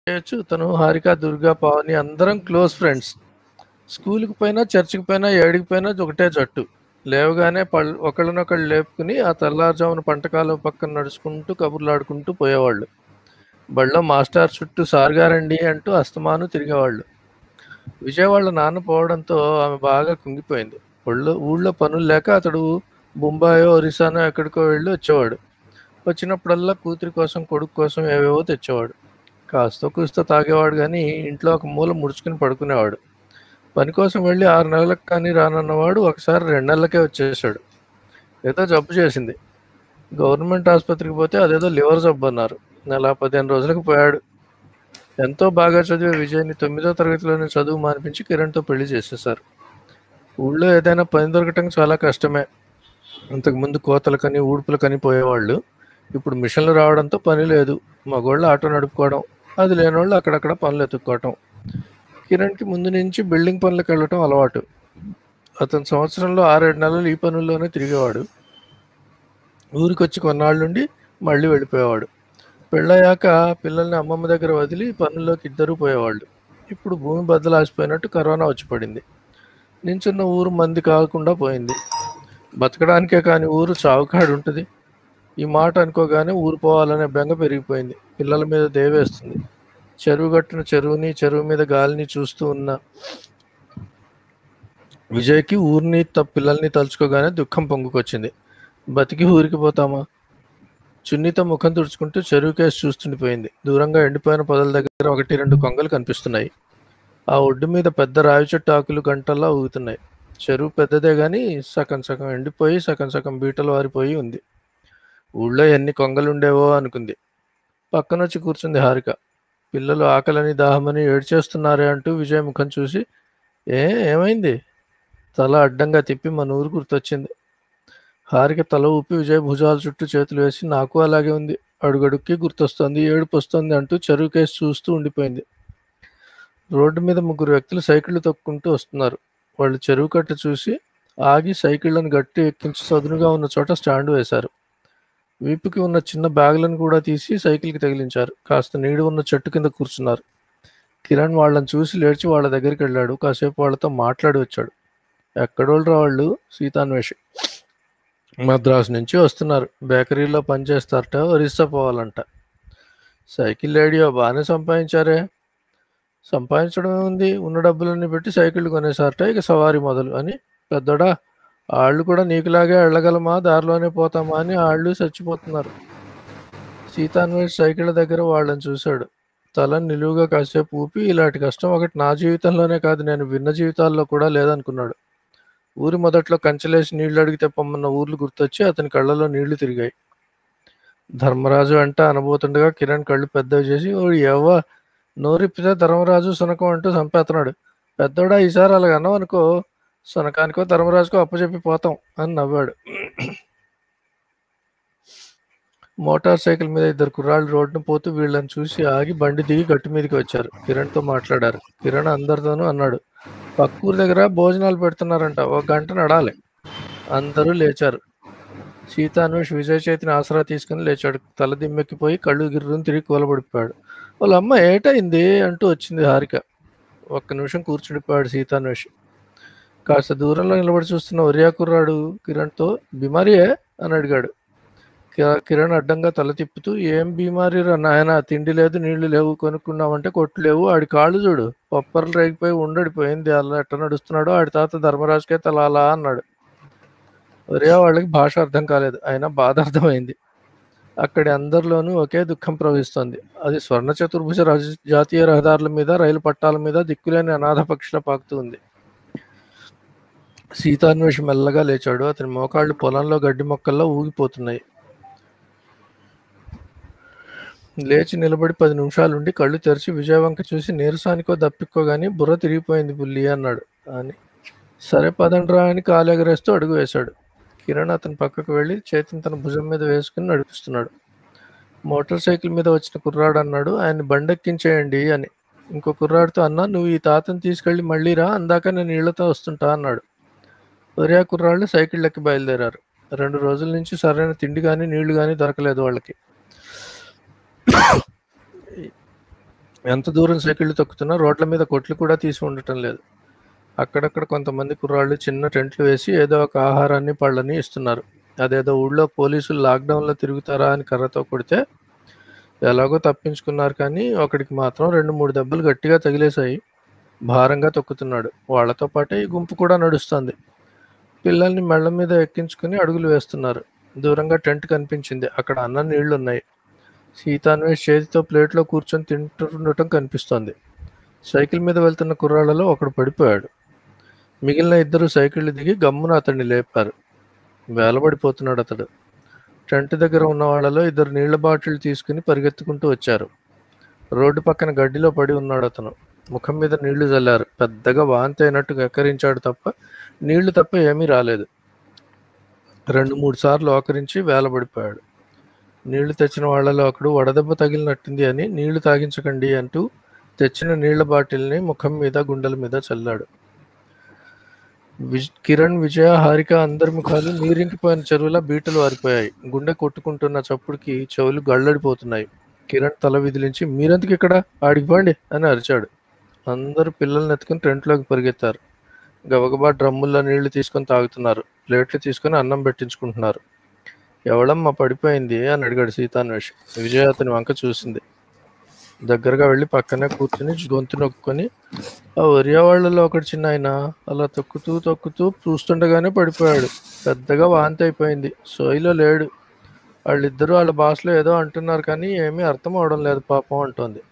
చేయొచ్చు. తను, హారిక, దుర్గా, పావని అందరం క్లోజ్ ఫ్రెండ్స్. స్కూలుకి పోయినా, చర్చికి పోయినా, ఏడికి పోయినా ఒకటే జట్టు. లేవగానే పల్ ఒకళ్ళనొకళ్ళు లేపుకుని, ఆ తెల్లారుజామున పంట కాలువ పక్కన నడుచుకుంటూ, కబుర్లాడుకుంటూ పోయేవాళ్ళు. బడిలో మాస్టారు చుట్టూ "సార్ గారండి" అంటూ అస్తమానం తిరిగేవాళ్ళు. విజయ్ వాళ్ళ నాన్న పోవడంతో ఆమె బాగా కుంగిపోయింది. ఒళ్ళో ఊళ్ళో పనులు లేక అతడు బొంబాయో, ఒరిస్సానో ఎక్కడికో వెళ్ళి వచ్చేవాడు. వచ్చినప్పుడల్లా కూతురి కోసం, కొడుకు కోసం ఏవేవో తెచ్చేవాడు. కాస్తో కూస్తో తాగేవాడు గానీ, ఇంట్లో ఒక మూల ముడుచుకుని పడుకునేవాడు. పని కోసం వెళ్ళి 6 నెలలకు కానీ రానన్నవాడు ఒకసారి 2 నెలలకే వచ్చేశాడు. ఏదో జబ్బు చేసింది. గవర్నమెంట్ ఆసుపత్రికి పోతే అదేదో లివర్ జబ్బన్నారు. నెల, 15 రోజులకు పోయాడు. ఎంతో బాగా చదివే విజయ్‌ని తొమ్మిదో తరగతిలోనే చదువు మానిపించి కిరణ్‌తో పెళ్లి చేసేశారు. ఊళ్ళో ఏదైనా పని దొరకటం చాలా కష్టమే. అంతకుముందు కోతలకని, ఊడ్పులకని పోయేవాళ్ళు. ఇప్పుడు మిషన్లు రావడంతో పని లేదు. మగోళ్ళు ఆటో నడుపుకోవడం, అది లేనోళ్ళు అక్కడక్కడ పనులు ఎతుక్కోవటం. కిరణ్‌కి ముందు నుంచి బిల్డింగ్ పనులకెళ్ళటం అలవాటు. అతను సంవత్సరంలో 6, 7 నెలలు ఈ పనుల్లోనే తిరిగేవాడు. ఊరికొచ్చి కొన్నాళ్లుండి మళ్ళీ వెళ్ళిపోయేవాడు. పెళ్ళయ్యాక పిల్లల్ని అమ్మమ్మ దగ్గర వదిలి పనుల్లోకి ఇద్దరూ పోయేవాళ్ళు. ఇప్పుడు భూమి బద్దలాసిపోయినట్టు కరోనా వచ్చి పడింది. నించున్న ఊరు మంది కాకుండా పోయింది. బతకడానికే కాని ఊరు చావుకాడుంటది. ఈ మాట అనుకోగానే ఊరు పోవాలనే బెంగ పెరిగిపోయింది. పిల్లల మీద దయవేస్తుంది. చెరువు గట్టున చెరువుని, చెరువు మీద గాలిని చూస్తూ ఉన్న విజయ్‌కి ఊరిని, త పిల్లల్ని తలుచుకోగానే దుఃఖం పొంగుకొచ్చింది. బతికి ఊరికి పోతామా? చున్నీతో ముఖం తుడుచుకుంటూ చెరువుకేసి చూస్తుండిపోయింది. దూరంగా ఎండిపోయిన పొదల దగ్గర ఒకటి, రెండు కొంగలు కనిపిస్తున్నాయి. ఆ ఒడ్డు మీద పెద్ద రావి చెట్టు ఆకులు గంటల్లా ఊగుతున్నాయి. చెరువు పెద్దదే గాని సగం సగం ఎండిపోయి, సగం సగం బీటలు వారిపోయి ఉంది. ఊళ్ళో ఎన్ని కొంగలుండేవో అనుకుంది. పక్కనొచ్చి కూర్చుంది హారిక. పిల్లలు ఆకలని, దాహమని ఏడ్చేస్తున్నారే అంటూ విజయ్ ముఖం చూసి "ఏ ఏమైంది?" తల అడ్డంగా తిప్పి మన ఊరు గుర్తొచ్చింది. హారిక తల ఊపి విజయ్ భుజాల చుట్టూ చేతులు వేసి "నాకు అలాగే ఉంది. అడుగడుక్కి గుర్తొస్తోంది, ఏడుపొస్తోంది" అంటూ చెరువుకేసి చూస్తూ ఉండిపోయింది. రోడ్డు మీద ముగ్గురు వ్యక్తులు సైకిళ్లు తొక్కుంటూ వస్తున్నారు. వాళ్ళు చెరువు కట్ట చూసి ఆగి సైకిళ్లను గట్టి ఎక్కించి చదునుగా ఉన్న చోట స్టాండ్ వేశారు. వీపుకి ఉన్న చిన్న బ్యాగులను కూడా తీసి సైకిల్‌కి తగిలించారు. కాస్త నీడ ఉన్న చెట్టు కింద కూర్చున్నారు. కిరణ్ వాళ్ళని చూసి లేచి వాళ్ళ దగ్గరికెళ్ళాడు. కాసేపు వాళ్ళతో మాట్లాడి వచ్చాడు. "ఎక్కడోళ్ళురా వాళ్ళు?" సీతాన్వేషి. "మద్రాసు నుంచి వస్తున్నారు. బేకరీలో పనిచేస్తారట. ఒరిస్సా పోవాలంట." "సైకిల్ ఏడియో బానే సంపాదించారే?" "సంపాదించడం ఏముంది? ఉన్న డబ్బులన్నీ పెట్టి సైకిళ్లు కొనేశారట. ఇక సవారీ మొదలు" అని "పెద్దోడా ఆళ్ళు కూడా నీకులాగే ఎళ్ళగలమా? దారిలోనే పోతామా? అని ఆళ్ళు చచ్చిపోతున్నారు." సీతాన్వేష్ సైకిళ్ల దగ్గర వాళ్ళని చూశాడు. తల నిలువుగా కాసేపు ఊపి ఇలాంటి కష్టం ఒకటి నా జీవితంలోనే కాదు నేను విన్న జీవితాల్లో కూడా లేదనుకున్నాడు. ఊరి మొదట్లో కంచెలేసి నీళ్లు అడిగితే పొమ్మన్న ఊర్లు గుర్తొచ్చి అతని కళ్ళలో నీళ్లు తిరిగాయి. ధర్మరాజు అంట అనబోతుండగా కిరణ్ కళ్ళు పెద్దవి చేసి "ఓరి యవ్వ నోరిప్పితే ధర్మరాజు, సునకం అంటూ చంపేత్తన్నాడు. పెద్దోడా ఈసారి అలాగన్నావనుకో సునకానికో, ధర్మరాజుకో అప్పజెప్పి పోతాం" అని నవ్వాడు. మోటార్ సైకిల్ మీద ఇద్దరు కుర్రాళ్ళు రోడ్డున పోతూ వీళ్ళని చూసి ఆగి బండి దిగి గట్టు మీదకి వచ్చారు. కిరణ్‌తో మాట్లాడారు. కిరణ్ అందరితోనూ అన్నాడు "పక్కూరు దగ్గర భోజనాలు పెడుతున్నారంట. ఒక గంట నడాలి." అందరూ లేచారు. సీతాన్వేష్ విజయ్ చేతిని ఆసరా తీసుకుని లేచాడు. తల దిమ్మెక్కిపోయి కళ్ళు గిర్రున తిరిగి కూలబడిపోయాడు. "ఓలమ్మ ఏటయింది?" అంటూ వచ్చింది హారిక. ఒక్క నిమిషం కూర్చుండిపోయాడు సీతాన్వేష్. కాస్త దూరంలో నిలబడి చూస్తున్న ఒరియా కుర్రాడు కిరణ్‌తో "బీమారీయే?" అని అడిగాడు. కి కిరణ్ అడ్డంగా తల తిప్పుతూ "ఏం బీమారీరా నాయనా తిండి లేదు, నీళ్లు లేవు. కొనుక్కుందామంటే కొట్లు లేవు. ఆడి కాళ్ళు చూడు పప్పర్లు రేగిపోయి ఉండడిపోయింది. అలా ఎట్ట నడుస్తున్నాడో ఆడి తాత ధర్మరాజుకే తలాలా" అన్నాడు. ఒరియా వాళ్ళకి భాష అర్థం కాలేదు. అయినా బాధ అర్థమైంది. అక్కడి అందరిలోనూ ఒకే దుఃఖం ప్రవహిస్తోంది. అది స్వర్ణ చతుర్భుజ రజ జాతీయ రహదారుల మీద, రైలు పట్టాల మీద దిక్కులేని అనాథ పక్షిలా పాకుతూ ఉంది. సీతాన్వేష్ మెల్లగా లేచాడు. అతని మోకాళ్ళు పొలంలో గడ్డి మొక్కల్లా ఊగిపోతున్నాయి. లేచి నిలబడి పది నిమిషాలుండి కళ్ళు తెరిచి విజయ్ వంక చూసి "నీరసానికో, దప్పికో గాని బుర్ర తిరిగిపోయింది బుల్లీ" అన్నాడు. అని "సరే పదండ్రా" అని కాలెగరేస్తూ అడుగు వేశాడు. కిరణ్ అతని పక్కకు వెళ్ళి చేతిని తన భుజం మీద వేసుకుని నడిపిస్తున్నాడు. మోటార్ సైకిల్ మీద వచ్చిన కుర్రాడు అన్నాడు "ఆయన్ని బండెక్కించేయండి" అని. ఇంకో కుర్రాడితో "అన్నా నువ్వు ఈ తాతని తీసుకెళ్ళి మళ్ళీ రా అందాక నేను ఈళ్ళతో వస్తుంటా" అన్నాడు. ఒరియా కుర్రాళ్ళు సైకిళ్ళెక్కి బయలుదేరారు. రెండు రోజుల నుంచి సరైన తిండి గాని, నీళ్లు గాని దొరకలేదు వాళ్ళకి. ఎంత దూరం సైకిళ్ళు తొక్కుతున్నా రోడ్ల మీద కొట్లు కూడా తీసి ఉండటం లేదు అక్కడక్కడ కొంతమంది కుర్రాళ్ళు చిన్న టెంట్లు వేసి ఏదో ఒక ఆహారాన్ని పళ్ళని ఇస్తున్నారు అదేదో ఊళ్ళో పోలీసులు లాక్డౌన్లో తిరుగుతారా అని కర్రతో కొడితే ఎలాగో తప్పించుకున్నారు కానీ ఒకడికి మాత్రం రెండు మూడు దెబ్బలు గట్టిగా తగిలేశాయి భారంగా తొక్కుతున్నాడు వాళ్ళతో పాటే ఈ గుంపు కూడా నడుస్తుంది పిల్లల్ని మెళ్ళ మీద ఎక్కించుకుని అడుగులు వేస్తున్నారు దూరంగా టెంట్ కనిపించింది అక్కడ అన్నం నీళ్లు ఉన్నాయి సీతాన్వేష్ చేతితో ప్లేట్లో కూర్చొని తింటుండటం కనిపిస్తోంది సైకిల్ మీద వెళ్తున్న కుర్రాళ్ళలో ఒకడు పడిపోయాడు మిగిలిన ఇద్దరు సైకిళ్ళు దిగి గమ్మున అతన్ని లేపారు వేలబడిపోతున్నాడు అతడు టెంట్ దగ్గర ఉన్న వాళ్ళలో ఇద్దరు నీళ్ల బాటిల్ తీసుకుని పరిగెత్తుకుంటూ వచ్చారు రోడ్డు పక్కన గడ్డిలో పడి ఉన్నాడు అతను ముఖం మీద నీళ్లు చల్లారు పెద్దగా వాంతి అయినట్టు ఎక్కరించాడు తప్ప నీళ్లు తప్ప ఏమీ రాలేదు రెండు మూడు సార్లు ఆకరించి వేలబడిపోయాడు నీళ్లు తెచ్చిన వాళ్ళలో ఒకడు వడదెబ్బ తగిలినట్టుంది అని నీళ్లు తాగించకండి అంటూ తెచ్చిన నీళ్ల బాటిల్ని ముఖం మీద గుండెల మీద చల్లాడు విజ్ కిరణ్ విజయ హారిక అందరి ముఖాలు నీరింకిపోయిన చెరువులా బీటలు వారిపోయాయి గుండె కొట్టుకుంటున్న చప్పుడుకి చెవులు గళ్ళడిపోతున్నాయి కిరణ్ తల విదిలించి మీరెందుకు ఇక్కడ ఆడికి పోండి అని అరిచాడు అందరూ పిల్లల్ని ఎత్తుకుని టెంట్లోకి పరిగెత్తారు గబగబా డ్రమ్ముల్లో నీళ్లు తీసుకొని తాగుతున్నారు ప్లేట్లు తీసుకొని అన్నం పెట్టించుకుంటున్నారు ఎవడమ్మ పడిపోయింది అని అడిగాడు సీతాన్వేష్ విజయ అతని వంక చూసింది దగ్గరగా వెళ్ళి పక్కనే కూర్చుని గొంతు నొక్కుని ఆ ఒరియా వాళ్ళలో ఒకటి చిన్న ఆయన అలా తొక్కుతూ తొక్కుతూ చూస్తుండగానే పడిపోయాడు పెద్దగా వాంతి అయిపోయింది సోయిలో లేడు వాళ్ళిద్దరూ వాళ్ళ భాషలో ఏదో అంటున్నారు కానీ ఏమీ అర్థం అవడం లేదు పాపం అంటోంది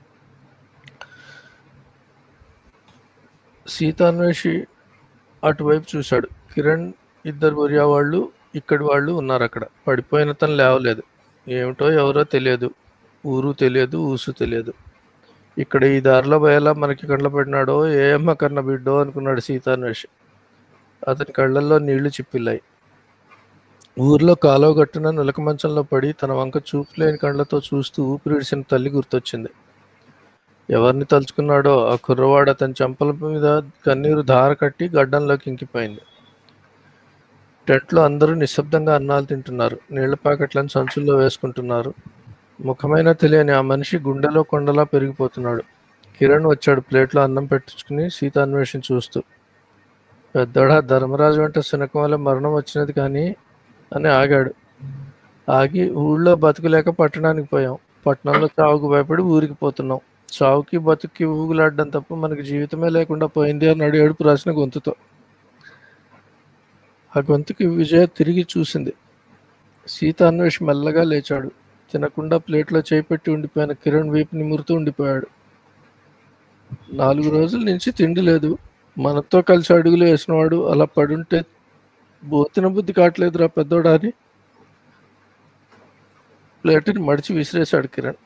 సీతాన్వేషి అటువైపు చూశాడు కిరణ్ ఇద్దరు ఒరియా వాళ్ళు ఇక్కడి వాళ్ళు ఉన్నారు అక్కడ పడిపోయిన తను లేవలేదు ఏమిటో ఎవరో తెలియదు ఊరు తెలియదు ఊసు తెలియదు ఇక్కడ ఈ దారిలో పోయేలా మనకి కళ్ళ పడినాడో ఏ అమ్మ కన్న బిడ్డో అనుకున్నాడు సీతాన్వేష్ అతని కళ్ళల్లో నీళ్లు చిప్పిల్లాయి ఊర్లో కాలువ గట్టున నులక మంచంలో పడి తన వంక చూపు లేని కళ్ళతో చూస్తూ ఊపిరిడిసిన తల్లి గుర్తొచ్చింది ఎవరిని తలుచుకున్నాడో ఆ కుర్రవాడు అతని చెంపల మీద కన్నీరు ధార కట్టి గడ్డంలోకి ఇంకిపోయింది టెంట్లో అందరూ నిశ్శబ్దంగా అన్నాలు తింటున్నారు నీళ్ల ప్యాకెట్లను సంచుల్లో వేసుకుంటున్నారు ముఖమైనా తెలియని ఆ మనిషి గుండెలో కొండలా పెరిగిపోతున్నాడు కిరణ్ వచ్చాడు ప్లేట్లో అన్నం పెట్టించుకుని సీత అన్వేషణ చూస్తూ పెద్దోడా ధర్మరాజు వెంట శునకం వల్ల మరణం వచ్చినది కానీ అని ఆగాడు ఆగి ఊళ్ళో బతుకులేక పట్టణానికి పోయాం పట్టణంలో చావుకు భయపడి ఊరికి పోతున్నాం చావుకి బతుక్కి ఊగులాడడం తప్ప మనకి జీవితమే లేకుండా పోయింది అన్నాడు ఏడుపు రాసిన గొంతుతో ఆ గొంతుకి విజయ తిరిగి చూసింది సీత అన్వేష్ మెల్లగా లేచాడు తినకుండా ప్లేట్లో చేపెట్టి ఉండిపోయిన కిరణ్ వీపు నిమురుతూ ఉండిపోయాడు నాలుగు రోజుల నుంచి తిండి లేదు మనతో కలిసి అడుగులు వేసినవాడు అలా పడుంటే బోతిన బుద్ధి కావట్లేదురా పెద్దోడా అని ప్లేట్ని మడిచి విసిరేశాడు కిరణ్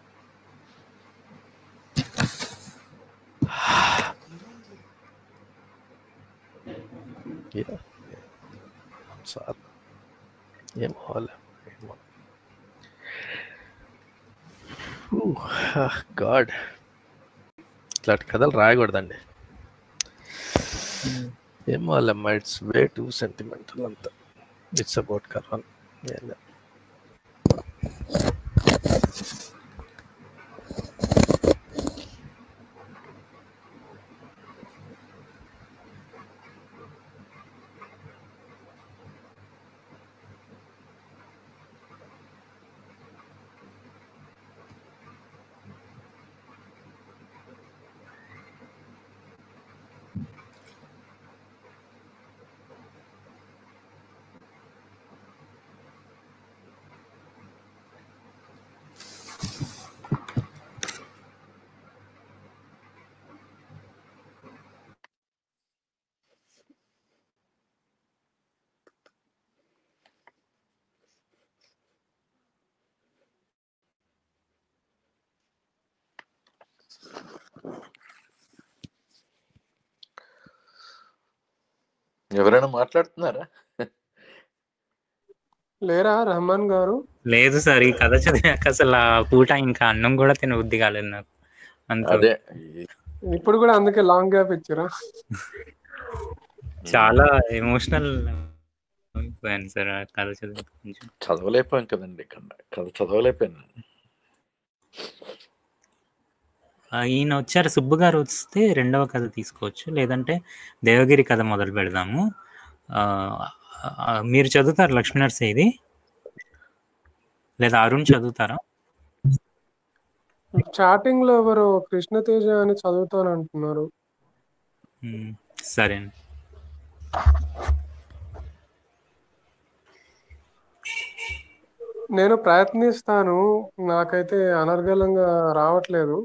Yeah. సార్ ఏం అవ్వాలి ఏమో గాడ్ ఇట్లాంటి కథలు రాయకూడదండి ఏమో వాళ్ళమ్మా ఇట్స్ వే టూ సెంటిమెంటల్ అంతా ఇట్స్ అబౌట్ కరోనా ఎవరైనా మాట్లాడుతున్నారా లేరా రహమాన్ గారు లేదు సార్ ఈ కథ చదివాక అసలు ఆ పూట ఇంకా అన్నం కూడా తిన బుద్ధి కాలేదు నాకు అంత అదే ఇప్పుడు కూడా అందుకే లాంగ్ గ్యాప్ ఇచ్చారా చాలా ఎమోషనల్ అయిపోయాను సార్ ఆ కథ చదివాక కొంచెం చదవలేకపోయాం కదండి ఇక్కడ కథ చదవలేకపోయాను ఆ, ఈయన వచ్చారు సుబ్బు గారు వస్తే రెండవ కథ తీసుకోవచ్చు లేదంటే దేవగిరి కథ మొదలు పెడదాము ఆ, ఆ, మీరు చదువుతారు లక్ష్మీ నరసే ఇది లేదా అరుణ్ చదువుతారా చాటింగ్ లో ఎవరు కృష్ణతేజ అని చదువుతాను అంటున్నారు మ్మ్. సరే అండి నేను ప్రయత్నిస్తాను నాకైతే అనర్గళంగా రావట్లేదు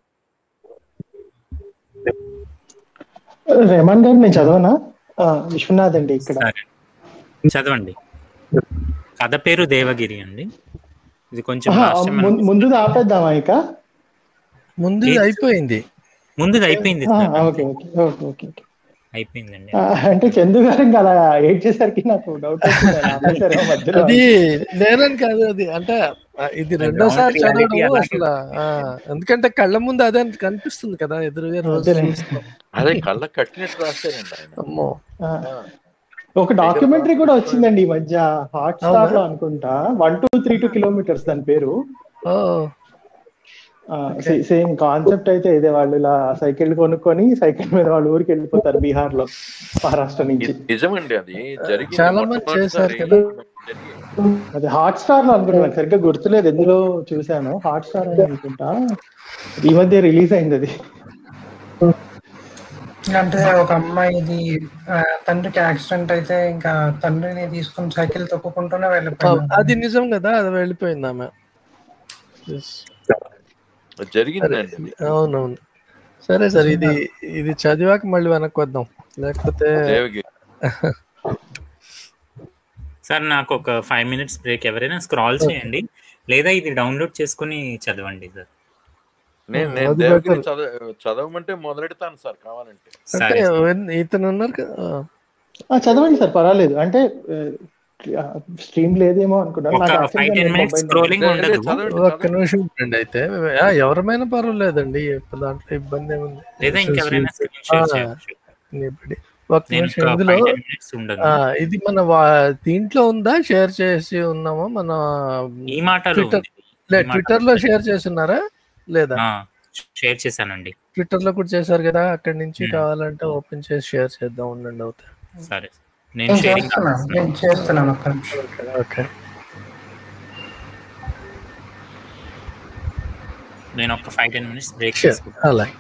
రెహమాన్ గారు నేను చదవనా ఆ, విశ్వనాథ్ అండి ఇక్కడ సరే చదవండి కథ పేరు దేవగిరి అండి ఇది కొంచెం ఆహా, లాస్ట్ టైం ముం- ముందుది ఆపేద్దామా ఇక ముందు ఇది అయిపోయింది ముందుది అయిపోయింది ఆ, sir. Okay okay okay okay okay. అయిపోయిందండి ఆ, అంటే చందు గారు ఇంకా అలా ఏడ్ చేసరికి నాకు డౌట్ వచ్చింది ఆయన ఆపేశారేమో మధ్యలో అది నేనని కాదు అది అంటే ఆ, ఇది రెండోసారి Ground reality చదవడం అలాగే అసలు ఆ, ఎందుకంటే కళ్ళ ముందు అదే కనిపిస్తుంది కదా ఎదురుగా రోజు అదేనండి. చూస్తున్నాం. అదే కళ్ళ కట్టినట్టు రాశారండి ఆయన అమ్మో ఆ, ఆ, ఒక డాక్యుమెంటరీ కూడా వచ్చిందండి ఈ మధ్య హాట్ స్టార్ లో అనుకుంటా one two three two kilometres దాని పేరు ఓ సేమ్ కాన్సెప్ట్ అయితే ఇదే వాళ్ళు ఇలా సైకిల్ కొనుక్కొని సైకిల్ మీద వాళ్ళు ఊరికి వెళ్ళిపోతారు బీహార్ లో మహారాష్ట్ర నుంచి ఇది నిజమండి అది జరిగింది చాలా మంది మొట్టమొదటిసారి చేశారు కదా. జరిగింది. అది హాట్ స్టార్ లో అనుకుంటా నాకు సరిగ్గా గుర్తులేదు ఎందులో చూశాను హాట్ స్టార్ అని అనుకుంటా ఈ మధ్య రిలీజ్ అయింది అది అంటే ఒక అమ్మాయిది ఆ, తండ్రికి యాక్సిడెంట్ అయితే ఇంకా తండ్రిని తీసుకుని సైకిల్ తొక్కుకుంటూనే ఆ, వెళ్ళిపోయింది అది నిజం కదా అది వెళ్ళిపోయింది ఆమె Yes. అది జరిగిందండి అది. అవునవును సరే సార్ ఇది ఇది చదివాక మళ్ళీ వెనక్కి వద్దాం లేకపోతే దేవగిరి సార్ నాకు ఒక ఫైవ్ మినిట్స్ బ్రేక్ ఎవరైనా స్క్రాల్ చేయండి లేదా ఇది డౌన్లోడ్ చేసుకుని చదవండి సార్ నేను నేను అది దేవగిరి better. చదవ చదవమంటే మొదలెడతాను సార్ కావాలంటే అంటే సరే when- ఇతను ఉన్నారు కదా ఆ, చదవండి సార్ పర్వాలేదు అంటే స్ట్రీమ్ లేదేమో అనుకున్నాను ఒక నాకు five actually ten minutes mobile- scrolling లే- లే, ఉండదు చదవండి ఒక్క చదవండి. నిమిషం ఉండండి అయితే ఆ, ఎవరమైనా పర్వాలేదండి ఇప్పుడు దాంట్లో ఇబ్బంది ఏముంది లేదా ఇంకెవరైనా స్క్రీన్ షేర్ ఆ, చేయొచ్చు ఇప్పుడు ఒక్క నేను నిమిషం ఒక ఇందులో ఫైవ్ టెన్ మినిట్స్ ఉండదు ఆ, ఇది మన వా- దీంట్లో ఉందా షేర్ చేసి ఉన్నామా మన ఈ మాటలో ట్విట్టర్ ఉంది. లే ఈ మాటలో ట్విట్టర్ లో షేర్ చేస్తున్నారా లేదా ఆ, షేర్ చేశానండి ట్విట్టర్ లో కూడా చేశారు కదా అక్కడి నుంచి Hmm. కావాలంటే ఓపెన్ చేసి షేర్ చేద్దాం ఉండండి అవుతాయి సరే నేను నేను షేరింగ్ చేస్తున్నాను నేను చేస్తున్నాను ఒక్క నిమిషం ఓకే నేను ఒక five ten minutes break sure తీసుకుంటాను అలాగే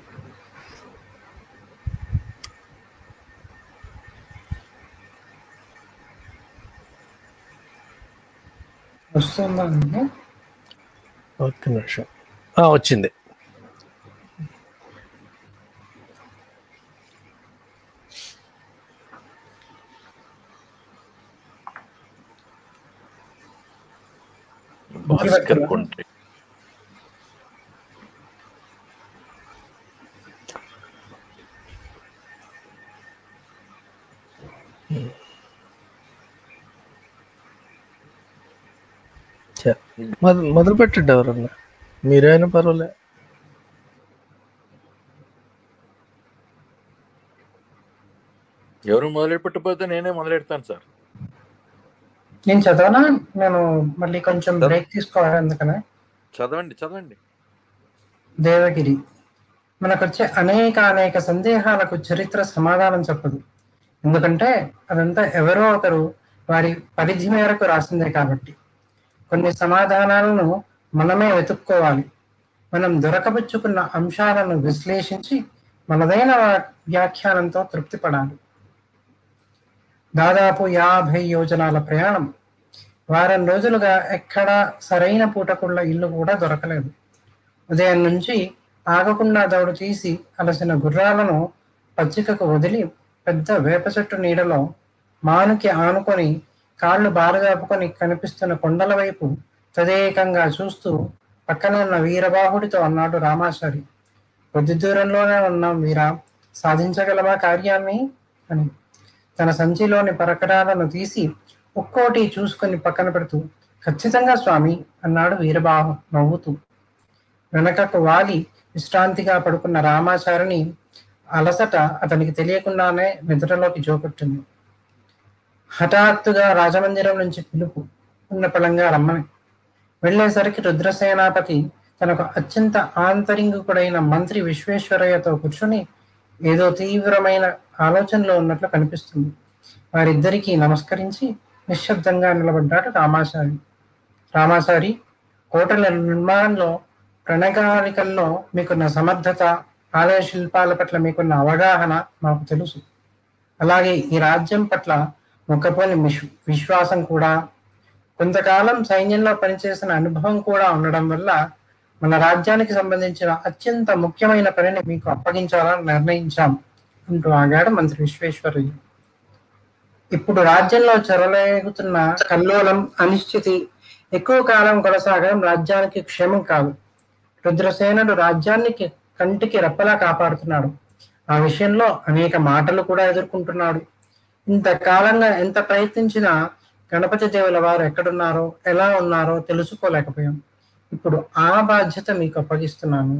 వస్తుందా అండి ఒక్క నిమిషం ఆ, వచ్చింది భాస్కర్ కొండ్రి సరే. మొద- మొదలు పెట్టండి ఎవరన్నా మీరైనా పర్వాలే ఎవరు మొదలెట్టి పెట్టకపోతే నేనే మొదలెడతాను సార్ నేను చదవనా నేను మళ్ళీ కొంచెం బ్రేక్ తీసుకోవాలి అందుకనే చదవండి చదవండి దేవగిరి మనకొచ్చే అనేక అనేక సందేహాలకు చరిత్ర సమాధానం చెప్పదు ఎందుకంటే అదంతా ఎవరో ఒకరు వారి పరిధి మేరకు రాసిందే కాబట్టి కొన్ని సమాధానాలను మనమే వెతుక్కోవాలి మనం దొరకబుచ్చుకున్న అంశాలను విశ్లేషించి మనదైన వా- వ్యాఖ్యానంతో తృప్తి పడాలి దాదాపు యాభై యోజనాల ప్రయాణం వారం రోజులుగా ఎక్కడా సరైన పూటకుళ్ళ ఇల్లు కూడా దొరకలేదు ఉదయం నుంచి ఆగకుండా దౌడు తీసి అలసిన గుర్రాలను పచ్చికకు వదిలి పెద్ద వేప చెట్టు నీడలో మానుకి ఆనుకొని కాళ్ళు బారజాపుకొని కనిపిస్తున్న కొండల వైపు తదేకంగా చూస్తూ పక్కన ఉన్న వీరబాహుడితో అన్నాడు రామాచారి కొద్ది దూరంలోనే ఉన్నాం వీరా సాధించగలమా కార్యాన్ని అని తన సంచిలోని పరకరాలను తీసి ఒక్కోటి చూసుకొని పక్కన పెడుతూ ఖచ్చితంగా స్వామి అన్నాడు వీరబాహు నవ్వుతూ వెనకకు వాలి విశ్రాంతిగా పడుకున్న రామాచారిని అలసట అతనికి తెలియకుండానే నిద్రలోకి జోకొట్టింది హఠాత్తుగా రాజమందిరం నుంచి పిలుపు ఉన్న పళంగా రమ్మని వెళ్ళేసరికి రుద్రసేనాపతి తనకు అత్యంత ఆంతరింగుకుడైన మంత్రి విశ్వేశ్వరయ్యతో కూర్చొని ఏదో తీవ్రమైన ఆలోచనలో ఉన్నట్లు కనిపిస్తుంది వారిద్దరికీ నమస్కరించి నిశ్శబ్దంగా నిలబడ్డాడు రామాచారి రామాచారి కోటల నిర్మాణంలో ప్రణగాలికల్లో మీకున్న సమర్థత ఆలయ శిల్పాల పట్ల మీకున్న అవగాహన మాకు తెలుసు అలాగే ఈ రాజ్యం పట్ల మొక్కపోని విశ్వ విశ్వాసం కూడా కొంతకాలం సైన్యంలో పనిచేసిన అనుభవం కూడా ఉండడం వల్ల మన రాజ్యానికి సంబంధించిన అత్యంత ముఖ్యమైన పనిని మీకు అప్పగించాలని నిర్ణయించాం అంటూ ఆగాడు మంత్రి విశ్వేశ్వరయ్య ఇప్పుడు రాజ్యంలో చెరలేగుతున్న కల్లోలం అనిశ్చితి ఎక్కువ కాలం కొనసాగడం రాజ్యానికి క్షేమం కాదు రుద్రసేనుడు రాజ్యానికి కంటికి రెప్పలా కాపాడుతున్నాడు ఆ విషయంలో అనేక మాటలు కూడా ఎదుర్కొంటున్నాడు ఇంతకాలంగా ఎంత ప్రయత్నించినా గణపతి దేవుల వారు ఎక్కడున్నారో ఎలా ఉన్నారో తెలుసుకోలేకపోయాం ఇప్పుడు ఆ బాధ్యత మీకు అప్పగిస్తున్నాను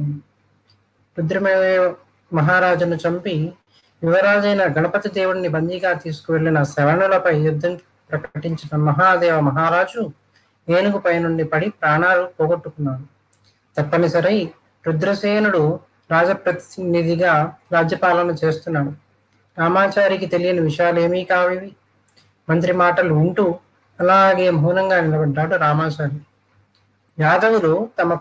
రుద్రమేయ మహారాజును చంపి యువరాజైన గణపతి దేవుడిని బందీగా తీసుకువెళ్లిన శవణులపై యుద్ధం ప్రకటించిన మహాదేవ మహారాజు ఏనుగుపై నుండి పడి ప్రాణాలు పోగొట్టుకున్నాడు తప్పనిసరి రుద్రసేనుడు రాజప్రతినిధిగా రాజ్యపాలన చేస్తున్నాడు రామాచారికి తెలియని విషయాలు ఏమీ కావివి మంత్రి మాటలు వింటూ అలాగే మౌనంగా నిలబడ్డాడు రామాచారి యాదవులు తమ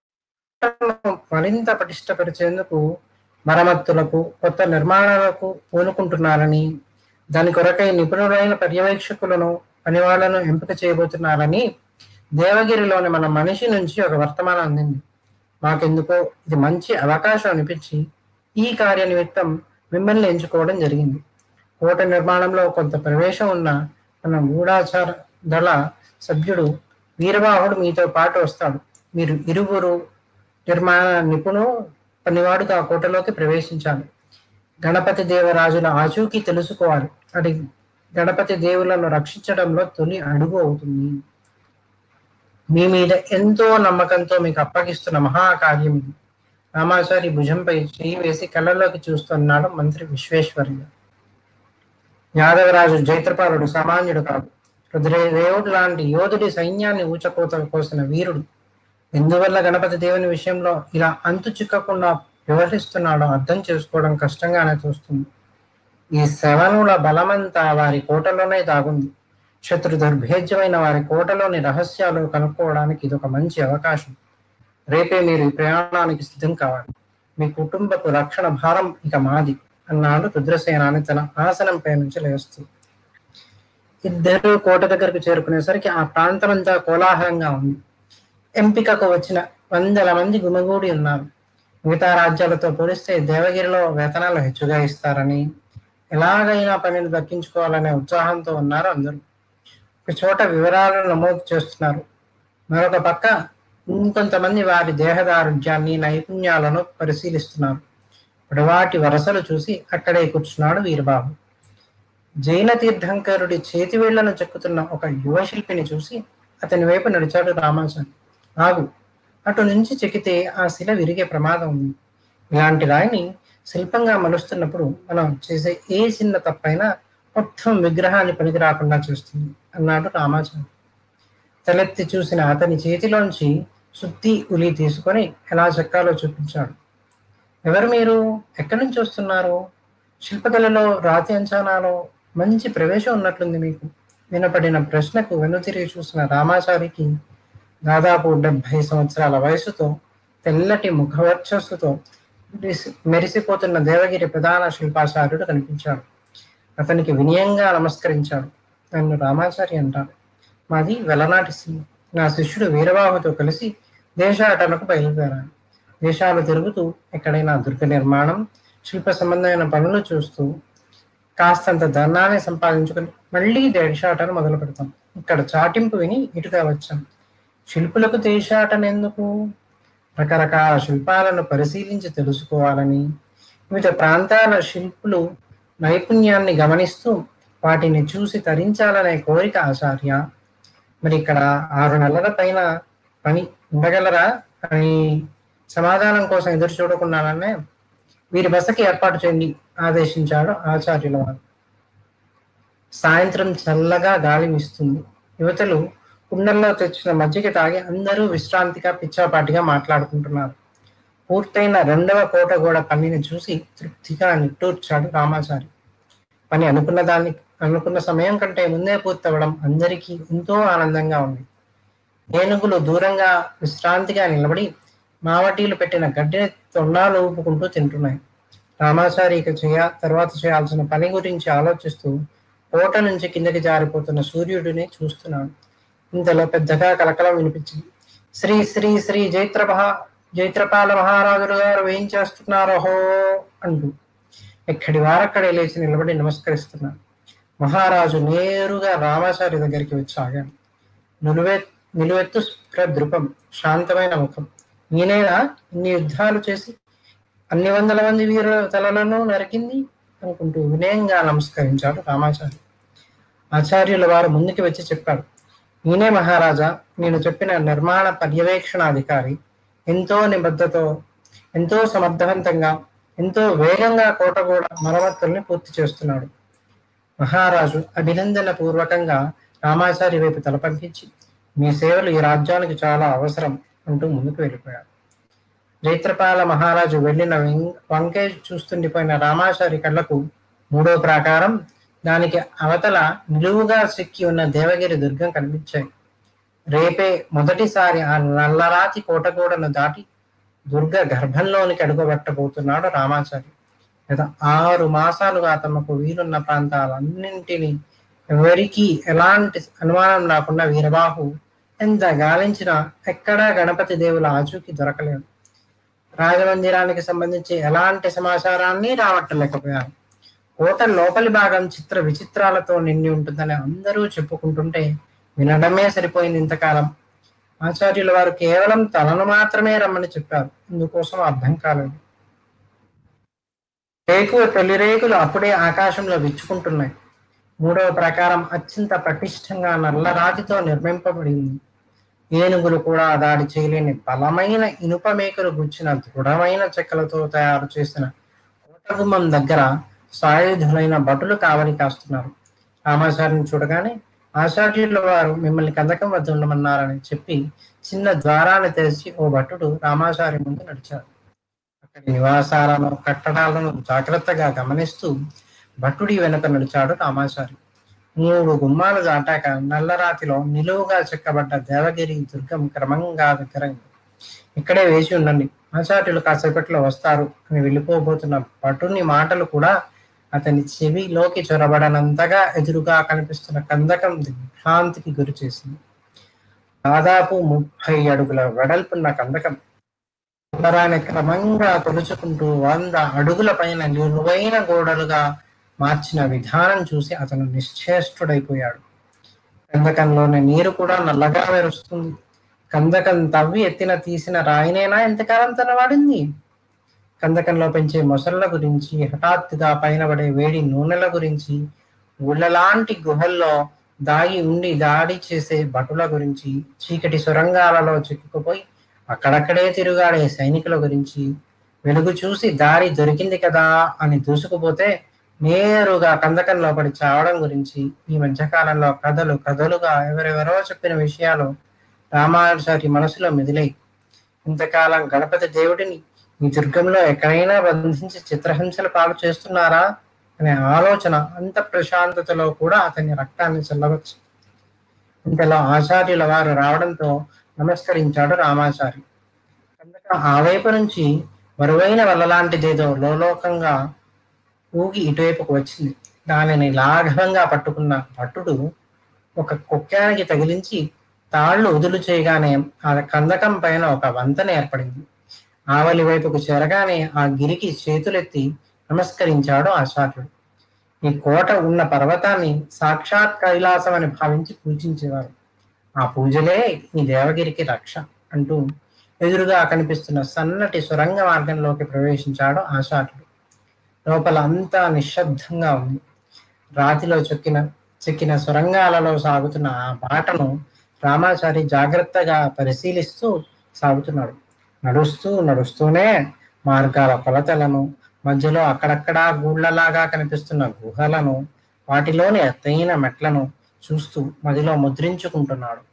కోటను మరింత పటిష్టపరిచేందుకు మరమ్మతులకు కొత్త నిర్మాణాలకు పూనుకుంటున్నారని దాని కొరకై నిపుణులైన పర్యవేక్షకులను పనివాళ్లను ఎంపిక చేయబోతున్నారని దేవగిరిలోని మన మనిషి నుంచి ఒక వర్తమానం అందింది మాకెందుకో ఇది మంచి అవకాశం అనిపించి ఈ కార్య నిమిత్తం మిమ్మల్ని ఎంచుకోవడం జరిగింది కోట నిర్మాణంలో కొంత ప్రవేశం ఉన్న మన గూఢాచార దళ సభ్యుడు వీరబాహుడు మీతో పాటు వస్తాడు మీరు ఇరువురు నిర్మాణ నిపుణు పనివాడుగా ఆ కోటలోకి ప్రవేశించాలి గణపతి దేవరాజుల ఆచూకీ తెలుసుకోవాలి అది గణపతి దేవులను రక్షించడంలో తొలి అడుగు అవుతుంది మీ మీద ఎంతో నమ్మకంతో మీకు అప్పగిస్తున్న మహాకార్యం ఇది రామాచారి భుజంపై చేయి వేసి కళ్ళలోకి చూస్తున్నాడు మంత్రి విశ్వేశ్వరయ్య యాదవరాజు జైత్రపాలుడు సామాన్యుడు కాదు రుద్రదేవుడు లాంటి యోధుడి సైన్యాన్ని ఊచకోత కోసిన వీరుడు ఎందువల్ల గణపతి దేవుని విషయంలో ఇలా అంతు చిక్కకుండా వ్యవహరిస్తున్నాడో అర్థం చేసుకోవడం కష్టంగానే చూస్తుంది ఈ శవనుల బలమంతా వారి కోటలోనే దాగుంది శత్రు దుర్భేద్యమైన వారి కోటలోని రహస్యాలు కనుక్కోవడానికి ఇది ఒక మంచి అవకాశం రేపే మీరు ఈ ప్రయాణానికి సిద్ధం కావాలి మీ కుటుంబపు రక్షణ భారం ఇక మాది అన్నాడు రుద్రసేనాని తన ఆసనంపై నుంచి లేస్తూ ఇద్దరు కోట దగ్గరకు చేరుకునేసరికి ఆ ప్రాంతమంతా కోలాహలంగా ఉంది ఎంపికకు వచ్చిన వందల మంది గుమిగూడి ఉన్నారు మిగతా రాజ్యాలతో పోలిస్తే దేవగిరిలో వేతనాలు హెచ్చుగా ఇస్తారని ఎలాగైనా పనిని దక్కించుకోవాలనే ఉత్సాహంతో ఉన్నారు అందరూ ఒక చోట వివరాలను నమోదు చేస్తున్నారు మరొక పక్క ఇంకొంతమంది వారి దేహదారుఢ్యాన్ని నైపుణ్యాలను పరిశీలిస్తున్నారు పొడవాటి వరసలు చూసి అక్కడే కూర్చున్నాడు వీరబాబు జైన తీర్థంకరుడి చేతి వేళ్లను చెక్కుతున్న ఒక యువ శిల్పిని చూసి అతని వైపు నడిచాడు రామాచారి ఆగు అటు నుంచి చెక్కితే ఆ శిల విరిగే ప్రమాదం ఉంది ఇలాంటి రాయిని శిల్పంగా మలుస్తున్నప్పుడు మనం చేసే ఏ చిన్న తప్పైనా మొత్తం విగ్రహాన్ని పనికి రాకుండా చేస్తుంది అన్నాడు రామాచారి తలెత్తి చూసిన అతని చేతిలోంచి సుత్తి ఉలి తీసుకొని ఎలా చెక్కాలో చూపించాడు ఎవరు మీరు ఎక్కడి నుంచి వస్తున్నారు శిల్పకళలో రాతి అంచనాలో మంచి ప్రవేశం ఉన్నట్లుంది మీకు వినపడిన ప్రశ్నకు వెనుతిరిగి చూసిన రామాచారికి దాదాపు డెబ్భై సంవత్సరాల వయసుతో తెల్లటి ముఖవర్చస్సుతో మెరిసి- మెరిసిపోతున్న దేవగిరి ప్రధాన శిల్పాచార్యుడు కనిపించాడు అతనికి వినయంగా నమస్కరించాడు నన్ను రామాచారి అంటారు మాది వెలనాటి శ్రీ నా శిష్యుడు వీరబాహుతో కలిసి దేశాటనకు బయలుదేరాను దేశాలు తిరుగుతూ ఎక్కడైనా దుర్గ నిర్మాణం శిల్ప సంబంధమైన పనులు చూస్తూ కాస్తంత ధనాన్ని సంపాదించుకొని మళ్ళీ దేశాటన మొదలు పెడతాం ఇక్కడ చాటింపు విని ఇటుగా వచ్చాం శిల్పులకు దేశాటన ఎందుకు రకరకాల శిల్పాలను పరిశీలించి తెలుసుకోవాలని వివిధ ప్రాంతాల శిల్పులు నైపుణ్యాన్ని గమనిస్తూ వాటిని చూసి తరించాలనే కోరిక ఆచార్య మరి ఇక్కడ ఆరు నెలల పైన పని ఉండగలరా అని సమాధానం కోసం ఎదురు చూడకుండానే వీరి బసకి ఏర్పాటు చేయండి ఆదేశించాడు ఆచార్యుల వారు సాయంత్రం చల్లగా గాలి వీస్తుంది యువతలు కుండల్లో తెచ్చిన మజ్జిగ తాగి అందరూ విశ్రాంతిగా పిచ్చాపాటిగా మాట్లాడుకుంటున్నారు పూర్తయిన రెండవ కోట గోడ పనిని చూసి తృప్తిగా నిట్టూర్చాడు రామాచారి పని అనుకున్న దాన్ని అనుకున్న సమయం కంటే ముందే పూర్తవడం అందరికీ ఎంతో ఆనందంగా ఉంది ఏనుగులు దూరంగా విశ్రాంతిగా నిలబడి మావటీలు పెట్టిన గడ్డిని తొండాలు ఊపుకుంటూ తింటున్నాయి రామాచారి ఇక చేయ తర్వాత చేయాల్సిన పని గురించి ఆలోచిస్తూ కోట నుంచి కిందకి జారిపోతున్న సూర్యుడిని చూస్తున్నాడు ఇంతలో పెద్దగా కలకలం వినిపించింది శ్రీ శ్రీ శ్రీ జైత్ర మహా జైత్రపాల మహారాజులు గారు ఏం చేస్తున్నారో హో అంటూ ఎక్కడి వారక్కడే లేచి నిలబడి నమస్కరిస్తున్నారు మహారాజు నేరుగా రామాచారి దగ్గరికి వచ్చి ఆగాడు నిలువె నిలువెత్తు ద్రుపం శాంతమైన ముఖం ఈయనైనా ఇన్ని యుద్ధాలు చేసి అన్ని వందల మంది వీరుల తలలను నరికింది అనుకుంటూ వినయంగా నమస్కరించాడు రామాచారి ఆచార్యుల వారు ముందుకు వచ్చి చెప్పాడు ఈయనే మహారాజా నేను చెప్పిన నిర్మాణ పర్యవేక్షణాధికారి ఎంతో నిబద్ధతో ఎంతో సమర్థవంతంగా ఎంతో వేగంగా కోటగూడ మరమ్మతుల్ని పూర్తి చేస్తున్నాడు మహారాజు అభినందన పూర్వకంగా రామాచారి వైపు తలపంకించి మీ సేవలు ఈ రాజ్యానికి చాలా అవసరం అంటూ ముందుకు వెళ్ళిపోయాడు జైత్రపాల మహారాజు వెళ్ళిన వెం- వంకే చూస్తుండిపోయిన రామాచారి కళ్ళకు మూడో ప్రాకారం దానికి అవతల నిలువుగా సిక్కి ఉన్న దేవగిరి దుర్గం కనిపించాయి రేపే మొదటిసారి ఆ నల్లరాతి కోటగోడను దాటి దుర్గ గర్భంలోనికి అడుగుబట్టబోతున్నాడు రామాచారి గత ఆరు మాసాలుగా తమకు వీలున్న ప్రాంతాలన్నింటినీ ఎవరికీ ఎలాంటి అనుమానం రాకుండా వీరబాహు ఎంత గాలించినా ఎక్కడా గణపతి దేవుల ఆచూకీ దొరకలేదు రాజమందిరానికి సంబంధించి ఎలాంటి సమాచారాన్ని రావట్టలేకపోయారు కోట లోపలి భాగం చిత్ర విచిత్రాలతో నిండి ఉంటుందని అందరూ చెప్పుకుంటుంటే వినడమే సరిపోయింది ఇంతకాలం ఆచార్యుల వారు కేవలం తలను మాత్రమే రమ్మని చెప్పారు ఇందుకోసం అర్థం కాలేదు రేకు తొలి రేకులు అప్పుడే ఆకాశంలో విచ్చుకుంటున్నాయి మూడవ ప్రకారం అత్యంత పటిష్టంగా నల్లరాతితో నిర్మింపబడింది ఏనుగులు కూడా దాడి చేయలేని బలమైన ఇనుప మేకలు గుచ్చిన దృఢమైన చెక్కలతో తయారు చేసిన కోటగుమ్మం దగ్గర సాయుధులైన భటులు కావలి కాస్తున్నారు రామాచారిని చూడగానే ఆచార్యుల వారు మిమ్మల్ని కందకం వద్ద ఉండమన్నారని చెప్పి చిన్న ద్వారాన్ని తెరిచి ఓ భటుడు రామాచారి ముందు నడిచారు అక్కడి నివాసాలను కట్టడాలను జాగ్రత్తగా గమనిస్తూ భట్టుడి వెనుక నడిచాడు రామాచారి మూడు గుమ్మాలు దాటాక నల్లరాతిలో నిలువుగా చెక్కబడ్డ దేవగిరి దుర్గం క్రమంగా దగ్గరైంది ఇక్కడే వేచి ఉండండి ఆచార్యులు కాసేపట్లో వస్తారు అని వెళ్ళిపోబోతున్న భటుని మాటలు కూడా అతని చెవిలోకి చొరబడనంతగా ఎదురుగా కనిపిస్తున్న కందకం దిగ్భ్రాంతికి గురి చేసింది దాదాపు ముప్పై అడుగుల వెడల్పున్న కందకం సుందరాన్ని క్రమంగా తొలుచుకుంటూ వంద అడుగుల పైన నిలువైన గోడలుగా మార్చిన విధానం చూసి అతను నిశ్చేష్టుడైపోయాడు కందకంలోని నీరు కూడా నల్లగా మెరుస్తుంది కందకం తవ్వి ఎత్తిన తీసిన రాయినేనా ఎంతకాలం తన వాడింది కందకంలో పెంచే మొసళ్ళ గురించి హఠాత్తుగా పైన పడే వేడి నూనెల గురించి గుళ్ళలాంటి గుహల్లో దాగి ఉండి దాడి చేసే భటుల గురించి చీకటి సొరంగాలలో చిక్కుకుపోయి అక్కడక్కడే తిరుగాడే సైనికుల గురించి వెలుగు చూసి దారి దొరికింది కదా అని దూసుకుపోతే నేరుగా కందకంలో పడి చావడం గురించి ఈ మధ్యకాలంలో కథలు కథలుగా ఎవరెవరో చెప్పిన విషయాలు రామాచారి మనసులో మెదిలై ఇంతకాలం గణపతి దేవుడిని ఈ దుర్గంలో ఎక్కడైనా బంధించి చిత్రహింసలు పాలు చేస్తున్నారా అనే ఆలోచన అంత ప్రశాంతతలో కూడా అతని రక్తాన్ని చల్లవచ్చు ఇంతలో ఆచార్యుల వారు రావడంతో నమస్కరించాడు రామాచారి అందుక ఆ వైపు నుంచి బరువైన వల్లలాంటిదేదో లోలోకంగా ఊగి ఇటువైపుకు వచ్చింది దానిని లాఘవంగా పట్టుకున్న భట్టుడు ఒక కుక్కానికి తగిలించి తాళ్లు వదులు చేయగానే ఆ కందకం పైన ఒక వంతెన ఏర్పడింది ఆవలి వైపుకు చేరగానే ఆ గిరికి చేతులెత్తి నమస్కరించాడు ఆచార్యుడు ఈ కోట ఉన్న పర్వతాన్ని సాక్షాత్ కైలాసం అని భావించి పూజించేవారు ఆ పూజలే ఈ దేవగిరికి రక్ష అంటూ ఎదురుగా కనిపిస్తున్న సన్నటి సొరంగ మార్గంలోకి ప్రవేశించాడు ఆచార్యుడు లోపల అంతా నిశ్శబ్దంగా ఉంది రాతిలో చెక్కిన చెక్కిన సొరంగాలలో సాగుతున్న ఆ బాటను రామాచారి జాగ్రత్తగా పరిశీలిస్తూ సాగుతున్నాడు నడుస్తూ నడుస్తూనే మార్గాల కొలతలను మధ్యలో అక్కడక్కడా గూళ్ళలాగా కనిపిస్తున్న గుహలను వాటిలోని ఎత్తైన మెట్లను చూస్తూ మదిలో ముద్రించుకుంటున్నాడు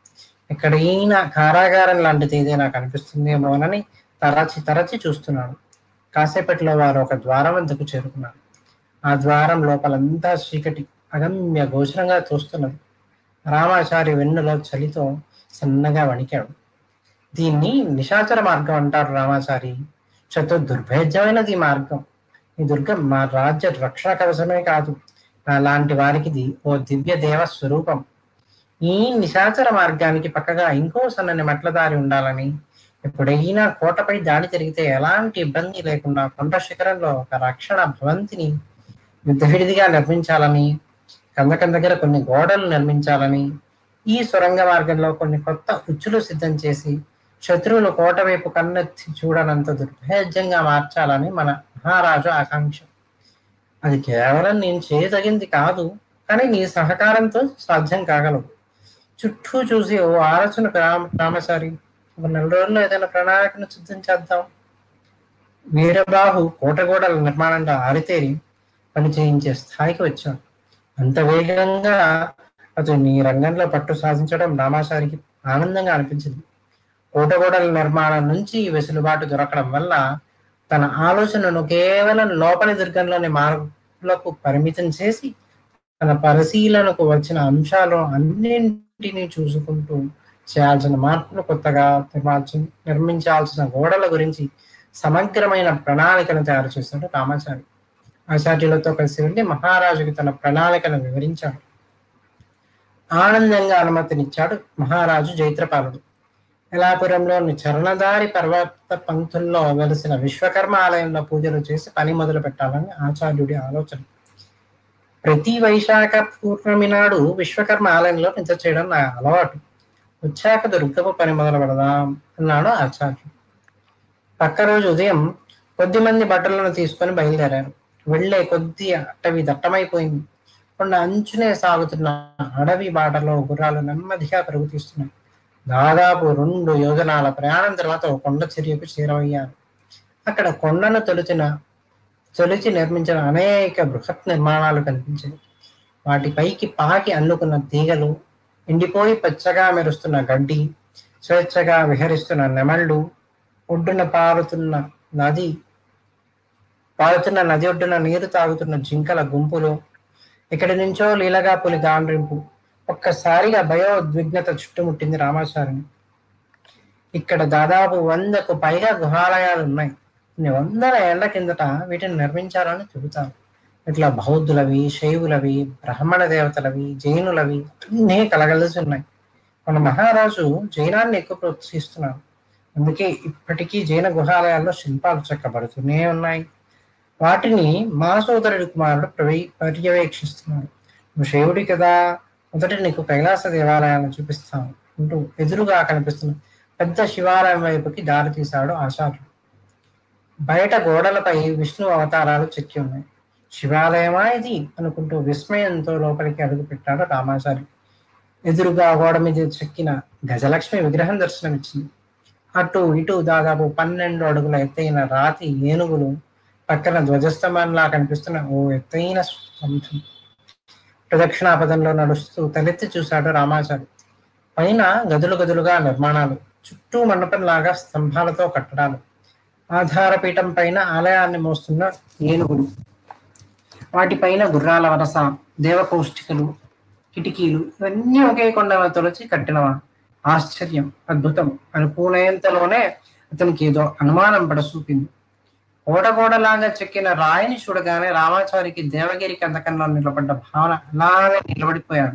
ఎక్కడైనా కారాగారం లాంటిది ఏదైనా కనిపిస్తుందేమోనని తరచి తరచి చూస్తున్నాడు కాసేపట్లో వారు ఒక ద్వారం వద్దకు చేరుకున్నారు ఆ ద్వారం లోపలంతా చీకటి అగమ్య గోచరంగా తోస్తున్నది రామాచారి వెన్నులో చలితో సన్నగా వణికాడు దీన్ని నిశాచర మార్గం అంటారు రామాచారి చతు దుర్భేద్యమైనది ఈ మార్గం ఈ దుర్గం మా రాజ్య రక్షణ కవచమే కాదు నా లాంటి వారికి ఇది ఓ దివ్య దేవ స్వరూపం ఈ నిశాచర మార్గానికి పక్కగా ఇంకో సన్నని మెట్ల దారి ఉండాలని ఎప్పుడైనా కోటపై దాడి జరిగితే ఎలాంటి ఇబ్బంది లేకుండా కొండ శిఖరంలో ఒక రక్షణ భవంతిని యుద్ధ విడిదిగా నిర్మించాలని కందకం దగ్గర కొన్ని గోడలు నిర్మించాలని ఈ సొరంగ మార్గంలో కొన్ని కొత్త ఉచ్చులు సిద్ధం చేసి శత్రువులు కోట వైపు కన్నెత్తి చూడనంత దుర్భేద్యంగా మార్చాలని మన మహారాజు ఆకాంక్ష అది కేవలం నేను చేయదగింది కాదు కానీ నీ సహకారంతో సాధ్యం కాగలవు చుట్టూ చూసి ఓ ఆలోచన రామ రామచారి ఒక నెల రోజుల్లో ఏదైనా ప్రణాళికను సిద్ధం చేద్దాం వీరబాహు కోటగోడల నిర్మాణంలో ఆరితేరి పని చేయించే స్థాయికి వచ్చాడు అంత వేగంగా అతను నీ రంగంలో పట్టు సాధించడం రామాచారికి ఆనందంగా అనిపించింది కోటగోడల నిర్మాణం నుంచి వెసులుబాటు దొరకడం వల్ల తన ఆలోచనను కేవలం లోపలి దుర్గంలోని మార్పులకు పరిమితం చేసి తన పరిశీలనకు వచ్చిన అంశాలు అన్నింటినీ చూసుకుంటూ చేయాల్సిన మార్పులు కొత్తగా నిర్మాల్సి నిర్మించాల్సిన గోడల గురించి సమగ్రమైన ప్రణాళికను తయారు చేశాడు రామాచారి ఆచార్యులతో కలిసి వెళ్ళి మహారాజుకి తన ప్రణాళికను వివరించాడు ఆనందంగా అనుమతినిచ్చాడు మహారాజు జైత్రపాలుడు ఎలాపురంలోని చరణదారి పర్వత పంక్తుల్లో వెలిసిన విశ్వకర్మ ఆలయంలో పూజలు చేసి పని మొదలు పెట్టాలని ఆచార్యుడి ఆలోచన ప్రతి వైశాఖ పూర్ణమి నాడు విశ్వకర్మ ఆలయంలో నిద్ర చేయడం నా అలవాటు వచ్చాక దుర్గపు పని మొదలు పెడదాం అన్నాడు ఆచార్యుడు పక్క రోజు ఉదయం కొద్ది మంది బట్టలను తీసుకొని బయలుదేరారు వెళ్లే కొద్ది అటవి దట్టమైపోయింది కొండ అంచునే సాగుతున్న అడవి బాటలో గుర్రాలు నెమ్మదిగా పెరుగు తీస్తున్నాయి దాదాపు రెండు యోజనాల ప్రయాణం తర్వాత ఒక కొండ చర్యకు చేరవయ్యారు అక్కడ కొండను తొలిచిన తొలిచి నిర్మించిన అనేక బృహత్ నిర్మాణాలు కనిపించాయి వాటి పైకి పాకి అల్లుకున్న తీగలు ఎండిపోయి పచ్చగా మెరుస్తున్న గడ్డి స్వేచ్ఛగా విహరిస్తున్న నెమళ్ళు ఒడ్డున పారుతున్న నది పారుతున్న నది ఒడ్డున నీరు తాగుతున్న జింకల గుంపులు ఇక్కడి నుంచో లీలగా పులి గాండ్రింపు ఒక్కసారిగా భయోద్విగ్నత చుట్టుముట్టింది రామాచారిని ఇక్కడ దాదాపు వందకు పైగా గుహాలయాలు ఉన్నాయి కొన్ని వందల ఏళ్ల కిందట వీటిని నిర్మించారని చెబుతారు ఇట్లా బౌద్ధులవి శైవులవి బ్రాహ్మణ దేవతలవి జైనులవి అన్నీ కలగలిసి ఉన్నాయి మన మహారాజు జైనాన్ని ఎక్కువ ప్రోత్సహిస్తున్నారు అందుకే ఇప్పటికీ జైన గుహాలయాల్లో శిల్పాలు చెక్కబడుతూనే ఉన్నాయి వాటిని మా సోదరుడి కుమారుడు ప్రవే పర్యవేక్షిస్తున్నాడు నువ్వు శివుడి కదా మొదట నీకు కైలాస దేవాలయాలను చూపిస్తాను అంటూ ఎదురుగా కనిపిస్తున్న పెద్ద శివాలయం వైపుకి దారి తీశాడు ఆచార్యుడు బయట గోడలపై విష్ణు అవతారాలు చెక్కి ఉన్నాయి శివాలయమా ఇది అనుకుంటూ విస్మయంతో లోపలికి అడుగు పెట్టాడు రామాచారి ఎదురుగా గోడ మీద చెక్కిన గజలక్ష్మి విగ్రహం దర్శనమిచ్చింది అటు ఇటు దాదాపు పన్నెండు అడుగుల ఎత్తైన రాతి ఏనుగులు పక్కన ధ్వజస్తంభంలా కనిపిస్తున్న ఓ ఎత్తైన స్తంభం ప్రదక్షిణాపదంలో నడుస్తూ తలెత్తి చూశాడు రామాచారి పైన గదులు గదులుగా నిర్మాణాలు చుట్టూ మండపంలాగా స్తంభాలతో కట్టడాలు ఆధారపీఠం పైన ఆలయాన్ని మోస్తున్న ఏనుగులు వాటిపైన గుర్రాల వరస దేవకౌష్టికలు కిటికీలు ఇవన్నీ ఒకే కొండ మీద తొలచి కట్టినవా ఆశ్చర్యం అద్భుతం అనుకునేంతలోనే అతనికి ఏదో అనుమానం పడసూపింది ఓడగోడలాగా చెక్కిన రాయిని చూడగానే రామాచారికి దేవగిరి కందకంలో నిలబడ్డ భావన అలానే నిలబడిపోయాడు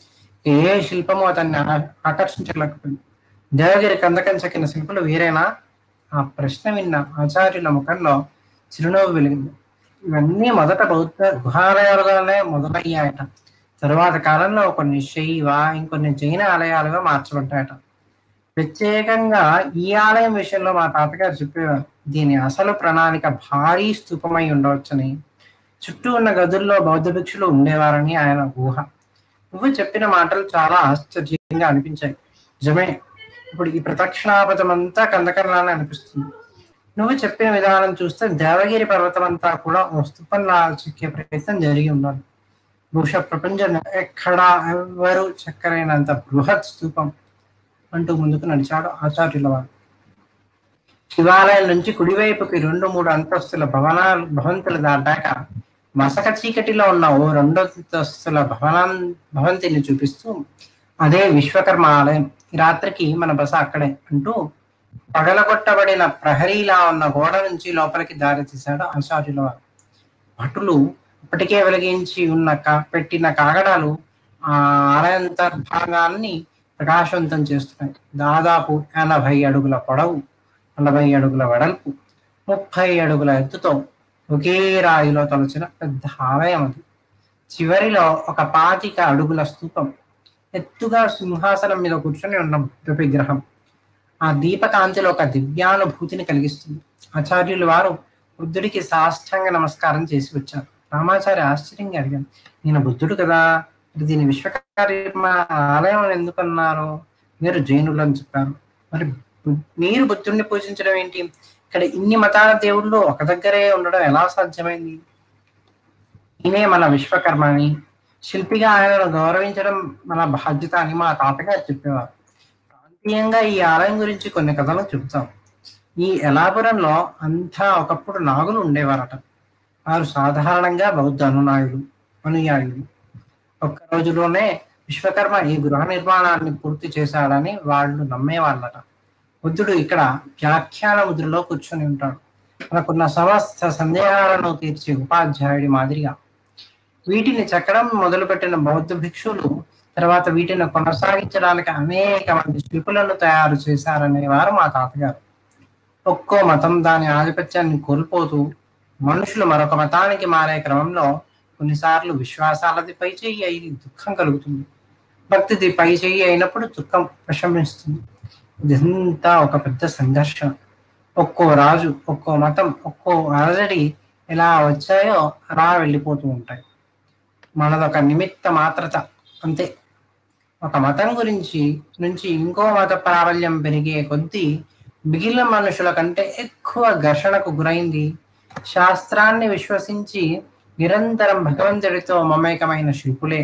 ఏ శిల్పము అతన్ని ఆ- ఆకర్షించలేకపోయింది దేవగిరి కందకం చెక్కిన శిల్పులు వీరేనా ఆ ప్రశ్న విన్న ఆచార్యుల ముఖంలో చిరునవ్వు వెలిగింది ఇవన్నీ మొదట బౌద్ధ గుహాలయాలుగానే మొదలయ్యాయట తరువాత కాలంలో కొన్ని శైవ ఇంకొన్ని జైన ఆలయాలుగా మార్చబడ్డాయట ప్రత్యేకంగా ఈ ఆలయం విషయంలో మా తాతగారు చెప్పేవారు దీని అసలు ప్రణాళిక భారీ స్థూపమై ఉండవచ్చని చుట్టూ ఉన్న గదుల్లో బౌద్ధ భిక్షులు ఉండేవారని ఆయన ఊహ నువ్వు చెప్పిన మాటలు చాలా ఆశ్చర్యంగా అనిపించాయి నిజమే ఇప్పుడు ఈ ప్రదక్షిణాపథం అంతా కందకరలానే అనిపిస్తుంది నువ్వు చెప్పిన విధానం చూస్తే దేవగిరి పర్వతం అంతా కూడా ఓ స్థూపంలా చెక్కే ప్రయత్నం జరిగి ఉండాలి బహుశా ప్రపంచం ఎక్కడా ఎవరు చక్కరైనంత బృహత్ స్థూపం అంటూ ముందుకు నడిచాడు ఆచార్యుల వారు శివాలయం నుంచి కుడివైపుకి రెండు మూడు అంతస్తుల భవనాలు భవంతులు దాటాక మసక చీకటిలో ఉన్న ఓ రెండు అంతస్తుల భవనం భవంతిని చూపిస్తూ అదే విశ్వకర్మ ఆలయం ఈ రాత్రికి మన బస అక్కడే అంటూ పగలగొట్టబడిన ప్రహరీలా ఉన్న గోడ నుంచి లోపలికి దారి తీశాడు ఆచార్యుల వారు భటులు ఇప్పటికే వెలిగించి ఉన్న కా- పెట్టిన కాగడాలు ఆ ఆలయంతర్భాగాన్ని ప్రకాశవంతం చేస్తున్నాయి దాదాపు ఎనభై అడుగుల పొడవు నలభై అడుగుల వెడల్పు ముప్పై అడుగుల ఎత్తుతో ఒకే రాయిలో తొలచిన పెద్ద ఆలయం అది చివరిలో ఒక పాతిక అడుగుల స్తూపం ఎత్తుగా సింహాసనం మీద కూర్చొని ఉన్న బుద్ధ విగ్రహం ఆ దీపకాంతిలో ఒక దివ్యానుభూతిని కలిగిస్తుంది ఆచార్యులు వారు బుద్ధుడికి సాష్టాంగ నమస్కారం చేసి వచ్చారు రామాచారి ఆశ్చర్యంగా అడిగాను నేను బుద్ధుడు కదా మరి దీని విశ్వకర్మ ఆలయం అని ఎందుకు అన్నారు మీరు జైనులు అని చెప్పారు మరి బు- మీరు బుద్ధుడిని పూజించడం ఏంటి ఇక్కడ ఇన్ని మతాల దేవుళ్ళు ఒక దగ్గరే ఉండడం ఎలా సాధ్యమైంది ఈయనే మన విశ్వకర్మ అని శిల్పిగా ఆయనను గౌరవించడం మన బాధ్యత అని మా తాతగారు చెప్పేవారు ప్రాంతీయంగా ఈ ఆలయం గురించి కొన్ని కథలు చెబుతాం ఈ ఎలాపురంలో అంతా ఒకప్పుడు నాగులు ఉండేవారట వారు సాధారణంగా బౌద్ధ అనునాయులు అనుయాయులు ఒక్క రోజులోనే విశ్వకర్మ ఈ గృహ నిర్మాణాన్ని పూర్తి చేశాడని వాళ్ళు నమ్మేవాళ్ళట బుద్ధుడు ఇక్కడ వ్యాఖ్యాన ముద్రలో కూర్చొని ఉంటాడు మనకున్న సమస్త సందేహాలను తీర్చే ఉపాధ్యాయుడి మాదిరిగా వీటిని చెక్కడం మొదలుపెట్టిన బౌద్ధ భిక్షులు తర్వాత వీటిని కొనసాగించడానికి అనేక మంది శిల్పులను తయారు చేశారనేవారు మా తాతగారు ఒక్కో మతం దాని ఆధిపత్యాన్ని కోల్పోతూ మనుషులు మరొక మతానికి మారే క్రమంలో కొన్నిసార్లు విశ్వాసాలది పై చెయ్యి అయి దుఃఖం కలుగుతుంది భక్తిది పై చెయ్యి అయినప్పుడు దుఃఖం ప్రశమిస్తుంది ఇదంతా ఒక పెద్ద సంఘర్షణ ఒక్కో రాజు ఒక్కో మతం ఒక్కో అలజడి ఎలా వచ్చాయో అలా వెళ్ళిపోతూ ఉంటాయి మనదొక నిమిత్త మాత్రత అంతే ఒక మతం గురించి నుంచి ఇంకో మత ప్రాబల్యం పెరిగే కొద్దీ మిగిలిన మనుషుల కంటే ఎక్కువ ఘర్షణకు గురైంది శాస్త్రాన్ని విశ్వసించి నిరంతరం భగవంతుడితో మమేకమైన శిల్పులే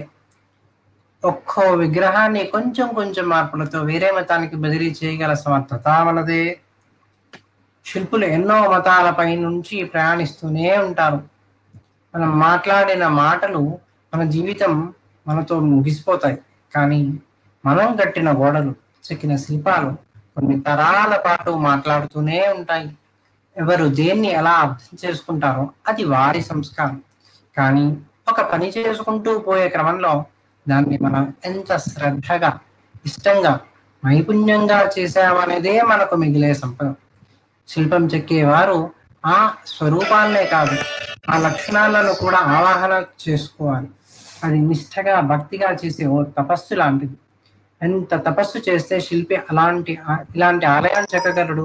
ఒక్కో విగ్రహాన్ని కొంచెం కొంచెం మార్పులతో వేరే మతానికి బదిలీ చేయగల సమర్థత మనదే శిల్పులు ఎన్నో మతాలపై నుంచి ప్రయాణిస్తూనే ఉంటారు మనం మాట్లాడిన మాటలు మన జీవితం మనతో ముగిసిపోతాయి కానీ మనం కట్టిన గోడలు చెక్కిన శిల్పాలు కొన్ని తరాల పాటు మాట్లాడుతూనే ఉంటాయి ఎవరు దేన్ని ఎలా అర్థం చేసుకుంటారో అది వారి సంస్కారం కానీ ఒక పని చేసుకుంటూ పోయే క్రమంలో దాన్ని మనం ఎంత శ్రద్ధగా ఇష్టంగా నైపుణ్యంగా చేసామనేదే మనకు మిగిలే సంపద శిల్పం చెక్కేవారు ఆ స్వరూపాలనే కాదు ఆ లక్షణాలను కూడా ఆవాహన చేసుకోవాలి అది నిష్ఠగా భక్తిగా చేసే ఓ తపస్సు లాంటిది ఎంత తపస్సు చేస్తే శిల్పి అలాంటి ఆ- ఇలాంటి ఆలయం చెక్కగలడు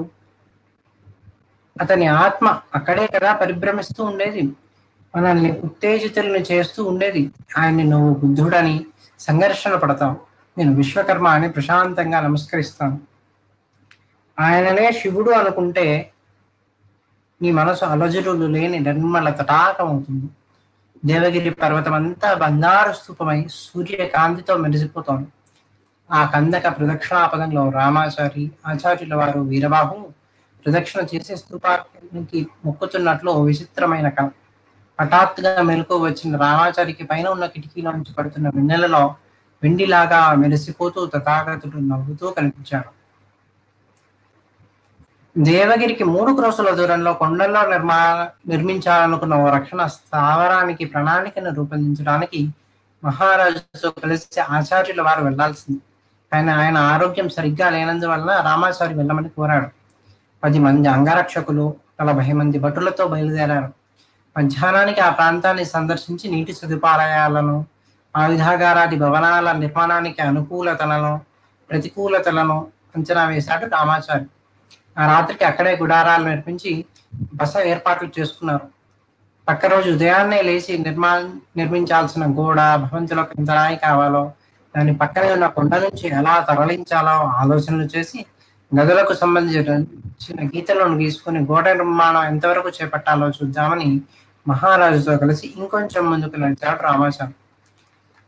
అతని ఆత్మ అక్కడే కదా పరిభ్రమిస్తూ ఉండేది మనల్ని ఉత్తేజితులను చేస్తూ ఉండేది ఆయన్ని నువ్వు బుద్ధుడని సంఘర్షణ పడతావు నేను విశ్వకర్మ అని ప్రశాంతంగా నమస్కరిస్తాను ఆయననే శివుడు అనుకుంటే నీ మనసు అలజడులు లేని నిర్మల తటాకం అవుతుంది దేవగిరి పర్వతం అంతా బంగారు స్తూపమై సూర్యకాంతితో మెరిసిపోతోంది ఆ కందక ప్రదక్షిణాపదంలో రామాచారి ఆచార్యుల వారు వీరబాహు ప్రదక్షిణ చేసే స్తూపానికి మొక్కుతున్నట్లు ఓ విచిత్రమైన కళ హఠాత్తుగా మెలకు వచ్చిన రామాచారికి పైన ఉన్న కిటికీలో నుంచి పడుతున్న వెన్నెలలో వెండిలాగా మెరిసిపోతూ తథాగతుడు నవ్వుతూ కనిపించాడు దేవగిరికి మూడు క్రోసుల దూరంలో కొండల్లో నిర్మా నిర్మించాలనుకున్న ఓ రక్షణ స్థావరానికి ప్రణాళికను రూపొందించడానికి మహారాజుతో కలిసి ఆచార్యుల వారు వెళ్లాల్సింది కానీ ఆయన ఆరోగ్యం సరిగ్గా లేనందువలన రామాచారి వెళ్ళమని కోరాడు పది మంది అంగరక్షకులు నలభై మంది భటులతో బయలుదేరారు మధ్యాహ్నానికి ఆ ప్రాంతాన్ని సందర్శించి నీటి సదుపాయాలను ఆయుధాగారాది భవనాల నిర్మాణానికి అనుకూలతలను ప్రతికూలతలను అంచనా వేశాడు రామాచారి ఆ రాత్రికి అక్కడే గుడారాలు నిర్మించి బస ఏర్పాట్లు చేసుకున్నారు పక్క రోజు ఉదయాన్నే లేచి నిర్మా నిర్మించాల్సిన గోడ భవంతులకు ఎంత రాయి కావాలో దాని పక్కనే ఉన్న కొండ నుంచి ఎలా తరలించాలో ఆలోచనలు చేసి గదులకు సంబంధించిన గీతలను గీసుకుని గోడ నిర్మాణం ఎంతవరకు చేపట్టాలో చూద్దామని మహారాజుతో కలిసి ఇంకొంచెం ముందుకు నడిచాడు రామాచారి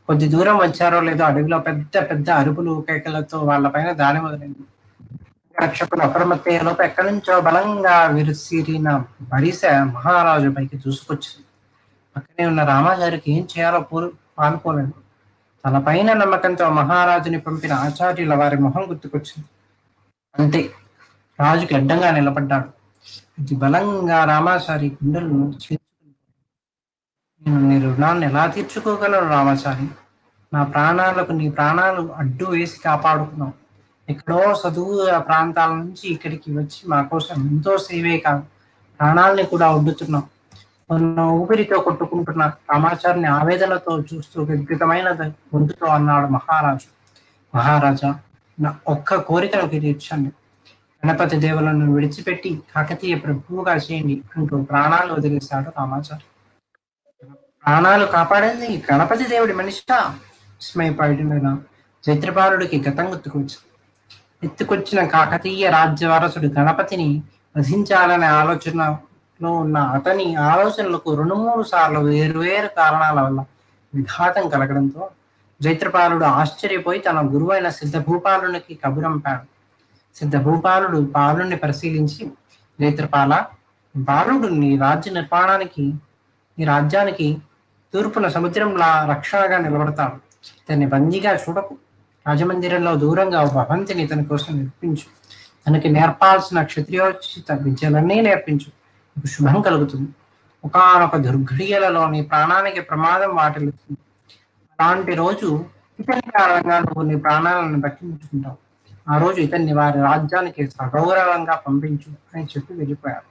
కొద్ది దూరం వచ్చారో లేదో అడవిలో పెద్ద పెద్ద అరుపులు కేకలతో వాళ్ళపైన దాడి మొదలైంది రక్షకులు అప్రమత్తయ్యలోపు ఎక్కడి నుంచో బలంగా విరిసిరిన బడిస మహారాజు పైకి దూసుకొచ్చింది పక్కనే ఉన్న రామాచారికి ఏం చేయాలో పూలు పాల్పోలేదు తన పైన నమ్మకంతో మహారాజుని పంపిన ఆచార్యుల వారి మొహం గుర్తుకొచ్చింది అంతే రాజుకి అడ్డంగా నిలబడ్డాడు ఇది బలంగా రామాచారి గుండెలను చీల్చుకుంది. నేను నీ రుణాన్ని ఎలా తీర్చుకోగలను రామాచారి నా ప్రాణాలకు నీ ప్రాణాలు అడ్డు వేసి కాపాడుకున్నావు ఎక్కడో చదువు ఆ ప్రాంతాల నుంచి ఇక్కడికి వచ్చి మా కోసం ఎంతో సేవే కాదు ప్రాణాలని కూడా ఒడ్డుతున్నాం మొన్న ఊపిరితో కొట్టుకుంటున్న రామాచారిని ఆవేదనతో చూస్తూ విద్యుతమైన గొంతుతో అన్నాడు మహారాజు మహారాజా నా ఒక్క కోరికను తీర్చండి గణపతి దేవులను విడిచిపెట్టి కాకతీయ ప్రభువుగా చేయండి అంటూ ప్రాణాలు వదిలేశాడు రామాచారి ప్రాణాలు కాపాడింది గణపతి దేవుడి మనిషా విస్మయపడిన చైత్రపాలుడికి గతం గుర్తుకొచ్చింది ఎత్తుకొచ్చిన కాకతీయ రాజ్య వారసుడు గణపతిని వధించాలనే ఆలోచనలో ఉన్న అతని ఆలోచనలకు రెండు మూడు సార్లు వేరువేరు కారణాల వల్ల విఘాతం కలగడంతో జైత్రపాలుడు ఆశ్చర్యపోయి తన గురువైన సిద్ధభూపాలునికి కబురంపాడు సిద్ధభూపాలుడు పాలుని పరిశీలించి జైత్రపాల బాలుడు నీ రాజ్య నిర్మాణానికి నీ రాజ్యానికి తూర్పున సముద్రంలా రక్షణగా నిలబడతాడు ఇతన్ని బందీగా చూడకు రాజమందిరంలో దూరంగా ఒక భవంతిని ఇతని కోసం నిర్మించు తనకి నేర్పాల్సిన క్షత్రియోచిత విద్యలన్నీ నేర్పించు నీకు శుభం కలుగుతుంది ఒకనొక దుర్ఘడియలలో నీ ప్రాణానికి ప్రమాదం వాటిల్లుతుంది అలాంటి రోజు ఇతని కారణంగా నువ్వు నీ ప్రాణాలను దక్కించుకుంటావు ఆ రోజు ఇతన్ని వారి రాజ్యానికి సగౌరవంగా పంపించు అని చెప్పి వెళ్ళిపోయాడు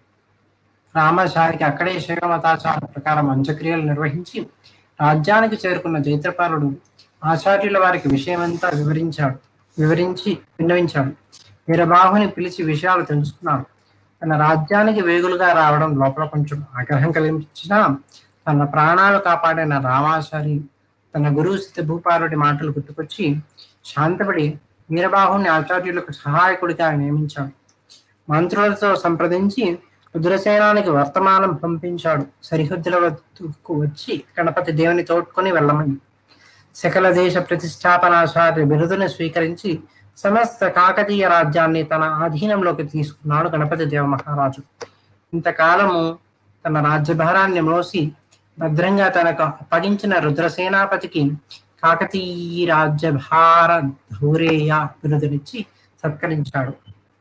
రామాచారికి అక్కడే శైవమతాచార ప్రకారం అంత్యక్రియలు నిర్వహించి రాజ్యానికి చేరుకున్న జైత్రపాలుడు ఆచార్యుల వారికి విషయమంతా వివరించాడు వివరించి విన్నవించాడు వీరబాహుని పిలిచి విషయాలు తెలుసుకున్నాడు తన రాజ్యానికి వేగులుగా రావడం లోపల కొంచెం ఆగ్రహం కలిగించినా తన ప్రాణాలు కాపాడిన రామాచారి తన గురువు సిద్ధభూపాలుడి మాటలు గుర్తుకొచ్చి శాంతపడి వీరబాహుని ఆచార్యులకు సహాయకుడిగా నియమించాడు మంత్రులతో సంప్రదించి రుద్రసేనానికి వర్తమానం పంపించాడు సరిహద్దుల వద్దకు వచ్చి గణపతి దేవుని తోడ్కొని వెళ్ళమని సకల దేశ ప్రతిష్టాపనాచార్య బిరుదుని స్వీకరించి సమస్త కాకతీయ రాజ్యాన్ని తన ఆధీనంలోకి తీసుకున్నాడు గణపతి దేవ మహారాజు ఇంతకాలము తన రాజ్యభారాన్ని మోసి భద్రంగా తనకు అప్పగించిన రుద్రసేనాపతికి కాకతీయ రాజ్యభార ధౌరేయ బిరుదునిచ్చి సత్కరించాడు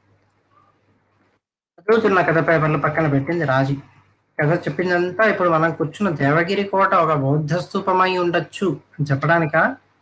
చదువుతున్న కథ పేపర్లు పక్కన పెట్టింది రాజీ కథ చెప్పిందంతా ఇప్పుడు మనం కూర్చున్న దేవగిరి కోట ఒక బౌద్ధ స్తూపమై ఉండొచ్చు అని చెప్పడానిక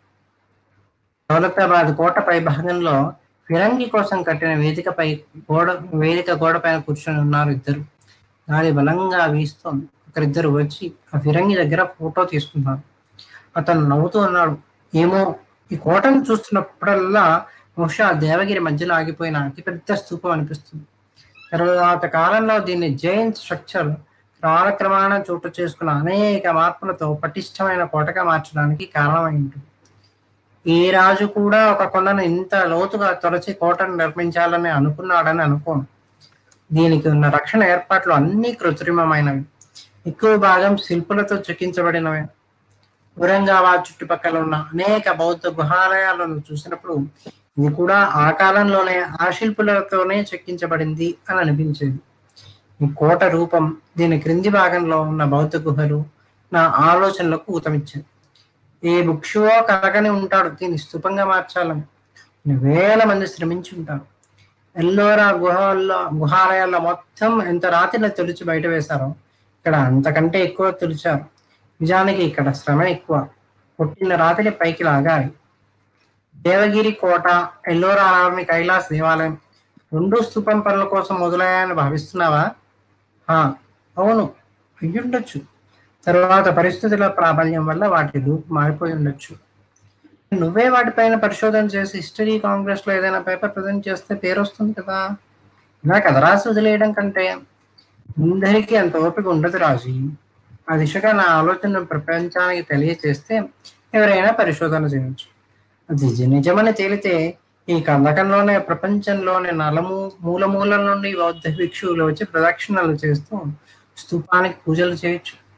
దౌలతాబాద్ కోట పై భాగంలో ఫిరంగి కోసం కట్టిన వేదికపై గోడ వేదిక గోడ పైన కూర్చొని ఉన్నారు ఇద్దరు గాలి బలంగా వీస్తోంది ఒకరిద్దరు వచ్చి ఆ ఫిరంగి దగ్గర ఫోటో తీసుకున్నారు అతను నవ్వుతూ ఉన్నాడు ఏమో ఈ కోటను చూస్తున్నప్పుడల్లా బహుశా దేవగిరి మధ్యలో ఆగిపోయిన అతిపెద్ద స్తూపం అనిపిస్తుంది తర్వాత కాలంలో దీన్ని జైన్ స్ట్రక్చర్ కాలక్రమాన చోటు చేసుకున్న అనేక మార్పులతో పటిష్టమైన కోటగా మార్చడానికి కారణమై ఉంటుంది ఏ రాజు కూడా ఒక కొండను ఇంత లోతుగా తొలచి కోటను నిర్మించాలని అనుకున్నాడని అనుకోను దీనికి ఉన్న రక్షణ ఏర్పాట్లు అన్ని కృత్రిమమైనవి ఎక్కువ భాగం శిల్పులతో చెక్కించబడినవే ఔరంగాబాద్ చుట్టుపక్కల ఉన్న అనేక బౌద్ధ గుహాలయాలను చూసినప్పుడు ఇది కూడా ఆ కాలంలోనే ఆ శిల్పులతోనే చెక్కించబడింది అని అనిపించేది ఈ కోట రూపం దీని క్రింది భాగంలో ఉన్న బౌద్ధ గుహలు నా ఆలోచనలకు ఊతమిచ్చింది ఏ బుక్షువో కలగని ఉంటాడు దీన్ని స్థూపంగా మార్చాలని కొన్ని వేల మంది శ్రమించి ఉంటారు ఎల్లోరా గుహల్లో గుహాలయాల్లో మొత్తం ఎంత రాత్రిని తొలిచి బయట వేశారో ఇక్కడ అంతకంటే ఎక్కువ తొలిచారు నిజానికి ఇక్కడ శ్రమ ఎక్కువ పుట్టిన రాత్రి పైకి లాగాలి దేవగిరి కోట ఎల్లోరా అరణ్య కైలాస్ దేవాలయం రెండు స్థూపం పనుల కోసం మొదలయ్యాయని భావిస్తున్నావా ఆ, అవును అయ్యుండొచ్చు తర్వాత పరిస్థితుల ప్రాబల్యం వల్ల వాటి రూపు మారిపోయి ఉండొచ్చు నువ్వే వాటిపైన పరిశోధన చేసి హిస్టరీ కాంగ్రెస్ లో ఏదైనా పేపర్ ప్రజెంట్ చేస్తే పేరు వస్తుంది కదా ఇలా కథ రాసి వదిలేయడం కంటే అందరికీ అంత ఓపిక ఉండదు రాజీ ఆ దిశగా నా ఆలోచన ప్రపంచానికి తెలియచేస్తే ఎవరైనా పరిశోధన చేయొచ్చు అది నిజ- నిజమని తేలితే ఈ కందకంలోనే ప్రపంచంలోని నలము మూల మూలల నుండి బౌద్ధ భిక్షువులు వచ్చి ప్రదక్షిణలు చేస్తూ స్తూపానికి పూజలు చేయొచ్చు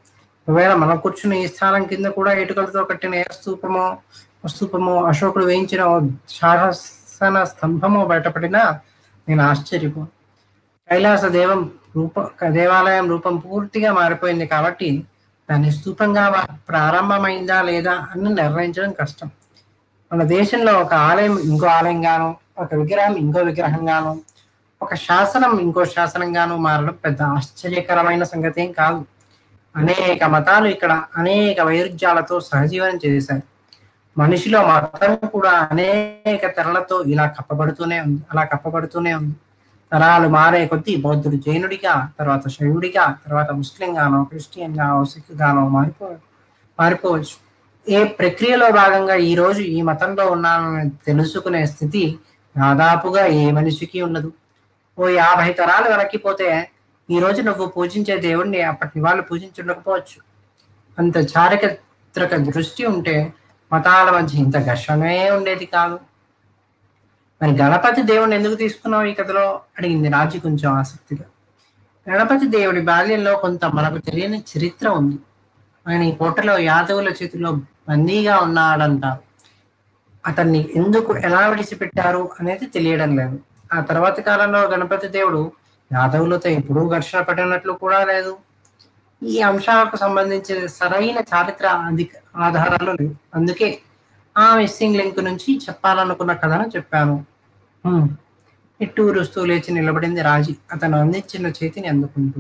ఒకవేళ మనం కూర్చున్న ఈ స్థానం కింద కూడా ఇటుకలతో కట్టిన ఏ స్తూపమో స్తూపమో అశోకుడు వేయించిన ఓ శాసన స్తంభమో బయటపడినా నేను ఆశ్చర్యపో కైలాస దేవం రూప దేవాలయం రూపం పూర్తిగా మారిపోయింది కాబట్టి దాని స్తూపంగా మా- ప్రారంభమైందా లేదా అని నిర్ణయించడం కష్టం మన దేశంలో ఒక ఆలయం ఇంకో ఆలయంగాను ఒక విగ్రహం ఇంకో విగ్రహంగాను ఒక శాసనం ఇంకో శాసనంగాను మారడం పెద్ద ఆశ్చర్యకరమైన సంగతి ఏం కాదు అనేక మతాలు ఇక్కడ అనేక వైరుధ్యాలతో సహజీవనం చేశాయి మనిషిలో మతం కూడా అనేక తెరలతో ఇలా కప్పబడుతూనే ఉంది అలా కప్పబడుతూనే ఉంది తరాలు మారే కొద్దీ బౌద్ధుడు జైనుడిగా తర్వాత శైవుడిగా తర్వాత ముస్లిం గానో క్రిస్టియన్ గానో సిక్ గానో మారిపో మారిపోవచ్చు ఏ ప్రక్రియలో భాగంగా ఈ రోజు ఈ మతంలో ఉన్నానని తెలుసుకునే స్థితి దాదాపుగా ఏ మనిషికి ఉండదు ఓ యాభై తరాలు వెనక్కిపోతే ఈ రోజు నువ్వు పూజించే దేవుణ్ణి అప్పటి వాళ్ళు పూజించుండకపోవచ్చు అంత చారిత్రక దృష్టి ఉంటే మతాల మధ్య ఇంత ఘర్షణే ఉండేది కాదు మరి గణపతి దేవుణ్ణి ఎందుకు తీసుకున్నావు ఈ కథలో అడిగింది రాజు కొంచెం ఆసక్తిగా గణపతి దేవుడి బాల్యంలో కొంత మనకు తెలియని చరిత్ర ఉంది ఆయన ఈ కోటలో యాదవుల చేతిలో బందీగా ఉన్నాడంటారు అతన్ని ఎందుకు ఎలా విడిచిపెట్టారు అనేది తెలియడం లేదు ఆ తర్వాతి కాలంలో గణపతి దేవుడు యాదవులతో ఎప్పుడూ ఘర్షణ పడినట్లు కూడా లేదు ఈ అంశాలకు సంబంధించిన సరైన చారిత్ర అధిక ఆధారాలు లేవు అందుకే ఆ మిస్సింగ్ లింక్ నుంచి చెప్పాలనుకున్న కథను చెప్పాను హ్మ్. నిట్టూరుస్తూ లేచి నిలబడింది రాజీ అతను అందించిన చేతిని అందుకుంటూ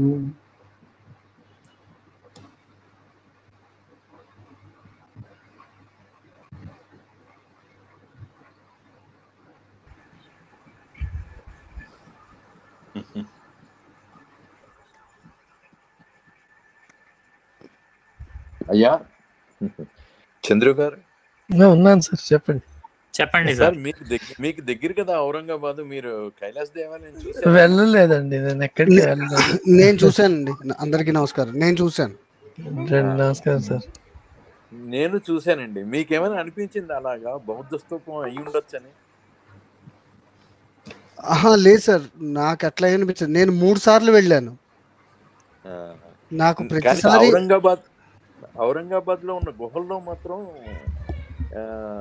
అయ్యా చంద్రు గారు ఆ, ఉన్నాను సార్ చెప్పండి చెప్పండి సార్ సార్ మీకు దగ్గర మీకు దగ్గర కదా ఔరంగాబాద్ మీరు కైలాస్ దేవాలయం చూసారు వెళ్ళలేదండి నేను ఎక్కడికి వెళ్ళలేదు నేను చూశానండి అందరికీ నమస్కారం నేను చూశాను రెండు నమస్కారం సార్ నేను చూశానండి మీకేమైనా అనిపించింది అలాగా బౌద్ధ స్తూపం అయి ఉండొచ్చని ఆహా లేదు సార్ నాకు అట్లా అనిపించదు నేను మూడు సార్లు వెళ్ళాను ఆ, నాకు కానీ ప్రతిసారి ఔరంగాబాద్ ఔరంగాబాద్ లో ఉన్న గుహల్లో మాత్రం ఆ,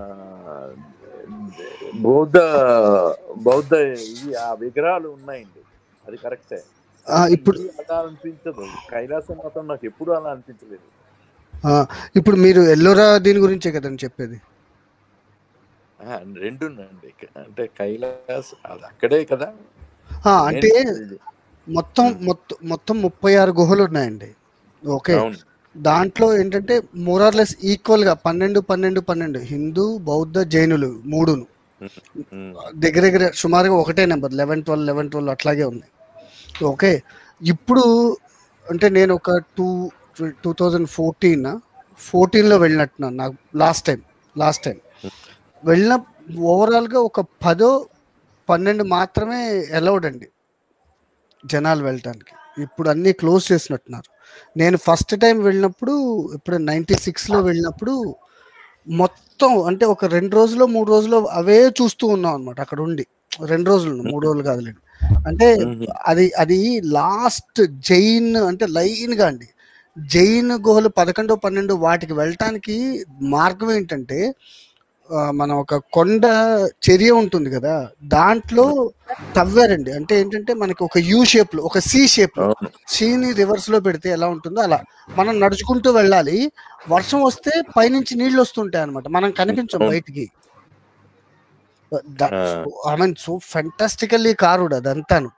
బౌద్ధ బౌద్ధ ఇవి ఆ విగ్రహాలు ఉన్నాయండి అది కరెక్టే ఆ, ఇప్పుడు ఇది అలా అనిపించదు కైలాసం మాత్రం నాకు ఎప్పుడు అలా అనిపించలేదు ఆ, ఇప్పుడు మీరు ఎల్లోరా దీని గురించే కదండి చెప్పేది ఆ, రెండు ఉన్నాయండి అంటే కైలాస్ అది అక్కడే కదా ఆ, అంటే నేను- ఇది. మొత్తం మొత్తం మొత్తం ముప్పై ఆరు గుహలు ఉన్నాయండి ఓకే అవును దాంట్లో ఏంటంటే మోరార్లెస్ ఈక్వల్ గా పన్నెండు పన్నెండు పన్నెండు హిందూ బౌద్ధ జైనులు మూడును ఉమ్, దగ్గర దగ్గర సుమారుగా ఒకటే number eleven twelve eleven twelve అట్లాగే ఉన్నాయి ఓకే ఇప్పుడు అంటే నేను ఒక టూ టూ థౌజండ్ ఫోర్టీన్ ఫోర్టీన్లో వెళ్ళినట్టున్నాను నాకు లాస్ట్ టైం లాస్ట్ టైం వెళ్ళిన ఓవరాల్గా ఒక పదో పన్నెండు మాత్రమే అలౌడ్ అండి జనాలు వెళ్ళటానికి ఇప్పుడు అన్నీ క్లోజ్ చేసినట్టున్నారు నేను ఫస్ట్ టైం వెళ్ళినప్పుడు ఇప్పుడు నైంటీ సిక్స్లో వెళ్ళినప్పుడు మొత్తం అంటే ఒక రెండు రోజులు మూడు రోజులు అవే చూస్తూ ఉన్నాం అనమాట అక్కడ ఉండి రెండు రోజులు మూడు రోజులు కాదులేండి అంటే ఉమ్, అది అది లాస్ట్ జైన్ అంటే లైన్ గా అండి జైన్ గుహలు పదకొండు పన్నెండు వాటికి వెళ్ళటానికి మార్గం ఏంటంటే ఆ, మన ఒక కొండ చర్య ఉంటుంది కదా దాంట్లో తవ్వారండి అంటే ఏంటంటే మనకి ఒక యూ షేప్ లో ఒక సి షేప్ లో అవును సీని రివర్స్ లో పెడితే ఎలా ఉంటుందో అలా మనం నడుచుకుంటూ వెళ్ళాలి వర్షం వస్తే పైనుంచి నీళ్లు వస్తుంటాయి అనమాట మనం కనిపించం అవును. బయటికి ఆ. ఐ మీన్ సో ఫెంటాస్టికల్లీ కారుడు అదంతాను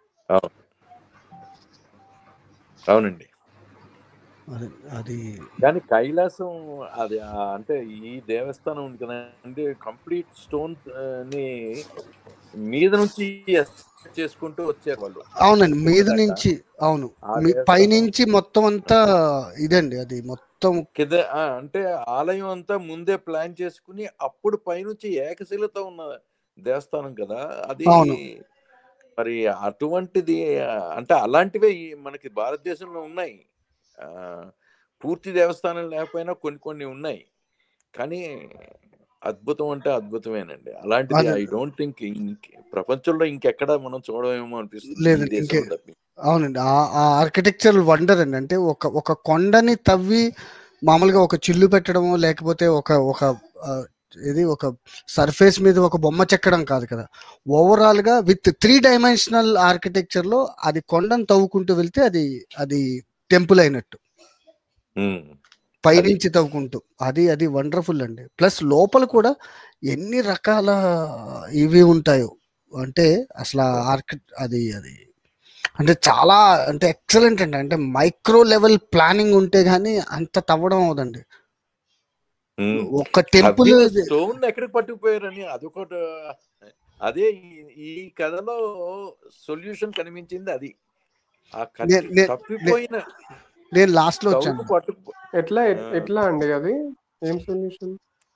అవునండి అది అది కానీ కైలాసం అది ఆ అంటే ఈ దేవస్థానం ఉంది కదా అంటే కంప్లీట్ స్టోన్ ని మీద నుంచి escalate చేసుకుంటూ వచ్చారు వాళ్ళు అవునండి మీద నుంచి అవును ఆ మీ దేవస్థానం- పైనుంచి మొత్తం అంతా ఇదండి అది మొత్తం కింద ఆ, అంటే ఆలయం అంతా ముందే ప్లాన్ చేసుకుని అప్పుడు పైనుంచి ఏకశిలతో ఉన్న దేవస్థానం కదా అది అవును. మరి అటువంటిది ఆ, అంటే అలాంటివే ఈ మనకి భారతదేశంలో ఉన్నాయి ఆ, పూర్తి దేవస్థానం లేకపోయినా కొన్ని కొన్ని ఉన్నాయి కానీ అద్భుతం అంటే అద్భుతమేనండి అలాంటిది అదే. ఐ డోంట్ థింక్ ప్రపంచంలో ఇంకెక్కడ మనం చూడమేమో అనిపిస్తుంది ఈ లేదండి, దేశంలో ఇంకే- తప్పి. అవునండి ఆ ఆర్కిటెక్చరల్ వండర్ అండి అంటే ఒక ఒక కొండని తవ్వి మామూలుగా ఒక చిల్లు పెట్టడము లేకపోతే ఒక ఒక ఆ, ఇది ఒక సర్ఫేస్ మీద ఒక బొమ్మ చెక్కడం కాదు కదా ఓవరాల్ గా విత్ త్రీ డైమెన్షనల్ ఆర్కిటెక్చర్ లో అది కొండను తవ్వుకుంటూ వెళ్తే అది అది టెంపుల్ అయినట్టు ఉమ్. పైనుంచి తవ్వుకుంటూ అది అది వండర్ఫుల్ అండి ప్లస్ లోపల కూడా ఎన్ని రకాల ఇవి ఉంటాయో అంటే అసలు ఆర్కి అది అది అంటే చాలా అంటే ఎక్సలెంట్ అండి అంటే మైక్రో లెవెల్ ప్లానింగ్ ఉంటే గానీ అంత తవ్వడం అవదండి ఉమ్. ఒక టెంపుల్ స్టోన్ ఎక్కడికి పట్టుకుపోయారని అదొకటి అదే ఈ- ఈ కథలో సొల్యూషన్ కనిపించింది అది ఆ కత్తి నే- నే- తప్పిపోయిన నేను లాస్ట్ లో స్టవ్ వచ్చాను పట్టుకు ఎట్లా ఎట్- ఎట్లా అండి అది ఏం సొల్యూషన్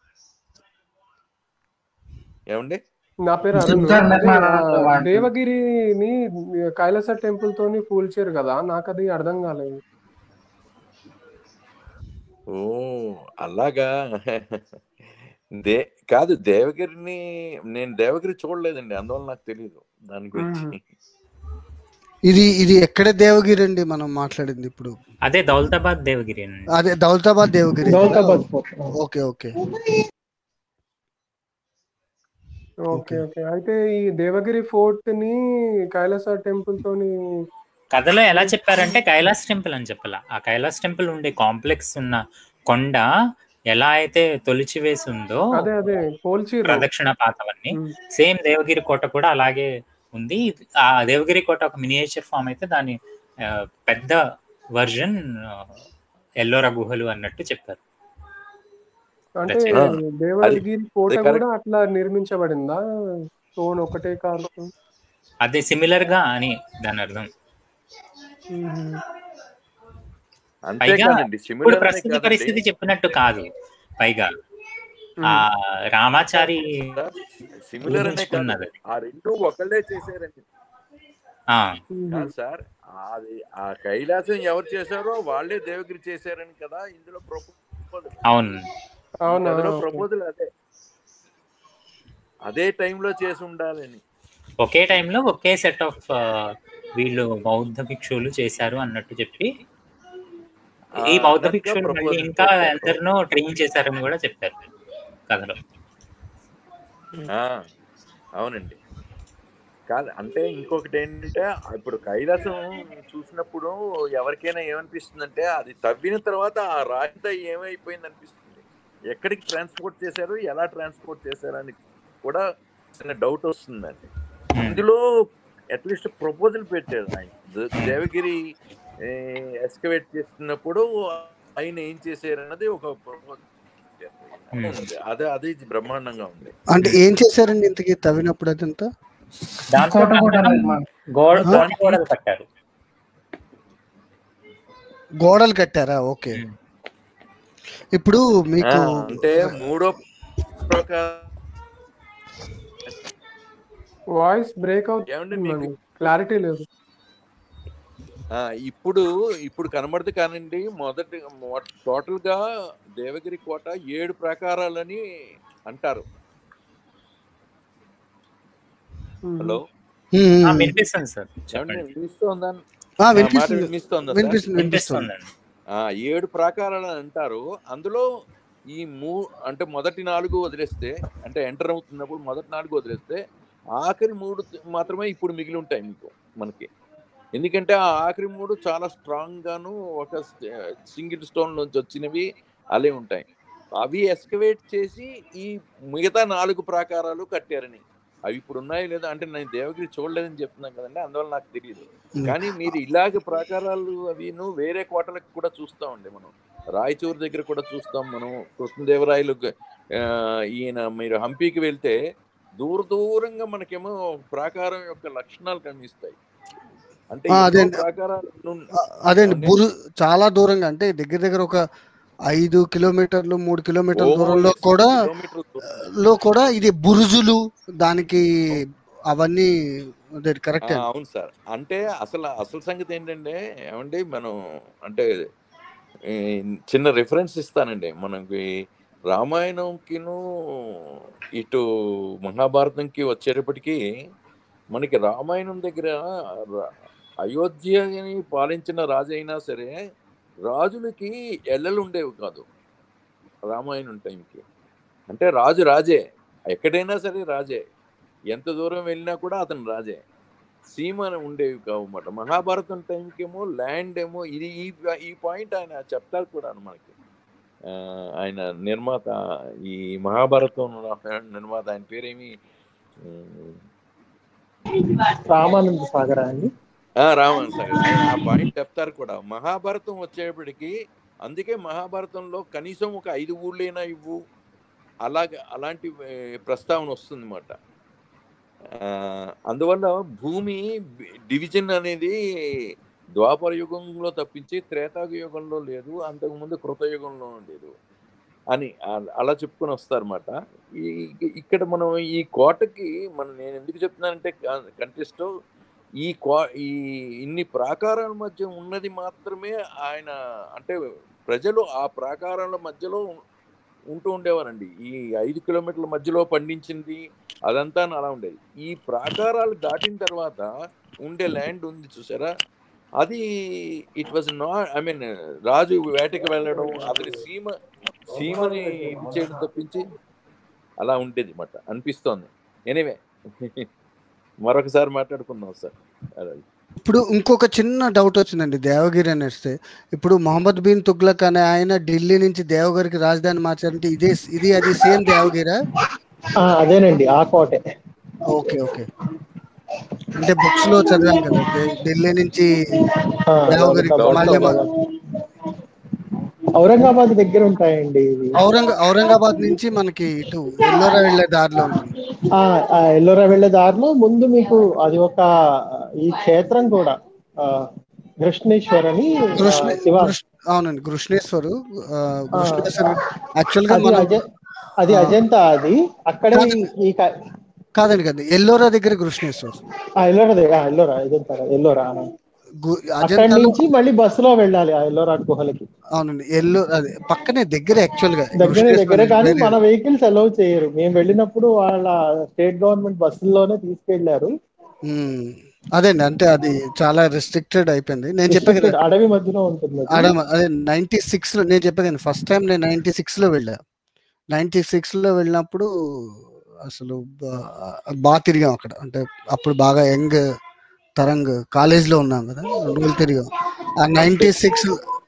ఏమండి నా పేరు అరుణ్ దుర్గా అదే, నిర్మాణంలో ఆ, వాటి- దేవగిరిని కైలాస టెంపుల్ తోని పూల్చారు కదా నాకు అది అర్థం కాలేదు ఓ అలాగా దే కాదు దేవగిరిని నేను దేవగిరి చూడలేదండి అందువల్ల నాకు తెలియదు దాని గురించి ఇది ఇది ఎక్కడ దేవగిరి అండి మనం మాట్లాడింది ఇప్పుడు అదే దౌలతాబాద్ దేవగిరి అండి అదే Daulatabad Devagiri Daulatabad fort okay okay okay okay అయితే ఈ దేవగిరి ఫోర్ట్ ని కైలాస టెంపుల్ తోని కథలో ఎలా చెప్పారంటే కైలాస్ టెంపుల్ అని చెప్పాల ఆ కైలాస్ టెంపుల్ ఉండే కాంప్లెక్స్ ఉన్న కొండ ఎలా అయితే తొలిచివేసి ఉందో అదే అదే పోల్చిర్రు ప్రదక్షిణ పాతవన్నీ ఉమ్. సేమ్ దేవగిరి కోట కూడా అలాగే ఉంది ఆ దేవగిరి కోట ఒక మినియేచర్ ఫామ్ అయితే దాని ఆ, పెద్ద వర్జన్ ఎల్లోరా గుహలు అన్నట్టు చెప్పారు అంటే ఆ, దేవగిరి కోట అది correct. కూడా అట్లా నిర్మించబడిందా స్టోన్ ఒకటే కాదు అదే సిమిలర్ గా అని దాని అర్థం అంతేకాదండి ఇప్పుడు సిమిలర్ ప్రస్తుత పరిస్థితి చెప్పినట్టు కాదు పైగా ఆ రామాచారి సిమిలర్ అనే కాదు ఊహించుకున్నది. ఆ రెండు ఒకళ్ళే చేశారండి ఆ కాదు సార్ అది ఆ కైలాసం ఎవరు చేశారో వాళ్ళే దేవగిరి చేశారని కదా ఇందులో ప్రపోజల్ అవును అవునా అందులో ప్రపోజల్ అదే అదే టైంలో చేసి ఉండాలని ఒకే టైంలో ఒకే సెట్ ఆఫ్ వీళ్ళు బౌద్ధ భిక్షువులు చేశారు అన్నట్టు చెప్పి ఈ ఆ, బౌద్ధ అన్నట్టుగా భిక్షువులు మళ్ళీ proposal ఇంకా చేశారు. ఎందరినో ట్రైన్ చేశారని కూడా చెప్పారు కథలో ఆ, అవునండి కాదు అంటే ఇంకొకటి ఏంటంటే ఇప్పుడు కైలాసం చూసినప్పుడు ఎవరికైనా ఏమనిపిస్తుందంటే అది తవ్విన తర్వాత ఆ రాయిత ఏమైపోయింది అనిపిస్తుంది ఎక్కడికి ట్రాన్స్పోర్ట్ చేశారు ఎలా ట్రాన్స్పోర్ట్ చేశారు అని కూడా చిన్న డౌట్ వస్తుందండి ఇందులో అట్లీస్ట్ ప్రపోజల్ పెట్టారు ఆయన ద- దేవగిరి ఎస్కవేట్ చేస్తున్నప్పుడు ఆయన ఏం చేశారు అన్నది ఒక ప్రపోజల్ ఉంది అదే అది బ్రహ్మాండంగా ఉంది అంటే ఏం చేశారండి ఇంతకీ తవ్వినప్పుడు అదంతా దాంతో కోట కూడా పాటు నిర్మాణం గోడ ఆ? కోట గోడలు కట్టారు గోడలు కట్టారా ఓకే ఇప్పుడు ఆ, మీకు అంటే మూడో ప్రకారం వాయిస్ బ్రేక్ ఏమండి మీకు అవుతుంది క్లారిటీ లేదు ఆ, ఇప్పుడు ఇప్పుడు కనబడదు కానండి మొదటి టోటల్ గా దేవగిరి కోట ఏడు ప్రకారాలని అంటారు హలో ఉమ్, ఆ, ఉమ్. వినిపిస్తుంది సార్ ఏమండి చెప్పండి వినిపిస్తోందా ఆ, నా మాట వినిపిస్తుంది వినిపిస్తోందా సార్? వినిపిస్తుంది వినిపిస్తుంది వినిపిస్తుందండి ఆ, ఏడు ప్రాకారాలు అని అంటారు అందులో ఈ మూ అంటే మొదటి నాలుగు వదిలేస్తే అంటే ఎంటర్ అవుతున్నప్పుడు మొదటి నాలుగు వదిలేస్తే ఆఖరి మూడు మాత్రమే ఇప్పుడు మిగిలి ఉంటాయి మీకు మనకి ఎందుకంటే ఆ ఆఖరి మూడు చాలా స్ట్రాంగ్ గాను ఒక సింగిల్ స్టోన్ నుంచి వచ్చినవి అలే ఉంటాయి అవి ఎస్కవేట్ చేసి ఈ మిగతా నాలుగు ప్రాకారాలు కట్టారని అవి ఇప్పుడు ఉన్నాయో లేదో అంటే నేను దేవగిరి చూడలేదని చెప్తున్నాను కదండి అందువల్ల నాకు తెలియదు కానీ మీరు ఇలాగ ప్రాకారాలు అవిను వేరే కోటలకు కూడా చూస్తామండి మనం రాయచూరు దగ్గర కూడా చూస్తాం మనం కృష్ణదేవరాయలు ఆ, ఈయన మీరు హంపీకి వెళ్తే దూర దూరంగా మనకేమో ప్రాకారం యొక్క లక్షణాలు కనిపిస్తాయి అంటే ఆ, ఎన్నో అదే. ప్రాకారాలు ఉన్- ఆ, అదేండి ఏమండి? బురు చాలా దూరంగా అంటే దగ్గర దగ్గర ఒక ఐదు కిలోమీటర్లు మూడు కిలోమీటర్ల ఓ, దూరంలో yes, కూడా కిలోమీటర్ల దూరం. లో కూడా ఇది బురుజులు దానికి అవన్నీ అదే కరెక్ట్ ఆ, అవును సార్ అంటే అసలు అసలు సంగతి ఏంటంటే ఏమండి మనం అంటే ఈ చిన్న రిఫరెన్స్ ఇస్తానండి మనకి రామాయణంకిను ఇటు మహాభారతంకి వచ్చేటప్పటికి మనకి రామాయణం దగ్గర ర- అయోధ్యని పాలించిన రాజు అయినా సరే రాజులకి ఎల్లలు ఉండేవి కాదు రామాయణం టైంకి అంటే రాజు రాజే ఎక్కడైనా సరే రాజే ఎంత దూరం వెళ్ళినా కూడా అతను రాజే సీమ ఉండేవి కావు అన్నమాట మహాభారతం టైంకి ఏమో ల్యాండ్ ఏమో ఇది ఈ ఈ పాయింట్ ఆయన చెప్తారు కూడా మనకి ఆ, ఆయన నిర్మాత ఈ మహాభారతం నిర్మాత ఆయన పేరేమి ఉమ్, రామానంద సాగరా అండి ఆ, రామన్ సార్ ఆయన ఆ పాయింట్ చెప్తారు కూడా మహాభారతం వచ్చేప్పటికి అందుకే మహాభారతంలో కనీసం ఒక ఐదు ఊళ్ళైనా ఇవ్వు అలాగే అలాంటి ఏ, ప్రస్తావన వస్తుంది అన్నమాట అందువల్ల భూమి డివిజన్ అనేది ద్వాపర యుగంలో తప్పించి త్రేతాగ యుగంలో లేదు అంతకుముందు కృతయుగంలో లేదు అని ఆ- అలా చెప్పుకొని వస్తారన్నమాట ఈ ఇక్కడ మనం ఈ కోటకి మనం నేను ఎందుకు చెప్తున్నానంటే కంటెస్ట్ ఈ కో ఈ ఇన్ని ప్రాకారాల మధ్య ఉన్నది మాత్రమే ఆయన అంటే ప్రజలు ఆ ప్రాకారాల మధ్యలో ఉం- ఉంటూ ఉండేవారండి ఈ ఐదు కిలోమీటర్ల మధ్యలో పండించింది అదంతా అలా ఉండేది ఈ ప్రాకారాలు దాటిన తర్వాత ఉండే ల్యాండ్ ఉంది చూసారా అది it was not I mean రాజు వేటకి వెళ్ళడం అతని సీమ సీమని ఇది చేయడం తప్పించి అలా ఉండేది అన్నమాట అనిపిస్తోంది ఎనీవే మరొకసారి మాట్లాడుకుందాం సార్ అదే ఇప్పుడు ఇంకొక చిన్న డౌట్ వచ్చిందండి దేవగిరి అని వస్తే ఇప్పుడు మొహమ్మద్ బిన్ తుగ్లక్ అనే ఆయన ఢిల్లీ నుంచి దేవగిరికి రాజధాని మార్చారంటే ఇదే ఇది అది సేమ్ దేవగిరా ఆ, అదేనండి ఆ కోటే ఓకే ఓకే అంటే బుక్స్ లో చదివాం కదా ఢి- ఢిల్లీ నుంచి ఆ, దేవగిరికి మళ్ళీ మా- ఔరంగాబాద్ దగ్గర ఉంటాయండి ఇవి ఔరంగ ఔరంగాబాద్ నుంచి మనకి ఇటు ఎల్లోరా వెళ్ళే దారిలో ఉంటుంది ఆ ఆ ఎల్లోరా వెళ్ళే దారిలో ముందు మీకు అది ఒక ఈ క్షేత్రం కూడా ఆ, కృష్ణేశ్వర్ అని ఆ, కృష్ణ శివ కృష్ణ- అవునండి కృష్ణేశ్వరు ఆ, కృష్ణేశ్వరు యాక్చువల్ గా అది మనం అజ అది అజంతా అది అక్కడే ఈ- ఈ క- కాదండి కాదు ఎల్లోరా దగ్గర కృష్ణేశ్వర్ ఆ ఎల్లోరా దగ్గర ఆ, ఎల్లోరా అజంతా కాదు, ఎల్లోరా ఆ. గు- అక్కడి అజంతాలో నుంచి మళ్ళీ బస్సులో వెళ్ళాలి ఆ ఎల్లోరా గుహలకి అవునండి ఎల్లో అదే పక్కనే దగ్గర యాక్చువల్ గా దగ్గరే కృష్ణేశ్వరం దగ్గరే కానీ వేరే- మన వెహికల్స్ అలౌ చేయరు మేము వెళ్ళినప్పుడు వాళ్ళ స్టేట్ గవర్నమెంట్ బస్సుల్లోనే తీసుకెళ్లారు ఉమ్, అదేండి అంటే అది చాలా రెస్ట్రిక్టెడ్ అయిపోయింది నేను చెప్పాను కదా అడవి మధ్యలో ఉంటుంది అది. ఆడ అదే నైన్టీ సిక్స్ లో నేను చెప్పాను ఫస్ట్ టైం నేను నైన్టీ సిక్స్ లో వెళ్ళా నైన్టీ సిక్స్ లో వెళ్ళినప్పుడు అసలు బా- బాగా తిరిగాం అక్కడ అంటే అప్పుడు బాగా యంగ్ తరంగ్ కాలేజ్ లో ఉన్నాం కదా రెండు రోజులు తిరిగాం ఆ నైన్టీ సిక్స్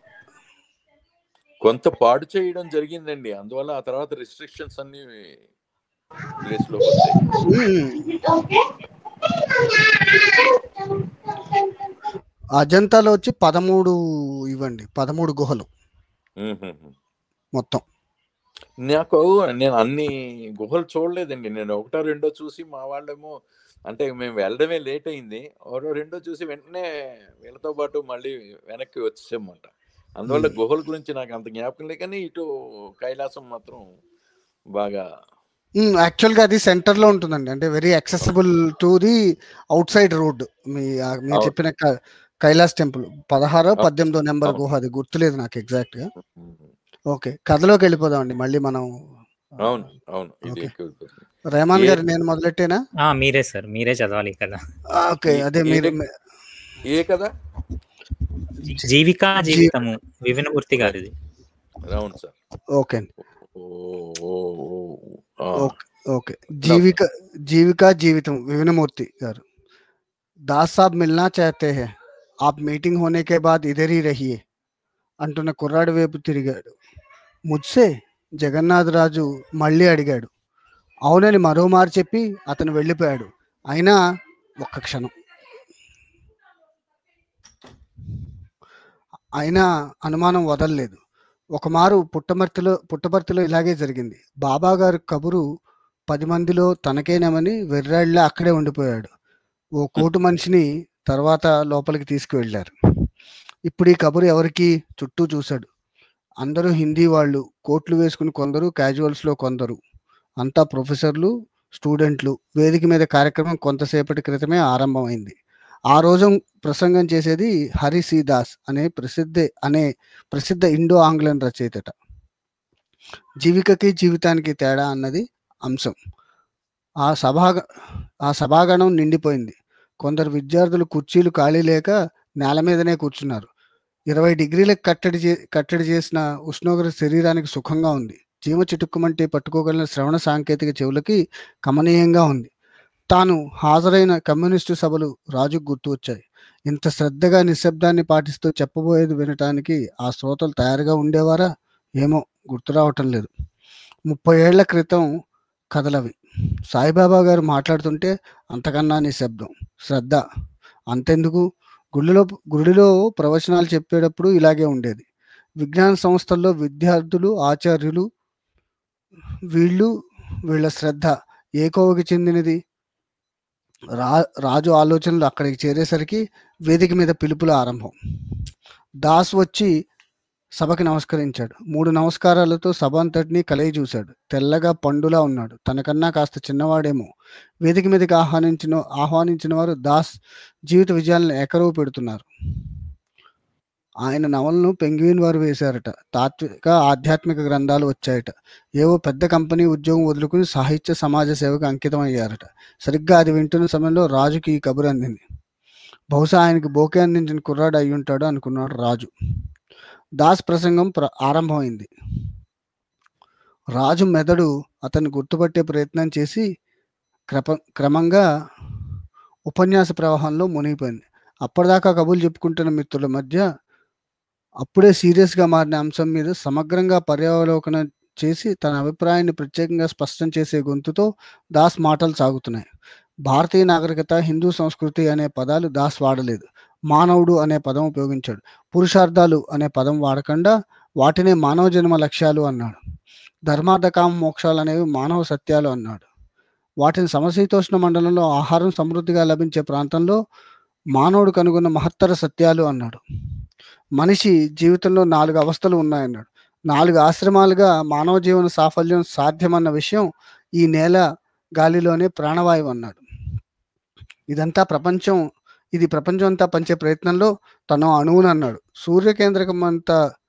కొంత పాడు చేయడం జరిగిందండి అందువల్ల ఆ తర్వాత రిస్ట్రిక్షన్స్ అన్ని ప్లేస్ లో వచ్చాయి అజంతాలో వచ్చి పదమూడు ఇవ్వండి పదమూడు గుహలు మ్మ్. మొత్తం నాకు నేను అన్ని గుహలు చూడలేదండి నేను ఒకటో రెండో చూసి మా వాళ్ళేమో అంటే మేము వెళ్ళడమే లేట్ అయింది ఒకటో రెండో చూసి వెంటనే వీళ్ళతో పాటు మళ్ళీ వెనక్కి వచ్చేసామన్నమాట అందువల్ల మ్మ్. గుహల గురించి నాకు అంత జ్ఞాపకం లేదు కానీ ఇటు కైలాసం మాత్రం బాగా యాక్చువల్ గా అది సెంటర్ లో ఉంటుందండి అంటే very accessible to the outside road మీ ఆ మీరు అవును. చెప్పిన క- కైలాస్ టెంపుల్ పదహారో అవును. పద్దెనిమిదో నెంబర్ అవును. గుహ అది గుర్తులేదు నాకు ఎగ్జాక్ట్ గా మ్మ్. ఓకే కథలోకి వెళ్ళిపోదామండి మళ్ళీ మనం అవును అవును ఇది ఓకే. ఎక్కువ అవుతుంది. రెహమాన్ ఏ- గారు నేను మొదలెట్టేనా ఆ, మీరే సార్ మీరే చదవాలి కదా ఆ, ఓకే ఏ- అదే ఏ మీరు టెక్- ఏ కదా జీవికా జీవితము వివినమూర్తి గారిది అవును సార్ ఓకే అండి ఓ ఓ ఓ ఆ. ఓకే ఓకే జీవిక జీవికా జీవితం వివినమూర్తి గారు దాస్ సాబ్ మిల్నా చాహతే హే ఆప్ మీటింగ్ హోనే కే బాద్ ఇధర్ హీ రహియే అంటున్న కుర్రాడి వైపు తిరిగాడు ముత్సే జగన్నాథ్ రాజు మళ్ళీ అడిగాడు అవునని మరోమారు చెప్పి అతను వెళ్ళిపోయాడు అయినా ఒక్క క్షణం అయినా అనుమానం వదలలేదు ఒకమారు పుట్టమర్తిలో పుట్టపర్తిలో ఇలాగే జరిగింది బాబా గారు కబురు పది మందిలో తనకేనేమని వెర్రాళ్ళ అక్కడే ఉండిపోయాడు ఓ కోటు మనిషిని తర్వాత లోపలికి తీసుకువెళ్ళారు ఇప్పుడు ఈ కబురు ఎవరికి చుట్టూ చూశాడు అందరూ హిందీ వాళ్ళు కోట్లు వేసుకుని కొందరు క్యాజువల్స్లో కొందరు అంతా ప్రొఫెసర్లు స్టూడెంట్లు వేదిక మీద కార్యక్రమం కొంతసేపటి క్రితమే ఆరంభమైంది ఆ రోజు ప్రసంగం చేసేది హరి సి దాస్ అనే ప్రసిద్ధ అనే ప్రసిద్ధ ఇండో ఆంగ్లన్ రచయితట జీవికకి జీవితానికి తేడా అన్నది అంశం ఆ సభా ఆ సభాగణం నిండిపోయింది కొందరు విద్యార్థులు కుర్చీలు ఖాళీ లేక నేల మీదనే కూర్చున్నారు ఇరవై డిగ్రీలకు కట్టడి చే కట్టడి చేసిన ఉష్ణోగ్రత శరీరానికి సుఖంగా ఉంది చీమ చిటుక్కుమంటే పట్టుకోగలిగిన శ్రవణ సాంకేతిక చెవులకి కమనీయంగా ఉంది తాను హాజరైన కమ్యూనిస్టు సభలు రాజుకు గుర్తు వచ్చాయి ఇంత శ్రద్ధగా నిశ్శబ్దాన్ని పాటిస్తూ చెప్పబోయేది వినటానికి ఆ శ్రోతలు తయారుగా ఉండేవారా ఏమో గుర్తు రావటం లేదు ముప్పై ఏళ్ల క్రితం కథలవి సాయిబాబా గారు మాట్లాడుతుంటే అంతకన్నా నిశ్శబ్దం శ్రద్ధ అంతెందుకు గుడిలో గుడిలో ప్రవచనాలు చెప్పేటప్పుడు ఇలాగే ఉండేది విజ్ఞాన సంస్థల్లో విద్యార్థులు ఆచార్యులు వీళ్ళు వీళ్ళ శ్రద్ధ ఏ కోవకి చెందినది రా రాజు ఆలోచనలు అక్కడికి చేరేసరికి వేదిక మీద పిలుపుల ఆరంభం దాస్ వచ్చి సభకి నమస్కరించాడు మూడు నమస్కారాలతో సభ అంతటినీ కలయి చూశాడు తెల్లగా పండులా ఉన్నాడు తనకన్నా కాస్త చిన్నవాడేమో వేదిక మీదకి ఆహ్వానించిన ఆహ్వానించిన వారు దాస్ జీవిత విజయాలను ఏకరువు పెడుతున్నారు ఆయన నవలను పెంగ్విన్ వారు వేశారట తాత్విక ఆధ్యాత్మిక గ్రంథాలు వచ్చాయట ఏవో పెద్ద కంపెనీ ఉద్యోగం వదులుకుని సాహిత్య సమాజ సేవకు అంకితం అయ్యారట సరిగ్గా అది వింటున్న సమయంలో రాజుకి ఈ కబురు అందింది బహుశా ఆయనకి బోకే అందించిన కుర్రాడు అయి ఉంటాడు అనుకున్నాడు రాజు దాస్ ప్రసంగం ప్ర ఆరంభమైంది రాజు మెదడు అతన్ని గుర్తుపట్టే ప్రయత్నం చేసి క్రప క్రమంగా ఉపన్యాస ప్రవాహంలో మునిగిపోయింది అప్పటిదాకా కబుర్లు చెప్పుకుంటున్న మిత్రుల మధ్య అప్పుడే సీరియస్గా మారిన అంశం మీద సమగ్రంగా పర్యావలోకన చేసి తన అభిప్రాయాన్ని ప్రత్యేకంగా స్పష్టం చేసే గొంతుతో దాస్ మాటలు సాగుతున్నాయి భారతీయ నాగరికత హిందూ సంస్కృతి అనే పదాలు దాస్ వాడలేదు మానవుడు అనే పదం ఉపయోగించాడు పురుషార్థాలు అనే పదం వాడకుండా వాటినే మానవ జన్మ లక్ష్యాలు అన్నాడు ధర్మార్థ కామ మోక్షాలు అనేవి మానవ సత్యాలు అన్నాడు వాటిని సమశీతోష్ణ మండలంలో ఆహారం సమృద్ధిగా లభించే ప్రాంతంలో మానవుడు కనుగొన్న మహత్తర సత్యాలు అన్నాడు మనిషి జీవితంలో నాలుగు అవస్థలు ఉన్నాయన్నాడు నాలుగు ఆశ్రమాలుగా మానవ జీవన సాఫల్యం సాధ్యమన్న విషయం ఈ నేల గాలిలోనే ప్రాణవాయువు అన్నాడు ఇదంతా ప్రపంచం ఇది ప్రపంచం అంతా పంచే ప్రయత్నంలో తను అణువును అన్నాడు సూర్య కేంద్రకం అంత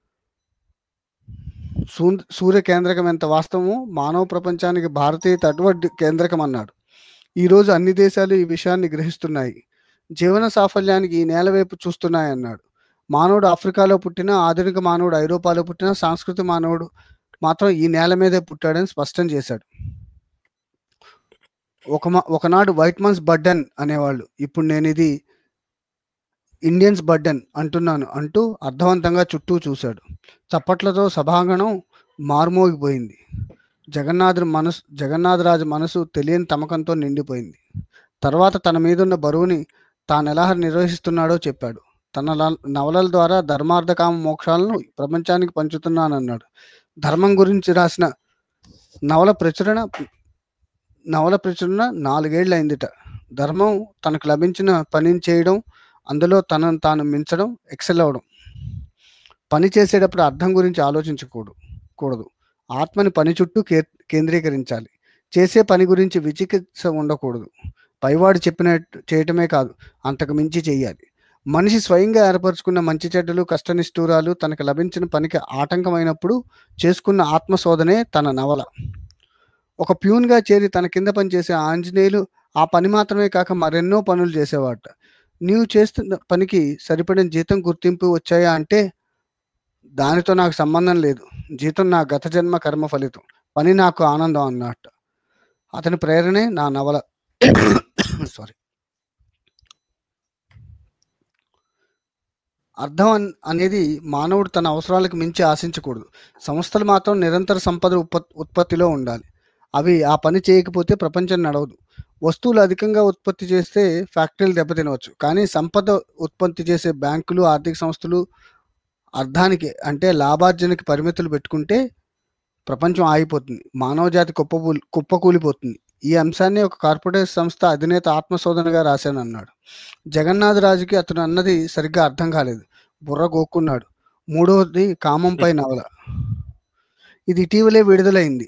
సూ- సూర్య కేంద్రకం ఎంత వాస్తవము మానవ ప్రపంచానికి భారతీయ తట్వడ్ కేంద్రకం అన్నాడు ఈరోజు అన్ని దేశాలు ఈ విషయాన్ని గ్రహిస్తున్నాయి జీవన సాఫల్యానికి ఈ నేల వైపు చూస్తున్నాయి అన్నాడు మానవుడు ఆఫ్రికాలో పుట్టిన ఆధునిక మానవుడు ఐరోపాలో పుట్టిన సాంస్కృతిక మానవుడు మాత్రం ఈ నేల మీదే పుట్టాడని స్పష్టం చేశాడు ఒక మా- ఒకనాడు వైట్ మన్స్ బర్డన్ అనేవాళ్ళు ఇప్పుడు నేను ఇది ఇండియన్స్ బర్డన్ అంటున్నాను అంటూ అర్థవంతంగా చుట్టూ చూశాడు చప్పట్లతో సభాంగణం మార్మోగిపోయింది జగన్నాథుడు మనసు జగన్నాథరాజు మనసు తెలియని తమకంతో నిండిపోయింది తర్వాత తన మీదున్న బరువుని తాను ఎలా నిర్వహిస్తున్నాడో చెప్పాడు తన ల- నవలల ద్వారా ధర్మార్థకామ మోక్షాలను ప్రపంచానికి పంచుతున్నానన్నాడు ధర్మం గురించి రాసిన నవల ప్రచురణ నవల ప్రచురణ నాలుగేళ్ళు అయిందిట ధర్మం తనకు లభించిన పనిని చేయడం అందులో తనను తాను మించడం ఎక్సెల్ అవ్వడం పని చేసేటప్పుడు అర్థం గురించి ఆలోచించకూడదు కూడదు ఆత్మని పని చుట్టూ కే కేంద్రీకరించాలి చేసే పని గురించి విచికిత్స ఉండకూడదు పైవాడు చెప్పినట్టు చేయటమే కాదు అంతకు మించి చేయాలి మనిషి స్వయంగా ఏర్పరచుకున్న మంచి చెడ్డలు కష్టనిష్ఠూరాలు తనకు లభించిన పనికి ఆటంకమైనప్పుడు చేసుకున్న ఆత్మశోధనే తన నవల ఒక ప్యూన్గా చేరి తన కింద పనిచేసే ఆంజనేయులు ఆ పని మాత్రమే కాక మరెన్నో పనులు చేసేవాట నీవు చేస్తున్న పనికి సరిపడిన జీతం గుర్తింపు వచ్చాయా అంటే దానితో నాకు సంబంధం లేదు జీతం నా గత జన్మ కర్మ ఫలితం పని నాకు ఆనందం అన్నట్టు అతని ప్రేరణే నా నవల సారీ అర్థం అన్- అనేది మానవుడు తన అవసరాలకు మించి ఆశించకూడదు సంస్థలు మాత్రం నిరంతర సంపద ఉత్పత్ ఉత్పత్తిలో ఉండాలి అవి ఆ పని చేయకపోతే ప్రపంచం నడవదు వస్తువులు అధికంగా ఉత్పత్తి చేస్తే ఫ్యాక్టరీలు దెబ్బతినవచ్చు కానీ సంపద ఉత్పత్తి చేసే బ్యాంకులు ఆర్థిక సంస్థలు అర్థానికి అంటే లాభార్జనకి పరిమితులు పెట్టుకుంటే ప్రపంచం ఆగిపోతుంది మానవ జాతి కుప్పకూలి కుప్పకూలిపోతుంది ఈ అంశాన్ని ఒక కార్పొరేట్ సంస్థ అధినేత ఆత్మశోధనగా రాశాను అన్నాడు జగన్నాథ్ రాజుకి అతను అన్నది సరిగ్గా అర్థం కాలేదు బుర్ర గోక్కున్నాడు మూడవది కామంపై నవల ఇది ఇటీవలే విడుదలైంది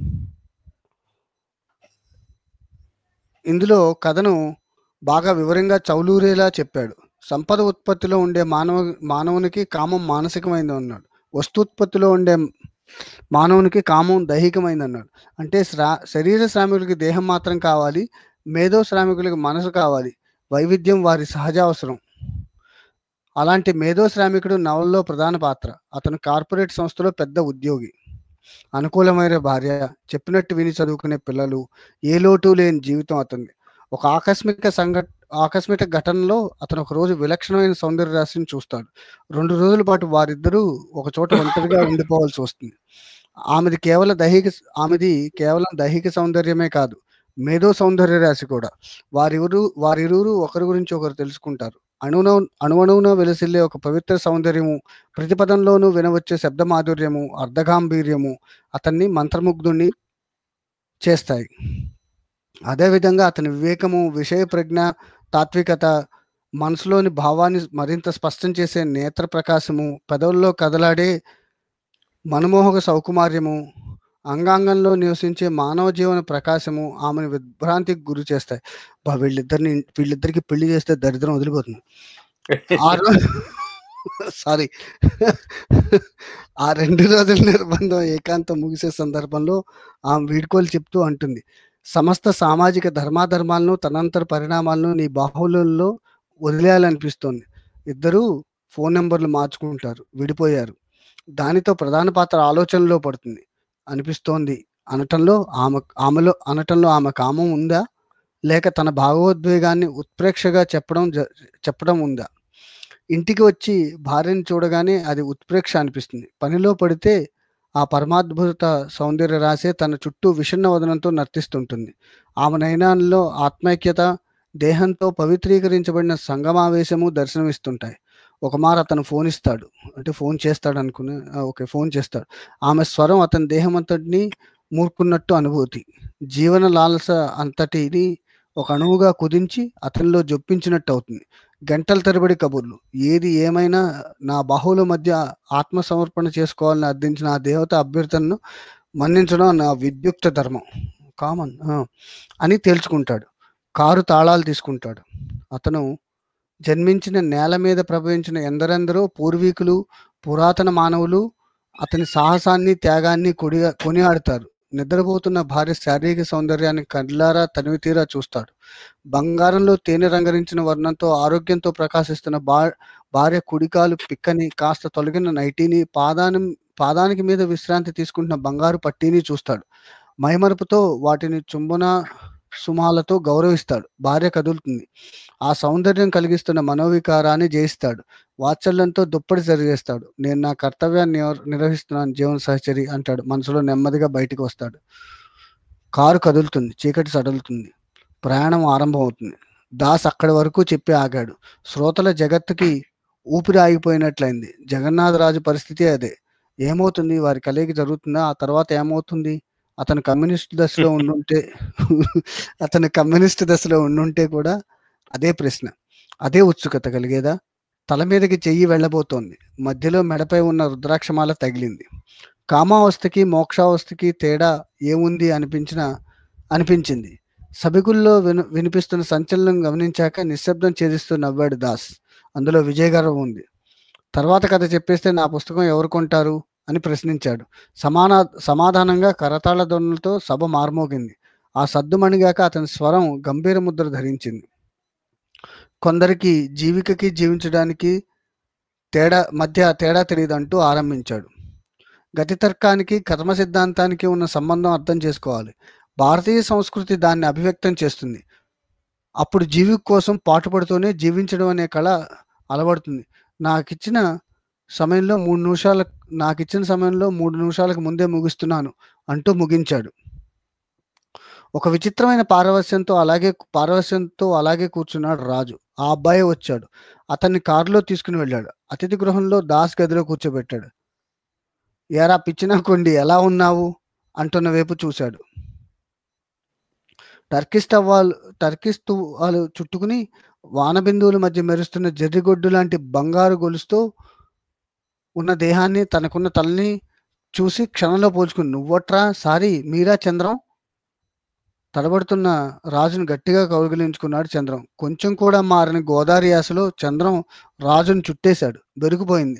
ఇందులో కథను బాగా వివరంగా చౌలూరేలా చెప్పాడు సంపద ఉత్పత్తిలో ఉండే మానవ మానవునికి కామం మానసికమైంది అన్నాడు వస్తుత్పత్తిలో ఉండే మానవునికి కామం దైహికమైంది అన్నాడు అంటే శ్రా శరీర శ్రామికులకి దేహం మాత్రం కావాలి మేధో శ్రామికులకి మనసు కావాలి వైవిధ్యం వారి సహజ అవసరం అలాంటి మేధో శ్రామికుడు నవలలో ప్రధాన పాత్ర అతను కార్పొరేట్ సంస్థలో పెద్ద ఉద్యోగి అనుకూలమైన భార్య చెప్పినట్టు విని చదువుకునే పిల్లలు ఏ లోటు లేని జీవితం అతనిది ఒక ఆకస్మిక సంఘట ఆకస్మిక ఘటనలో అతను ఒక రోజు విలక్షణమైన సౌందర్య రాశిని చూస్తాడు రెండు రోజుల పాటు వారిద్దరూ ఒక చోట ఒంటరిగా ఉండిపోవాల్సి వస్తుంది ఆమెది కేవలం దైహిక ఆమెది కేవలం దైహిక సౌందర్యమే కాదు మేధో సౌందర్య రాశి కూడా వారిరువురు వారిరువురు ఒకరి గురించి ఒకరు తెలుసుకుంటారు అణువున అణువణువున వెలసిల్లే ఒక పవిత్ర సౌందర్యము ప్రతిపదంలోనూ వినవచ్చే శబ్ద మాధుర్యము అర్ధగాంభీర్యము అతన్ని మంత్రముగ్ధుణ్ణి చేస్తాయి అదేవిధంగా అతని వివేకము విషయ ప్రజ్ఞ తాత్వికత మనసులోని భావాన్ని మరింత స్పష్టం చేసే నేత్ర ప్రకాశము పెదవుల్లో కదలాడే మనమోహక సౌకుమార్యము అంగాంగంలో నివసించే మానవ జీవన ప్రకాశము ఆమెను విభ్రాంతికి గురి చేస్తాయి బా వీళ్ళిద్దరిని వీళ్ళిద్దరికి పెళ్లి చేస్తే దరిద్రం వదిలిపోతుంది ఆ రో- సారీ ఆ రెండు రోజుల నిర్బంధం ఏకాంతం ముగిసే సందర్భంలో ఆమె వీడ్కోలు చెప్తూ అంటుంది సమస్త సామాజిక ధర్మాధర్మాలను తనంతర పరిణామాలను నీ బాహుళ్యంలో వదిలేయాలనిపిస్తోంది ఇద్దరూ ఫోన్ నెంబర్లు మార్చుకుంటారు విడిపోయారు దానితో ప్రధాన పాత్ర ఆలోచనలో పడుతుంది అనిపిస్తోంది అనటంలో ఆమె ఆమెలో అనటంలో ఆమె కామం ఉందా లేక తన భావోద్వేగాన్ని ఉత్ప్రేక్షగా చెప్పడం జ- చెప్పడం ఉందా ఇంటికి వచ్చి భార్యను చూడగానే అది ఉత్ప్రేక్ష అనిపిస్తుంది పనిలో పడితే ఆ పరమాద్భుత సౌందర్య రాసే తన చుట్టూ విషణ్ణ వదనంతో నర్తిస్తుంటుంది ఆమె నయనాల్లో ఆత్మైక్యత దేహంతో పవిత్రీకరించబడిన సంగమావేశము దర్శనమిస్తుంటాయి ఒక మారు అతను ఫోన్ ఇస్తాడు అంటే ఫోన్ చేస్తాడు అనుకుని ఆ, ఓకే ఫోన్ చేస్తాడు ఆమె స్వరం అతని దేహం అంతటిని మూర్పున్నట్టు అనుభూతి జీవన లాలస అంతటిని ఒక అణువుగా కుదించి అతనిలో జొప్పించినట్టు అవుతుంది గంటల తరబడి కబుర్లు ఏది ఏమైనా నా బాహువుల మధ్య ఆత్మ సమర్పణ చేసుకోవాలని అర్థించిన ఆ దేవత అభ్యర్థనను మన్నించడం నా విద్యుక్త ధర్మం కామన్ అని తేల్చుకుంటాడు కారు తాళాలు తీసుకుంటాడు అతను జన్మించిన నేల మీద ప్రభవించిన ఎందరెందరో పూర్వీకులు పురాతన మానవులు అతని సాహసాన్ని త్యాగాన్ని కొడి కొనియాడతారు నిద్రపోతున్న భార్య శారీరక సౌందర్యాన్ని కళ్ళారా తనివి తీరా చూస్తాడు బంగారంలో తేనె రంగరించిన వర్ణంతో ఆరోగ్యంతో ప్రకాశిస్తున్న బా భార్య కుడికాలు పిక్కని కాస్త తొలగిన నైటీని పాదాని పాదానికి మీద విశ్రాంతి తీసుకుంటున్న బంగారు పట్టీని చూస్తాడు మైమరుపుతో వాటిని చుంబన సుమాలతో గౌరవిస్తాడు భార్య కదులుతుంది ఆ సౌందర్యం కలిగిస్తున్న మనోవికారాన్ని జయిస్తాడు వాత్సల్యంతో దుప్పటి సరిచేస్తాడు నేను నా కర్తవ్యాన్ని నివ- నిర్వహిస్తున్నాను జీవన సహచరి అంటాడు మనసులో నెమ్మదిగా బయటికి వస్తాడు కారు కదులుతుంది చీకటి సడలుతుంది ప్రయాణం ఆరంభమవుతుంది దాస్ అక్కడి వరకు చెప్పి ఆగాడు శ్రోతల జగత్తుకి ఊపిరి ఆగిపోయినట్లయింది జగన్నాథరాజు పరిస్థితి అదే ఏమవుతుంది వారి కలయిక జరుగుతుందా ఆ తర్వాత ఏమవుతుంది అతను కమ్యూనిస్ట్ దశలో ఉండుంటే అతను కమ్యూనిస్ట్ దశలో ఉండుంటే కూడా అదే ప్రశ్న అదే ఉత్సుకత కలిగేదా తల మీదకి చెయ్యి వెళ్ళబోతోంది మధ్యలో మెడపై ఉన్న రుద్రాక్షమాల తగిలింది కామావస్థకి మోక్షావస్థకి తేడా ఏముంది అనిపించిన అనిపించింది సభికుల్లో విన వినిపిస్తున్న సంచలనం గమనించాక నిశ్శబ్దం ఛేదిస్తూ నవ్వాడు దాస్ అందులో విజయగర్వం ఉంది తర్వాత కథ చెప్పేస్తే నా పుస్తకం ఎవరు కొంటారు అని ప్రశ్నించాడు సమాన సమాధానంగా కరతాళ ధ్వనులతో సభ మార్మోగింది ఆ సద్దుమణిగాక అతని స్వరం గంభీర ముద్ర ధరించింది కొందరికి జీవికకి జీవించడానికి తేడా మధ్య తేడా తెలియదంటూ ఆరంభించాడు గతి తర్కానికి కర్మ సిద్ధాంతానికి ఉన్న సంబంధం అర్థం చేసుకోవాలి భారతీయ సంస్కృతి దాన్ని అభివ్యక్తం చేస్తుంది అప్పుడు జీవి కోసం పాటుపడుతూనే జీవించడం అనే కళ అలవడుతుంది నాకిచ్చిన సమయంలో మూడు నిమిషాల నాకిచ్చిన సమయంలో మూడు నిమిషాలకు ముందే ముగిస్తున్నాను అంటూ ముగించాడు ఒక విచిత్రమైన పారవస్యంతో అలాగే పారవస్యంతో అలాగే కూర్చున్నాడు రాజు ఆ అబ్బాయి వచ్చాడు అతన్ని కారులో తీసుకుని వెళ్ళాడు అతిథి గృహంలో దాస్ గదిలో కూర్చోబెట్టాడు ఏరా పిచ్చినా కొండి ఎలా ఉన్నావు అంటున్న వైపు చూశాడు టర్కిష్ టవ్వాలు టర్కిష్ తువ్వాలు చుట్టుకుని వానబిందువుల మధ్య మెరుస్తున్న జర్రిగొడ్డు లాంటి బంగారు గొలుసుతో ఉన్న దేహాన్ని తనకున్న తలని చూసి క్షణంలో పోల్చుకుని నువ్వట్రా సారీ మీరా చంద్రం తడబడుతున్న రాజును గట్టిగా కౌగిలించుకున్నాడు చంద్రం కొంచెం కూడా మారని గోదావరి యాసలో చంద్రం రాజును చుట్టేశాడు దొరికిపోయింది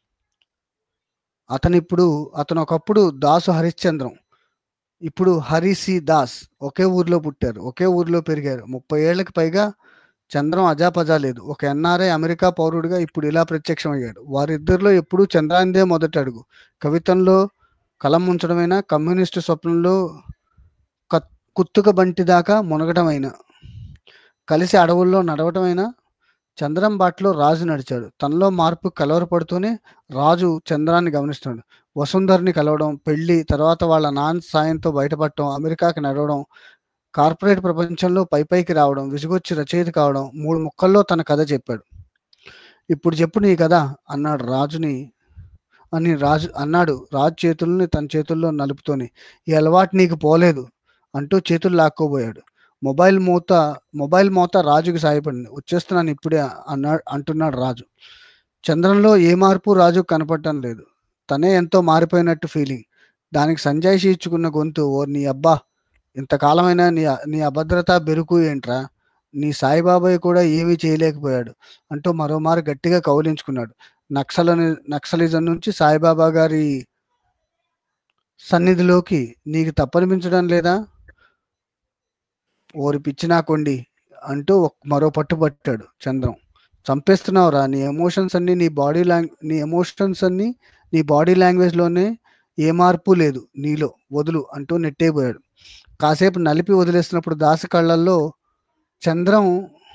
అతను ఇప్పుడు అతను ఒకప్పుడు దాసు హరిశ్చంద్రం ఇప్పుడు హరిసి దాస్ ఒకే ఊర్లో పుట్టారు ఒకే ఊర్లో పెరిగారు ముప్పై ఏళ్ళకి పైగా చంద్రం అజాపజా లేదు ఒక ఎన్ఆర్ఐ అమెరికా పౌరుడిగా ఇప్పుడు ఇలా ప్రత్యక్షమయ్యాడు వారిద్దరిలో ఎప్పుడూ చంద్రాందే మొదటి అడుగు కవితంలో కలం ఉంచడమైనా కమ్యూనిస్టు స్వప్నంలో కత్- కుత్తుక బంటి దాకా మునగటమైనా కలిసి అడవుల్లో నడవటమైనా చంద్రం బాటలో రాజు నడిచాడు తనలో మార్పు కలవరపడుతూనే రాజు చంద్రాన్ని గమనిస్తున్నాడు వసుంధర్ని కలవడం పెళ్లి తర్వాత వాళ్ళ నాన్న సాయంతో బయటపడటం అమెరికాకి నడవడం కార్పొరేట్ ప్రపంచంలో పై పైకి రావడం విసుగొచ్చి రచయిత కావడం మూడు ముక్కల్లో తన కథ చెప్పాడు ఇప్పుడు చెప్పు నీ కథ అన్నాడు రాజుని అని రాజు అన్నాడు రాజు చేతుల్ని తన చేతుల్లో నలుపుతోని ఈ అలవాటు నీకు పోలేదు అంటూ చేతులు లాక్కోబోయాడు మొబైల్ మూత మొబైల్ మూత రాజుకి సాయపడింది వచ్చేస్తున్నాను ఇప్పుడే అన్నా అంటున్నాడు రాజు చంద్రంలో ఏ మార్పు రాజు కనపడటం లేదు తనే ఎంతో మారిపోయినట్టు ఫీలింగ్ దానికి సంజాయిషి ఇచ్చుకున్న గొంతు ఓ నీ అబ్బా ఇంతకాలమైనా నీ నీ అభద్రత బెరుకు ఏంట్రా నీ సాయిబాబాయ్ కూడా ఏమీ చేయలేకపోయాడు అంటూ మరోమారు గట్టిగా కౌలించుకున్నాడు నక్సల నక్సలిజం నుంచి సాయిబాబా గారి సన్నిధిలోకి నీకు తప్పనిపించడం లేదా ఓరి పిచ్చినా కొండి అంటూ ఒక్- మరో పట్టు పట్టాడు చంద్రం చంపేస్తున్నావురా నీ ఎమోషన్స్ అన్ని నీ బాడీ లాంగ్ నీ ఎమోషన్స్ అన్ని నీ బాడీ లాంగ్వేజ్లోనే ఏ మార్పు లేదు నీలో వదులు అంటూ నెట్టేపోయాడు కాసేపు నలిపి వదిలేస్తున్నప్పుడు దాసు కళ్ళల్లో చంద్రం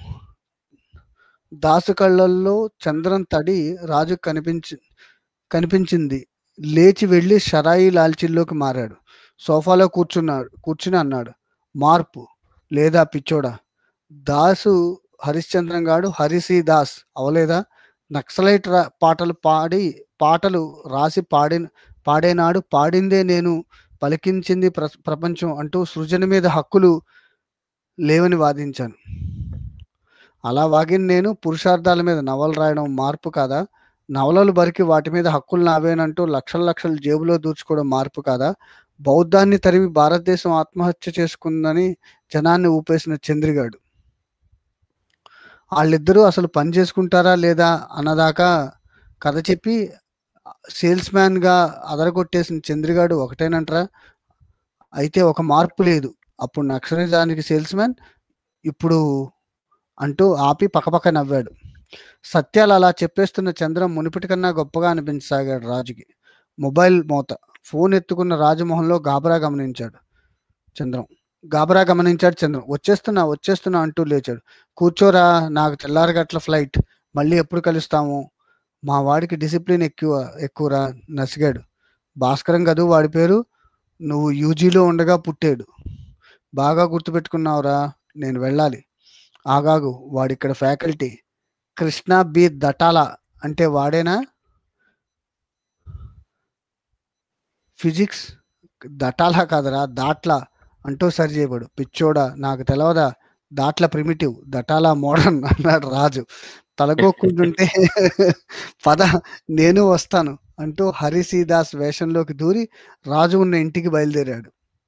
దాసు కళ్ళల్లో చంద్రం తడి రాజు కనిపించి కనిపించింది లేచి వెళ్ళి షరాయి లాల్చీల్లోకి మారాడు సోఫాలో కూర్చున్నాడు కూర్చుని అన్నాడు మార్పు లేదా పిచ్చోడా దాసు హరిశ్చంద్రం గాడు హరిసి దాస్ అవలేదా నక్సలైట్ రా- పాటలు పాడి పాటలు రాసి పాడి పాడేనాడు పాడిందే నేను పలికించింది ప్ర ప్రపంచం అంటూ సృజన మీద హక్కులు లేవని వాదించాను అలా వాగిన నేను పురుషార్థాల మీద నవలు రాయడం మార్పు కాదా నవలలు బరికి వాటి మీద హక్కులు నావేనంటూ లక్షల లక్షలు జేబులో దూర్చుకోవడం మార్పు కాదా బౌద్ధాన్ని తరిమి భారతదేశం ఆత్మహత్య చేసుకుందని జనాన్ని ఊపేసిన చంద్రిగాడు వాళ్ళిద్దరూ అసలు పని చేసుకుంటారా లేదా అన్నదాకా కథ చెప్పి సేల్స్ మ్యాన్గా అదరగొట్టేసిన చంద్రిగాడు ఒకటేనంటారా అయితే ఒక మార్పు లేదు అప్పుడు నక్సలిజానికి సేల్స్ మ్యాన్ ఇప్పుడు అంటూ ఆపి పక్కపక్క నవ్వాడు సత్యాలు అలా చెప్పేస్తున్న చంద్రం మునిపటి కన్నా గొప్పగా అనిపించసాగాడు రాజుకి మొబైల్ మోత ఫోన్ ఎత్తుకున్న రాజమోహన్లో గాబరా గమనించాడు చంద్రం గాబరా గమనించాడు చంద్రం వచ్చేస్తున్నా వచ్చేస్తున్నా అంటూ లేచాడు కూర్చోరా నాకు తెల్లారగట్ల ఫ్లైట్ మళ్ళీ ఎప్పుడు కలుస్తాము మా వాడికి డిసిప్లిన్ ఎక్కువ ఎక్కువరా నసిగాడు భాస్కరం కదూ వాడి పేరు నువ్వు యూజీలో ఉండగా పుట్టాడు బాగా గుర్తుపెట్టుకున్నావురా నేను వెళ్ళాలి ఆగాగు వాడిక్కడ ఫ్యాకల్టీ కృష్ణ బి దటాల అంటే వాడేనా ఫిజిక్స్ దటాలా కాదరా దాట్లా అంటూ సరి చేయబడు పిచ్చోడా నాకు తెలవదా దాట్ల ప్రిమిటివ్ దటాలా మోడర్న్ అన్నాడు రాజు తలగొక్కుంటుంటే పద నేను వస్తాను అంటూ హరిసీదాస్ వేషంలోకి దూరి రాజు ఉన్న ఇంటికి బయలుదేరాడు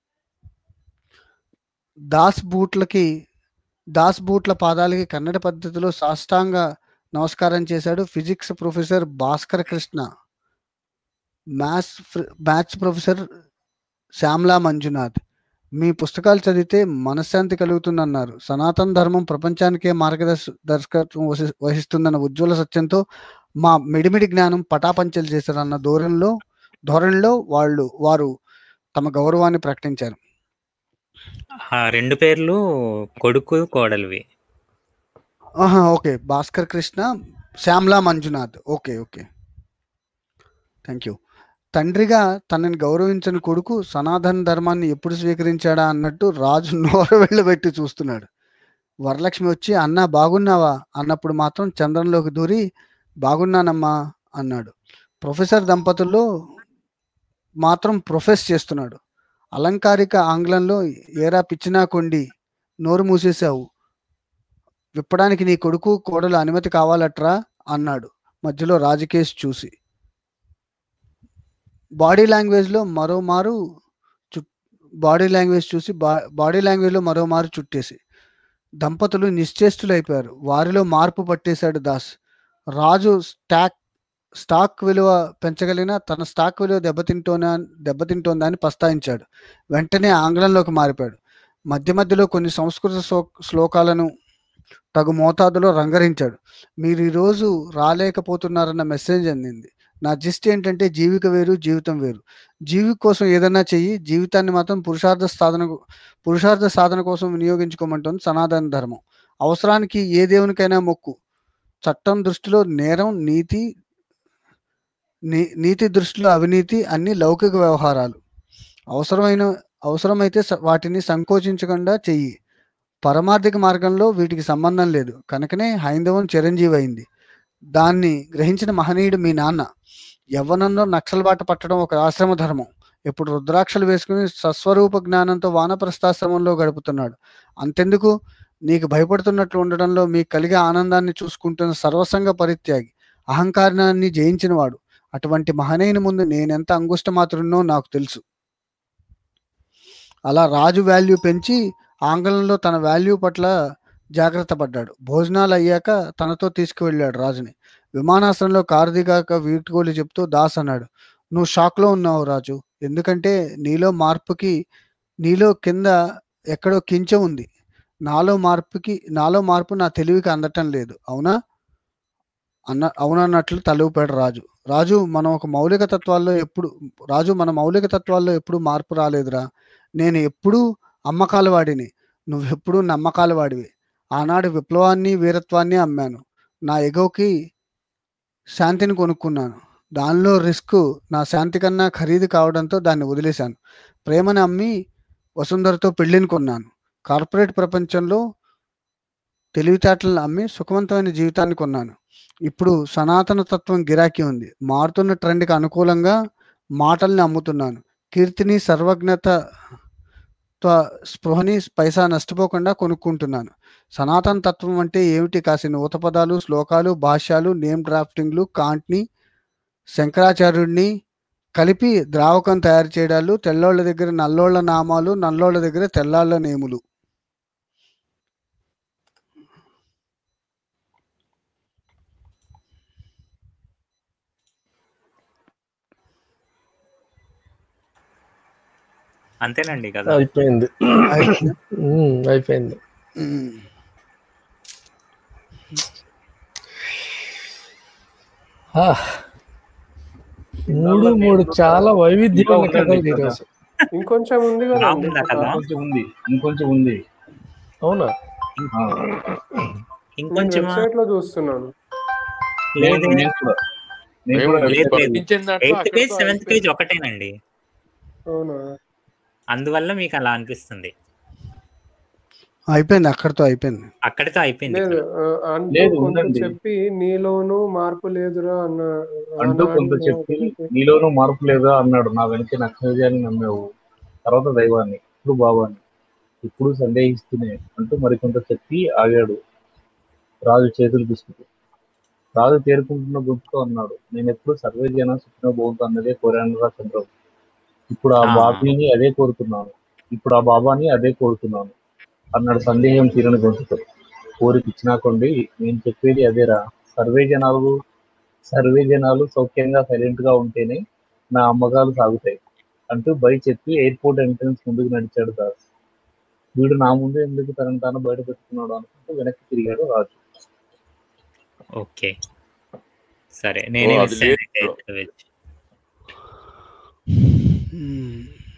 దాస్ బూట్లకి దాస్ బూట్ల పాదాలకి కన్నడ పద్ధతిలో సాష్టాంగ నమస్కారం చేశాడు physics professor Bhaskar Krishna maths maths professor Shyamla Manjunath మీ పుస్తకాలు చదివితే మనశ్శాంతి కలుగుతుందన్నారు సనాతన ధర్మం ప్రపంచానికే మార్గదర్శ దర్శకత్వం వహి- వహిస్తుందన్న ఉజ్వల సత్యంతో మా మిడిమిడి జ్ఞానం పటాపంచలు చేశారన్న ధోరణిలో ధోరణిలో వాళ్ళు వారు తమ గౌరవాన్ని ప్రకటించారు ఆ రెండు పేర్లు కొడుకు కోడలివి ఆహా okay Bhaskar Krishna Shyamla Manjunath okay okay thank you తండ్రిగా తనని గౌరవించని కొడుకు సనాతన ధర్మాన్ని ఎప్పుడు స్వీకరించాడా అన్నట్టు రాజు నోరు వెళ్ళబెట్టి చూస్తున్నాడు వరలక్ష్మి వచ్చి అన్న బాగున్నావా అన్నప్పుడు మాత్రం చంద్రంలోకి దూరి బాగున్నానమ్మా అన్నాడు ప్రొఫెసర్ దంపతుల్లో మాత్రం ప్రొఫెస్ చేస్తున్నాడు అలంకారిక ఆంగ్లంలో ఏరా పిచ్చినా కొండి నోరు మూసేశావు విప్పడానికి నీ కొడుకు కోడలు అనుమతి కావాలట్రా అన్నాడు మధ్యలో రాజకేష్ చూసి బాడీ లాంగ్వేజ్లో మరోమారు చు బాడీ లాంగ్వేజ్ చూసి బా బాడీ లాంగ్వేజ్లో మరోమారు చుట్టేసి దంపతులు నిశ్చేష్టులైపోయారు వారిలో మార్పు పట్టేశాడు దాస్ రాజు స్టాక్ స్టాక్ విలువ పెంచగలిగిన తన స్టాక్ విలువ దెబ్బతింటోనా దెబ్బతింటోందా అని ప్రస్తావించాడు వెంటనే ఆంగ్లంలోకి మారిపోయాడు మధ్య మధ్యలో కొన్ని సంస్కృత శ్లో శ్లోకాలను తగు మోతాదులో రంగరించాడు మీరు ఈరోజు రాలేకపోతున్నారన్న మెసేజ్ అందింది నా జిస్ట్ ఏంటంటే జీవిక వేరు జీవితం వేరు జీవిక కోసం ఏదైనా చెయ్యి జీవితాన్ని మాత్రం పురుషార్థ సాధన పురుషార్థ సాధన కోసం వినియోగించుకోమంటుంది సనాతన ధర్మం అవసరానికి ఏ దేవునికైనా మొక్కు చట్టం దృష్టిలో నేరం నీతి నీ- నీతి దృష్టిలో అవినీతి అన్ని లౌకిక వ్యవహారాలు అవసరమైన అవసరమైతే స- వాటిని సంకోచించకుండా చెయ్యి పరమార్థిక మార్గంలో వీటికి సంబంధం లేదు కనుకనే హైందవం చిరంజీవి అయింది దాన్ని గ్రహించిన మహనీయుడు మీ నాన్న యవ్వనంలో నక్సల్ బాట పట్టడం ఒక ఆశ్రమ ధర్మం ఇప్పుడు రుద్రాక్షలు వేసుకుని సస్వరూప జ్ఞానంతో వానప్రస్థాశ్రమంలో గడుపుతున్నాడు అంతెందుకు నీకు భయపడుతున్నట్లు ఉండడంలో మీకు కలిగే ఆనందాన్ని చూసుకుంటున్న సర్వసంగ పరిత్యాగి అహంకారాన్ని జయించినవాడు అటువంటి మహనీయుని ముందు నేనెంత అంగుష్ట మాత్రున్నో నాకు తెలుసు అలా రాజు వాల్యూ పెంచి ఆంగ్లంలో తన వాల్యూ పట్ల జాగ్రత్త పడ్డాడు భోజనాలు అయ్యాక తనతో తీసుకువెళ్ళాడు రాజుని విమానాశ్రయంలో కారు దిగాక వీడ్కోలు చెప్తూ దాస్ అన్నాడు నువ్వు షాక్లో ఉన్నావు రాజు ఎందుకంటే నీలో మార్పుకి నీలో కింద ఎక్కడో కించ ఉంది నాలో మార్పుకి నాలో మార్పు నా తెలివికి అందటం లేదు అవునా అన్న అవునన్నట్లు తలూపాడు రాజు రాజు మనం ఒక మౌలిక తత్వాల్లో ఎప్పుడు రాజు మన మౌలిక తత్వాల్లో ఎప్పుడు మార్పు రాలేదురా నేను ఎప్పుడూ అమ్మకాల వాడిని నువ్వెప్పుడూ నమ్మకాల వాడివి ఆనాడు విప్లవాన్ని వీరత్వాన్ని అమ్మాను నా ఎగోకి శాంతిని కొనుక్కున్నాను దానిలో రిస్క్ నా శాంతి కన్నా ఖరీదు కావడంతో దాన్ని వదిలేశాను ప్రేమని అమ్మి వసుంధరతో పెళ్ళిని కొన్నాను కార్పొరేట్ ప్రపంచంలో తెలివితేటలను అమ్మి సుఖవంతమైన జీవితాన్ని కొన్నాను ఇప్పుడు సనాతన తత్వం గిరాకీ ఉంది మారుతున్న ట్రెండ్కి అనుకూలంగా మాటల్ని అమ్ముతున్నాను కీర్తిని సర్వజ్ఞత త్వ- స్పృహని పైసా నష్టపోకుండా కొనుక్కుంటున్నాను సనాతన తత్వం అంటే ఏమిటి కాసిన ఊత పదాలు శ్లోకాలు భాష్యాలు నేమ్ డ్రాఫ్టింగ్లు కాంట్ని శంకరాచార్యుడిని కలిపి ద్రావకం తయారు చేయడాలు తెల్లోళ్ళ దగ్గర నల్లోళ్ళ నామాలు నల్లోళ్ళ దగ్గర తెల్లాళ్ళ నేములు అంతేనండి కదా అయిపోయింది అయిపోయిందా? ఉమ్, అయిపోయింది ఉమ్. ఆ. మూడు మూడు చాలా వైవిధ్యమైన కథలు ఈరోజు ఇంకొంచెం ఉంది కదండి బాగుందా కదా ఇంకొంచెం ఉంది ఇంకొంచెం ఉంది అవునా ఆ, నేను ఇంకొంచెం వెబ్సైట్ లో చూస్తున్నాను నేను లేదే నేను కూడా నేను మేము కూడా లేదు, లేదు. పంపించిన దాంట్లో ఎయిత్ పేజ్ అక్కడితో సెవెంత్ అయిపోయింది. పేజ్ ఒకటేనండి అవునా అందువల్ల మీకు అలా అనిపిస్తుంది అయిపోయింది అక్కడితో అయిపోయింది అక్కడితో అయిపోయింది లేదు ఆ, అంటూ లేదు, కొంత ఉందండి. చెప్పి నీలోనూ మార్పు లేదురా అన్న అంటూ కొంత అన్నాడు. చెప్పి నీలోనూ మార్పు లేదా అన్నాడు నా వెనక నక్షత్రాన్ని నమ్మావు తర్వాత దైవాన్ని ఇప్పుడు భావాన్ని ఇప్పుడు సందేహిస్తూనే అంటూ మరికొంత చెప్పి ఆగాడు రాజు చేతులు తీసుకుంటూ రాజు తేరుకుంటున్న గొంతుతో అన్నాడు నేను ఎప్పుడు సర్వే జన సుఖిన బోతు అన్నదే కోరాను రా చంద్రం ఇప్పుడు ఆ ఆ. బాబీని అదే కోరుతున్నాను ఇప్పుడు ఆ బాబాని అదే కోరుతున్నాను అన్నాడు సందేహం తీరని గొంతుతో కోరిక ఇచ్చినాకండి నేను చెప్పేది అదేరా సర్వే జనాలు సర్వే జనాలు సౌఖ్యంగా సైలెంట్ గా ఉంటేనే నా అమ్మకాలు సాగుతాయి అంటూ బై చెప్పి ఎయిర్పోర్ట్ ఎంట్రన్స్ ముందుకు నడిచాడు దాస్ వీడు నా ముందు ఎందుకు తనను తాను బయట పెట్టుకున్నాడు అనుకుంటూ వెనక్కి తిరిగాడు రాజు ఓకే సరే నేనే ఓ, మిస్ అది లేదు. అయ్యాను ఉమ్.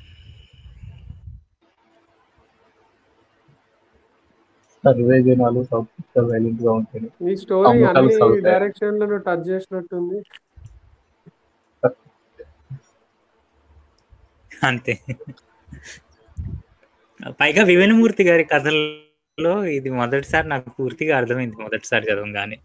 సర్వే జనాలు సౌఖ్యంగా సైలెంట్ గా ఉంటేనే ఈ స్టోరీ అమ్మకాలు అన్ని సాగుతాయి. డైరెక్షన్లను టచ్ చేసినట్టుంది అంతే పైగా వివేనమూర్తి గారి కథల్లో ఇది మొదటిసారి నాకు పూర్తిగా అర్థమైంది మొదటిసారి చదవగానే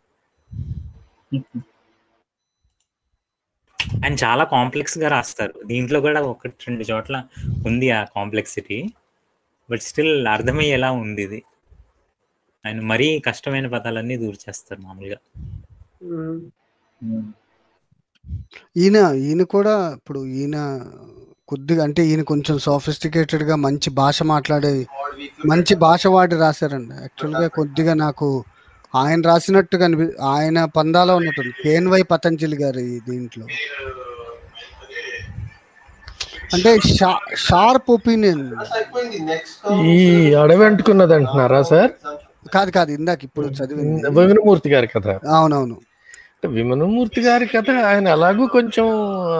ఆయన చాలా కాంప్లెక్స్ గా రాస్తారు దీంట్లో కూడా ఒకటి రెండు చోట్ల ఉంది ఆ కాంప్లెక్సిటీ బట్ స్టిల్ అర్థమయ్యేలా ఉంది ఇది ఆయన మరీ కష్టమైన పదాలన్నీ దూరం చేస్తారు మామూలుగా ఉమ్. ఉమ్. ఈయన ఈయన కూడా ఇప్పుడు ఈయన కొద్దిగా అంటే ఈయన కొంచెం sophisticated గా మంచి భాష మాట్లాడే మంచి భాష వాడి రాశారండి యాక్చువల్గా కొద్దిగా నాకు ఆయన రాసినట్టు కనిపి ఆయన పందాలో ఉన్నట్టుంది కేఎన్వై పతంజలి గారి దీంట్లో అంటే షార్ప్ ఒపీనియన్ ఈ అడవి అంటుకున్నది అంటున్నారా సార్ కాదు కాదు ఇందాక ఇప్పుడు చదివింది విమనమూర్తి గారి కథ అవునవును అంటే విమనమూర్తి గారి కథ ఆయన ఎలాగూ కొంచెం ఆ,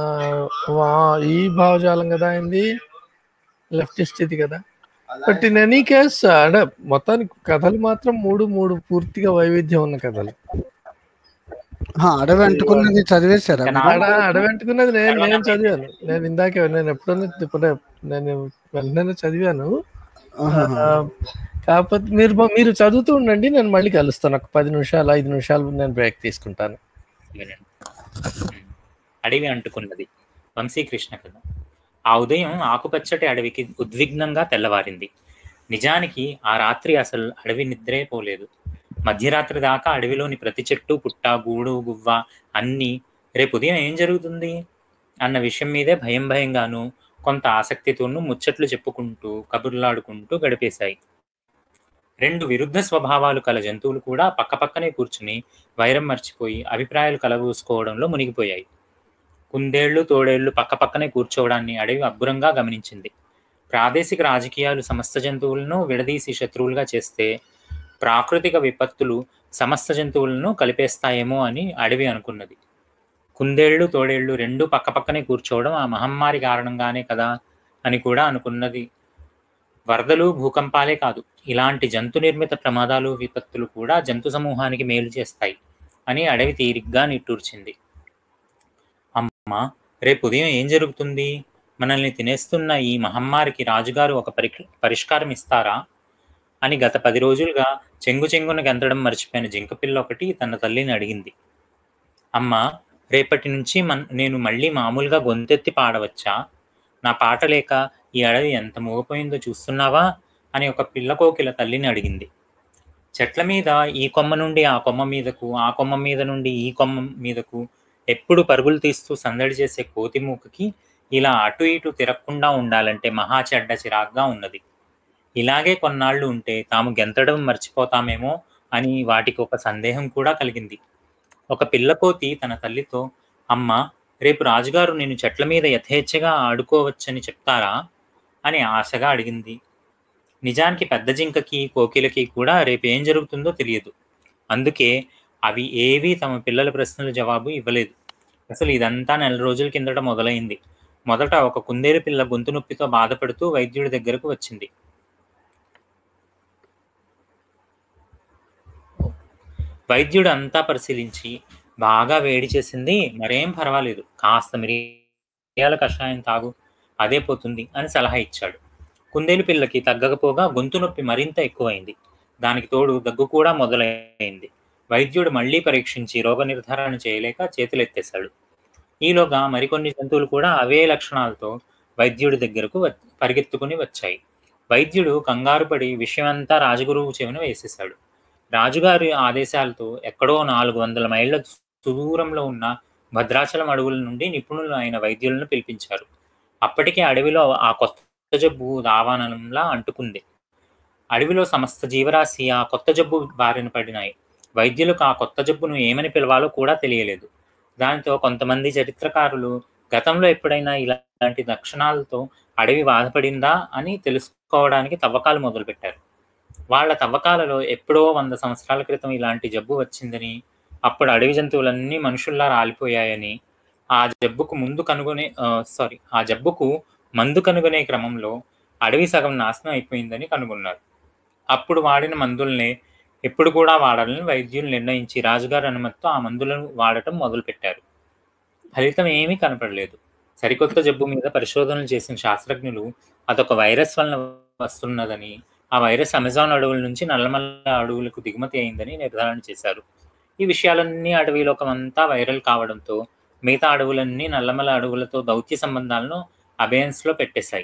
వా- ఈ భావజాలం కదా ఆయనది లెఫ్టిస్ట్ ఇది కదా బట్ ఇన్ ఎనీ కేస్ అంటే మొత్తానికి కథలు మాత్రం మూడు మూడు పూర్తిగా వైవిధ్యం ఉన్న కథలు ఆ, అడవి అంటుకున్నది చదివేశారా ఇంకా మీరు? ఆడ అడవెంటుకున్నది నేను నేను చదివాను నేను ఇందాకే నేను ఎప్పుడన్నా ఇప్పుడే నేను వెంటనే చదివాను ఆహాహా. ఆ, కాకపోతే మీరు మీరు చదువుతూ ఉండండి నేను మళ్ళీ కలుస్తాను ఒక పది నిమిషాలు ఐదు నిమిషాలు నేను బ్రేక్ తీసుకుంటాను వినండి. అడవి అంటుకున్నది వంశీకృష్ణ కథ ఆ ఉదయం ఆకుపచ్చటి అడవికి ఉద్విగ్నంగా తెల్లవారింది నిజానికి ఆ రాత్రి అసలు అడవి నిద్రే పోలేదు మధ్యరాత్రి దాకా అడవిలోని ప్రతి చెట్టు పుట్ట గూడు గువ్వ అన్నీ రేపు ఉదయం ఏం జరుగుతుంది అన్న విషయం మీదే భయం భయంగాను కొంత ఆసక్తితోనూ ముచ్చట్లు చెప్పుకుంటూ కబుర్లాడుకుంటూ గడిపేశాయి రెండు విరుద్ధ స్వభావాలు కల జంతువులు కూడా పక్కపక్కనే కూర్చుని వైరం మర్చిపోయి అభిప్రాయాలు కలబూసుకోవడంలో మునిగిపోయాయి కుందేళ్లు తోడేళ్లు పక్కపక్కనే కూర్చోవడాన్ని అడవి అబ్బురంగా గమనించింది ప్రాదేశిక రాజకీయాలు సమస్త జంతువులను విడదీసి శత్రువులుగా చేస్తే ప్రాకృతిక విపత్తులు సమస్త జంతువులను కలిపేస్తాయేమో అని అడవి అనుకున్నది కుందేళ్లు తోడేళ్లు రెండు పక్కపక్కనే కూర్చోవడం ఆ మహమ్మారి కారణంగానే కదా అని కూడా అనుకున్నది వరదలు భూకంపాలే కాదు ఇలాంటి జంతు నిర్మిత ప్రమాదాలు విపత్తులు కూడా జంతు సమూహానికి మేలు చేస్తాయి అని అడవి తీరిగ్గా నిట్టూర్చింది అమ్మా రేపు ఉదయం ఏం జరుగుతుంది మనల్ని తినేస్తున్న ఈ మహమ్మారికి రాజుగారు ఒక పరి పరిష్కారం ఇస్తారా అని గత పది రోజులుగా చెంగు చెంగున గెంతడం మర్చిపోయిన జింకపిల్ల ఒకటి తన తల్లిని అడిగింది అమ్మా రేపటి నుంచి మన్ నేను మళ్ళీ మామూలుగా గొంతెత్తి పాడవచ్చా నా పాట లేక ఈ అడవి ఎంత మూగపోయిందో చూస్తున్నావా అని ఒక పిల్ల కోకిల తల్లిని అడిగింది చెట్ల మీద ఈ కొమ్మ నుండి ఆ కొమ్మ మీదకు ఆ కొమ్మ మీద నుండి ఈ కొమ్మ మీదకు ఎప్పుడు పరుగులు తీస్తూ సందడి చేసే కోతి మూకకి ఇలా అటు ఇటు తిరగకుండా ఉండాలంటే మహా చెడ్డ చిరాగ్గా ఉన్నది ఇలాగే కొన్నాళ్ళు ఉంటే తాము గెంతడం మర్చిపోతామేమో అని వాటికి ఒక సందేహం కూడా కలిగింది ఒక పిల్లకోతి తన తల్లితో అమ్మ రేపు రాజుగారు నేను చెట్ల మీద యథేచ్ఛగా ఆడుకోవచ్చని చెప్తారా అని ఆశగా అడిగింది నిజానికి పెద్ద జింకకి కోకిలకి కూడా రేపు ఏం జరుగుతుందో తెలియదు అందుకే అవి ఏవీ తమ పిల్లల ప్రశ్నల జవాబు ఇవ్వలేదు అసలు ఇదంతా నెల రోజుల కిందట మొదలైంది మొదట ఒక కుందేలు పిల్ల గొంతు నొప్పితో బాధపడుతూ వైద్యుడి దగ్గరకు వచ్చింది వైద్యుడు అంతా పరిశీలించి బాగా వేడి చేసింది మరేం పర్వాలేదు కాస్త మిరియాల కషాయం తాగు అదే పోతుంది అని సలహా ఇచ్చాడు కుందేలు పిల్లకి తగ్గకపోగా గొంతు నొప్పి మరింత ఎక్కువైంది దానికి తోడు దగ్గు కూడా మొదలైంది వైద్యుడు మళ్ళీ పరీక్షించి రోగ నిర్ధారణ చేయలేక చేతులెత్తేశాడు ఈలోగా మరికొన్ని జంతువులు కూడా అవే లక్షణాలతో వైద్యుడి దగ్గరకు వ- పరిగెత్తుకుని వచ్చాయి వైద్యుడు కంగారు పడి విషయమంతా రాజగురువు చెవిన వేసేశాడు రాజుగారి ఆదేశాలతో ఎక్కడో నాలుగు వందల మైళ్ళ సుదూరంలో ఉన్న భద్రాచలం అడవుల నుండి నిపుణులు అయిన వైద్యులను పిలిపించారు అప్పటికే అడవిలో ఆ కొత్త జబ్బు దావానంలా అంటుకుంది అడవిలో సమస్త జీవరాశి ఆ కొత్త జబ్బు బారిన పడినాయి వైద్యులకు ఆ కొత్త జబ్బును ఏమని పిలవాలో కూడా తెలియలేదు దానితో కొంతమంది చరిత్రకారులు గతంలో ఎప్పుడైనా ఇలాంటి లక్షణాలతో అడవి బాధపడిందా అని తెలుసుకోవడానికి తవ్వకాలు మొదలుపెట్టారు వాళ్ళ తవ్వకాలలో ఎప్పుడో వంద సంవత్సరాల క్రితం ఇలాంటి జబ్బు వచ్చిందని అప్పుడు అడవి జంతువులన్నీ మనుషుల్లా రాలిపోయాయని ఆ జబ్బుకు ముందు కనుగొనే సారీ ఆ జబ్బుకు మందు కనుగొనే క్రమంలో అడవి సగం నాశనం అయిపోయిందని కనుగొన్నారు అప్పుడు వాడిన మందుల్నే ఎప్పుడు కూడా వాడాలని వైద్యులు నిర్ణయించి రాజుగారి అనుమతితో ఆ మందులను వాడటం మొదలుపెట్టారు ఫలితం ఏమీ కనపడలేదు సరికొత్త జబ్బు మీద పరిశోధనలు చేసిన శాస్త్రజ్ఞులు అదొక వైరస్ వలన వస్తున్నదని ఆ వైరస్ అమెజాన్ అడవుల నుంచి నల్లమల్ల అడవులకు దిగుమతి అయిందని నిర్ధారణ చేశారు ఈ విషయాలన్నీ అడవి లోకమంతా వైరల్ కావడంతో మిగతా అడవులన్నీ నల్లమల అడవులతో దౌత్య సంబంధాలను అబేయన్స్లో పెట్టేశాయి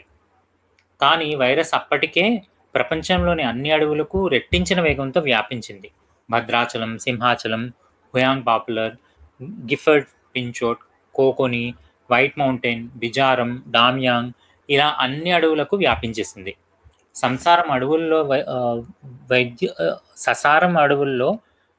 కానీ వైరస్ అప్పటికే ప్రపంచంలోని అన్ని అడవులకు రెట్టించిన వేగంతో వ్యాపించింది భద్రాచలం సింహాచలం హుయాంగ్ పాపులర్ Gifford Pinchot Coconino White Mountain బిజారం డామ్యాంగ్ ఇలా అన్ని అడవులకు వ్యాపించేసింది సంసారం అడవుల్లో వై- ఆ, వైద్య ఆ, ససారం అడవుల్లో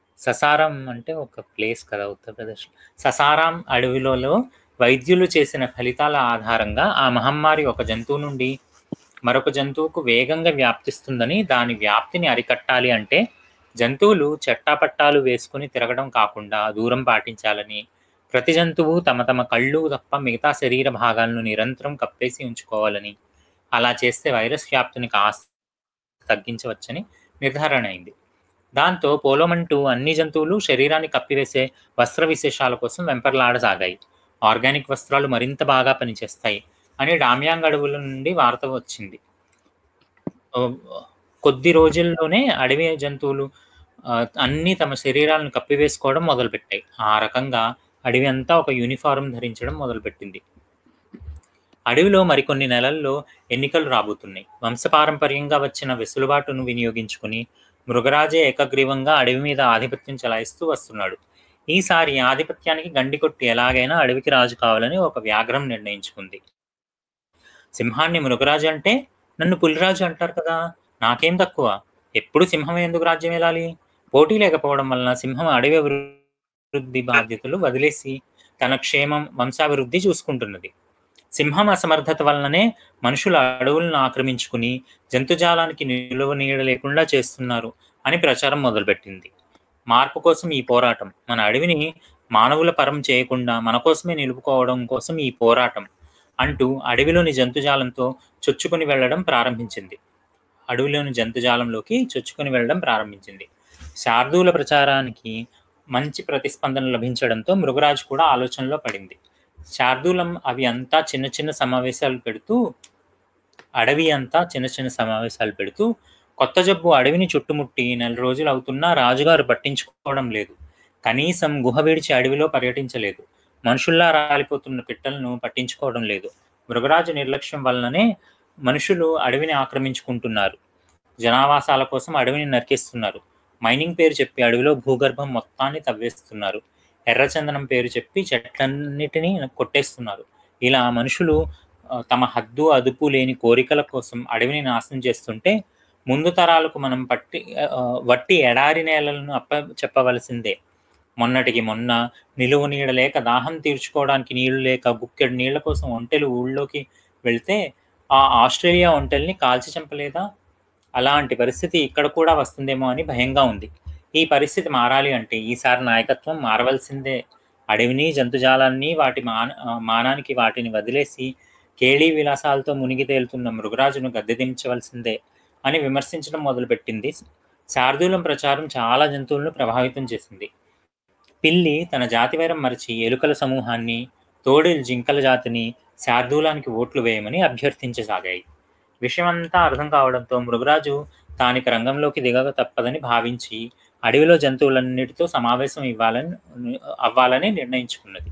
ససారం అంటే ఒక ప్లేస్ కదా ఉత్తరప్రదేశ్ ససారాం అడవిలో వైద్యులు చేసిన ఫలితాల ఆధారంగా ఆ మహమ్మారి ఒక జంతువు నుండి మరొక జంతువుకు వేగంగా వ్యాప్తిస్తుందని దాని వ్యాప్తిని అరికట్టాలి అంటే జంతువులు చెట్టాపట్టాలు వేసుకుని తిరగడం కాకుండా దూరం పాటించాలని ప్రతి జంతువు తమ తమ కళ్ళు తప్ప మిగతా శరీర భాగాలను నిరంతరం కప్పేసి ఉంచుకోవాలని అలా చేస్తే వైరస్ వ్యాప్తిని కాస్త తగ్గించవచ్చని నిర్ధారణ అయింది దాంతో పోలోమంటూ అన్ని జంతువులు శరీరాన్ని కప్పివేసే వస్త్ర విశేషాల కోసం వెంపర్లాడసాగాయి ఆర్గానిక్ వస్త్రాలు మరింత బాగా పనిచేస్తాయి అని డామ్యాంగ్ అడవుల నుండి వార్త వచ్చింది ఓ, కొద్ది రోజుల్లోనే అడవి జంతువులు ఆ, అన్నీ తమ శరీరాలను కప్పివేసుకోవడం మొదలుపెట్టాయి ఆ రకంగా అడవి అంతా ఒక యూనిఫారం ధరించడం మొదలుపెట్టింది అడవిలో మరికొన్ని నెలల్లో ఎన్నికలు రాబోతున్నాయి వంశపారంపర్యంగా వచ్చిన వెసులుబాటును వినియోగించుకుని మృగరాజే ఏకగ్రీవంగా అడవి మీద ఆధిపత్యం చెలాయిస్తూ వస్తున్నాడు ఈసారి ఆధిపత్యానికి గండి కొట్టి ఎలాగైనా అడవికి రాజు కావాలని ఒక వ్యాఘ్రం నిర్ణయించుకుంది సింహాన్ని మృగరాజు అంటే నన్ను పులిరాజు అంటారు కదా నాకేం తక్కువ ఎప్పుడు సింహం ఎందుకు రాజ్యం వెళ్ళాలి పోటీ లేకపోవడం వలన సింహం అడవి అభివృద్ధి బాధ్యతలు వదిలేసి తన క్షేమం వంశాభివృద్ధి చూసుకుంటున్నది సింహం అసమర్థత వలననే మనుషులు అడవులను ఆక్రమించుకుని జంతుజాలానికి నిలువ నీడ లేకుండా చేస్తున్నారు అని ప్రచారం మొదలుపెట్టింది మార్పు కోసం ఈ పోరాటం మన అడవిని మానవుల పరం చేయకుండా మన కోసమే నిలుపుకోవడం కోసం ఈ పోరాటం అంటూ అడవిలోని జంతుజాలంతో చొచ్చుకొని వెళ్ళడం ప్రారంభించింది అడవిలోని జంతుజాలంలోకి చొచ్చుకొని వెళ్ళడం ప్రారంభించింది శార్దూల ప్రచారానికి మంచి ప్రతిస్పందన లభించడంతో మృగరాజు కూడా ఆలోచనలో పడింది శార్దూలం అవి అంతా చిన్న చిన్న సమావేశాలు పెడుతూ అడవి అంతా చిన్న చిన్న సమావేశాలు పెడుతూ కొత్త జబ్బు అడవిని చుట్టుముట్టి నెల రోజులు అవుతున్నా రాజుగారు పట్టించుకోవడం లేదు కనీసం గుహ విడిచి అడవిలో పర్యటించలేదు మనుషుల్లా రాలిపోతున్న పిట్టలను పట్టించుకోవడం లేదు మృగరాజు నిర్లక్ష్యం వలననే మనుషులు అడవిని ఆక్రమించుకుంటున్నారు జనావాసాల కోసం అడవిని నరికేస్తున్నారు మైనింగ్ పేరు చెప్పి అడవిలో భూగర్భం మొత్తాన్ని తవ్వేస్తున్నారు ఎర్రచందనం పేరు చెప్పి చెట్లన్నిటినీ కొట్టేస్తున్నారు ఇలా మనుషులు ఆ, తమ హద్దు అదుపు లేని కోరికల కోసం అడవిని నాశనం చేస్తుంటే ముందు తరాలకు మనం పట్టి ఆ, వట్టి ఎడారి నేలలను అప్ప చెప్పవలసిందే మొన్నటికి మొన్న నిలువ నీడ లేక దాహం తీర్చుకోవడానికి నీళ్లు లేక గుక్కెడు నీళ్ల కోసం ఒంటెలు ఊళ్ళోకి వెళ్తే ఆ ఆస్ట్రేలియా ఒంటెల్ని కాల్చి చంపలేదా అలాంటి పరిస్థితి ఇక్కడ కూడా వస్తుందేమో అని భయంగా ఉంది ఈ పరిస్థితి మారాలి అంటే ఈసారి నాయకత్వం మారవలసిందే అడవిని జంతుజాలాన్ని వాటి మాన ఆ, మానానికి వాటిని వదిలేసి కేళీ విలాసాలతో మునిగి తేలుతున్న మృగరాజును గద్దె దించవలసిందే అని విమర్శించడం మొదలుపెట్టింది శార్దూలం ప్రచారం చాలా జంతువులను ప్రభావితం చేసింది పిల్లి తన జాతివైరం మరిచి ఎలుకల సమూహాన్ని తోడేలు జింకల జాతిని శార్దూలానికి ఓట్లు వేయమని అభ్యర్థించసాగాయి విషయమంతా అర్థం కావడంతో మృగరాజు తానికి రంగంలోకి దిగక తప్పదని భావించి అడవిలో జంతువులన్నిటితో సమావేశం ఇవ్వాలని అవ్వాలని నిర్ణయించుకున్నది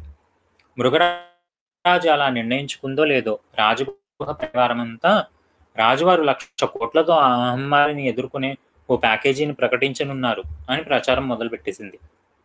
మృగరాజు అలా నిర్ణయించుకుందో లేదో రాజగృహ పరివారం అంతా రాజువారు లక్ష కోట్లతో ఆ మహమ్మారిని ఎదుర్కొనే ఓ ప్యాకేజీని ప్రకటించనున్నారు అని ప్రచారం మొదలుపెట్టేసింది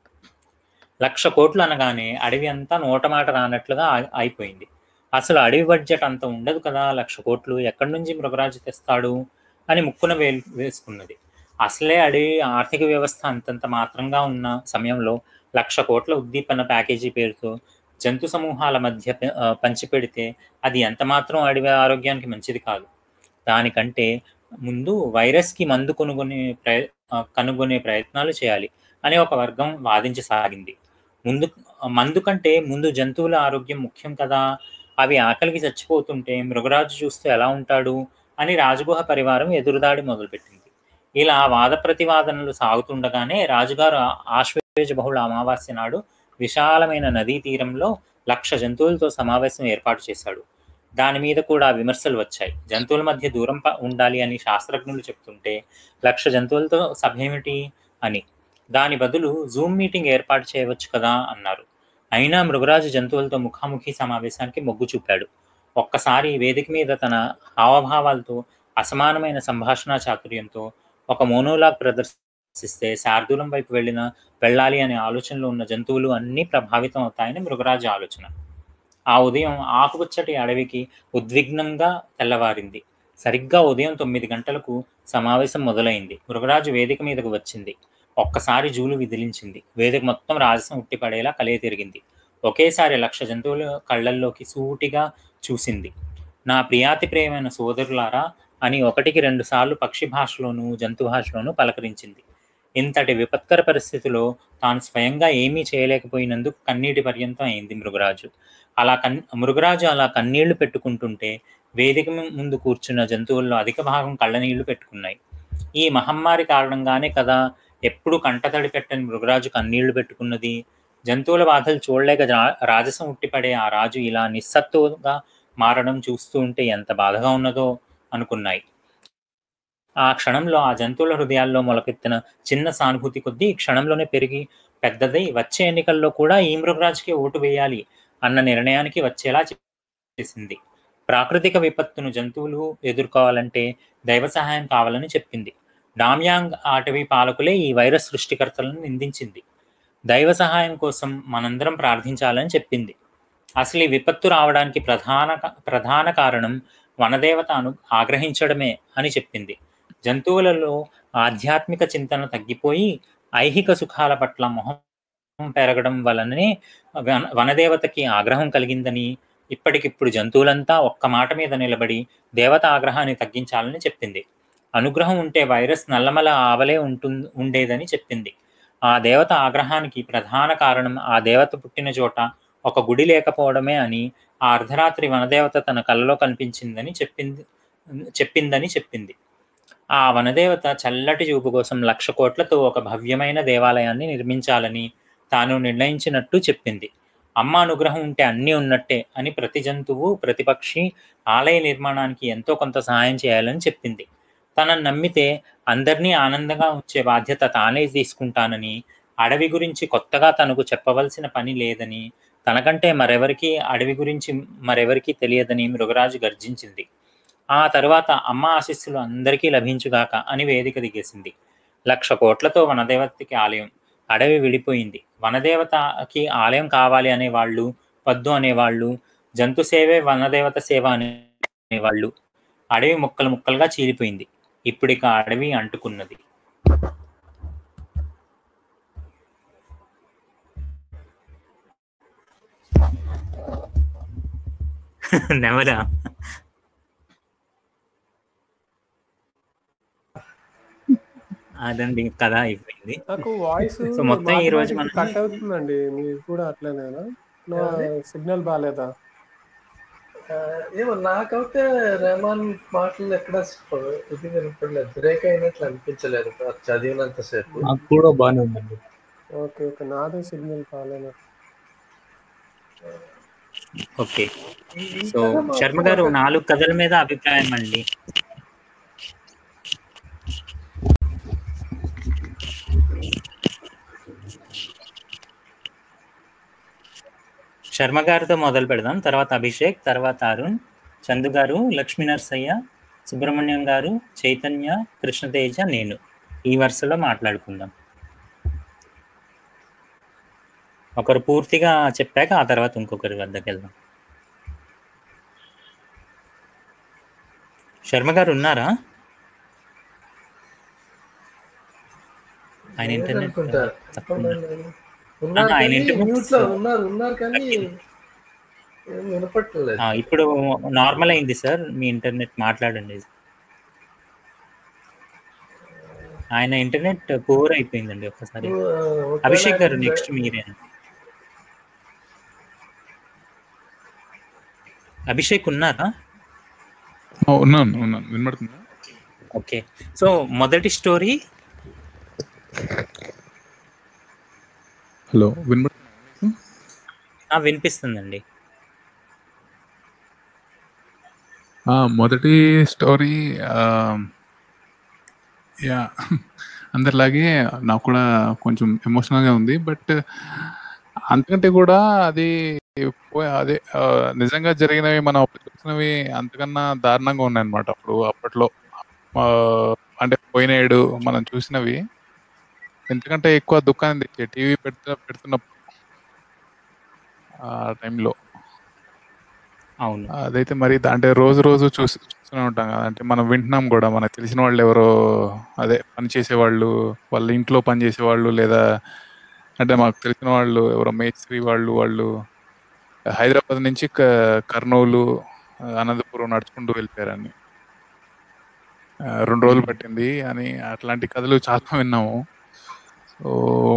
లక్ష కోట్లు అనగానే అడవి అంతా నోటమాట రానట్లుగా ఆ- అయిపోయింది అసలు అడవి బడ్జెట్ అంత ఉండదు కదా లక్ష కోట్లు ఎక్కడి నుంచి మృగరాజు తెస్తాడు అని ముక్కున వే వేసుకున్నది అసలే అడవి ఆర్థిక వ్యవస్థ అంతంత మాత్రంగా ఉన్న సమయంలో లక్ష కోట్ల ఉద్దీపన ప్యాకేజీ పేరుతో జంతు సమూహాల మధ్య పె- ఆ, పంచిపెడితే అది ఎంత మాత్రం అడవి ఆరోగ్యానికి మంచిది కాదు దానికంటే ముందు వైరస్కి మందు కొనుగొనే ప్రయ ఆ, కనుగొనే ప్రయత్నాలు చేయాలి అని ఒక వర్గం వాదించసాగింది ముందు మందు కంటే ముందు జంతువుల ఆరోగ్యం ముఖ్యం కదా అవి ఆకలికి చచ్చిపోతుంటే మృగరాజు చూస్తే ఎలా ఉంటాడు అని రాజగుహ పరివారం ఎదురుదాడి మొదలుపెట్టింది ఇలా వాద ప్రతివాదనలు సాగుతుండగానే రాజుగారు ఆశ్వేజ బహుళ అమావాస్య నాడు విశాలమైన నదీ తీరంలో లక్ష జంతువులతో సమావేశం ఏర్పాటు చేశాడు దాని మీద కూడా విమర్శలు వచ్చాయి జంతువుల మధ్య దూరం ప- ఉండాలి అని శాస్త్రజ్ఞులు చెప్తుంటే లక్ష జంతువులతో సభ ఏమిటి అని దాని బదులు జూమ్ మీటింగ్ ఏర్పాటు చేయవచ్చు కదా అన్నారు అయినా మృగరాజు జంతువులతో ముఖాముఖి సమావేశానికి మొగ్గు చూపాడు ఒక్కసారి వేదిక మీద తన హావభావాలతో అసమానమైన సంభాషణ చాతుర్యంతో ఒక మోనోలాగ్ ప్రదర్శిస్తే శార్దూలం వైపు వెళ్ళిన వెళ్ళాలి అనే ఆలోచనలో ఉన్న జంతువులు అన్నీ ప్రభావితం అవుతాయని మృగరాజు ఆలోచన ఆ ఉదయం ఆకుపచ్చటి అడవికి ఉద్విగ్నంగా తెల్లవారింది సరిగ్గా ఉదయం తొమ్మిది గంటలకు సమావేశం మొదలైంది మృగరాజు వేదిక మీదకు వచ్చింది ఒక్కసారి జూలు విదిలించింది వేదిక మొత్తం రాజసం ఉట్టిపడేలా కలయ తిరిగింది ఒకేసారి లక్ష జంతువుల కళ్ళల్లోకి సూటిగా చూసింది నా ప్రియాతి ప్రియమైన సోదరులారా అని ఒకటికి రెండు సార్లు పక్షి భాషలోను జంతు భాషలోను పలకరించింది ఇంతటి విపత్కర పరిస్థితిలో తాను స్వయంగా ఏమీ చేయలేకపోయినందుకు కన్నీటి పర్యంతం అయింది మృగరాజు అలా కన్ మృగరాజు అలా కన్నీళ్లు పెట్టుకుంటుంటే వేదిక ము- ముందు కూర్చున్న జంతువుల్లో అధిక భాగం కళ్ళనీళ్లు పెట్టుకున్నాయి ఈ మహమ్మారి కారణంగానే కదా ఎప్పుడు కంటతడి పెట్టని మృగరాజు కన్నీళ్లు పెట్టుకున్నది జంతువుల బాధలు చూడలేక రా- రాజసం ఉట్టిపడే ఆ రాజు ఇలా నిస్సత్తుగా మారడం చూస్తూ ఉంటే ఎంత బాధగా ఉన్నదో అనుకున్నాయి ఆ క్షణంలో ఆ జంతువుల హృదయాల్లో మొలకెత్తిన చిన్న సానుభూతి కొద్దీ క్షణంలోనే పెరిగి పెద్దదై వచ్చే ఎన్నికల్లో కూడా ఈ మృగరాజుకి ఓటు వేయాలి అన్న నిర్ణయానికి వచ్చేలా చేసింది ప్రాకృతిక విపత్తును జంతువులు ఎదుర్కోవాలంటే దైవ సహాయం కావాలని చెప్పింది డామ్యాంగ్ అటవీ పాలకులే ఈ వైరస్ సృష్టికర్తలను నిందించింది దైవ సహాయం కోసం మనందరం ప్రార్థించాలని చెప్పింది అసలు ఈ విపత్తు రావడానికి ప్రధాన ప్రధాన కారణం వనదేవత అను ఆగ్రహించడమే అని చెప్పింది జంతువులలో ఆధ్యాత్మిక చింతన తగ్గిపోయి ఐహిక సుఖాల పట్ల మొహం పెరగడం వలననే వన వనదేవతకి ఆగ్రహం కలిగిందని ఇప్పటికిప్పుడు జంతువులంతా ఒక్క మాట మీద నిలబడి దేవత ఆగ్రహాన్ని తగ్గించాలని చెప్పింది అనుగ్రహం ఉంటే వైరస్ నల్లమల ఆవలే ఉంటుంది ఉండేదని చెప్పింది ఆ దేవత ఆగ్రహానికి ప్రధాన కారణం ఆ దేవత పుట్టిన చోట ఒక గుడి లేకపోవడమే అని ఆ అర్ధరాత్రి వనదేవత తన కలలో కనిపించిందని చెప్పింది చెప్పిందని చెప్పింది ఆ వనదేవత చల్లటి చూపు కోసం లక్ష కోట్లతో ఒక భవ్యమైన దేవాలయాన్ని నిర్మించాలని తాను నిర్ణయించినట్టు చెప్పింది అమ్మ అనుగ్రహం ఉంటే అన్నీ ఉన్నట్టే అని ప్రతి జంతువు ప్రతి పక్షి ఆలయ నిర్మాణానికి ఎంతో కొంత సహాయం చేయాలని చెప్పింది తనను నమ్మితే అందరినీ ఆనందంగా ఉంచే బాధ్యత తానే తీసుకుంటానని అడవి గురించి కొత్తగా తనకు చెప్పవలసిన పని లేదని తనకంటే మరెవరికి అడవి గురించి మరెవరికి తెలియదని మృగరాజు గర్జించింది ఆ తరువాత అమ్మ ఆశీస్సులు అందరికీ లభించుగాక అని వేదిక దిగేసింది లక్ష కోట్లతో వనదేవతకి ఆలయం అడవి విడిపోయింది వనదేవతకి ఆలయం కావాలి అనేవాళ్ళు వద్దు అనేవాళ్ళు జంతు సేవే వనదేవత సేవ అనేవాళ్ళు అడవి ముక్కలు ముక్కలుగా చీలిపోయింది ఇప్పుడిక అడవి అంటుకున్నది నెవరా అదండి కథ అయిపోయింది నాకు వాయిస్ సో మొత్తం ఈ రోజు మనం కట్ అవుతుందండి మీరు కూడా అట్లనేనా నా సిగ్నల్ బాగాలేదా ఆ, ఏమో నాకైతే రెహమాన్ మాటలు ఎక్కడ స్ప- ఇది వినపడలేదు బ్రేక్ అయినట్లు అనిపించలేదు అది చదివినంతసేపు నాకు కూడా బాగానే ఉందండి ఓకే ఓకే నాదే సిగ్నల్ బాగాలేనా ఓకే ఈ ఈ సో కథ మాత్రం శర్మ గారు ఒక- నాలుగు కథల మీద అభిప్రాయం అండి శర్మ గారితో మొదలు పెడదాం తర్వాత అభిషేక్ తర్వాత అరుణ్ చందు గారు లక్ష్మీ నరసయ్య సుబ్రహ్మణ్యం గారు చైతన్య కృష్ణతేజ నేను ఈ వరుసలో మాట్లాడుకుందాం ఒకరు పూర్తిగా చెప్పాక ఆ తర్వాత ఇంకొకరి వద్దకు వెళ్దాం శర్మ గారు ఉన్నారా ఆయన ఇంటర్నెట్ లేదనుకుంటా. తక్కువ ఉంది. ఉన్నారు ఆహా, ఆయన కానీ ఇంటర్నెట్ మ్యూట్ లో ఉన్నారు ఉన్నారు కానీ ఏం వినపట్టలేదు ఆ, ఇప్పుడు నార్మల్ అయింది సార్ మీ ఇంటర్నెట్ మాట్లాడండి ఆయన ఇంటర్నెట్ పూర్ అయిపోయిందండి ఒక్కసారి ఒకవేళ అభిషేక్ గారు ఆయన నెక్స్ట్ మీరే అభిషేక్ ఉన్నారా ఆ, ఉన్నాను ఉన్నాను వినబడుతుందా ఓకే సో మొదటి స్టోరీ హలో వినబడుతుందా వినిపిస్తుందండి ఆ, మొదటి స్టోరీ ఆ, యా అందరిలాగే నాకు కూడా కొంచెం ఎమోషనల్గా ఉంది బట్ అంతకంటే కూడా అది పో- అదే ఆ, నిజంగా జరిగినవి మనం అప్పుడు చూసినవి అంతకన్నా దారుణంగా ఉన్నాయి అనమాట అప్పుడు అప్పట్లో ఆ, అంటే పోయిన ఏడు మనం చూసినవి ఎందుకంటే ఎక్కువ దుఃఖాన్ని తెచ్చే టీవీ పెడుతున్న పెడుతున్నప్పుడు ఆ టైంలో అవును అదైతే మరి దా- అంటే రోజు రోజు చూసి చూస్తూనే ఉంటాం కదా అంటే మనం వింటున్నాం కూడా మనకు తెలిసిన వాళ్ళు ఎవరో అదే పని చేసేవాళ్ళు వాళ్ళ ఇంట్లో పని చేసేవాళ్ళు లేదా అంటే మాకు తెలిసిన వాళ్ళు ఎవరో మేస్త్రి వాళ్ళు వాళ్ళు హైదరాబాద్ నుంచి క- కర్నూలు అనంతపురం నడుచుకుంటూ వెళ్ళిపోయారని ఆ, రెండు రోజులు పట్టింది అని అట్లాంటి కథలు చాలా విన్నాము సో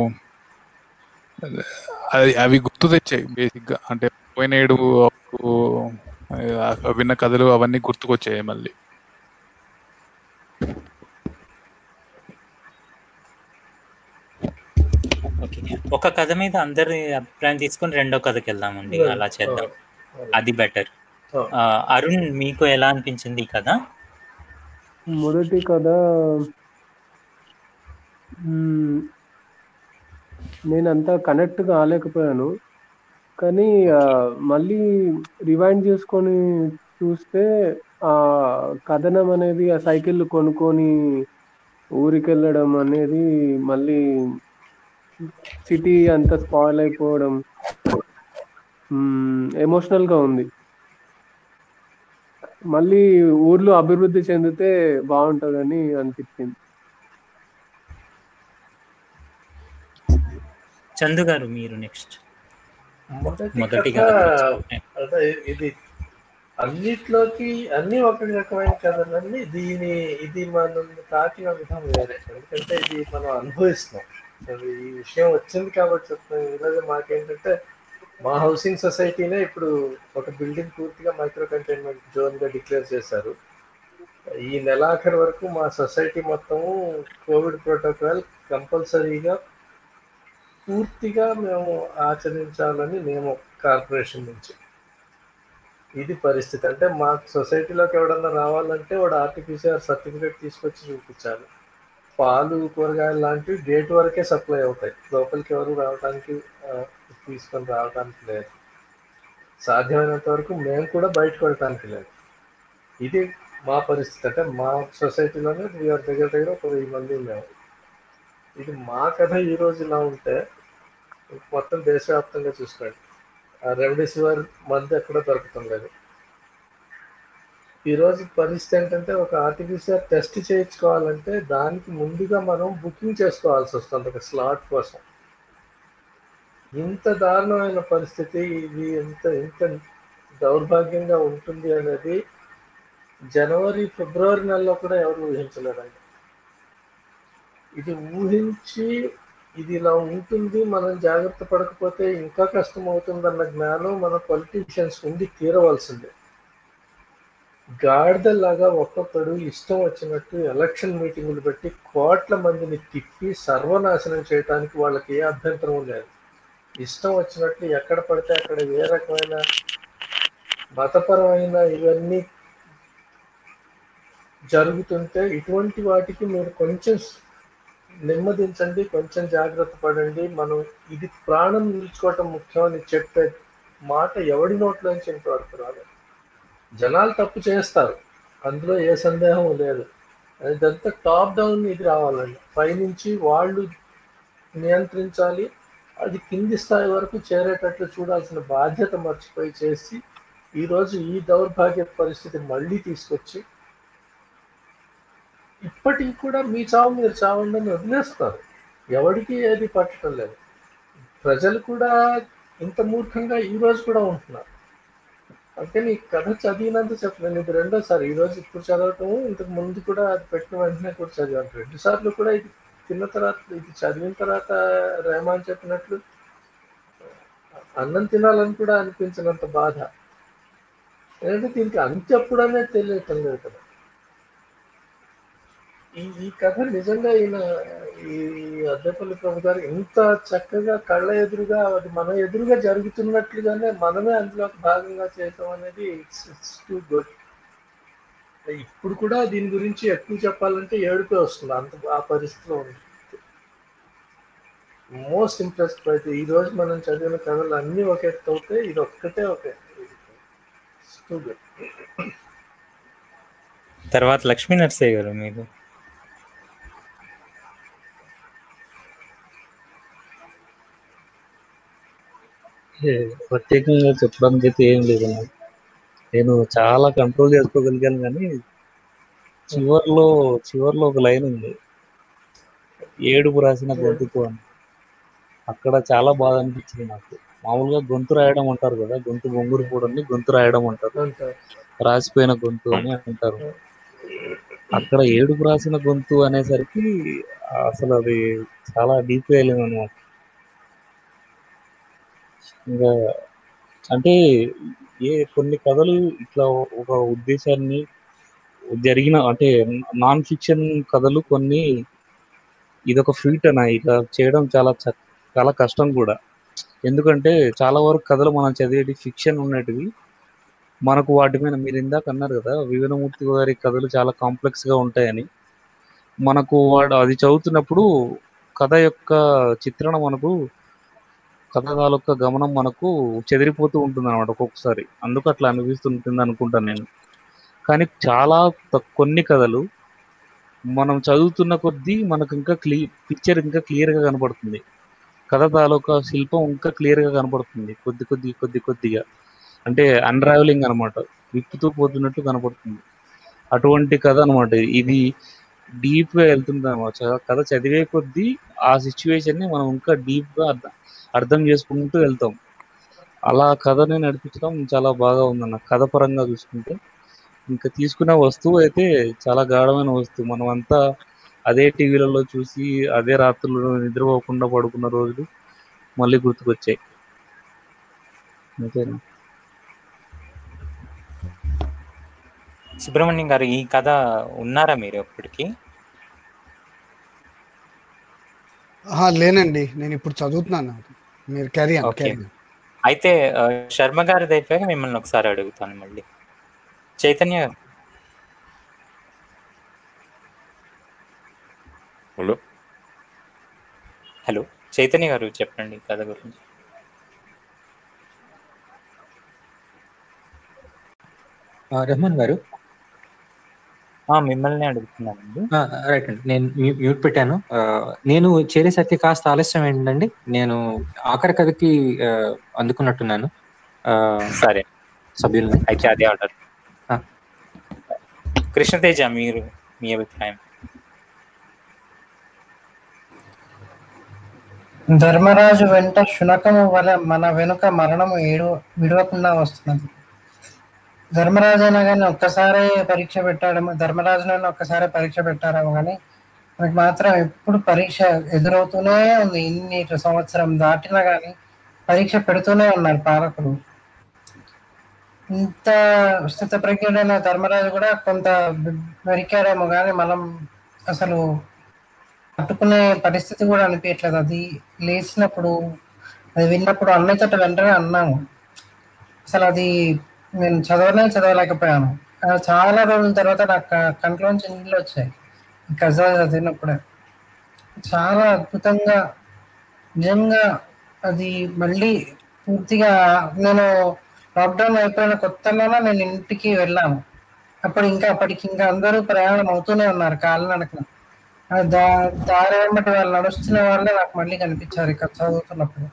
అది అవి గుర్తు తెచ్చాయి బేసిక్గా అంటే పోయిన ఏడు అప్పుడు, ఆ, విన్న కథలు అవన్నీ గుర్తుకొచ్చాయి మళ్ళీ ఓకే ఒక కథ మీద అందరి అభిప్రాయం తీసుకొని రెండో కథకి వెళ్దామండి అలా చేద్దాం అది బెటర్ అరుణ్ మీకు ఎలా అనిపించింది ఈ కథ మొదటి కథ మ్మ్, నేను అంత కనెక్ట్ కాలేకపోయాను కానీ ఆ, మళ్ళీ రివైండ్ చేసుకొని చూస్తే ఆ కథనం అనేది ఆ సైకిల్ కొనుక్కొని ఊరికి వెళ్ళడం అనేది మళ్ళీ సిటీ అంతా స్పాయిల్ అయిపోవడం ఎమోషనల్ గా ఉంది మళ్ళీ ఊర్లో అభివృద్ధి చెందితే బాగుంటుందని అనిపించింది చందు గారు మీరు నెక్స్ట్ మొదటి మొదటి కథ కథ అదే ఇది అన్నిట్లోకి అన్ని ఒక రకమైన కథలన్నీ దీని ఇది మనం తాకిన విధం వేరే ఎందుకంటే ఇది మనం అనుభవిస్తున్నాం అది ఈ విషయం వచ్చింది కాబట్టి చెప్తాను ఈరోజు మాకేంటంటే మా హౌసింగ్ సొసైటీనే ఇప్పుడు ఒక బిల్డింగ్ పూర్తిగా మైక్రో కంటైన్మెంట్ జోన్ గా డిక్లేర్ చేశారు ఈ నెలాఖరు వరకు మా సొసైటీ మొత్తము కోవిడ్ ప్రోటోకాల్ కంపల్సరీగా పూర్తిగా మేము ఆచరించాలని మేము కార్పొరేషన్ నుంచి ఇది పరిస్థితి అంటే మా సొసైటీలోకి ఎవడన్నా రావాలంటే వాడు ఆర్టిఫిషియల్ సర్టిఫికేట్ తీసుకొచ్చి చూపించాలి పాలు కూరగాయలు లాంటివి గేట్ వరకే సప్లై అవుతాయి లోపలికి ఎవరు రావడానికి ఆ, తీసుకొని రావడానికి లేదు సాధ్యమైనంత వరకు మేము కూడా బయటకు వెళ్ళటానికి లేదు ఇది మా పరిస్థితి అంటే మా సొసైటీలోనే వీఆర్ దగ్గర దగ్గర ఒక వెయ్యి మంది మేము ఇది మా కథ ఈ రోజు ఇలా ఉంటే మొత్తం దేశవ్యాప్తంగా చూసుకోండి ఆ రెమ్డెసివిర్ మందు ఎక్కడ దొరకటం లేదు ఈ రోజు పరిస్థితి ఏంటంటే ఒక ఆర్టిఫిషియల్ టెస్ట్ చేయించుకోవాలంటే దానికి ముందుగా మనం బుకింగ్ చేసుకోవాల్సి వస్తుంది ఒక స్లాట్ కోసం ఇంత దారుణమైన పరిస్థితి ఇది ఎంత ఇంత దౌర్భాగ్యంగా ఉంటుంది అనేది జనవరి ఫిబ్రవరి నెలలో కూడా ఎవరు ఊహించలేదండి ఇది ఊహించి ఇది ఇలా ఉంటుంది మనం జాగ్రత్త పడకపోతే ఇంకా కష్టం అవుతుందన్న జ్ఞానం మన పొలిటీషియన్స్ ఉండి తీరవలసిందే గాడిదలాగా ఒక్కొక్కడు ఇష్టం వచ్చినట్టు ఎలక్షన్ మీటింగులు పెట్టి కోట్ల మందిని తిప్పి సర్వనాశనం చేయడానికి వాళ్ళకి ఏ అభ్యంతరం లేదు ఇష్టం వచ్చినట్లు ఎక్కడ పడితే అక్కడ ఏ రకమైన మతపరమైన ఇవన్నీ జరుగుతుంటే ఇటువంటి వాటికి మీరు కొంచెం నెమ్మదించండి కొంచెం జాగ్రత్త పడండి మనం ఇది ప్రాణం నిలుచుకోవటం ముఖ్యం అని చెప్పే మాట ఎవడి నోట్లోంచి ఇంతవరకు రాలేదు జనాలు తప్పు చేస్తారు అందులో ఏ సందేహం లేదు ఇదంతా టాప్ డౌన్ ఇది రావాలండి పైనుంచి వాళ్ళు నియంత్రించాలి అది కింది స్థాయి వరకు చేరేటట్లు చూడాల్సిన బాధ్యత మర్చిపోయి చేసి ఈరోజు ఈ దౌర్భాగ్య పరిస్థితి మళ్ళీ తీసుకొచ్చి ఇప్పటికి కూడా మీ చావు మీరు చావండి అని వదిలేస్తారు ఎవరికి ఏది పట్టడం లేదు ప్రజలు కూడా ఇంత మూర్ఖంగా ఈ రోజు కూడా ఉంటున్నారు అంటే నీ కథ చదివినంత చెప్పలేను ఇది రెండోసారి ఈ రోజు ఇప్పుడు చదవటం ఇంతకు ముందు కూడా అది పెట్టిన వెంటనే కూడా చదివాను రెండు సార్లు కూడా ఇది తిన్న తర్వాత ఇది చదివిన తర్వాత రెహమాన్ చెప్పినట్లు అన్నం తినాలని కూడా అనిపించినంత బాధ ఏంటంటే దీనికి అంత్యప్పుడు అనేది తెలియటం లేదు కదా ఈ ఈ కథ నిజంగా ఈయన ఈ అద్దెపల్లి ప్రభు గారు ఇంత చక్కగా కళ్ళ ఎదురుగా అది మన ఎదురుగా జరుగుతున్నట్లుగానే మనమే అందులో ఒక భాగంగా చేయటం అనేది ఇట్స్ ఇట్స్ టూ గుడ్ ఇప్పుడు కూడా దీని గురించి ఎక్కువ చెప్పాలంటే ఏడుపే వస్తుంది అంత ఆ పరిస్థితిలో ఉంది మోస్ట్ ఇంప్రెస్డ్ అయితే ఈ రోజు మనం చదివిన కథలు అన్నీ ఒక ఎత్తు అవుతాయి ఇది ఒక్కటే ఒక టూ గుడ్ తర్వాత లక్ష్మీ నరసయ్య గారు మీరు ఏ, ప్రత్యేకంగా చెప్పడానికి అయితే ఏం లేదు నాకు నేను చాలా కంట్రోల్ చేసుకోగలిగాను కానీ చివర్లో చివర్లో ఒక లైన్ ఉంది ఏడుపు రాసిన గొంతుకు అని అక్కడ చాలా బాధ అనిపించింది నాకు మామూలుగా గొంతు రాయడం అంటారు కదా గొంతు బొంగురు పూడని గొంతు రాయడం అంటారు అంతే రాసిపోయిన గొంతు అని అంటారు అక్కడ ఏడుపు రాసిన గొంతు అనేసరికి అసలు అది చాలా డీప్ వెళ్ళింది అనమాట ఇంకా అంటే ఏ కొన్ని కథలు ఇట్లా ఒక ఉద్దేశాన్ని జరిగిన అంటే నాన్ ఫిక్షన్ కథలు కొన్ని ఇదొక ఫీట్ అన్న ఇట్లా చేయడం చాలా చ- చాలా కష్టం కూడా ఎందుకంటే చాలా వరకు కథలు మనం చదివేటి ఫిక్షన్ ఉన్నటివి మనకు వాటి మీద మీరు ఇందాక అన్నారు కదా వివేకమూర్తి గారి కథలు చాలా కాంప్లెక్స్ గా ఉంటాయని మనకు వాడు అది చదువుతున్నప్పుడు కథ యొక్క చిత్రణ మనకు కథ తాలూకా గమనం మనకు చెదిరిపోతూ ఉంటుంది అనమాట ఒక్కొక్కసారి అందుకు అట్లా అనిపిస్తుంటుంది అనుకుంటాను నేను కానీ చాలా త- కొన్ని కథలు మనం చదువుతున్న కొద్దీ మనకు ఇంకా క్లీ పిక్చర్ ఇంకా క్లియర్ గా కనపడుతుంది కథ తాలూకా శిల్పం ఇంకా క్లియర్ గా కనపడుతుంది కొద్ది కొద్ది కొద్ది కొద్దిగా అంటే అన్రావెలింగ్ అనమాట విప్పుతూ పోతున్నట్టు కనపడుతుంది అటువంటి కథ అనమాట ఇది డీప్ గా వెళ్తుంది అనమాట కథ చదివే కొద్దీ ఆ సిచ్యువేషన్ ని మనం ఇంకా డీప్ గా అర్థం అర్థం చేసుకుంటూ వెళ్తాం అలా కథని నడిపించడం చాలా బాగా ఉందన్న కథ పరంగా చూసుకుంటే ఇంకా తీసుకున్న వస్తువు అయితే చాలా గాఢమైన వస్తువు మనం అంతా అదే టీవీలలో చూసి అదే రాత్రులు నిద్రపోకుండా పడుకున్న రోజులు మళ్ళీ గుర్తుకొచ్చాయి అంతేనా సుబ్రహ్మణ్యం గారు ఈ కథ ఉన్నారా మీరు ఎప్పటికీ ఆహా, లేనండి నేను ఇప్పుడు చదువుతున్నాను మీరు క్యారీ ఓకే క్యారీ అయితే ఆ, శర్మ గారిది అయిపోయాక మిమ్మల్ని ఒకసారి అడుగుతాను మళ్ళీ చైతన్య గారు హలో హలో చైతన్య గారు చెప్పండి కథ గురించి ఆ, రెహమాన్ గారు ఆ, మిమ్మల్ని అడుగుతున్నానండి ఆ, రైట్ అండి నేను మ్యూ- మ్యూట్ పెట్టాను ఆ, నేను చేరేసరికి కాస్త ఆలస్యం ఏంటండి నేను ఆఖరి కథకి ఆ, అందుకున్నట్టున్నాను ఆ, సరే సభ్యుల్ని అయితే అదే ఆర్డర్ ఆ. కృష్ణతేజ మీరు మీ అభిప్రాయం ధర్మరాజు వెంట శునకము వలె మన వెనుక మరణము ఏడు విడవకుండా వస్తున్నది ధర్మరాజు అయినా కానీ ఒక్కసారే పరీక్ష పెట్టాడేమో ధర్మరాజునైనా ఒక్కసారే పరీక్ష పెట్టారేమో కానీ మనకి మాత్రం ఎప్పుడు పరీక్ష ఎదురవుతూనే ఉంది ఇన్ని సంవత్సరం దాటినా కానీ పరీక్ష పెడుతూనే ఉన్నారు పాలకులు ఇంత స్థితప్రజ్ఞుడైన ధర్మరాజు కూడా కొంత దొరికారేమో కానీ మనం అసలు పట్టుకునే పరిస్థితి కూడా అనిపించట్లేదు అది లేచినప్పుడు అది విన్నప్పుడు అన్నయ్యతో వెంటనే అన్నాము అసలు అది నేను చదవలే చదవలేకపోయాను ఆ చాలా రోజుల తర్వాత నాకు క- కంట్లోంచి నీళ్ళు వచ్చాయి ఈ కథ చదివినప్పుడే చాలా అద్భుతంగా నిజంగా అది మళ్ళీ పూర్తిగా నేను లాక్డౌన్ అయిపోయిన కొత్తలోనే నేను ఇంటికి వెళ్ళాను అప్పుడు ఇంకా అప్పటికి ఇంకా అందరూ ప్రయాణం అవుతూనే ఉన్నారు కాలినడకన ఆ దా దారి వెంబటి వాళ్ళు నడుస్తున్న వాళ్ళే నాకు మళ్ళీ కనిపించారు ఇక్కడ చదువుతున్నప్పుడు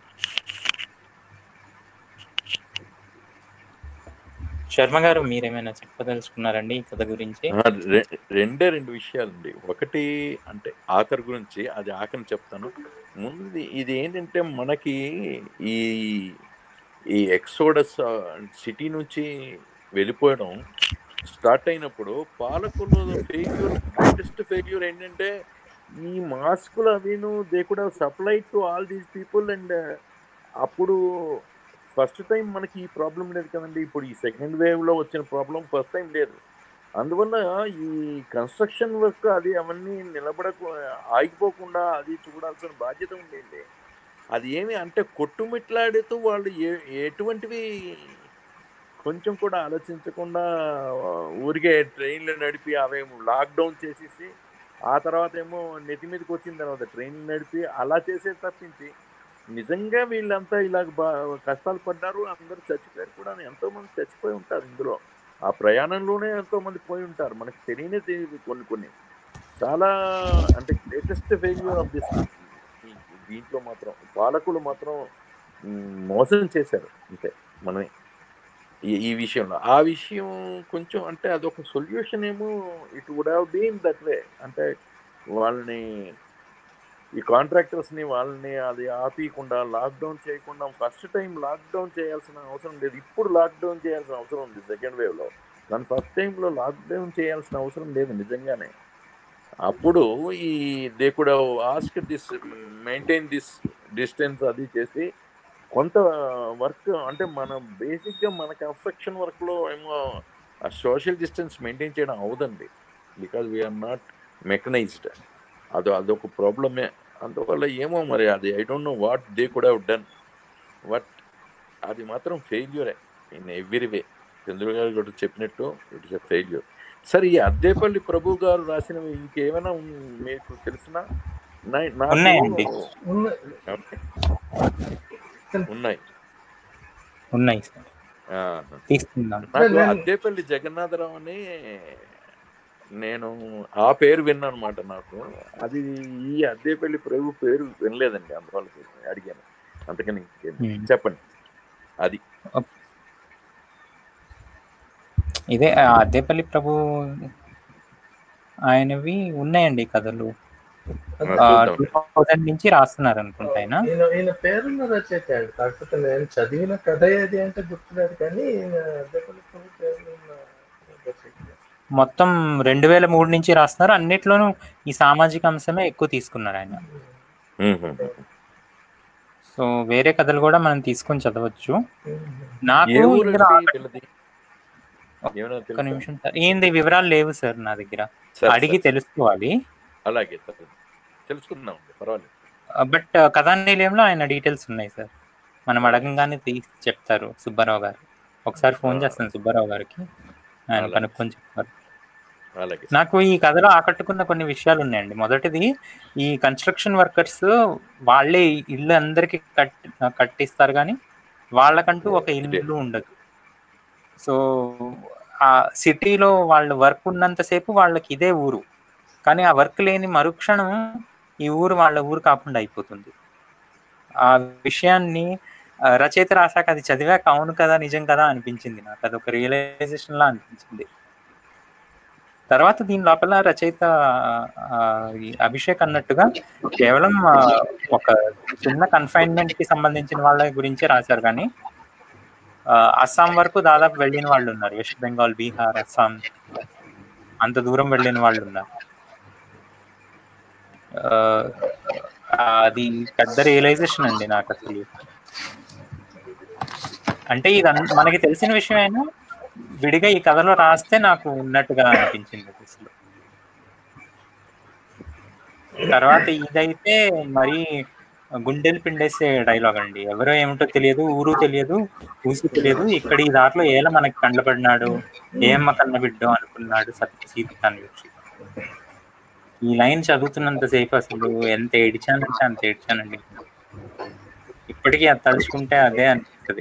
శర్మ గారు మీరేమైనా చెప్పదలుచుకున్నారండి ఈ కథ గురించి ఆ, రె- రెండే రెండు విషయాలండి ఒకటి అంటే ఆఖరి గురించి అది ఆఖరి చెప్తాను ముందు ఇది ఏంటంటే మనకి ఈ ఈ ఎక్సోడస్ సిటీ నుంచి వెళ్ళిపోవడం స్టార్ట్ అయినప్పుడు పాలకులు ఫెయిల్యూర్ గ్రేటెస్ట్ ఫెయిల్యూర్ ఏంటంటే ఈ మాస్కులు అవిను they could supply to all these people and అప్పుడు ఫస్ట్ టైం మనకి ఈ ప్రాబ్లం లేదు కదండి ఇప్పుడు ఈ సెకండ్ వేవ్లో వచ్చిన ప్రాబ్లం ఫస్ట్ టైం లేదు అందువల్ల ఈ కన్స్ట్రక్షన్ వర్క్ అది అవన్నీ నిలబడకు ఆగిపోకుండా అది చూడాల్సిన బాధ్యత ఉండేది అది ఏమి అంటే కొట్టుమిట్లాడుతూ వాళ్ళు ఏ ఎటువంటివి కొంచెం కూడా ఆలోచించకుండా ఊరికే ట్రైన్లు నడిపి అవేమో లాక్డౌన్ చేసేసి ఆ తర్వాత ఏమో నెత్తి మీదకి వచ్చిన తర్వాత ట్రైన్లు నడిపి అలా చేసే తప్పించి నిజంగా వీళ్ళంతా ఇలా బా కష్టాలు పడ్డారు అందరూ చచ్చిపోయారు కూడా ఎంతో మంది చచ్చిపోయి ఉంటారు ఇందులో ఆ ప్రయాణంలోనే ఎంతో మంది పోయి ఉంటారు మనకి తెలియనే తెలియదు కొన్ని కొన్ని చాలా అంటే గ్రేటెస్ట్ ఫెయిల్యూర్ ఆఫ్ దిస్ దీంట్లో మాత్రం పాలకులు మాత్రం మ్, మోసం చేశారు అంతే మనమే ఈ ఈ విషయంలో ఆ విషయం కొంచెం అంటే అదొక సొల్యూషన్ ఏమో it would have been that way అంటే వాళ్ళని ఈ కాంట్రాక్టర్స్ని వాళ్ళని అది ఆపీయకుండా లాక్డౌన్ చేయకుండా ఫస్ట్ టైం లాక్డౌన్ చేయాల్సిన అవసరం లేదు ఇప్పుడు లాక్డౌన్ చేయాల్సిన అవసరం ఉంది సెకండ్ వేవ్లో దాని ఫస్ట్ టైంలో లాక్డౌన్ చేయాల్సిన అవసరం లేదు నిజంగానే అప్పుడు ఈ దే కూడా ask this maintain this distance అది చేసి కొంత వర్క్ అంటే మనం బేసిక్గా మన కన్స్ట్రక్షన్ వర్క్లో ఏమో ఆ సోషల్ డిస్టెన్స్ మెయింటైన్ చేయడం అవదండి బికాజ్ వీఆర్ నాట్ మెకనైజ్డ్ అది అదొక ప్రాబ్లమే అందువల్ల ఏమో మరి అది I don't know what they కూడా డన్ బట్ అది మాత్రం ఫెయిల్యూరే ఇన్ ఎవ్రీ వే చంద్ర గారు కూడా చెప్పినట్టు ఇట్స్ ఎ ఫెయిల్యూర్ సరే ఈ అద్దేపల్లి ప్రభు గారు రాసినవి ఇంకేమైనా ఉన్- మీకు తెలిసిన ఉన్నాయండి. ఉన్నాయి ఉన్నాయి సార్ ఆహా. తీసుకుందాం నాకు నేను- అద్దేపల్లి జగన్నాథరావు అని నేను ఆ పేరు విన్నాను అనమాట నాకు అది ఈ అద్దేపల్లి ప్రభు పేరు వినలేదండి అందువల్ల అడిగాను అందుకని ఇంకేం. Hmm. చెప్పండి అది ఇదే ఆ అద్దేపల్లి ప్రభు ఆయనవి ఉన్నాయండి కథలు చూద్దాం. టూ థౌజండ్ నుంచి రాస్తున్నారు అనుకుంటా ఆయన ఈయన ఈయన పేరున్న రచయిత అండి కాకపోతే నేను చదివిన కథ ఏది అంటే గుర్తులేదు కానీ ఈయన అద్దెపల్లి ప్రభు పేరున్న రచయిత మొత్తం రెండు వేల మూడు నుంచి రాస్తున్నారు అన్నిట్లోనూ ఈ సామాజిక అంశమే ఎక్కువ తీసుకున్నారు ఆయన మ్మ్. సో వేరే కథలు కూడా మనం తీసుకొని చదవచ్చు నాకు ఏ ఇందులో ఊరండి వీళ్ళది ఏమైనా ఒక్క తెలుసా? నిమిషం సార్ ఏంది వివరాలు లేవు సార్ నా దగ్గర సరే, అడిగి సరే. తెలుసుకోవాలి అలాగే సరే. తెలుసుకుందాం పర్వాలేదు బట్ కథానిలయంలో ఆయన డీటెయిల్స్ ఉన్నాయి సార్ మనం అడగంగానే తీసి చెప్తారు సుబ్బారావు గారు ఒకసారి ఫోన్ చేస్తాను సుబ్బారావు గారికి ఆయన అలాగే. కనుక్కొని చెప్తారు అలాగే నాకు ఈ కథలో ఆకట్టుకున్న కొన్ని విషయాలు ఉన్నాయండి మొదటిది ఈ కన్స్ట్రక్షన్ వర్కర్స్ వాళ్ళే ఈ ఇల్లు అందరికి కట్టి కట్టిస్తారు కానీ వాళ్ళకంటూ ఒక ఇల్లు ఉండదు సో ఆ సిటీలో వాళ్ళ వర్క్ ఉన్నంతసేపు వాళ్ళకి ఇదే ఊరు కానీ ఆ వర్క్ లేని మరుక్షణం ఈ ఊరు వాళ్ళ ఊరు కాకుండా అయిపోతుంది ఆ విషయాన్ని ఆ, రచయిత రాశాక అది చదివాక అవును కదా నిజం కదా అనిపించింది నాకు అదొక రియలైజేషన్ లా అనిపించింది తర్వాత దీని లోపల రచయిత ఆ, ఈ అభిషేక్ అన్నట్టుగా కేవలం ఆ, ఒక చిన్న కన్ఫైన్మెంట్ కి సంబంధించిన వాళ్ళ గురించే రాశారు కానీ ఆ, అస్సాం వరకు దాదాపు వెళ్ళిన వాళ్ళు ఉన్నారు వెస్ట్ బెంగాల్ బీహార్ అస్సాం అంత దూరం వెళ్ళిన వాళ్ళు ఉన్నారు ఆ, అది పెద్ద రియలైజేషన్ అండి నాకు అసలు అంటే ఇది అన్- మనకి తెలిసిన విషయం అయినా విడిగా ఈ కథలో రాస్తే నాకు ఉన్నట్టుగా అనిపించింది అసలు తర్వాత ఇదైతే మరి గుండెలు పిండేసే డైలాగ్ అండి ఎవరో ఏమిటో తెలియదు ఊరు తెలియదు ఊసి తెలియదు ఇక్కడ ఈ దాంట్లో ఏల మనకి కండపడినాడు ఏమ్మ కన్నబిడ్డో అనుకున్నాడు సత్యసీత అనిపించి ఈ లైన్ చదువుతున్నంతసేపు అసలు ఎంత ఏడిచానంటే అంత ఏడ్చానండి ఇప్పటికీ అది తలుచుకుంటే అదే అనిపిస్తుంది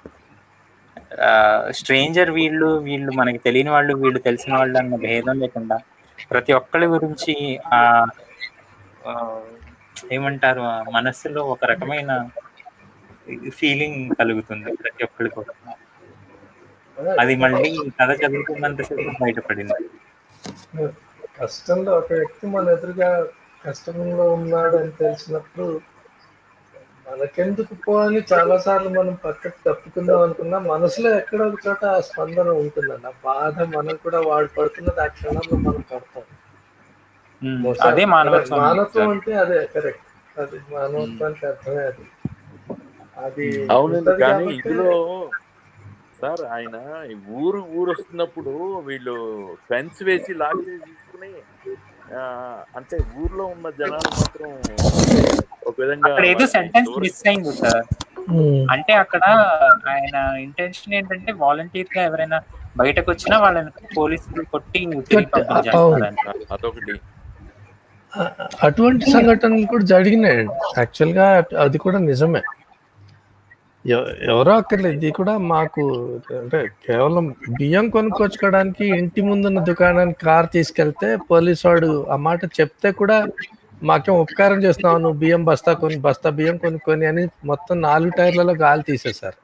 స్ట్రేంజర్ వీళ్ళు వీళ్ళు మనకి తెలియని వాళ్ళు వీళ్ళు తెలిసిన వాళ్ళు అన్న భేదం లేకుండా ప్రతి ఒక్కరి గురించి ఆ ఆ, ఏమంటారు ఆ మనస్సులో ఒక రకమైన ఫీలింగ్ కలుగుతుంది ప్రతి ఒక్కరికి కూడా అది మళ్ళీ కథ చదువుతున్నంతసేపు బయటపడింది కష్టంలో ఒక వ్యక్తి మన ఎదురుగా కష్టంలో ఉన్నాడు అని తెలిసినప్పుడు మనకెందుకు పో అని చాలా సార్లు మనం పక్కకు తప్పుకుందాం అనుకున్నా మనసులో ఎక్కడో ఒక చోట ఆ స్పందన ఉంటుందండి ఆ బాధ మనం కూడా వాడు పడుతున్నది ఆ క్షణంలో మనం పడతాం ఉమ్, బహుశా అదే మానవత్వం మానవత్వం అంటే అదే కరెక్ట్ అది మానవత్వానికి అర్థమే అది అది అవునండి ఉంటది కానీ కాబట్టి ఇందులో సార్ ఆయన ఈ ఊరు ఊరు వస్తున్నప్పుడు వీళ్ళు ఫెన్స్ వేసి లాక్ చేసి తీసుకుని ఆ, అంటే ఊర్లో ఉన్న జనాలు మాత్రం ఒక విధంగా అక్కడ ఏదో వాళ్ళని సెంటెన్స్ దూరం- మిస్ అయింది సార్ అంటే అక్కడ ఆయన ఇంటెన్షన్ ఏంటంటే వాలంటీర్ గా ఎవరైనా బయటకు వచ్చినా వాళ్ళని పోలీసులు కొట్టి తిరిగి పంపించేస్తారంట అదొకటి అటువంటి సంఘటనలు కూడా జరిగినాయండి యాక్చువల్గా అది కూడా నిజమే ఎవ- ఎవరో అక్కర్లేదు ఇది కూడా మాకు అంటే కేవలం బియ్యం కొనుక్కొచ్చుకోవడానికి ఇంటి ముందున్న దుకాణానికి కార్ తీసుకెళ్తే పోలీసు వాడు ఆ మాట చెప్తే కూడా మాకేం ఉపకారం చేస్తున్నావు నువ్వు బియ్యం బస్తా కొని బస్తా బియ్యం కొనుక్కొని అని మొత్తం నాలుగు టైర్లలో గాలి తీసేశారు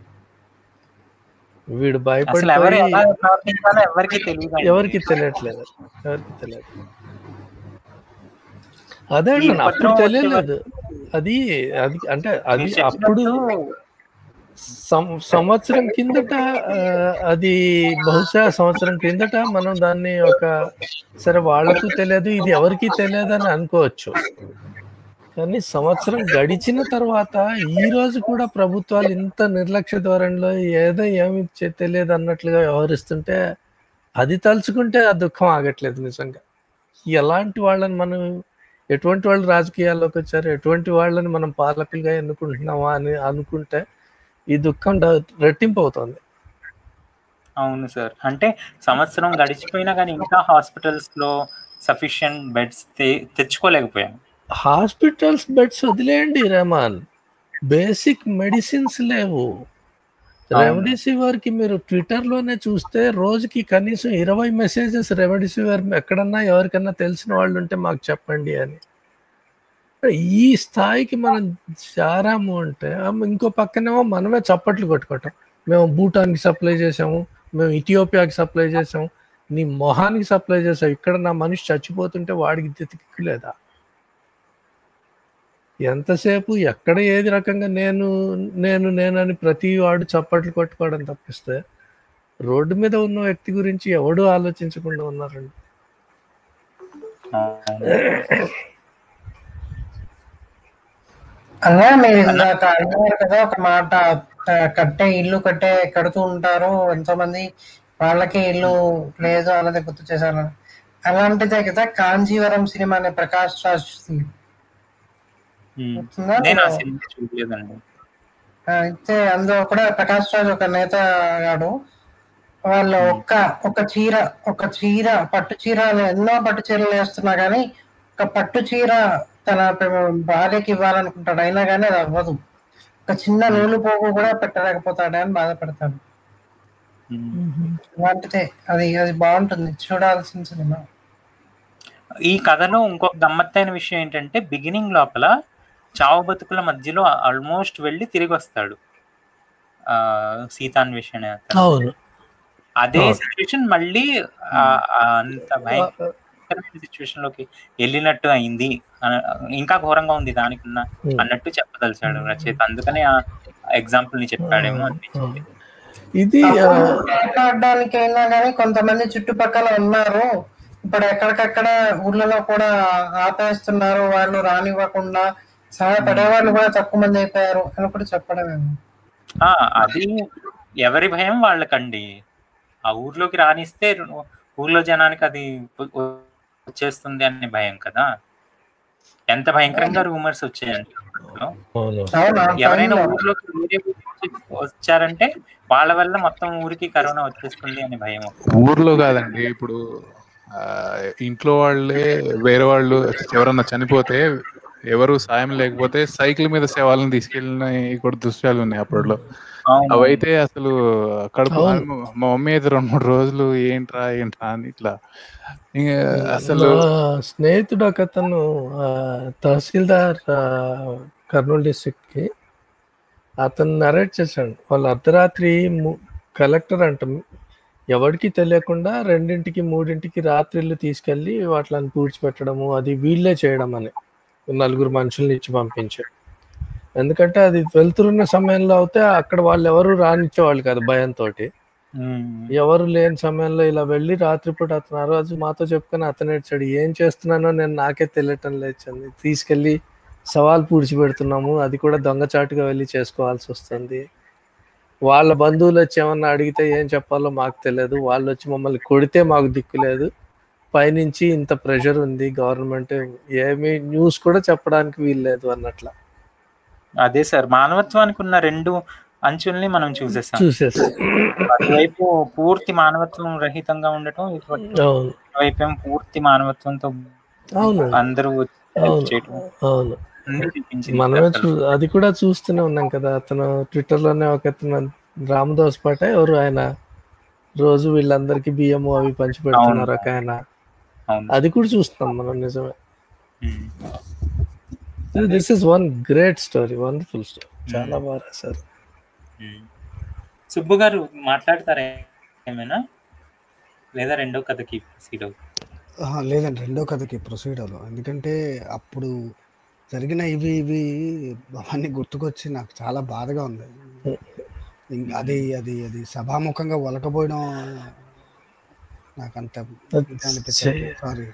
వీడు అసలు ఎవరు భయపడిపోయి ఎలా ప్రవర్తించాలో ఎవరికి తెలియదు ఎవరికి తెలియట్లేదు ఎవరికి తెలియదు అదే ఈ అండి అప్పుడు ఉపద్రవం వచ్చే తెలియలేదు అది అది అంటే అది మీరు అప్పుడు చెప్పినట్టు సం- సంవత్సరం కిందట ఆ, అది బహుశా సంవత్సరం కిందట మనం దాన్ని ఒక సరే వాళ్ళకు తెలియదు ఇది ఎవరికి తెలియదు అని అనుకోవచ్చు కానీ సంవత్సరం గడిచిన తర్వాత ఈ రోజు కూడా ప్రభుత్వాలు ఇంత నిర్లక్ష్య ధోరణిలో ఏదో ఏమి చే- తెలియదు అన్నట్లుగా వ్యవహరిస్తుంటే అది తలుచుకుంటే ఆ దుఃఖం ఆగట్లేదు నిజంగా ఎలాంటి వాళ్ళని మనం ఎటువంటి వాళ్ళు రాజకీయాల్లోకి వచ్చారు ఎటువంటి వాళ్ళని మనం పాలకులుగా ఎన్నుకుంటున్నామా అని అనుకుంటే ఈ దుఃఖం డ- రెట్టింపు అవుతుంది అవును సార్ అంటే సంవత్సరం గడిచిపోయినా కానీ ఇంకా హాస్పిటల్స్ లో సఫిషియంట్ బెడ్స్ తెచ్చుకోలేకపోయాం హాస్పిటల్స్ బెడ్స్ వదిలేయండి రెమాన్ బేసిక్ మెడిసిన్స్ లేవు అవును. రెమెడిసివిర్ కి మీరు ట్విట్టర్ లోనే చూస్తే రోజుకి కనీసం ఇరవై మెసేజెస్ రెమెడిసివిర్ ఎక్కడన్నా ఎవరికన్నా తెలిసిన వాళ్ళు ఉంటే మాకు చెప్పండి అని ఈ స్థాయికి మనం చేరాము అంటే అమ్మ ఇంకో పక్కనేమో మనమే చప్పట్లు కొట్టుకోవటం మేము భూటాన్కి సప్లై చేసాము మేము ఇథియోపియాకి సప్లై చేసాము నీ మొహానికి సప్లై చేసావు ఇక్కడ నా మనిషి చచ్చిపోతుంటే వాడికి దిక్కులేదా ఎంతసేపు ఎక్కడ ఏది రకంగా నేను నేను నేనని ప్రతి వాడు చప్పట్లు కొట్టుకోవడం తప్పిస్తే రోడ్డు మీద ఉన్న వ్యక్తి గురించి ఎవడు ఆలోచించకుండా ఉన్నారండి అలా మీరు ఇందాక అన్నారు కదా ఒక మాట ఆ, కట్టే ఇల్లు కట్టే కడుతూ ఉంటారు ఎంతో మంది వాళ్ళకే ఇల్లు లేదు అన్నది గుర్తు చేశాను అలాంటిదే కదా కాంజీవరం సినిమా అనే ప్రకాష్ రాజ్ ది. గుర్తుందా? నేను ఆ సినిమా చూడలేదండి ఆ, అయితే అందులో కూడా ప్రకాష్ రాజ్ ఒక నేత గాడు వాళ్ళు ఒక్క ఒక చీర ఒక చీర పట్టు చీర ఎన్నో పట్టు చీరలు వేస్తున్నా కానీ ఒక పట్టు చీర తన ప్ర- భార్యకి ఇవ్వాలనుకుంటాడు అయినా కానీ అది అవ్వదు ఒక చిన్న నూలు పోగు కూడా పెట్టలేకపోతాడు అని బాధపడతాడు అలాంటిదే అది అది బాగుంటుంది చూడాల్సిన సినిమా ఈ కథలో ఇంకొక గమ్మత్తైన విషయం ఏంటంటే బిగినింగ్ లోపల చావు బతుకుల మధ్యలో ఆల్మోస్ట్ వెళ్ళి తిరిగి వస్తాడు ఆ సీతాన్వేషణ అతను. అవును అదే అవును. సిచ్యువేషన్ మళ్ళీ ఆ- ఆ అంత భయంకరమైన సిచ్యువేషన్ లోకి వెళ్ళినట్టు అయింది అన- ఇంకా ఘోరంగా ఉంది దానికి ఉన్న Hmm. అన్నట్టు చెప్పదలిచాడు రచయిత అందుకనే ఆ ఎగ్జాంపుల్ ని చెప్పాడేమో అనిపించింది ఇది ఆ, మాట్లాడడానికి అయినా కానీ కొంతమంది చుట్టుపక్కల ఉన్నారు ఇప్పుడు ఎక్కడికక్కడ ఊర్లలో కూడా ఆపేస్తున్నారు వాళ్ళు రానివ్వకుండా సహాయపడే వాళ్ళు కూడా తక్కువ మంది అయిపోయారు అని కూడా చెప్పడమేమో ఆ, అది ఎవరి భయం వాళ్ళకండి ఆ ఊర్లోకి రానిస్తే ఊర్లో జనానికి అది వ- వచ్చేస్తుంది అనే భయం కదా ఎంత భయంకరంగా రూమర్స్ వచ్చాయండి అప్పట్లో. అవును అవునా ఎవరైనా టైంలో ఊర్లోకి వేరే ఊరు నుంచి వచ్చారంటే వాళ్ళ వల్ల మొత్తం ఊరికి కరోనా వచ్చేస్తుంది అనే భయం ఊర్లో కాదండి ఇప్పుడు ఆ, ఇంట్లో వాళ్ళే వేరే వాళ్ళు ఎవరన్నా చనిపోతే ఎవరు సాయం లేకపోతే సైకిల్ మీద శవాలను తీసుకెళ్ళిన కూడా దృశ్యాలు ఉన్నాయి అప్పట్లో అవును. అవైతే అసలు కడుపు అవును. మా మమ్మీ అయితే రెండు మూడు రోజులు ఏంట్రా ఏంట్రా అని ఇట్లా ఇంకా అసలు నా స్నేహితుడు ఒక అతను ఆ, తహసీల్దార్ ఆ, కర్నూలు డిస్ట్రిక్ట్ కి అతను నరేట్ చేశాడు వాళ్ళు అర్ధరాత్రి ము- కలెక్టర్ అంట ఎవరికి తెలియకుండా రెండింటికి మూడింటికి రాత్రిళ్ళు తీసుకెళ్లి వాటిని పూడ్చిపెట్టడము అది వీళ్ళే చేయడం అని నలుగురు మనుషుల్ని ఇచ్చి పంపించాడు ఎందుకంటే అది వెళ్తున్న సమయంలో అయితే అక్కడ వాళ్ళు ఎవరు రానిచ్చేవాళ్ళు కాదు భయంతో ఉమ్. ఎవరు లేని సమయంలో ఇలా వెళ్ళి రాత్రిపూట అతను ఆ రోజు మాతో చెప్పుకొని అతను ఏడ్చాడు ఏం చేస్తున్నానో నేను నాకే తెలియటం లేచింది తీసుకెళ్ళి సవాల్ పూడ్చిపెడుతున్నాము అది కూడా దొంగచాటుగా వెళ్ళి చేసుకోవాల్సి వస్తుంది వాళ్ళ బంధువులు వచ్చి ఏమన్నా అడిగితే ఏం చెప్పాలో మాకు తెలియదు వాళ్ళు వచ్చి మమ్మల్ని కొడితే మాకు దిక్కు లేదు పైనుంచి ఇంత ప్రెషర్ ఉంది గవర్నమెంట్ ఏమీ న్యూస్ కూడా చెప్పడానికి వీల్లేదు అన్నట్ల అదే సార్ మానవత్వానికి ఉన్న రెండు అంచుల్ని మనం చూసేసాం చూసేసి అటువైపు పూర్తి మానవత్వం రహితంగా ఉండటం ఇటువైపు అవును ఇటువైపేమో పూర్తి మానవత్వంతో అవును అందరూ help అవును చేయటం అవును అన్ని చూపించింది మనమే అసలు. చూ అది కూడా చూస్తూనే ఉన్నాం కదా అతను ట్విట్టర్ లోనే ఒక అతను రామదాస్ పాట ఎవరు ఆయన రోజు వీళ్ళందరికీ బియ్యము అవి పంచి పెడుతున్నారు ఒక ఆయన అవును అది కూడా చూస్తున్నాం మనం నిజమే um. This is one great story wonderful story చాలా బాగా రాశారు ఉమ్. సుబ్బు గారు మాట్లాడతారా ఏమైనా లేదా రెండో కథకి ప్రొసీడ్ అవుతుంది ఆహా, లేదండి రెండో కథకి ప్రొసీడ్ అవ్వదు ఎందుకంటే అప్పుడు జరిగిన ఇవి ఇవి అవన్నీ గుర్తుకొచ్చి నాకు చాలా బాధగా ఉంది ఇం- అది అది అది సభాముఖంగా ఒలకబోయడం నాకు అంత ఇది అనిపించదు సారీ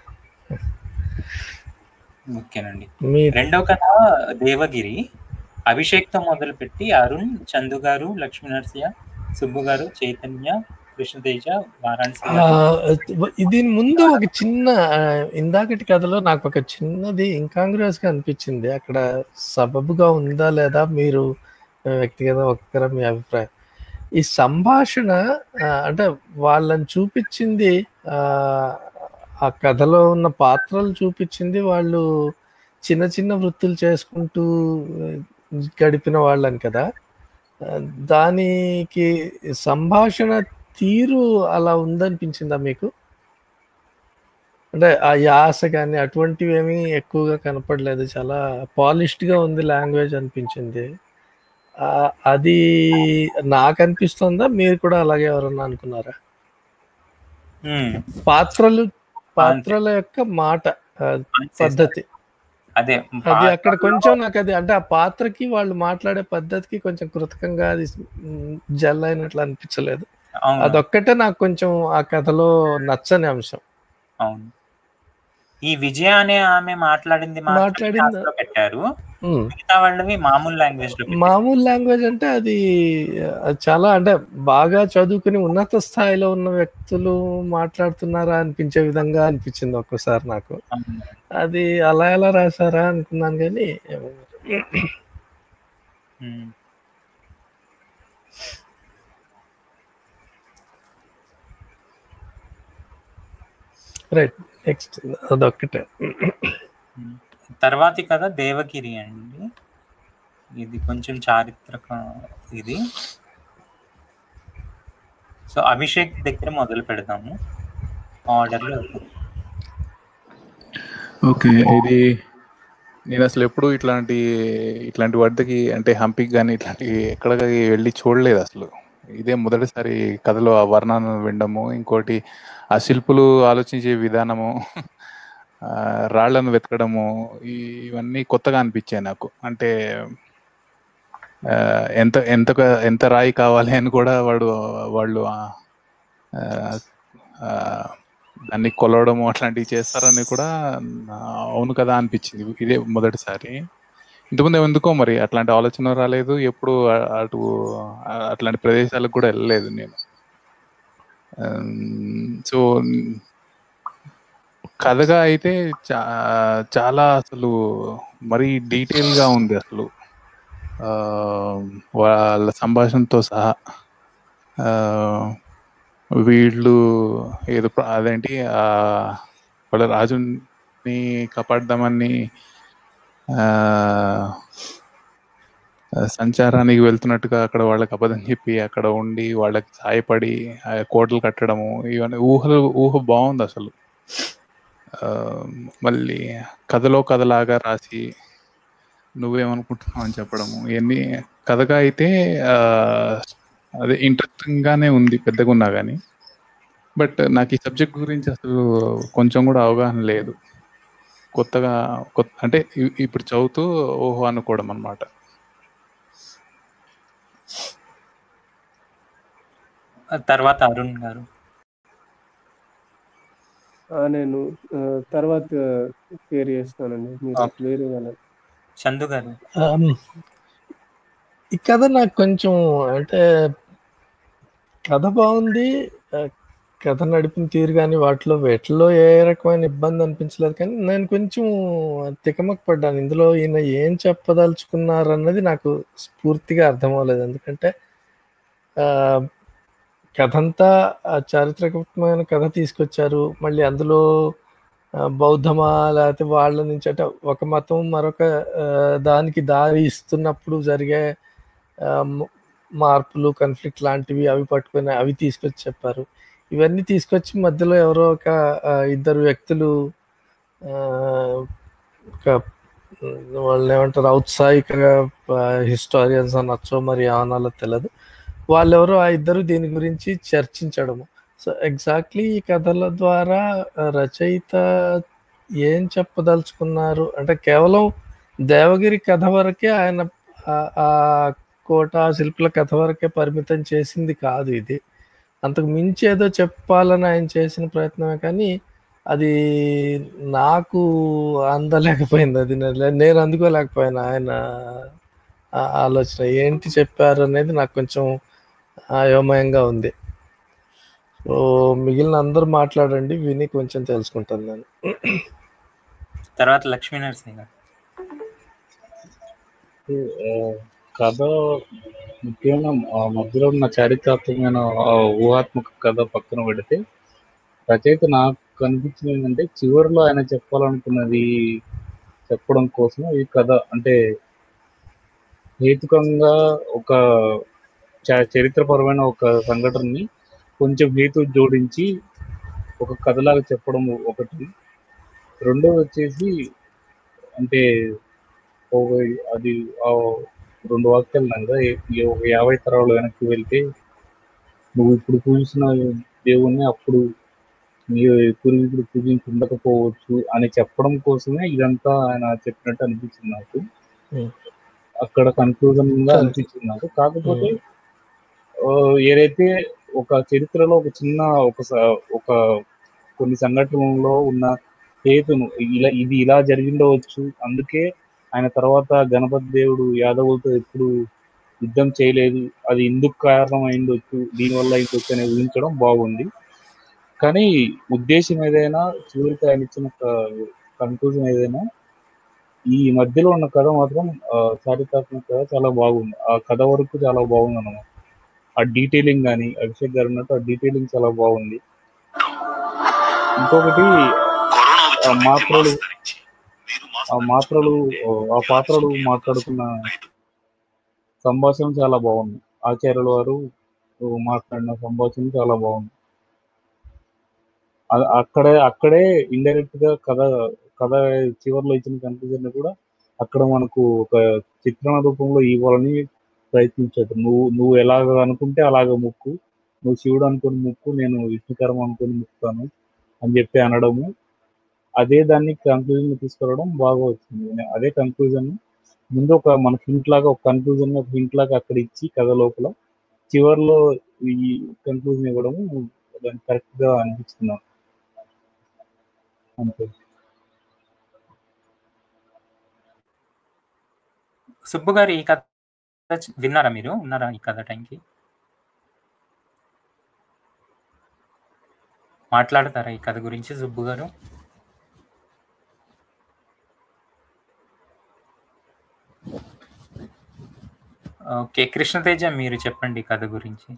ఓకేనండి మీ రెండో కథ దేవగిరి అభిషేక్తో మొదలుపెట్టి అరుణ్ చందు గారు లక్ష్మీ నరసింహ సుబ్బు గారు చైతన్య కృష్ణతేజ వారాణసి ఆ, దీని ముందు ఒక చిన్న ఆ, ఇందాకటి కథలో నాకు ఒక చిన్నది ఇంకాంగ్రెస్ గా అనిపించింది అక్కడ సబబుగా ఉందా లేదా మీరు ఆ, వ్యక్తిగత ఒక్కర మీ అభిప్రాయం ఈ సంభాషణ ఆ, అంటే వాళ్ళని చూపించింది ఆ ఆ కథలో ఉన్న పాత్రలు చూపించింది వాళ్ళు చిన్న చిన్న వృత్తులు చేసుకుంటూ ఆ, గడిపిన వాళ్ళని కదా ఆ, దానికి సంభాషణ తీరు అలా ఉందనిపించిందా మీకు అంటే ఆ యాస కానీ అటువంటివి ఏమీ ఎక్కువగా కనపడలేదు చాలా పాలిష్డ్ గా ఉంది లాంగ్వేజ్ అనిపించింది ఆ, అది నాకు అనిపిస్తుందా మీరు కూడా అలాగే ఎవరన్నా అనుకున్నారా మ్మ్. పాత్రలు పాత్రల యొక్క మాట ఆ, పద్ధతి అదే అది అక్కడ కొంచెం నాకు అది అంటే ఆ పాత్రకి వాళ్ళు మాట్లాడే పద్ధతికి కొంచెం కృతకంగా అది మ్, జల్ అయినట్లు అనిపించలేదు అవును. అదొక్కటే నాకు కొంచెం ఆ కథలో నచ్చని అంశం అవును ఈ విజయ అనే ఆమె మాట్లాడింది మాత్రమే మాట్లాడింది- class లో పెట్టారు మ్. మిగతా వాళ్ళవి మామూలు లాంగ్వేజ్ లో పెట్టారు. మామూలు లాంగ్వేజ్ అంటే అది అది చాలా అంటే బాగా చదువుకుని ఉన్నత స్థాయిలో ఉన్న వ్యక్తులు మాట్లాడుతున్నారా అనిపించే విధంగా అనిపించింది ఒక్కోసారి నాకు అవును. అది అలా ఎలా రాశారా అనుకున్నాను కానీ మ్మ్. రైట్ నెక్స్ట్ అదొక్కటే తర్వాతి కథ దేవగిరి అండి ఇది కొంచెం చారిత్రక ఇది సో అభిషేక్ దగ్గర మొదలు పెడదాము ఆర్డర్లో ఓకే ఇది నేను అసలు ఎప్పుడు ఇట్లాంటి ఇట్లాంటి వాటికి అంటే హంపికి కానీ ఇట్లాంటి ఎక్కడికి వెళ్ళి చూడలేదు అసలు ఇదే మొదటిసారి కథలో ఆ వర్ణాలను వినడము ఇంకోటి ఆ శిల్పులు ఆలోచించే విధానము ఆ, రాళ్లను వెతకడము ఈ- ఇవన్నీ కొత్తగా అనిపించాయి నాకు అంటే ఆ, ఎంత ఎంత ఎంత రాయి కావాలి అని కూడా వాడు వాళ్ళు ఆ, ఆ, ఆ, దాన్ని కొలవడము అట్లాంటివి చేస్తారని కూడా నా- అవును కదా అనిపించింది ఇదే మొదటిసారి ఇంతకుముందు ఎందుకో మరి అట్లాంటి ఆలోచన రాలేదు ఎప్పుడు అ- అటు అ- అట్లాంటి ప్రదేశాలకు కూడా వెళ్ళలేదు నేను సో కథగా అయితే చా చాలా అసలు మరీ డీటెయిల్ గా ఉంది అసలు ఆ, వాళ్ళ సంభాషణతో సహా ఆ, వీళ్ళు ఏదో ప్ర- అదేంటి ఆ వాళ్ళ రాజుని కాపాడదామని ఆ, సంచారానికి వెళ్తున్నట్టుగా అక్కడ వాళ్ళకి అబద్ధం చెప్పి అక్కడ ఉండి వాళ్ళకి సాయపడి ఆ కోటలు కట్టడము ఇవన్నీ ఊహలు ఊహ బాగుంది అసలు ఆ, మళ్ళీ కథలో కథలాగా రాసి నువ్వేమనుకుంటున్నావు అని చెప్పడము ఇవన్నీ కథగా అయితే ఆ, అదే ఇంట్రెస్టింగ్ గానే ఉంది పెద్దగా ఉన్నా కానీ బట్ నాకు ఈ సబ్జెక్ట్ గురించి అసలు కొంచెం కూడా అవగాహన లేదు కొత్తగా కొత్త అంటే ఇ- ఇప్పుడు చదువుతూ ఓహో అనుకోవడం అనమాట తర్వాత అరుణ్ గారు ఆ, నేను ఆ, తర్వాత క్లియర్ చేస్తానండి మీరు వేరే వాళ్ళ చందు గారు ఆమ్, ఈ కథ నాకు కొంచెం అంటే కథ బాగుంది ఆ, కథ నడిపిన తీరు కానీ వాటిలో వేటిలో ఏ రకమైన ఇబ్బంది అనిపించలేదు కానీ నేను కొంచెం తికమక పడ్డాను ఇందులో ఈయన ఏం చెప్పదలుచుకున్నారు అన్నది నాకు స్ఫూర్తిగా అర్థం అవ్వలేదు ఎందుకంటే ఆ, కథ అంతా ఆ చారిత్రకమైన కథ తీసుకొచ్చారు మళ్ళీ అందులో ఆ, బౌద్ధమా లేకపోతే వాళ్ళ నుంచి అంటే ఒక మతం మరొక ఆ, దానికి దారి ఇస్తున్నప్పుడు జరిగే ఆ, మ- మార్పులు కన్ఫ్లిక్ట్ లాంటివి అవి పట్టుకొని అవి తీసుకొచ్చి చెప్పారు ఇవన్నీ తీసుకొచ్చి మధ్యలో ఎవరో ఒక ఆ, ఇద్దరు వ్యక్తులు ఆ, ఒక ఉమ్, వాళ్ళని ఏమంటారు ఔత్సాహిక హిస్టారియన్స్ అనొచ్చో మరి ఏమనాలో తెలియదు వాళ్ళెవరో ఆ ఇద్దరు దీని గురించి చర్చించడము సో ఎగ్జాక్ట్లీ ఈ కథల ద్వారా ఆ, రచయిత ఏం చెప్పదలుచుకున్నారు అంటే కేవలం దేవగిరి కథ వరకే ఆయన ఆ- ఆ కోట ఆ శిల్పుల కథ వరకే పరిమితం చేసింది కాదు ఇది అంతకు మించి ఏదో చెప్పాలని ఆయన చేసిన ప్రయత్నమే కానీ అది నాకు అందలేకపోయింది అది నేను నేను అందుకోలేకపోయాను ఆయన ఆ ఆలోచన ఏంటి చెప్పారు అనేది నాకు కొంచెం అయోమయంగా ఉంది సో మిగిలిన అందరూ మాట్లాడండి విని కొంచెం తెలుసుకుంటాను నేను తర్వాత లక్ష్మీ నరసింహ గారు ఆ, కథ ముఖ్యంగా ఆ మధ్యలో ఉన్న చారిత్రాత్మకమైన ఆ ఊహాత్మక కథ పక్కన పెడితే రచయిత నాకు కనిపించింది ఏంటంటే చివరిలో ఆయన చెప్పాలనుకున్నది చెప్పడం కోసం ఈ కథ అంటే హేతుకంగా ఒక చ- చరిత్రపరమైన ఒక సంఘటనని కొంచెం హేతు జోడించి ఒక కథలాగా చెప్పడం ఒకటి రెండోది వచ్చేసి అంటే ఒక అది ఆ రెండు వాక్యాలు ఉన్నాయి కదా ఏ- ఏ- ఒక యాభై తరాలు వెనక్కి వెళ్తే నువ్వు ఇప్పుడు పూజించిన దేవుణ్ణి అప్పుడు నీ పూర్వీకుడు పూజించి ఉండకపోవచ్చు అని చెప్పడం కోసమే ఇదంతా ఆయన చెప్పినట్టు అనిపించింది నాకు అక్కడ కన్క్లూజన్ గా Correct. అనిపించింది నాకు కాకపోతే ఆ, ఏదైతే ఒక చరిత్రలో ఒక చిన్న ఒక స- ఒక కొన్ని సంఘటనలలో ఉన్న హేతును ఇలా ఇది ఇలా జరిగిండవచ్చు అందుకే ఆయన తర్వాత గణపతి దేవుడు యాదవులతో ఎప్పుడు యుద్ధం చేయలేదు అది ఎందుకు కారణం అయిండొచ్చు దీనివల్ల అయిండొచ్చు అని ఊహించడం బాగుంది కానీ ఉద్దేశం ఏదైనా చివరికి ఆయన ఇచ్చిన కన్క్లూజన్ ఏదైనా ఈ మధ్యలో ఉన్న కథ మాత్రం ఆ, చారిత్రాత్మక కథ చాలా బాగుంది ఆ కథ వరకు చాలా బాగుంది అన్నమాట ఆ డీటెయిలింగ్ కానీ అభిషేక్ గారు అన్నట్టు ఆ డీటెయిలింగ్ చాలా బాగుంది ఇంకొకటి ఆ మాత్రలు ఆ మాత్రలు ఆ పాత్రలు మాట్లాడుకున్న సంభాషణ చాలా బాగుంది ఆచార్యుల వారు మాట్లాడిన సంభాషణ చాలా బాగుంది అ- అక్కడే అక్కడే ఇండైరెక్ట్ గా కథ కథ చివరిలో ఇచ్చిన కన్క్లూజన్ కూడా అక్కడ మనకు ఒక చిత్రణ రూపంలో ఇవ్వాలని ప్రయత్నించాడు నువ్వు నువ్వు ఎలాగ అనుకుంటే అలాగ ముక్కు నువ్వు శివుడు అనుకుని ముక్కు నేను విష్ణుకరం అనుకుని ముక్కుతాను అని చెప్పి అనడము అదే దాన్ని కన్క్లూజన్ తీసుకురావడం బాగా వచ్చింది నే- అదే కన్క్లూజన్ ముందు ఒక మన హింట్ లాగా ఒక కన్క్లూజన్ ఒక హింట్ లాగా అక్కడ ఇచ్చి కథ లోపల చివర్లో ఈ కన్క్లూజన్ ఇవ్వడం దానికి కరెక్ట్ గా అనిపించింది నాకు. అంతే సుబ్బు గారు ఈ కథ చ- విన్నారా మీరు ఉన్నారా ఈ కథ టైంకి మాట్లాడతారా ఈ కథ గురించి సుబ్బు గారు ఓకే కృష్ణతేజ మీరు చెప్పండి ఈ కథ గురించి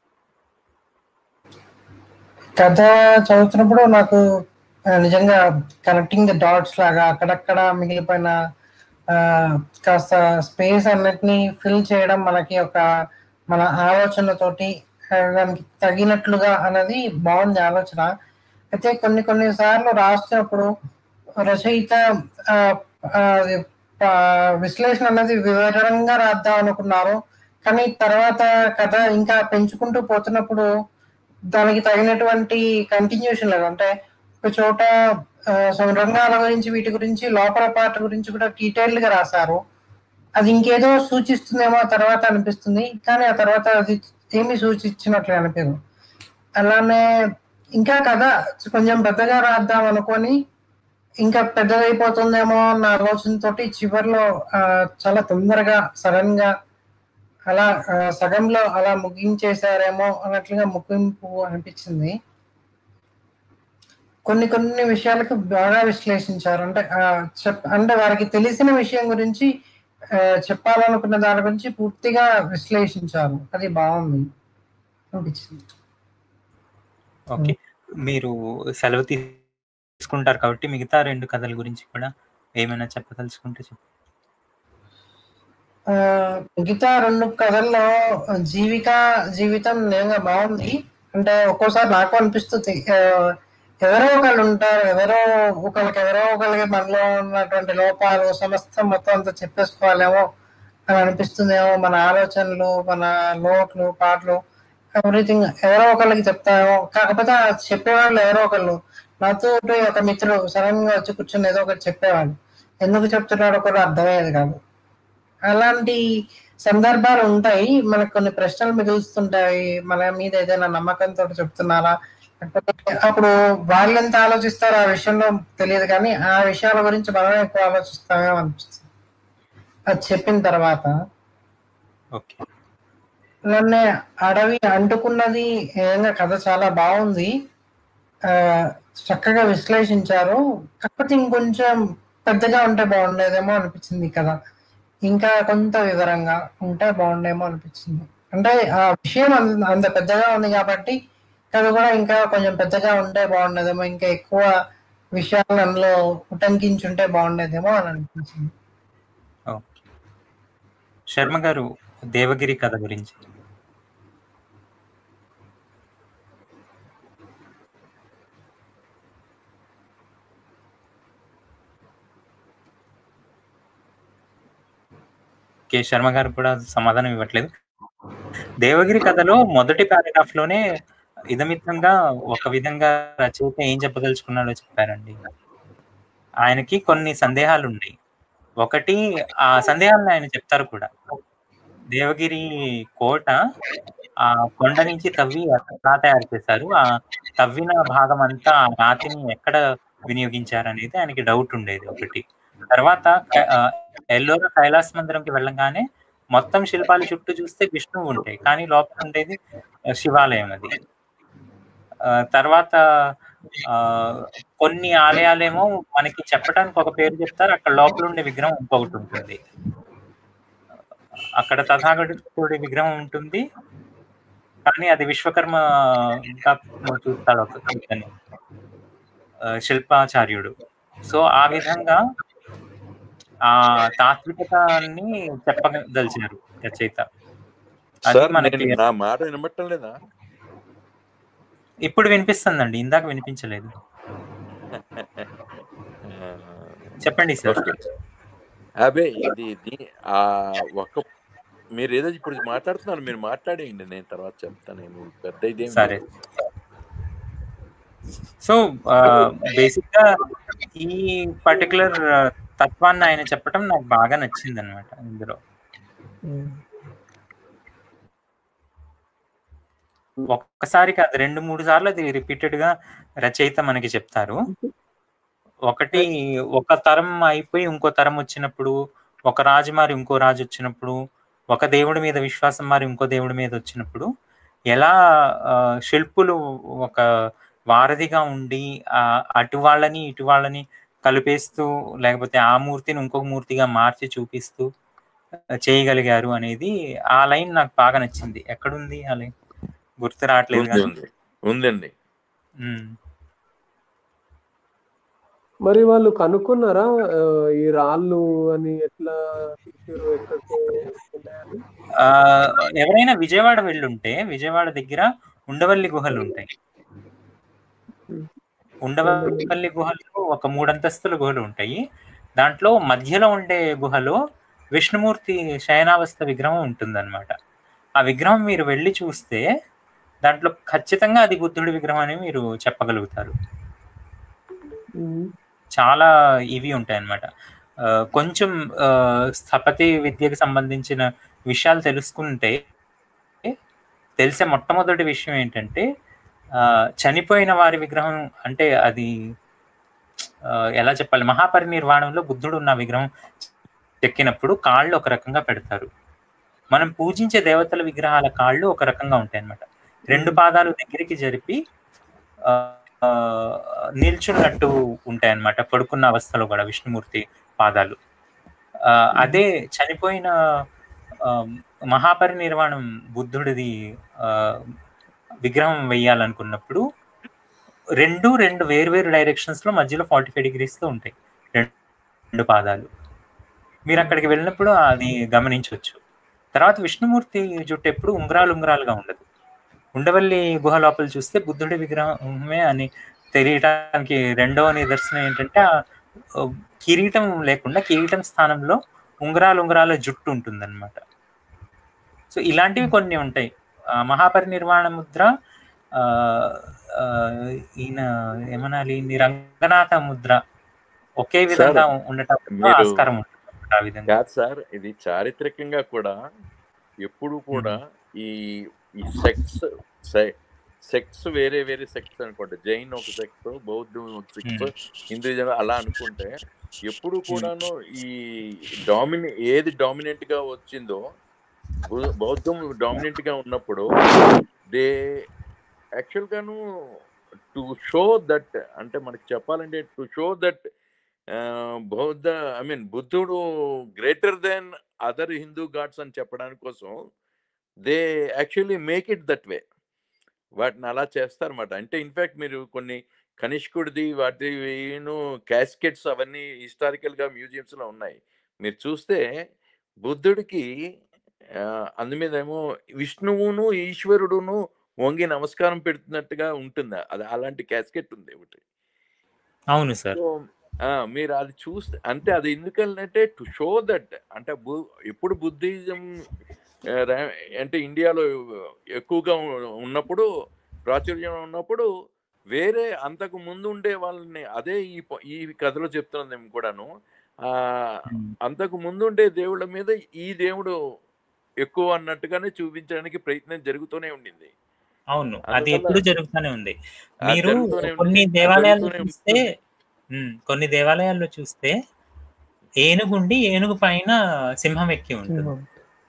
కథ చదువుతున్నప్పుడు నాకు ఆ, నిజంగా కనెక్టింగ్ ద డాట్స్ లాగా అక్కడక్కడ మిగిలిపోయిన ఆ, కాస్త స్పేస్ అన్నిటిని ఫిల్ చేయడం మనకి ఒక మన ఆలోచనతోటి ఆ, దానికి తగినట్లుగా అన్నది బాగుంది ఆలోచన అయితే కొన్ని కొన్ని సార్లు రాస్తున్నప్పుడు రచయిత ఆ, ఆ, అది, ఆ, విశ్లేషణ అనేది వివరంగా రాద్దాం అనుకున్నారు కానీ తర్వాత కథ ఇంకా పెంచుకుంటూ పోతున్నప్పుడు దానికి తగినటువంటి కంటిన్యూషన్ లేదు అంటే ఒక చోట ఆ, some రంగాల గురించి వీటి గురించి లోపల పాట గురించి కూడా డీటెయిల్డ్ గా రాశారు అది ఇంకేదో సూచిస్తుందేమో ఆ తర్వాత అనిపిస్తుంది కానీ ఆ తర్వాత అది ఏమి సూచించినట్లు అనిపించదు అలానే ఇంకా కథ కొంచెం పెద్దగా రాద్దాం అనుకొని ఇంకా పెద్దదైపోతుందేమో అన్న ఆలోచనతోటి చివరిలో ఆ, చాలా తొందరగా సడన్ గా అలా ఆ, సగంలో అలా ముగించేశారేమో అన్నట్లుగా ముగింపు అనిపించింది కొన్ని కొన్ని విషయాలకు బాగా విశ్లేషించారు అంటే ఆ, చెప్ అంటే వారికి తెలిసిన విషయం గురించి ఆ, చెప్పాలనుకున్న దాని గురించి పూర్తిగా విశ్లేషించారు అది బాగుంది అనిపించింది ఓకే మీరు సెలవు తీసుకుంటారు కాబట్టి మిగతా రెండు కథల గురించి కూడా ఏమైనా చెప్పదలుచుకుంటే చెప్పు ఆ, మిగతా రెండు కథల్లో జీవిక జీవితం నిజంగా బాగుంది అంటే ఒక్కోసారి నాకు అనిపిస్తుంది ఆ, ఎవరో ఒకళ్ళు ఉంటారు ఎవరో ఒకళ్ళకి ఎవరో ఒకళ్ళకి మనలో ఉన్నటువంటి లోపాలు సమస్తం మొత్తం అంతా చెప్పేసుకోవాలేమో అని అనిపిస్తుందేమో మన ఆలోచనలు మన లోట్లు పాటలు ఎవ్రీథింగ్ ఎవరో ఒకళ్ళకి చెప్తాను కాకపోతే ఆ చెప్పేవాళ్ళు ఎవరో ఒకళ్ళు నాతో ఒక మిత్రుడు సడన్ గా వచ్చి కూర్చొని ఏదో ఒకటి చెప్పేవాడు ఎందుకు చెప్తున్నాడో కూడా అర్థమయ్యేది కాదు అలాంటి సందర్భాలు ఉంటాయి మనకు కొన్ని ప్రశ్నలు మిగులుస్తుంటాయి మన మీద ఏదైనా నమ్మకంతో చెప్తున్నారా లేకపోతే అప్పుడు వాళ్ళు ఎంత ఆలోచిస్తారో ఆ విషయంలో తెలియదు కానీ ఆ విషయాల గురించి మనమే ఎక్కువ ఆలోచిస్తామేమో అనిపిస్తుంది అది చెప్పిన తర్వాత ఓకే నన్ను అడవి అంటుకున్నది ఏదైనా కథ చాలా బాగుంది ఆ, చక్కగా విశ్లేషించారు కాకపోతే ఇంకొంచెం పెద్దగా ఉంటే బాగుండేదేమో అనిపించింది కదా ఇంకా కొంత వివరంగా ఉంటే బాగుండేమో అనిపించింది అంటే ఆ విషయం అంత అంత పెద్దగా ఉంది కాబట్టి కథ కూడా ఇంకా కొంచెం పెద్దగా ఉంటే బాగుండేదేమో ఇంకా ఎక్కువ విషయాలు అందులో ఉటంకించుంటే బాగుండేదేమో అని అనిపించింది ఓకే శర్మ గారు దేవగిరి కథ గురించి కె శర్మ గారు కూడా సమాధానం ఇవ్వట్లేదు దేవగిరి కథలో మొదటి పారాగ్రాఫ్ లోనే ఇదమిత్తంగా ఒక విధంగా రచయిత ఏం చెప్పదలుచుకున్నాడో చెప్పారండి ఆయనకి కొన్ని సందేహాలు ఉన్నాయి ఒకటి ఆ సందేహాలను ఆయన చెప్తారు కూడా దేవగిరి కోట ఆ కొండ నుంచి తవ్వి ఎలా తయారు చేశారు ఆ తవ్విన భాగం అంతా ఆ రాతిని ఎక్కడ వినియోగించారు అనేది ఆయనకి డౌట్ ఉండేది ఒకటి తర్వాత క- ఆ, ఎల్లోరా కైలాస మందిరంకి వెళ్ళగానే మొత్తం శిల్పాలు చుట్టూ చూస్తే విష్ణువు ఉంటాయి కానీ లోపల ఉండేది ఆ, శివాలయం అది ఆ, తర్వాత ఆ కొన్ని ఆలయాలేమో మనకి చెప్పడానికి ఒక పేరు చెప్తారు అక్కడ లోపల ఉండే విగ్రహం ఇంకొకటి ఉంటుంది అక్కడ తథాగతుడి విగ్రహం ఉంటుంది కానీ అది విశ్వకర్మ ఇంకా చూస్తాడు ఒక ఇతను, ఆ, శిల్పాచార్యుడు సో ఆ విధంగా ఆ తాత్వికతని చెప్పదలిచారు రచయిత అది సార్ మనకి నేను నా మాట వినబట్టం లేదా ఇప్పుడు వినిపిస్తుందండి ఇందాక వినిపించలేదు చెప్పండి సార్ ఓకే అబే ఇది ఇది ఆ ఒక మీరు ఏదో ఇప్పుడు మాట్లాడుతున్నారు మీరు మాట్లాడేయండి నేను తర్వాత చెప్తాను ఏమి పెద్ద ఇదేం సరే సో బేసిక్ గా ఈ పర్టికులర్ తత్వాన్ని ఆయన చెప్పడం నాకు బాగా నచ్చింది అనమాట ఇందులో ఒక్కసారి కాదు రెండు మూడు సార్లు అది రిపీటెడ్ గా రచయిత మనకి చెప్తారు ఒకటి ఒక తరం అయిపోయి ఇంకో తరం వచ్చినప్పుడు ఒక రాజు మారి ఇంకో రాజు వచ్చినప్పుడు ఒక దేవుడి మీద విశ్వాసం మారి ఇంకో దేవుడి మీద వచ్చినప్పుడు ఎలా ఆ, శిల్పులు ఒక వారధిగా ఉండి ఆ, అటు వాళ్ళని ఇటు వాళ్ళని కలిపేస్తూ లేకపోతే ఆ మూర్తిని ఇంకొక మూర్తిగా మార్చి చూపిస్తూ ఆ, చేయగలిగారు అనేది ఆ లైన్ నాకు బాగా నచ్చింది ఎక్కడుంది ఆ లైన్ గుర్తు రావట్లేదు ఉంది కానీ ఉంది ఉందండి ఉమ్. మరి వాళ్ళు కనుక్కున్నారా ఆ, ఈ రాళ్ళు అని ఎట్లా తీసారు ఎక్కడికి ఉన్నాయని ఆ, ఎవరైనా విజయవాడ వెళ్ళుంటే విజయవాడ దగ్గర ఉండవల్లి గుహలు ఉంటాయి ఉండవల్లి గుహలు ఒక మూడంతస్తుల గుహలు ఉంటాయి దాంట్లో మధ్యలో ఉండే గుహలో విష్ణుమూర్తి శయనావస్థ విగ్రహం ఉంటుందన్నమాట ఆ విగ్రహం మీరు వెళ్ళి చూస్తే దాంట్లో ఖచ్చితంగా అది బుద్ధుడి విగ్రహం అని మీరు చెప్పగలుగుతారు చాలా ఇవి ఉంటాయి అన్నమాట ఆ, కొంచెం ఆ, స్థపతి విద్యకు సంబంధించిన విషయాలు తెలుసుకుంటే తెలిసే మొట్టమొదటి విషయం ఏంటంటే ఆ, చనిపోయిన వారి విగ్రహం అంటే అది ఆ, ఎలా చెప్పాలి మహాపరినిర్వాణంలో బుద్ధుడు ఉన్న విగ్రహం చెక్కినప్పుడు కాళ్ళు ఒక రకంగా పెడతారు మనం పూజించే దేవతల విగ్రహాల కాళ్ళు ఒక రకంగా ఉంటాయి అన్నమాట రెండు పాదాలు దగ్గరికి జరిపి ఆ, ఆ, నిల్చున్నట్టు ఉంటాయి అన్నమాట పడుకున్న అవస్థలో కూడా విష్ణుమూర్తి పాదాలు ఆ, అదే చనిపోయిన ఆ, మహాపరినిర్వాణం బుద్ధుడిది ఆ, విగ్రహం వేయాలనుకున్నప్పుడు రెండు రెండు వేరు డైరెక్షన్స్ లో మధ్యలో ఫార్టీ ఫైవ్ డిగ్రీస్ తో ఉంటాయి రెండు రెండు పాదాలు మీరు అక్కడికి వెళ్ళినప్పుడు అది గమనించవచ్చు తర్వాత విష్ణుమూర్తి జుట్టు ఎప్పుడు ఉంగరాలు ఉంగరాలుగా ఉండదు ఉండవల్లి గుహ లోపల చూస్తే బుద్ధుడి విగ్రహమే అని తెలియటానికి రెండవ నిదర్శనం ఏంటంటే ఆ ఆ, కిరీటం లేకుండా కిరీటం స్థానంలో ఉంగరాలు ఉంగరాల జుట్టు ఉంటుందన్నమాట సో ఇలాంటివి కొన్ని ఉంటాయి ఆ, మహాపరినిర్వాణ ముద్ర ఆ, ఆ, ఈయన ఏమనాలి ఈయన రంగనాథ ముద్ర ఒకే విధంగా ఉండటం మీరు ఆస్కారం ఉంటుంది ఆ విధంగా కాదు సార్ ఇది చారిత్రకంగా కూడా ఎప్పుడు కూడా ఈ ఈ సెక్స్ సెక్స్ వేరే వేరే సెక్స్ అనుకోండి జైన్ ఒక సెక్స్ బౌద్ధం ఒక సెక్స్ హిందూజం అలా అనుకుంటే ఎప్పుడు కూడాను ఈ డామినే ఏది డామినెంట్ గా వచ్చిందో బౌ- బౌద్ధం డామినెంట్ గా ఉన్నప్పుడు దే యాక్చువల్ గాను టు షో దట్ అంటే మనకి చెప్పాలంటే టు షో దట్ బౌద్ధ ఐ మీన్ బుద్ధుడు greater than other Hindu gods అని చెప్పడానికి కోసం they actually make it that way వాటిని అలా చేస్తారన్నమాట అంటే ఇన్ఫాక్ట్ మీరు కొన్ని కనిష్కుడిది వాటి క్యాస్కెట్స్ అవన్నీ హిస్టారికల్గా మ్యూజియంస్లో ఉన్నాయి మీరు చూస్తే బుద్ధుడికి ఆ, అందు మీద ఏమో విష్ణువును ఈశ్వరుడును వంగి నమస్కారం పెడుతున్నట్టుగా ఉంటుంది అది అలాంటి క్యాస్కెట్ ఉంది ఒకటి అవును సార్ సో ఆ, మీరు అది చూస్తే అంటే అది ఎందుకంటే టు షో దట్ అంటే బు- ఎప్పుడు బుద్ధిజం ఆ, రా- అంటే ఇండియాలో ఎక్కువగా ఉ- ఉన్నప్పుడు ప్రాచుర్యం ఉన్నప్పుడు వేరే అంతకు ముందు ఉండే వాళ్ళని అదే ఈ ప- ఈ కథలో చెప్తున్నాను మేము కూడాను ఆ అంతకు ముందు ఉండే దేవుళ్ళ మీద ఈ దేవుడు ఎక్కువ అన్నట్టుగానే చూపించడానికి ప్రయత్నం జరుగుతూనే ఉండింది అవును అది అందువల్ల ఎప్పుడు జరుగుతూనే ఉంది ఆ, మీరు జరుగుతూనే ఉంది కొన్ని అది దేవాలయాల్లో జరుగుతూనే చూస్తే ఉంటుంది ఉమ్, కొన్ని దేవాలయాల్లో చూస్తే ఏనుగుండి ఏనుగు పైన సింహం ఎక్కి ఉంటుంది సింహం.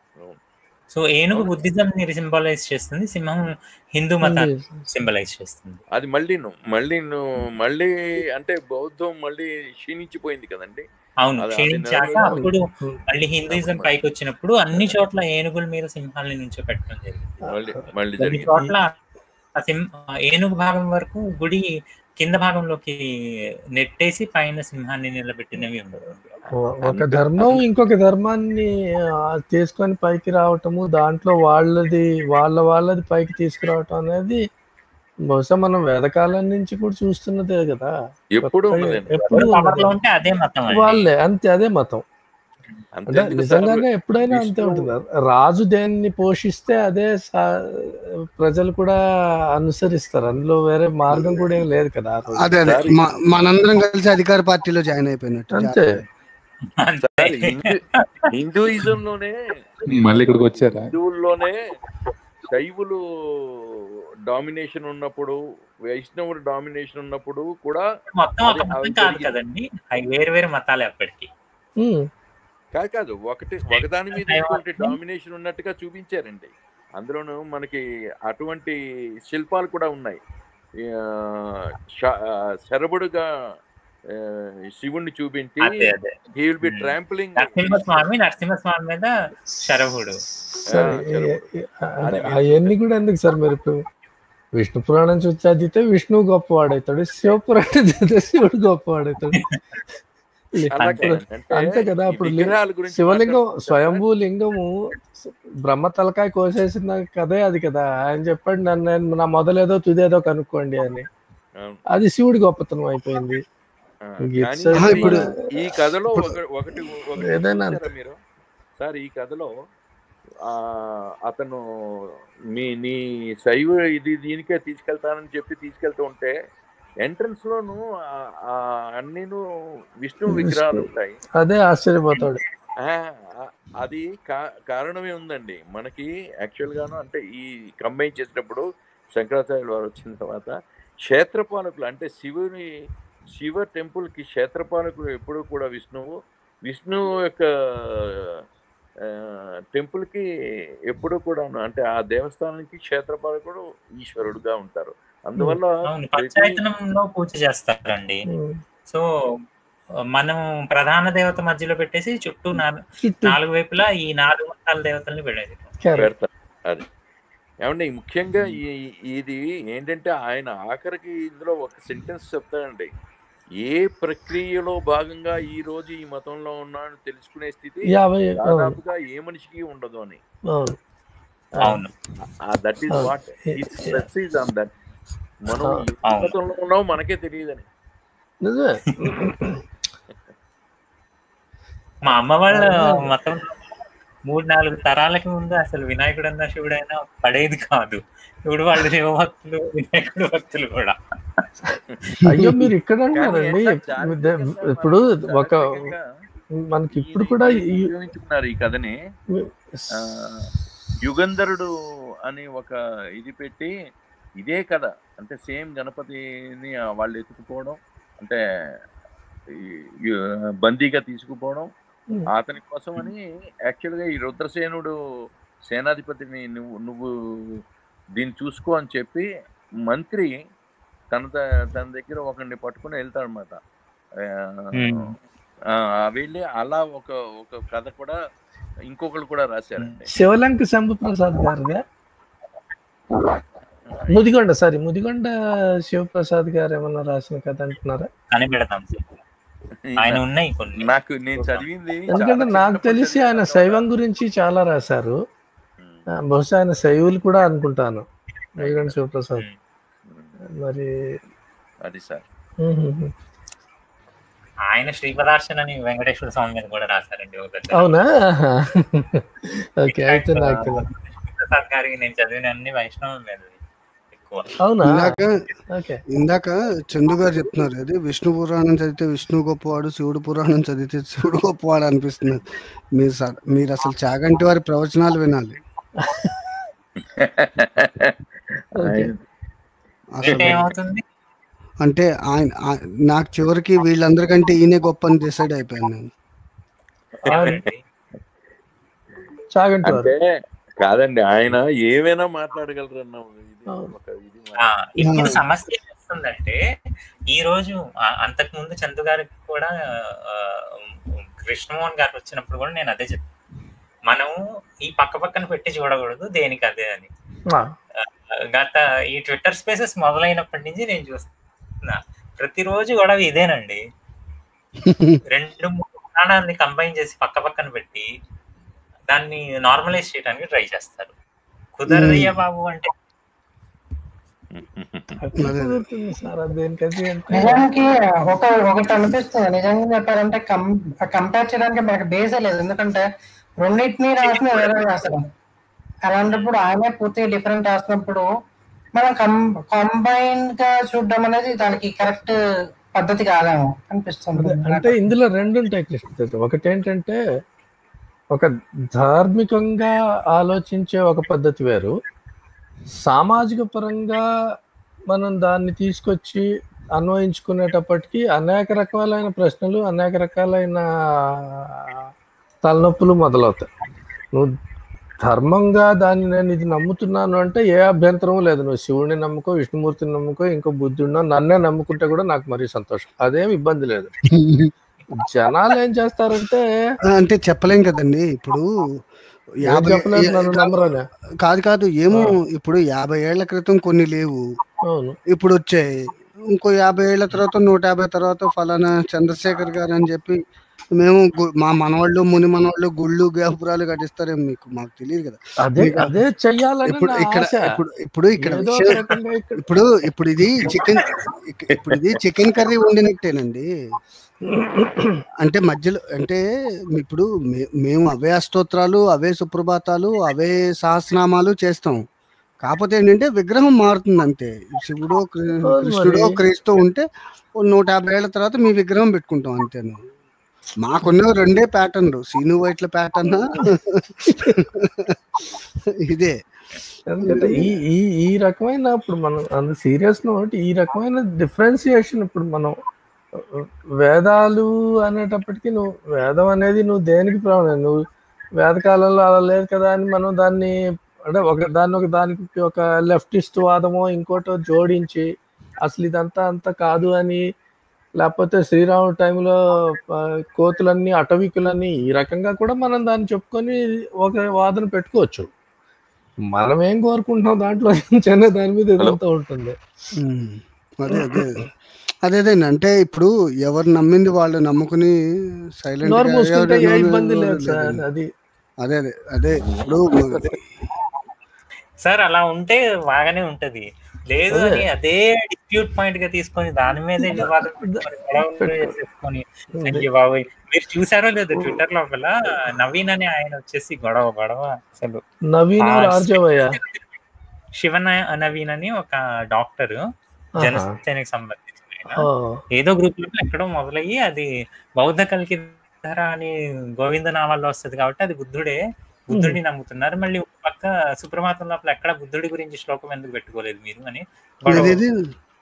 సో ఏనుగు అవును బుద్ధిజం ని సింబలైజ్ చేస్తుంది సింహం హిందూ మతాన్ని హిందూ సింబలైజ్ చేస్తుంది అది మళ్ళీ మళ్ళీ మళ్ళీ అంటే బౌద్ధం మళ్ళీ క్షీణించిపోయింది కదండి అవును అది అది క్షీణించాక నెలలో అప్పుడు ఉమ్. మళ్ళీ హిందూయిజం అప్పుడు పైకి వచ్చినప్పుడు అన్ని చోట్ల ఏనుగుల మీద సింహాలని నుంచో పెట్టడం జరిగింది మళ్ళీ మళ్ళీ కొన్ని జరిగింది చోట్ల ఆ సింహ ఆ ఏనుగు భాగం వరకు గుడి కింద భాగంలోకి నెట్టేసి పైన సింహాన్ని నిలబెట్టినవి ఉండవు ఒ- ఒక అంత ధర్మం అంత ఇంకొక ధర్మాన్ని ఆ, తీసుకొని పైకి రావటము దాంట్లో వాళ్ళది వాళ్ళ వాళ్ళది పైకి తీసుకురావటం అనేది బహుశా మనం వేదకాలం నుంచి కూడా చూస్తున్నదే కదా ఎప్పుడు కొత్తగా ఉన్నదండి ఎప్పుడు ఎవరు పవర్ ఉన్నదే లో ఉంటే అదే మతం అండి వాళ్ళే అంతే అదే మతం అంటే అంతెందుకు సార్ నిజంగానే ఎప్పుడైనా అంతే విష్ణువు ఉంటుంది రాజు దేన్ని పోషిస్తే అదే సా- ప్రజలు కూడా అనుసరిస్తారు అందులో వేరే మార్గం కూడా ఏం లేదు కదా ఆ రోజు అదే అదే సార్ మ- మనందరం కలిసి అధికార పార్టీలో జాయిన్ అయిపోయినట్టు అంతే జాగ్రత్త అంతే సార్ హిందూ హిందూయిజంలోనే మళ్ళీ ఇక్కడికి వచ్చారా హిందువుల్లోనే శైవులు డామినేషన్ ఉన్నప్పుడు వైష్ణవుడు డామినేషన్ ఉన్నప్పుడు కూడా మొత్తం అది ఒక అవి మతం కాదు జరిగింది కదండి అవి వేరు వేరు మతాలే అప్పటికి ఉమ్, కాదు కాదు ఒకటి ఒకదాని మీద ఇంకోటి దైవాన్ని డామినేషన్ ఉన్నట్టుగా చూపించారండి అందులోనూ మనకి అటువంటి శిల్పాలు కూడా ఉన్నాయి ఈ, ఆ, శ- ఆ, శరభుడుగా ఆ, శివుణ్ణి చూపించి అదే అదే he will be um. Trampling నరసింహస్వామి నరసింహస్వామి మీద శరభుడు సరే శరభుడు ఏ- ఏ- అంటే అది మీరు అవన్నీ కూడా ఎందుకు సార్ మీరు ఇప్పుడు విష్ణు పురాణం చూసి చదివితే విష్ణువు గొప్పవాడవుతాడు శివపురాణం చదివితే శివుడు గొప్పవాడవుతాడు లే- అలా అంతే ఇప్పుడు కాదండి అంటే అంతే కదా ఈ ఇప్పుడు లి- విగ్రహాల గురించి శివలింగం మాట్లాడుకుంటే సార్ స్వయంభూ లింగము బ్రహ్మ తలకాయ కోసేసిన కదే అది కదా ఆయన చెప్పాడు నన్ను నేను నా మొదలేదో తుదేదో కనుక్కోండి అని అవును. అది శివుడి గొప్పతనం అయిపోయింది ఆ, ఇంక కానీ ఇట్స్ ఆహా, ఇది ఇప్పుడు ఈ కథలో ఇప్పుడు ఒక ఒకటి ఒకటి ఏదైనా చూసారా అంతే మీరు సార్ ఈ కథలో ఆ అతను మీ నీ శైవ ఇది దీనికే తీసుకెళ్తానని చెప్పి తీసుకెళ్తూ ఉంటే ఎంట్రన్స్ లోను ఆ- ఆ అన్నీను విష్ణు విగ్రహాలు విష్ణు ఉంటాయి అదే ఆశ్చర్యపోతాడు ఆ, ఆ- అది కా- కారణమే ఉందండి మనకి యాక్చువల్ గాను అంటే ఈ కంబైన్ చేసినప్పుడు శంకరాచార్యులు వారు వచ్చిన తర్వాత క్షేత్రపాలకులు అంటే శివుని శివ టెంపుల్ కి క్షేత్రపాలకులు ఎప్పుడు కూడా విష్ణువు విష్ణువు యొక్క టెంపుల్ కి ఎప్పుడు కూడా అంటే ఆ దేవస్థానానికి క్షేత్రపాలకుడు ఈశ్వరుడుగా ఉంటారు అందువల్ల అవును ప్రతి పంచాయతనంలో పూజ చేస్తారండి ఉమ్. సో మనం ప్రధాన దేవత మధ్యలో పెట్టేసి చుట్టూ నాలుగు చుట్టూ నాలుగు వైపులా ఈ నాలుగు మతాల దేవతల్ని పెట్టేది కరెక్ట్ పెడతారు అది ఏమంటే ముఖ్యంగా ఈ ఇది ఏంటంటే ఆయన ఆఖరికి ఇందులో ఒక సెంటెన్స్ చెప్తాడండి ఏ ప్రక్రియలో భాగంగా ఈ రోజు ఈ మతంలో ఉన్నాను తెలుసుకునే స్థితి యాభై అవును దాదాపుగా ఏ మనిషికి ఉండదు అని అవును ఆ, అవును దట్ ఈస్ అవును what a- it's a- stress is on that మనం ఆ, ఏ అవును మతంలో ఉన్నామో మనకే తెలియదని నిజమే మా అమ్మ వాళ్ళ అదే మతం మూడు నాలుగు తరాలకి ముందు అసలు వినాయకుడు అన్న శివుడు అయినా పడేది కాదు ఇప్పుడు వాళ్ళు శివభక్తులు వినాయకుడు భక్తులు కూడా అయ్యో మీరు ఇక్కడ కానీ అంటున్నారండి ఎట్లా ఇదే- చారిత్రకంగా ఇప్పుడు వాళ్ళు ఒక చారిత్రకంగా మనకి ఇప్పుడు దీన్ని కూడా దీన్ని ఈ- ఉపయోగించుకున్నారు ఈ కథని ఆ, యుగంధరుడు అని ఒక ఇది పెట్టి ఇదే కథ అంటే సేమ్ గణపతిని ఆ వాళ్ళు ఎత్తుకుపోవడం అంటే ఈ యు- బందీగా తీసుకుపోవడం ఉమ్. అతని కోసం అని యాక్చువల్గా ఈ రుద్రసేనుడు సేనాధిపతిని నువ్వు నువ్వు దీన్ని చూసుకో అని చెప్పి మంత్రి తన ద- తన దగ్గర ఒకరిని పట్టుకుని వెళ్తాడనమాట Hmm. వెళ్ళి అలా ఒక ఒక కథ కూడా ఇంకొకరు కూడా రాశారండి శివలంక శంభు ప్రసాద్ గారిదా ముదిగొండ సారీ ముదిగొండ శివప్రసాద్ గారు ఏమన్నా రాసిన కథ అంటున్నారా కనిపెడతాం సార్ ఆయన ఉన్నాయి కొన్ని నాకు నేను చదివింది ఎందుకంటే చాలా నాకు చిన్నప్పటి తెలిసి చదివాను ఆయన కాబట్టి- శైవం గురించి చాలా రాశారు ఆ, బహుశా ఆయన శైవులు కూడా అనుకుంటాను ముదిగొండ శివప్రసాద్ మరి అది సార్ ఉహుహు. ఆయన శ్రీపదార్శన్ అని వెంకటేశ్వర స్వామి మీద కూడా రాశారండి ఒక దగ్గర. అవునా ఓకే అయితే నాకు తెలియదు. ప్రసాద్ గారికి నేను చదివిన అన్ని వైష్ణవం మీద ఎక్కువ అవునా ఇందాక ఓకే ఇందాక చందు గారు చెప్తున్నారు అది విష్ణు పురాణం చదివితే విష్ణు గొప్పవాడు శివుడు పురాణం చదివితే శివుడు గొప్పవాడు అనిపిస్తుంది మీరు స- మీరు అసలు చాగంటి వారి ప్రవచనాలు వినాలి ఓకే అసలు అంటే ఏమవుతుంది అంటే ఆయన ఆ- నాకు చివరికి వీళ్ళందరికంటే ఈయనే గొప్ప అని డిసైడ్ అయిపోయాను నేను ఆయన చాగంటి వారు అంటే కాదండి ఆయన ఏమైనా మాట్లాడగలరు అన్న ఇది ఒక ఇది ఆ, ఇప్పుడు సమస్య ఏమొస్తుందంటే ఈ రోజు ఆ, అంతకు ముందు చందు గారికి కూడా ఆ, కృష్ణమోహన్ గారు వచ్చినప్పుడు కూడా నేను అదే చెప్పాను మనం ఈ పక్క పక్కన పెట్టి చూడకూడదు దేనికి అదే అని ఆ, ఆ, గత ఈ ట్విట్టర్ స్పేసెస్ మొదలైనప్పటి నుంచి నేను చూస్తున్నా ప్రతిరోజు గొడవ ఇదేనండి రెండు మూడు పురాణాలని కంబైన్ చేసి పక్క పక్కన పెట్టి దాన్ని నార్మలైజ్ చేయడానికి ట్రై చేస్తారు కుదరదయ్యా బాబు అంటే అట్లా కుదురుతుంది సార్ అది దేనికది అంటే నిజానికి ఒక ఒకటి అనిపిస్తుంది నిజంగా చెప్పాలంటే కం కంపేర్ చేయడానికి మనకి బేసే లేదు ఎందుకంటే రెండింటినీ రాసిన వేరే రాస్తారు అలాంటప్పుడు ఆయనే పూర్తిగా డిఫరెంట్ రాసినప్పుడు మనం కం కంబైన్ గా చూడడం అనేది దానికి కరెక్ట్ పద్ధతి కాదేమో అనిపిస్తుంది అంటే ఇందులో రెండు ఉంటాయి కృష్ణ ఒకటి ఏంటంటే ఒక ధార్మికంగా ఆలోచించే ఒక పద్ధతి వేరు సామాజిక పరంగా మనం దాన్ని తీసుకొచ్చి అన్వయించుకునేటప్పటికి అనేక రకాలైన ప్రశ్నలు అనేక రకాలైన తలనొప్పులు మొదలవుతాయి నువ్వు ధర్మంగా దాన్ని నేను ఇది నమ్ముతున్నాను అంటే ఏ అభ్యంతరం లేదు నువ్వు శివుడిని నమ్ముకో విష్ణుమూర్తిని నమ్ముకో ఇంకో బుద్ధుడినో నన్నే నమ్ముకుంటే కూడా నాకు మరీ సంతోషం అదేం ఇబ్బంది లేదు జనాలు ఏం చేస్తారంటే ఆ, అంటే చెప్పలేం కదండి ఇప్పుడు ఏం యాభై చెప్పలేదు ఏ- నన్ను కాదు- నమ్మరనే కాదు కాదు ఏమో ఇప్పుడు యాభై ఏళ్ల క్రితం కొన్ని లేవు అవును ఇప్పుడు వచ్చాయి ఇంకో యాభై ఏళ్ల తర్వాత నూట యాభై తర్వాత ఫలానా చంద్రశేఖర్ గారు అని చెప్పి మేము గు- మా మనవాళ్ళు ముని మనవాళ్ళు గుళ్ళు గోపురాలు కట్టిస్తారేమో మీకు మాకు తెలియదు కదా అదే మీకు- అదే చెయ్యాలని ఇప్పుడు నా ఇక్కడ ఆశ ఇప్పుడు ఇప్పుడు ఇక్కడ ఏదో ఒక విషయం రకంగా ఇక్కడ ఇప్పుడు ఇప్పుడు ఇది చికెన్ ఇప్పుడు ఇది చికెన్ కర్రీ వండినట్టేనండి అంటే మధ్యలో అంటే ఇప్పుడు మే- మేము అవే అష్టోత్రాలు అవే సుప్రభాతాలు అవే సహస్రనామాలు చేస్తాం కాకపోతే ఏంటంటే విగ్రహం మారుతుంది అంతే శివుడు కృ- అవును కృష్ణుడు మరి. క్రీస్తు ఉంటే ఓ నూట యాభై ఏళ్ళ తర్వాత మీ విగ్రహం పెట్టుకుంటాం అంతేను మాకున్న రెండే ప్యాటర్న్లు సీను వైట్ల ప్యాటర్న్ ఇదే ఎందుకంటే ఈ ఈ ఈ రకమైన ఇప్పుడు మనం అంత సీరియస్ నోట్ ఈ రకమైన డిఫరెన్సియేషన్ ఇప్పుడు మనం వేదాలు అనేటప్పటికీ నువ్వు వేదం అనేది నువ్వు దేనికి ప్రాబ్లం నువ్వు వేదకాలంలో అలా లేదు కదా అని మనం దాన్ని అంటే ఒక దాన్ని ఒక దానికి ఒక లెఫ్టిస్ట్ వాదమో ఇంకోటో జోడించి అసలు ఇదంతా అంత కాదు అని లేకపోతే శ్రీరాముడి టైంలో ఆ, కోతులన్నీ అటవికులన్నీ ఈ రకంగా కూడా మనం దాన్ని చెప్పుకొని ఒక వాదన పెట్టుకోవచ్చు మనం ఏం కోరుకుంటున్నాం దాంట్లో చిన్న దాని మీద ఇదంతా ఉంటుంది ఉమ్. అదే అదే అదే అదే అంటే ఇప్పుడు ఎవరు నమ్మింది వాళ్ళు నమ్ముకుని సైలెంట్ నోరు మూసుకుంటే ఏ ఇబ్బంది లేదు సార్ అది అదే అదే అదే ఇప్పుడు సార్ అలా ఉంటే బాగానే ఉంటది లేదు అదే. అని అదే డిస్ప్యూట్ పాయింట్ గా తీసుకొని దాని మీదే వివాదం పెట్టుకొని గొడవలు పెట్టు. చేసేసుకొని అయ్యో బాబోయ్ మీరు చూసారో లేదు ట్విట్టర్ లోపల నవీన్ అని ఆయన వచ్చేసి గొడవ గొడవ అసలు నవీన్ ఆ రాజవయ్య శివ నవీన్ అని ఒక డాక్టర్ జనసేనకి సంబంధించిన ఆయన. ఏదో గ్రూప్ లో ఎక్కడో మొదలయ్యి అది బౌద్ధ కలికి ధర అని గోవింద నామాల్లో వస్తది కాబట్టి అది బుద్ధుడే బుద్ధుడిని నమ్ముతున్నారు మళ్ళీ ఒక పక్క సుప్రభాతం లోపల ఎక్కడ బుద్ధుడి గురించి శ్లోకం ఎందుకు పెట్టుకోలేదు మీరు అని గొడవ. ఏదేది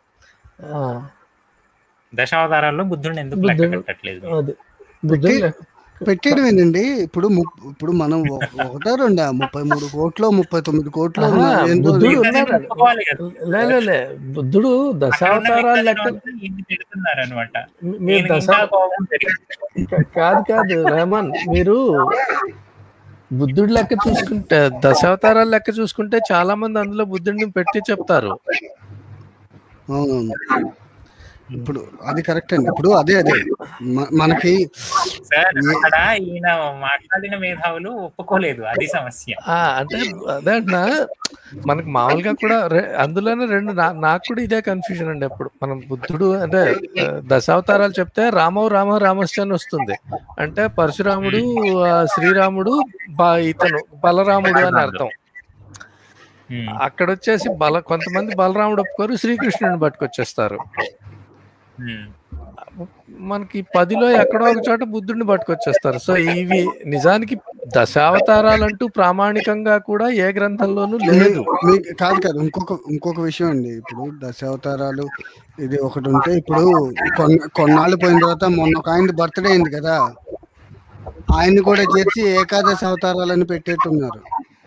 దశావతారాల్లో బుద్ధుడిని ఎందుకు లెక్క బుద్ధుడు- పెట్టట్లేదు అది బుద్ధుడు పెట్టేయడమేనండి ఇప్పుడు ము- ఇప్పుడు మనం ఒక- ఒకటో రెండా ముప్పై మూడు కోట్లు ముప్పై తొమ్మిది కోట్లు ఆహా, ఉన్నాయి. ఏందో బుద్ధుడు అది- ఉన్నాడు ఒప్పుకోవాలి కదా. లే లే, లే బుద్ధుడు దశావతారాలు లెక్క పెడుతున్నారు అనమాట మీరు దశ కాదు కాదు రెహమాన్ మీరు బుద్ధుడి లెక్క చూసుకుంటే దశావతారాల లెక్క చూసుకుంటే చాలా మంది అందులో బుద్ధుడిని పెట్టి చెప్తారు అవునవును ఇప్పుడు అది కరెక్ట్ అండి ఇప్పుడు అదే అదే మ- మనకి సార్ అక్కడ ఈయన మాట్లాడిన మేధావులు ఒప్పుకోలేదు అది సమస్య ఆ, అంటే అదే అంటున్నా మనకు మామూలుగా కూడా రె- అందులోనే రెండు నా- నాకు కూడా ఇదే కన్ఫ్యూజన్ అండి ఎప్పుడు మనం బుద్ధుడు అంటే ఆ, దశావతారాలు చెప్తే రామో రామ రామశ్చ అని వస్తుంది అంటే పరశురాముడు ఆ, శ్రీరాముడు బా ఇతను బలరాముడు అని అర్థం అక్కడ వచ్చేసి బల కొంతమంది బలరాముడు ఒప్పుకోరు శ్రీకృష్ణుడిని పట్టుకొచ్చేస్తారు మనకి పదిలో ఎక్కడో ఒక చోట బుద్ధుడిని పట్టుకొచ్చేస్తారు సో ఇవి నిజానికి దశావతారాలంటూ ప్రామాణికంగా కూడా ఏ గ్రంథంలోనూ లేదు మీ- మీ- కాదు కాదు ఇంకొక ఇంకొక విషయం అండి ఇప్పుడు దశావతారాలు ఇది ఒకటి ఉంటే ఇప్పుడు కొన్న కొన్నాళ్ళు పోయిన తర్వాత మొన్న ఒక ఆయన బర్త్డే అయింది కదా ఆయన్ని కూడా చేర్చి ఏకాదశి అవతారాలని పెట్టేట్టున్నారు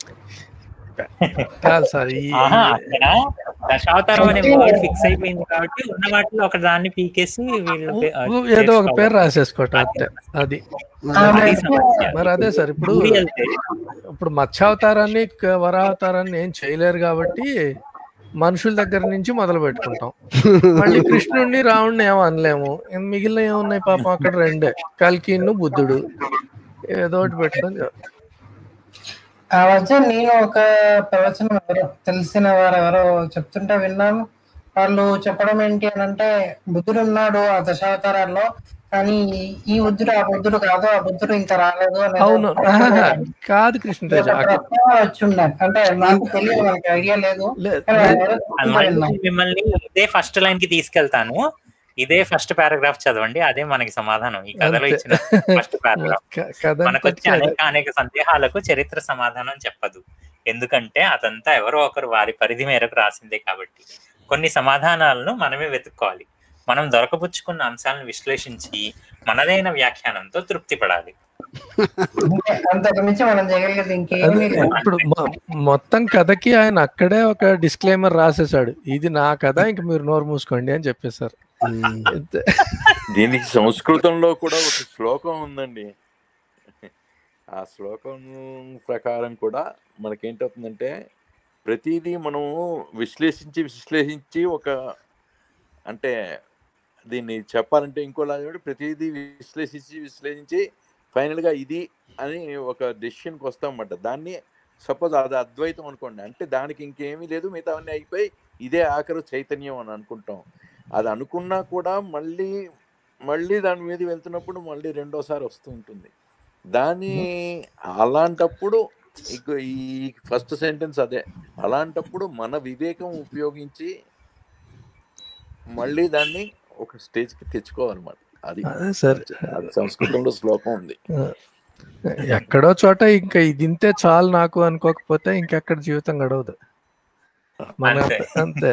కాదు సార్ ఈ ఆహా, అక్కడ దశావతారం అనే వర్డ్ ఫిక్స్ అయిపోయింది కాబట్టి ఉన్న వాటిలో ఒక దాన్ని పీకేసి వీళ్ళు పే- ఆ, ఏదో ఒక పేరు చేసుకోవాలి. రాసేసుకోవటం అంతే అది అది సమస్య. మరి అదే సార్ ఇప్పుడు ఊరి వెళ్తే ఇప్పుడు మత్స్యావతారాన్ని క- వరావతారాన్ని ఏం చేయలేరు కాబట్టి మనుషుల దగ్గర నుంచి మొదలు పెట్టుకుంటాం మళ్ళీ కృష్ణుడిని రావణ్ణి ఏమో అనలేము ఇం మిగిలిన ఏమున్నాయి పాపం అక్కడ రెండే కల్కిను బుద్ధుడు ఏదో ఒకటి పెట్టుకొని ఆ మధ్య నేను ఒక ప్రవచనం ఎవరో తెలిసిన వారు ఎవరో చెప్తుంటే విన్నాను వాళ్ళు చెప్పడం ఏంటి అని అంటే బుద్ధుడు ఉన్నాడు ఆ దశావతారాల్లో కానీ ఈ బుద్ధుడు ఆ బుద్ధుడు కాదు ఆ బుద్ధుడు ఇంకా రాలేదు అనేది అవును ఒక ఆహాహా, కాదు కృష్ణతేజ ఒక ప్రశ్న వచ్చి ఉండాలి అంటే నాకు తెలియదు మనకి ఐడియా లేదు కానీ ఎవరో చెప్తుంటే మళ్ళీ విన్నాను. మిమ్మల్ని ఇదే ఫస్ట్ లైన్ కి తీసుకెళ్తాను ఇదే ఫస్ట్ పారాగ్రాఫ్ చదవండి అదే మనకి సమాధానం ఈ కథలో అంతే. ఇచ్చిన ఫస్ట్ పారాగ్రాఫ్ క- కథ మనకు వచ్చే అంతటికీ అదే. అనేక అనేక సందేహాలకు చరిత్ర సమాధానం చెప్పదు ఎందుకంటే అదంతా ఎవరో ఒకరు వారి పరిధి మేరకు రాసిందే కాబట్టి కొన్ని సమాధానాలను మనమే వెతుక్కోవాలి మనం దొరకపుచ్చుకున్న అంశాలను విశ్లేషించి మనదైన వ్యాఖ్యానంతో తృప్తి పడాలి అంతే, అంతకు మించి మనం చేయగలిగేది ఇంకేమీ అదే, లేదు ఇప్పుడు మొ- మొత్తం కథకి ఆయన అక్కడే ఒక డిస్క్లైమర్ రాసేసాడు ఇది నా కథ ఇంక మీరు నోరు మూసుకోండి అని చెప్పేశారు అంతే. దీనికి సంస్కృతంలో కూడా ఒక శ్లోకం ఉందండి ఆ శ్లోకం ప్రకారం కూడా మనకేంటవుతుందంటే ప్రతిదీ మనం విశ్లేషించి విశ్లేషించి ఒక అంటే దీన్ని చెప్పాలంటే ఇంకోలా చెప్పండి, ప్రతిదీ విశ్లేషించి విశ్లేషించి ఫైనల్గా ఇది అని ఒక డెసిషన్కి వస్తామన్నమాట దాన్ని సపోజ్ అది అద్వైతం అనుకోండి అంటే దానికి ఇంకేమీ లేదు మిగతావన్నీ అయిపోయి ఇదే ఆఖరు చైతన్యం అని అనుకుంటాం అది అనుకున్నా కూడా మళ్ళీ మళ్ళీ దాని మీద వెళ్తున్నప్పుడు మళ్ళీ రెండోసారి వస్తూ ఉంటుంది దాని అలాంటప్పుడు ఇక ఈ ఫస్ట్ సెంటెన్స్ అదే అలాంటప్పుడు మన వివేకం ఉపయోగించి మళ్ళీ దాన్ని ఒక స్టేజ్కి తెచ్చుకోవాలన్నమాట అది అదే సార్. అది సంస్కృతంలో శ్లోకం ఉంది ఎక్కడో చోట ఇంకా ఇది ఇంతే చాలు నాకు అనుకోకపోతే ఇంకెక్కడ జీవితం గడవదు మన అంతే. అంతే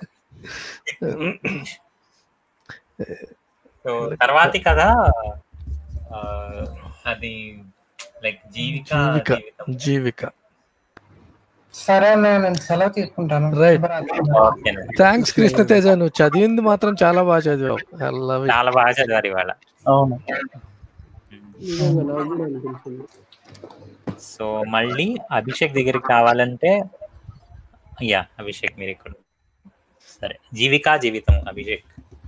సో తర్వాతి కథ ఆ, అది లైక్ జీవిక జీవిక జీవితం జీవిక సరే అన్నయ్య, నేను సెలవు తీసుకుంటాను రైట్ శుభరాత్రి. ఓకేనండి. థ్యాంక్స్ కృష్ణతేజ నువ్వు చదివింది మాత్రం చాలా బాగా చదివావు I love it. చాలా బాగా చదివారు ఇవాళ అవును నిజంగా నాకు కూడా అనిపించింది సో మళ్ళీ అభిషేక్ దగ్గరికి కావాలంటే యా అభిషేక్ మీరు ఇక్కడ సరే జీవికా జీవితం అభిషేక్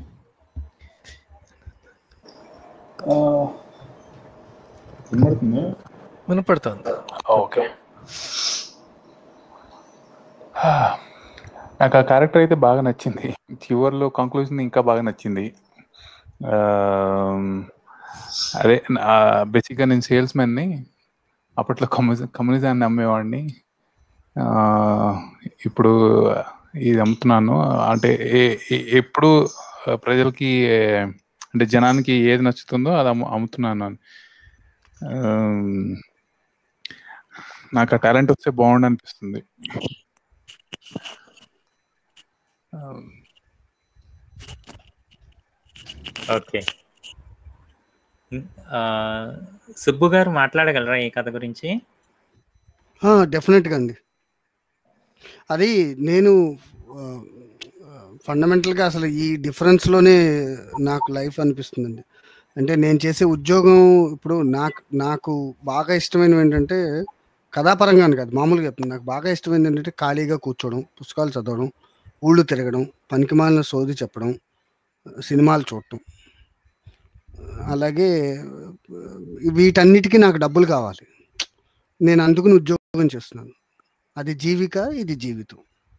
వినపడుతుందా వినపడుతుంది ఓకే నాకు ఆ క్యారెక్టర్ అయితే బాగా నచ్చింది చివర్లో కంక్లూజన్ ఇంకా బాగా నచ్చింది ఆమ్, అదే బేసిక్గా నేను సేల్స్ మ్యాన్ని అప్పట్లో కమ్యూని కమ్యూనిజాన్ని అమ్మేవాడిని ఆ, ఇప్పుడు ఇది అమ్ముతున్నాను అంటే ఏ- ఏ- ఎప్పుడు ప్రజలకి అంటే జనానికి ఏది నచ్చుతుందో అది అమ్ము అమ్ముతున్నాను అని ఆమ్, నాకు ఆ టాలెంట్ వస్తే బాగుండు అనిపిస్తుంది ఆమ్, ఓకే ఆ, సుబ్బు గారు మాట్లాడగలరా ఈ కథ గురించి డెఫినెట్గా అండి అది నేను ఫండమెంటల్గా అసలు ఈ డిఫరెన్స్లోనే నాకు లైఫ్ అనిపిస్తుందండి అంటే నేను చేసే ఉద్యోగం ఇప్పుడు నాకు నాకు బాగా ఇష్టమైనవి ఏంటంటే కథాపరంగానే కాదు మామూలుగా చెప్తాను నాకు బాగా ఇష్టమైనది ఏంటంటే ఖాళీగా కూర్చోవడం పుస్తకాలు చదవడం ఊళ్ళు తిరగడం పనికిమాలిన సోది చెప్పడం సినిమాలు చూడటం అలాగే వీటన్నిటికీ నాకు డబ్బులు కావాలి నేను అందుకుని ఉద్యోగం చేస్తున్నాను అది జీవిక ఇది జీవితం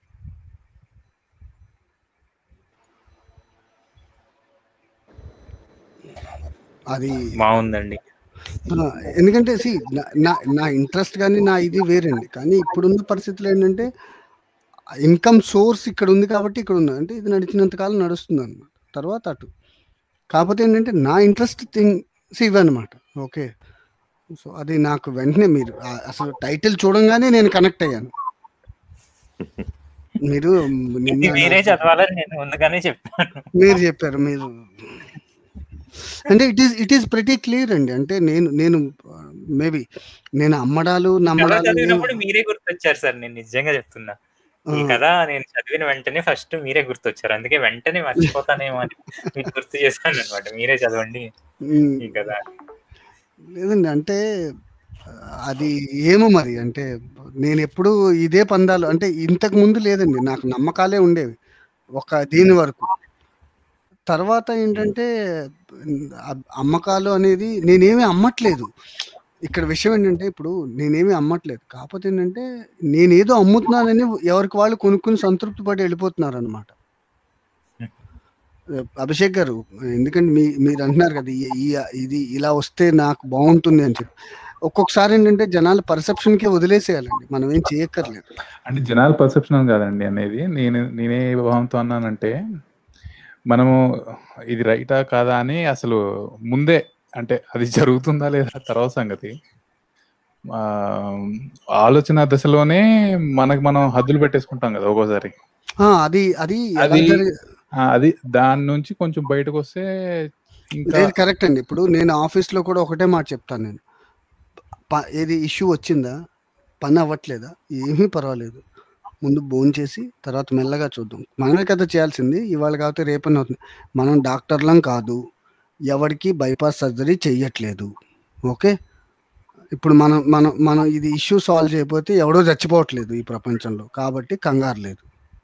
అది బాగుందండి ఆ, ఎందుకంటే సి నా నా ఇంట్రెస్ట్ కానీ నా ఇది వేరండి కానీ ఇప్పుడున్న పరిస్థితులు ఏంటంటే ఇన్కమ్ సోర్స్ ఇక్కడ ఉంది కాబట్టి ఇక్కడ ఉంది అంటే ఇది నడిచినంత కాలం నడుస్తుంది అనమాట తర్వాత అటు కాకపోతే ఏంటంటే నా ఇంట్రెస్ట్ థింగ్స్ ఇవన్నమాట ఓకే సో అది నాకు వెంటనే మీరు ఆ- అసలు టైటిల్ చూడంగానే నేను కనెక్ట్ అయ్యాను మీరు ఇది నిన్న మీరే చదవాలని నేను ముందుగానే చెప్పాను మీరు చెప్పారు మీరు అంటే it is it is pretty clear అండి అంటే నేను నేను మేబీ నేను అమ్మడాలు కథ నమ్మడాలు నేను- చదివినప్పుడు మీరే గుర్తొచ్చారు సార్ నేను నిజంగా చెప్తున్నా ఈ ఆ. కథ నేను చదివిన వెంటనే ఫస్ట్ మీరే గుర్తొచ్చారు అందుకే వెంటనే మర్చిపోతానేమో అని మీకు గుర్తు చేశాను అనమాట మీరే చదవండి ఉమ్, ఈ కథ లేదండి అంటే ఆ, అది ఏమో మరి అంటే నేను ఎప్పుడు ఇదే పందాలు అంటే ఇంతకు ముందు లేదండి నాకు నమ్మకాలే ఉండేవి ఒక దీని వరకు తర్వాత ఏంటంటే అ- అమ్మకాలు అనేది నేనేమి అమ్మట్లేదు ఇక్కడ విషయం ఏంటంటే ఇప్పుడు నేనేమి అమ్మట్లేదు కాకపోతే ఏంటంటే నేనేదో అమ్ముతున్నానని ఎవరికి వాళ్ళు కొనుక్కుని సంతృప్తి పడి వెళ్ళిపోతున్నారు అనమాట అభిషేక్ గారు ఎందుకంటే మీ మీరు అంటున్నారు కదా ఈ ఈ- ఇది ఇలా వస్తే నాకు బాగుంటుంది అని చెప్పి ఒక్కొక్కసారి ఏంటంటే జనాల పర్సెప్షన్కే వదిలేసేయాలండి మనం ఏం చేయక్కర్లేదు అంటే జనాల పర్సెప్షన్ కాదండి అనేది నేను నేనే భావంతో అన్నానంటే మనము ఇది రైటా కాదా అని అసలు ముందే అంటే అది జరుగుతుందా లేదా తర్వాత సంగతి ఆ, ఆలోచన దశలోనే మనకు మనం హద్దులు పెట్టేసుకుంటాం కదా ఒక్కోసారి ఆ, అది అది ఎలా అది జరి- ఆ, అది దాని నుంచి కొంచెం బయటకు వస్తే ఇంకా లేదు కరెక్ట్ అండి ఇప్పుడు నేను ఆఫీస్లో కూడా ఒకటే మాట చెప్తాను నేను ప- ఏది ఇష్యూ వచ్చిందా పని అవ్వట్లేదా ఏమీ పర్వాలేదు ముందు భోజనం చేసి తర్వాత మెల్లగా చూద్దాం మనమే కదా చేయాల్సింది ఇవాళ కాకపోతే రేపని అవుతుంది మనం డాక్టర్లం కాదు ఎవరికి బైపాస్ సర్జరీ చెయ్యట్లేదు ఓకే ఇప్పుడు మనం మనం మనం ఇది ఇష్యూ సాల్వ్ చేయకపోతే ఎవడో చచ్చిపోవట్లేదు ఈ ప్రపంచంలో కాబట్టి కంగారు లేదు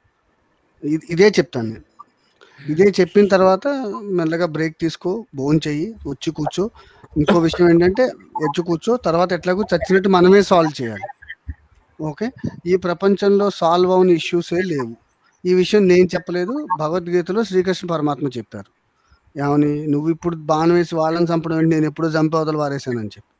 ఇది- ఇదే చెప్తాను నేను ఇదే చెప్పిన తర్వాత మెల్లగా బ్రేక్ తీసుకో భోజనం చెయ్యి వచ్చి కూర్చో ఇంకో విషయం ఏంటంటే వచ్చి కూర్చో తర్వాత ఎట్లాగో చచ్చినట్టు మనమే సాల్వ్ చేయాలి ఓకే ఈ ప్రపంచంలో సాల్వ్ అవని ఇష్యూసే లేవు ఈ విషయం నేను చెప్పలేదు భగవద్గీతలో శ్రీకృష్ణ పరమాత్మ చెప్పారు ఏమని నువ్వు ఇప్పుడు బాణం వేసి వాళ్ళని చంపడం ఏంటి నేను ఎప్పుడో చంపే వదలు వారేసానని చెప్పి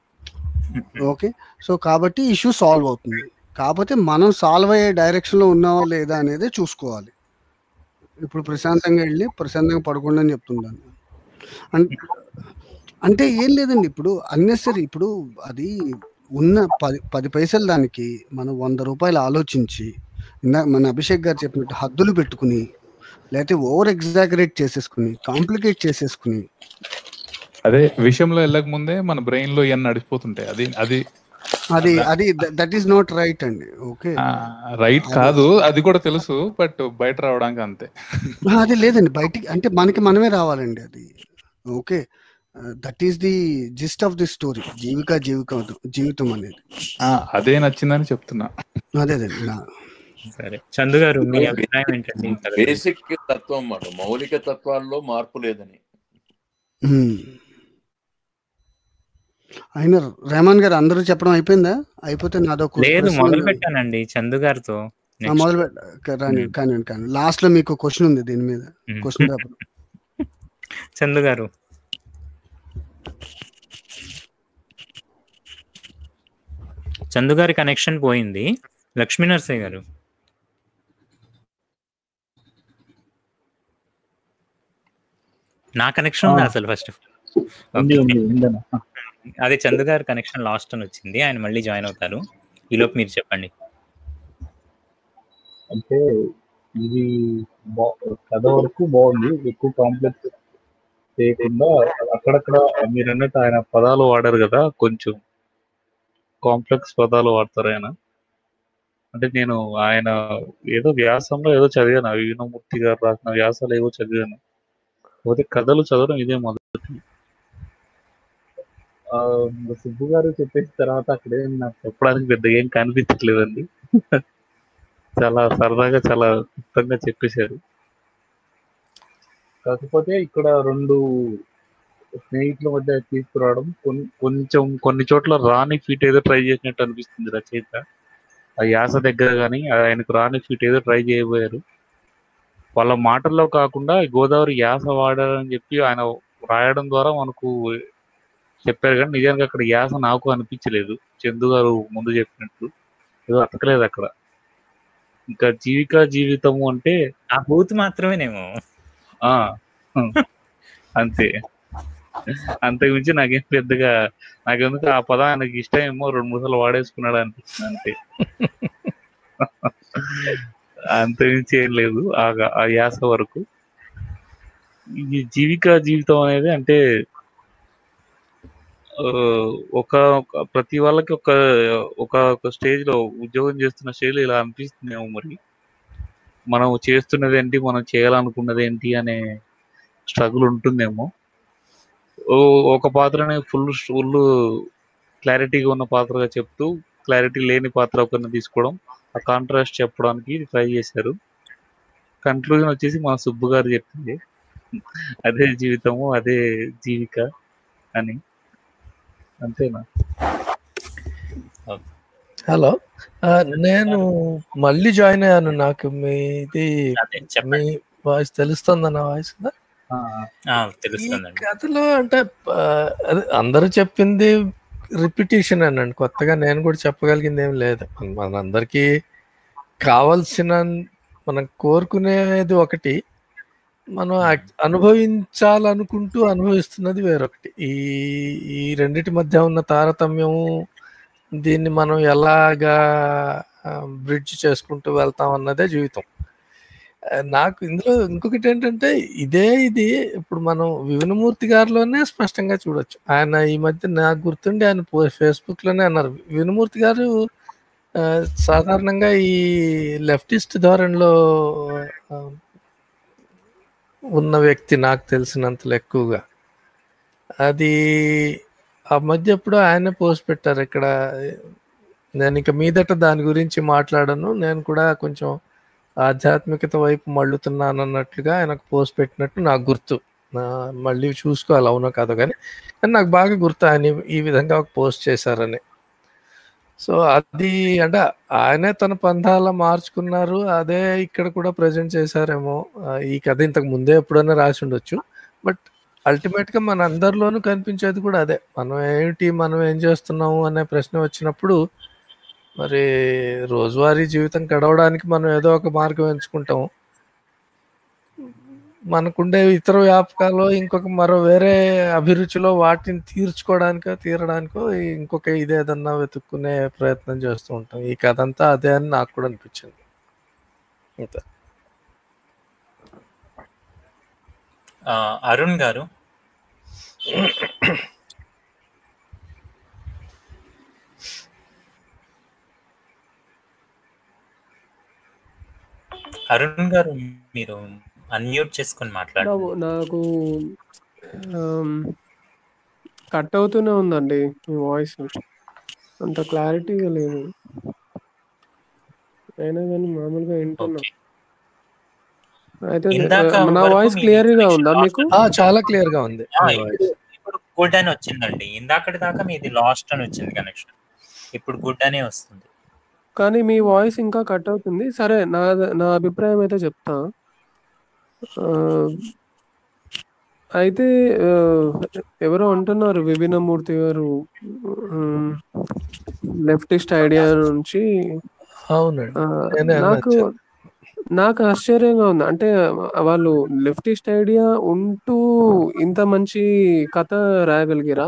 ఓకే సో కాబట్టి ఇష్యూ సాల్వ్ అవుతుంది కాకపోతే మనం సాల్వ్ అయ్యే డైరెక్షన్లో ఉన్నావా లేదా అనేది చూసుకోవాలి ఇప్పుడు ప్రశాంతంగా వెళ్ళి ప్రశాంతంగా పడుకోండి అని చెప్తున్నాను అన్- అంటే ఏం లేదండి ఇప్పుడు అన్నెసరీ ఇప్పుడు అది ఉన్న పది పది పైసలు దానికి మనం వంద రూపాయలు ఆలోచించి ఇందాక మన అభిషేక్ గారు చెప్పినట్టు హద్దులు పెట్టుకుని లేకపోతే ఓవర్ ఎగ్జాగరేట్ చేసేసుకుని కాంప్లికేట్ చేసేసుకుని అదే విషయంలో వెళ్ళక ముందే మన బ్రెయిన్ లో ఇవన్నీ నడిచిపోతుంటాయి అది అది అది అది దట్ ఈస్ నాట్ రైట్ అండి ఓకే రైట్ కాదు అది కూడా తెలుసు బట్ బయట రావడానికి అంతే అది లేదండి బయటికి అంటే మనకి మనమే రావాలండి అది okay that is the gist of the story జీవిక జీవిక జీవితం అనేది ఆ, అదే నచ్చిందని చెప్తున్నా అదే అదే నా- సరే చందు గారు మీ అభిప్రాయం ఏంటండి ఈ కథ గురించి? బేసిక్ తత్వం అన్నమాట మౌలిక తత్వాల్లో మార్పు లేదని హ్మ్. అయినా రెహమాన్ గారు అందరూ చెప్పడం అయిపోయిందా అయిపోతే నాదో లేదు ప్రశ్న మొదలు ఉంది. పెట్టానండి చందు గారితో నెక్స్ట్ మొదలు పెట్ట రాని కానీ కానీ లాస్ట్ లో మీకు క్వశ్చన్ ఉంది దీని మీద క్వశ్చన్ పేపర్ చందు గారు చందు గారి కనెక్షన్ పోయింది లక్ష్మీ నరసయ్య గారు నా కనెక్షన్ ఉంది ఆ. అసలు ఫస్ట్ ఉంది ఉంది ఉందన్న అదే చందు గారి కనెక్షన్ లాస్ట్ అని వచ్చింది ఆయన మళ్ళీ జాయిన్ అవుతారు ఈలోపు మీరు చెప్పండి అంటే ఇది బా- కథ వరకు బాగుంది ఎక్కువ కాంప్లెక్స్ చేయకుండా అక్కడక్కడ మీరు అన్నట్టు ఆయన పదాలు వాడారు కదా కొంచెం కాంప్లెక్స్ పదాలు వాడతారు ఆయన అంటే నేను ఆయన ఏదో వ్యాసంలో ఏదో చదివాను వినమూర్తి గారు రాసిన వ్యాసాలు ఏవో చదివాను కాకపోతే కథలు చదవడం ఇదే మొదటి ఆ, ఇంకా సుబ్బు గారు చెప్పేసిన తర్వాత అక్కడ ఏం నాకు చెప్పడానికి పెద్ద ఏం కనిపించట్లేదండి చాలా సరదాగా చాలా క్లుప్తంగా చెప్పేశారు కాకపోతే ఇక్కడ రెండు స్నేహితుల మధ్య తీసుకురావడం కొన్- కొంచెం కొన్ని చోట్ల రాని ఫీట్ ఏదో ట్రై చేసినట్టు అనిపిస్తుంది రచయిత ఆ యాస దగ్గర కానీ ఆయనకు రాని ఫీట్ ఏదో ట్రై చేయబోయారు వాళ్ళ మాటల్లో కాకుండా ఈ గోదావరి యాస వాడారని చెప్పి ఆయన రాయడం ద్వారా మనకు చెప్పారు కానీ నిజానికి అక్కడ యాస నాకు అనిపించలేదు చందు గారు ముందు చెప్పినట్టు ఏదో అతకలేదు అక్కడ ఇంకా జీవిక జీవితము అంటే ఆ బూత్ మాత్రమేనేమో ఆ హ్మ్. అంతే అంతకుమించి నాకేం పెద్దగా నాకెందుకు ఆ పదం ఆయనకి ఇష్టం ఏమో రెండు మూడు సార్లు వాడేసుకున్నాడు అనిపిస్తుంది అంతే అంతకుమించి ఏం లేదు ఆ ఆ యాస వరకు ఈ జీవిక జీవితం అనేది అంటే ఆ, ఒక ఒక- ప్రతి వాళ్ళకి ఒక ఒక ఒక స్టేజ్ లో ఉద్యోగం చేస్తున్న స్టేజ్ ఇలా అనిపిస్తుందేమో మరి మనం చేస్తున్నది ఏంటి మనం చేయాలనుకున్నది ఏంటి అనే స్ట్రగుల్ ఉంటుందేమో ఓ ఒక పాత్రని ఫుల్ ఫుల్ క్లారిటీగా ఉన్న పాత్రగా చెప్తూ క్లారిటీ లేని పాత్ర ఒకరిని తీసుకోవడం ఆ కాంట్రాస్ట్ చెప్పడానికి ట్రై చేశారు కన్క్లూజన్ వచ్చేసి మన సుబ్బు గారు చెప్పింది అదే జీవితము అదే జీవిక అని అంతేనా హలో ఆ, నేను మళ్ళీ జాయిన్ అయ్యాను నాకు మీది అదే మీ చెప్పండి వాయిస్ తెలుస్తుందా నా వాయిస్ ఆ, ఆ, ఈ తెలుస్తుందండి కథలో అంటే ఆ, అదే అందరూ చెప్పింది రిపిటేషన్ అనండి కొత్తగా నేను కూడా చెప్పగలిగింది ఏం లేదు మన- మనందరికీ కావాల్సిన మనం కోరుకునేది ఒకటి మనం యాక్- అనుభవించాలనుకుంటూ అనుభవిస్తున్నది వేరొకటి ఈ ఈ రెండిటి మధ్య ఉన్న తారతమ్యము దీన్ని మనం ఎలాగా బ్రిడ్జ్ చేసుకుంటూ వెళ్తాం అన్నదే జీవితం ఆ, నాకు ఇందులో ఇంకొకటి ఏంటంటే ఇదే ఇది ఇప్పుడు మనం వివినమూర్తి గారిలోనే స్పష్టంగా చూడొచ్చు ఆయన ఈ మధ్య నాకు గుర్తుండి ఆయన ఫేస్బుక్ లోనే అన్నారు వినుమూర్తి గారు ఆ, సాధారణంగా ఈ లెఫ్టిస్ట్ ధోరణిలో ఆ, ఉన్న వ్యక్తి నాకు తెలిసినంతలో ఎక్కువగా అది ఆ మధ్య ఎప్పుడో ఆయన పోస్ట్ పెట్టారు ఇక్కడ నేను ఇక మీదట దాని గురించి మాట్లాడను నేను కూడా కొంచెం ఆధ్యాత్మికత వైపు మళ్ళుతున్నాను అన్నట్లుగా ఆయనకు పోస్ట్ పెట్టినట్టు నాకు గుర్తు నా మళ్ళీ చూసుకోవాలి అవునో కాదో కానీ కానీ నాకు బాగా గుర్తు ఆయన ఈ- ఈ విధంగా ఒక పోస్ట్ చేశారని సో అది అంటే ఆయనే తన పంథాల మార్చుకున్నారు అదే ఇక్కడ కూడా ప్రజెంట్ చేశారేమో ఆ, ఈ కథ ఇంతకు ముందే ఎప్పుడైనా రాసి ఉండొచ్చు బట్ అల్టిమేట్ గా మన అందరిలోనూ కనిపించేది కూడా అదే మనం ఏమిటి మనం ఏం చేస్తున్నాము అనే ప్రశ్న వచ్చినప్పుడు మరి రోజువారీ జీవితం గడవడానికి మనం ఏదో ఒక మార్గం ఎంచుకుంటాం మనకుండే ఇతర వ్యాపకాలు ఇంకొక మరో వేరే అభిరుచిలో వాటిని తీర్చుకోవడానికో తీరడానికో ఇంకొక ఇదేదన్నా వెతుక్కునే ప్రయత్నం చేస్తూ ఉంటాం ఈ కథ అంతా అదే అని నాకు కూడా అనిపించింది అంతే ఆ, అరుణ్ గారు అరుణ్ గారు మీరు అన్మ్యూట్ చేసుకొని మాట్లాడండి నాకు నాకు కట్ అవుతూనే ఉందండి మీ వాయిస్ అంత క్లారిటీగా లేదు అయినా కానీ మామూలుగా వింటున్నా ఓకే అయితే ఇందాక ఆ, నా వరకు వాయిస్ మీ క్లియర్ గా connection ఉందా lost మీకు ఆ, చాలా క్లియర్ గా ఉంది ఆ, మీ ఇప్పుడు వాయిస్ ఇప్పుడు గుడ్ అని వచ్చిందండి ఇందాకటి దాకా మీది లాస్ట్ అని వచ్చింది కనెక్షన్ ఇప్పుడు గుడ్ అనే వస్తుంది కానీ మీ వాయిస్ ఇంకా కట్ అవుతుంది సరే నా నా అభిప్రాయం అయితే చెప్తా ఆ, అయితే ఆ, ఎవరో అంటున్నారు విభిన్నమూర్తి గారు లెఫ్టిస్ట్ ఐడియా నుంచి అవునండి ఆ, నేనే అన్నా నాకు నాకు ఆశ్చర్యంగా ఉంది అంటే వాళ్ళు లెఫ్టిస్ట్ ఐడియా ఉంటూ ఇంత మంచి కథ రాయగలిగిరా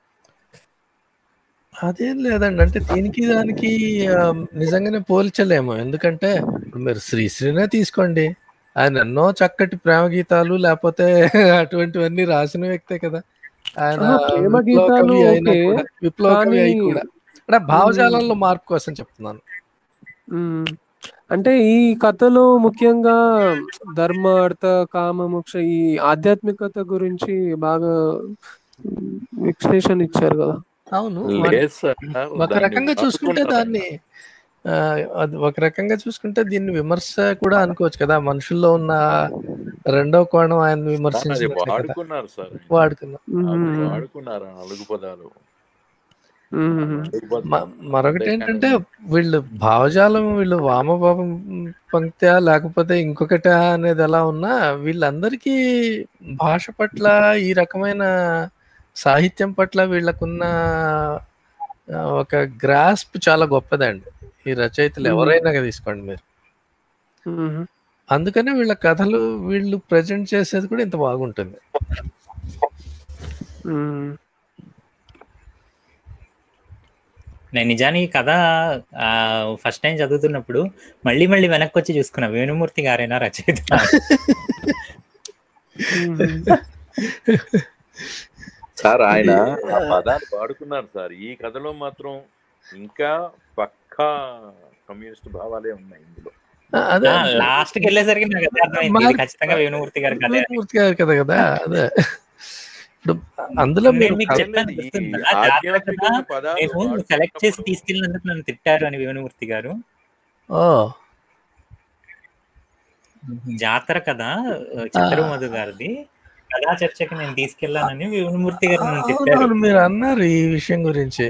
అదేం లేదండి అంటే దీనికి దానికి ఆ, నిజంగానే పోల్చలేము ఎందుకంటే ఇప్పుడు మీరు శ్రీశ్రీనే తీసుకోండి ఆయన ఎన్నో చక్కటి ప్రేమ గీతాలు లేకపోతే అటువంటివన్నీ రాసిన వ్యక్తే కదా ఆయన ఆహా, ప్రేమ విప్లవ గీతాలు కవి అయినా ఓకే కూడా విప్లవ కవి అయి కానీ కూడా అంటే భావజాలంలో మార్పు కోసం చెప్తున్నాను మ్మ్. అంటే ఈ కథలో ముఖ్యంగా ధర్మ అర్థ కామ మోక్ష ఈ ఆధ్యాత్మికత గురించి బాగా మ్, విశ్లేషణ ఇచ్చారు కదా అవును లేదు సార్ ఒక దాన్ని రకంగా చూసుకుంటే వాడుకున్నారు దాన్ని ఆ, అది ఒక రకంగా చూసుకుంటే దీన్ని విమర్శ కూడా అనుకోవచ్చు కదా మనుషుల్లో ఉన్న రెండో కోణం ఆయన సార్ అది విమర్శించినట్లే కదా వాడుకున్నారు సార్ వాడుకున్నాం అవి మ్మ్. వాడుకున్నారు ఆ నాలుగు పదాలు మ్మ్. నాలుగు పదాలు మ- మరొకటి అంతే ఏంటంటే కానీ వీళ్ళు భావజాలం వీళ్ళు వామభావం పంక్త్యా లేకపోతే ఇంకొకట అనేది ఎలా ఉన్నా వీళ్ళందరికీ భాష పట్ల ఈ రకమైన సాహిత్యం పట్ల వీళ్ళకున్న ఆ, ఒక గ్రాస్ప్ చాలా గొప్పదండి ఈ రచయితలు మ్మ్. ఎవరైనా తీసుకోండి మీరు మ్మ్. అందుకనే వీళ్ళ కథలు వీళ్ళు ప్రజెంట్ చేసేది కూడా ఇంత బాగుంటుంది మ్మ్. నేను నిజానికి కథ ఫస్ట్ టైం చదువుతున్నప్పుడు మళ్ళీ మళ్ళీ వెనక్కి వచ్చి చూసుకున్నా వేణుమూర్తి గారైనా రచయిత మ్మ్. సార్ ఆయన ఆ పదాలు వాడుకున్నారు సార్ ఈ కథలో మాత్రం ఇంకా పక్కా కమ్యూనిస్ట్ భావాలే ఉన్నాయి ఇందులో ఆ, అదే లాస్ట్ కి వెళ్ళేసరికి నాకు అదే అర్థమైంది ఇది మార్క్ ఖచ్చితంగా వేణుమూర్తి గారి కథే అని పూర్తి గారు కదా కదా అదే ఇప్పుడు అందులో నేను మీరు మీకు కథ చెప్పాను ఈ గుర్తుందా జాగ్రత్త ఆధ్యాత్మిక పదాలు నేను సెలెక్ట్ చేసి వాడుకున్నప్పుడు తీసుకెళ్ళినందుకు నన్ను తిట్టారు అని వేణుమూర్తి గారు ఓ జాతర కదా చిత్తరు మధు గారిది కథా చర్చకి నేను తీసుకెళ్ళానని వేణుమూర్తి గారు నన్ను తిట్టారు అవును మీరు అన్నారు ఈ విషయం గురించి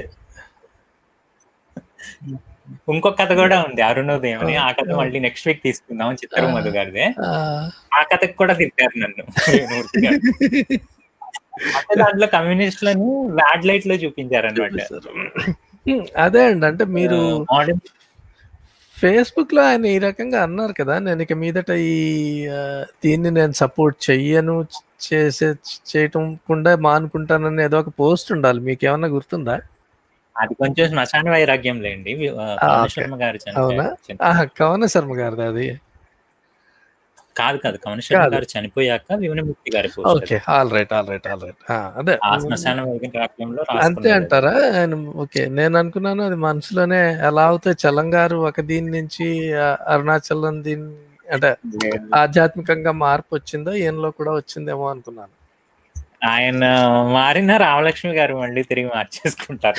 ఇంకొక కథ కూడా ఉంది అరుణోదయం అని ఆ కథ మళ్ళీ నెక్స్ట్ వీక్ తీసుకుందాం చిత్తరు మధు గారిదే ఆ, ఆ కథకి కూడా తిట్టారు నన్ను వేణుమూర్తి గారు అంటే దాంట్లో కమ్యూనిస్టులను బ్యాడ్ లైట్ లో చూపించారు అనమాట చూపిస్తారు ఉమ్, అదే అండి అంటే మీరు మోడర్న్ ఫేస్బుక్ లో ఆయన ఈ రకంగా అన్నారు కదా నేను ఇక మీదట ఈ ఆ, దీన్ని నేను సపోర్ట్ చెయ్యను చేసే చేయటం కుండా మానుకుంటానని ఏదో ఒక పోస్ట్ ఉండాలి మీకు ఏమన్నా గుర్తుందా అది కొంచెం శ్మశాన వైరాగ్యం లేండి వి- ఆ, ఆ, పవన్ ఓకే శర్మ గారు అవునా చనిపోయారు ఆహా, కవన శర్మ గారిది అది కాదు కాదు పవన్ శర్మ కాదు గారు చనిపోయాక వివనముక్తి గారి post okay all right all right all right అదే ఆ శ్మశాన వైరాగ్యంలో అంతే రాసుకున్నారు అది అంటారా ఆయన ఓకే నేను అనుకున్నాను అది మనసులోనే ఎలా అవుతాయి చలం గారు ఒక దీని నుంచి ఆ, అరుణాచలం దీని అంటే లేదు. ఆధ్యాత్మికంగా మార్పు వచ్చిందో ఈయనలో కూడా వచ్చిందేమో అనుకున్నాను ఆయన మారిన రామలక్ష్మి గారు మళ్ళీ తిరిగి మార్చేసుకుంటారు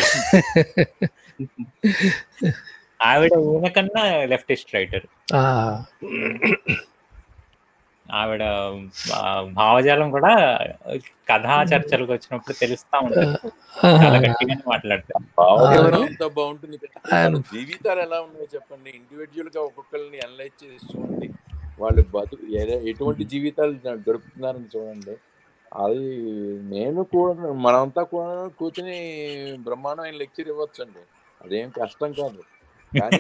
ఆవిడ ఈయన కన్నా లెఫ్టిస్ట్ రైటర్ ఆ, ఆవిడ ఆ, భావజాలం కూడా కథా చర్చలకు వచ్చినప్పుడు తెలుస్తా ఉంటుంది చాలా గట్టిగానే మాట్లాడతారు భావజాలం ఎవరు ఎంత బాగుంటుంది కదా. ఆయన మన జీవితాలు ఎలా ఉన్నాయో చెప్పండి ఇండివిజువల్ గా ఒక్కొక్కరిని అనలైజ్ చేసి చూడండి వాళ్ళు బతు ఏ- ఎటువంటి జీవితాలు జ- గడుపుతున్నారని చూడండి అది నేను కూడా మనమంతా కూడా కూర్చుని బ్రహ్మాండమైన లెక్చర్ ఇవ్వచ్చండి అదేం కష్టం కాదు కానీ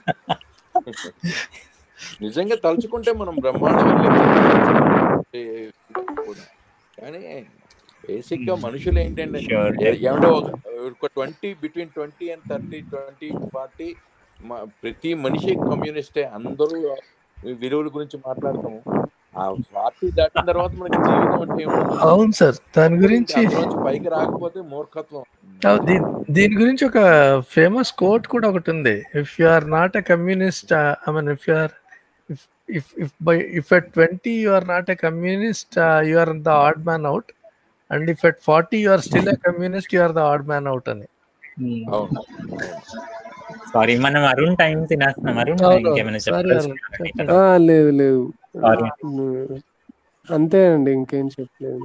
నిజంగా తలుచుకుంటే మనం బ్రహ్మాండమైన లెక్చర్ కూడా కానీ బేసిక్ గా మనుషులు ఏంటంటే Sure. ఏ- ఏమంటే ఒక- ఒక twenty between twenty and thirty twenty forty ప్రతి మనిషి కమ్యూనిస్టే అందరూ విలువల గురించి మాట్లాడతాము ఆ ఫార్టీ దాటిన తర్వాత మనకి జీవితం అంటే ఏముంటుంది అవును సార్ దాని ఇంకా గురించి అందులోంచి పైకి రాకపోతే మూర్ఖత్వం అవు, దీ- దీని గురించి ఒక ఫేమస్ కోట్ కూడా ఒకటి ఉంది if you are not a communist I mean if you are if if if by if at twenty you are not a communist you are the odd man out and if at forty you are still a communist you are the odd man out అని అవును sorry మనం Arun time తినేస్తున్నాం Arun అవును ఇంకేమైనా sorry Arun చెప్పాల్సి చెప్పండి ఆ, లేదు లేదు సారీ మ్, అంతే అండి ఇంకేం చెప్పలేదు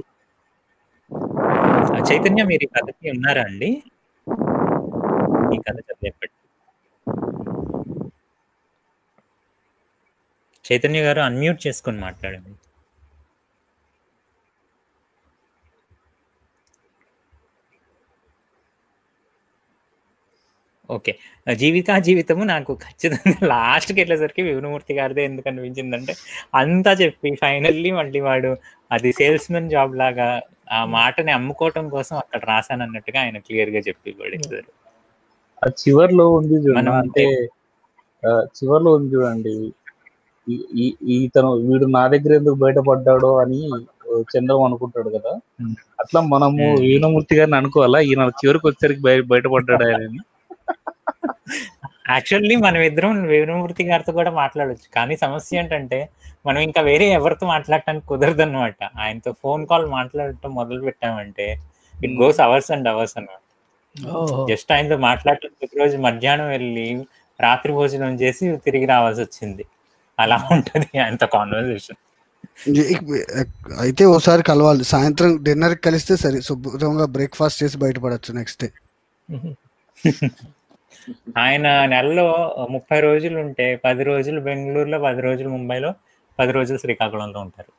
చైతన్య మీరు ఈ కథకి ఉన్నారా అండి ఈ కథ చదివేపటి చైతన్య గారు అన్మ్యూట్ చేసుకొని మాట్లాడండి ఓకే జీవికా జీవితము నాకు ఖచ్చితంగా లాస్ట్కి వెళ్ళేసరికి విష్ణుమూర్తి గారిదే ఎందుకు అనిపించిందంటే అంతా చెప్పి ఫైనల్లీ మళ్ళీ వాడు అది సేల్స్ మెన్ జాబ్ లాగా ఆ మాటని అమ్ముకోవటం కోసం అక్కడ రాశాను అన్నట్టుగా ఆయన క్లియర్ గా చెప్పి పడేశారు ఆ చివర్లో ఉంది చూడండి మనం అంటే ఆ, చివర్లో ఉంది చూడండి ఈ- ఈ- ఈతను వీడు నా దగ్గర ఎందుకు బయటపడ్డాడో అని ఆ, చంద్రం అనుకుంటాడు కదా అట్లా మనము Hmm. వీణమూర్తి గారిని అనుకోవాలా ఈయన చివరికి వచ్చేసరికి బయ బయటపడ్డాడు ఆయన అని యాక్చువల్లీ మనం ఇద్దరం వేణుమూర్తి గారితో కూడా మాట్లాడొచ్చు కానీ సమస్య ఏంటంటే మనం ఇంకా వేరే ఎవరితో మాట్లాడటానికి కుదరదు అనమాట ఆయనతో ఫోన్ కాల్ మాట్లాడటం మొదలు పెట్టామంటే it goes hours and hours అన్నమాట ఓహో జస్ట్ ఆయనతో మాట్లాడటం ప్రతిరోజు మధ్యాహ్నం వెళ్ళి రాత్రి భోజనం చేసి తిరిగి రావాల్సి వచ్చింది అలా ఉంటది ఆయనతో కాన్వర్సేషన్ అయితే ఓసారి కలవాలి సాయంత్రం డిన్నర్ కలిస్తే సరే శుభ్రంగా బ్రేక్ఫాస్ట్ చేసి బయటపడచ్చు నెక్స్ట్ డే ఆయన నెలలో ముప్పై రోజులు ఉంటే పది రోజులు బెంగళూరులో పది రోజులు ముంబైలో పది రోజులు శ్రీకాకుళంలో ఉంటారు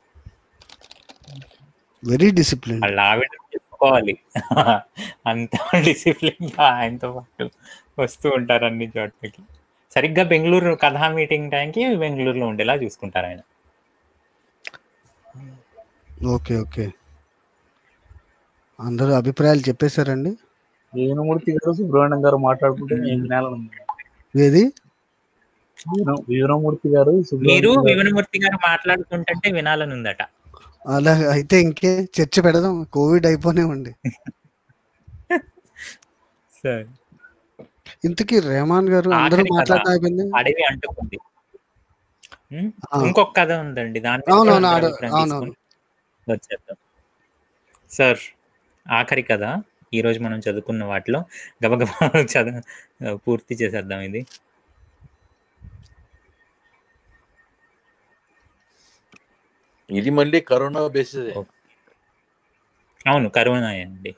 వెరీ డిసిప్లిన్ వాళ్ళ ఆవిడ చెప్పుకోవాలి అంత డిసిప్లిన్ గా ఆయనతో పాటు వస్తూ ఉంటారు అన్ని చోట్లకి సరిగ్గా బెంగళూరు కథా మీటింగ్ టైంకి బెంగళూరులో ఉండేలా చూసుకుంటారు ఆయన ఓకే ఓకే అందరూ అభిప్రాయాలు చెప్పేశారండి వీణమూర్తి గారు సుబ్రహ్మణ్యం గారు మాట్లాడుకుంటే నేను వినాలను ఏది వీణ- వీణమూర్తి గారు మీరు సుబ్రహ్మణ్యం గారు వివనమూర్తి గారు మాట్లాడుకుంటుంటే వినాలని ఉందట అలా అయితే ఇంకే చర్చ పెడదాం కోవిడ్ అయిపోనే ఉండి సరే ఇంతకీ రెహమాన్ గారు అందరూ ఆఖరి కథ మాట్లాడటం అయిపోయింది అడవి అంటుకుంది ఉమ్, ఆ. ఇంకొక కథ ఉందండి దాని మీద అవునవును, అందరూ ఆడ- అభిప్రాయం అవునవును. తీసుకొని వచ్చేద్దాం సార్ ఆఖరి కథ ఈ రోజు మనం చదువుకున్న వాటిలో గబగబా చదువు పూర్తి చేసేద్దాం ఇది ఇది మళ్ళీ కరోనా బేసిస్ అవును కరోనా అండి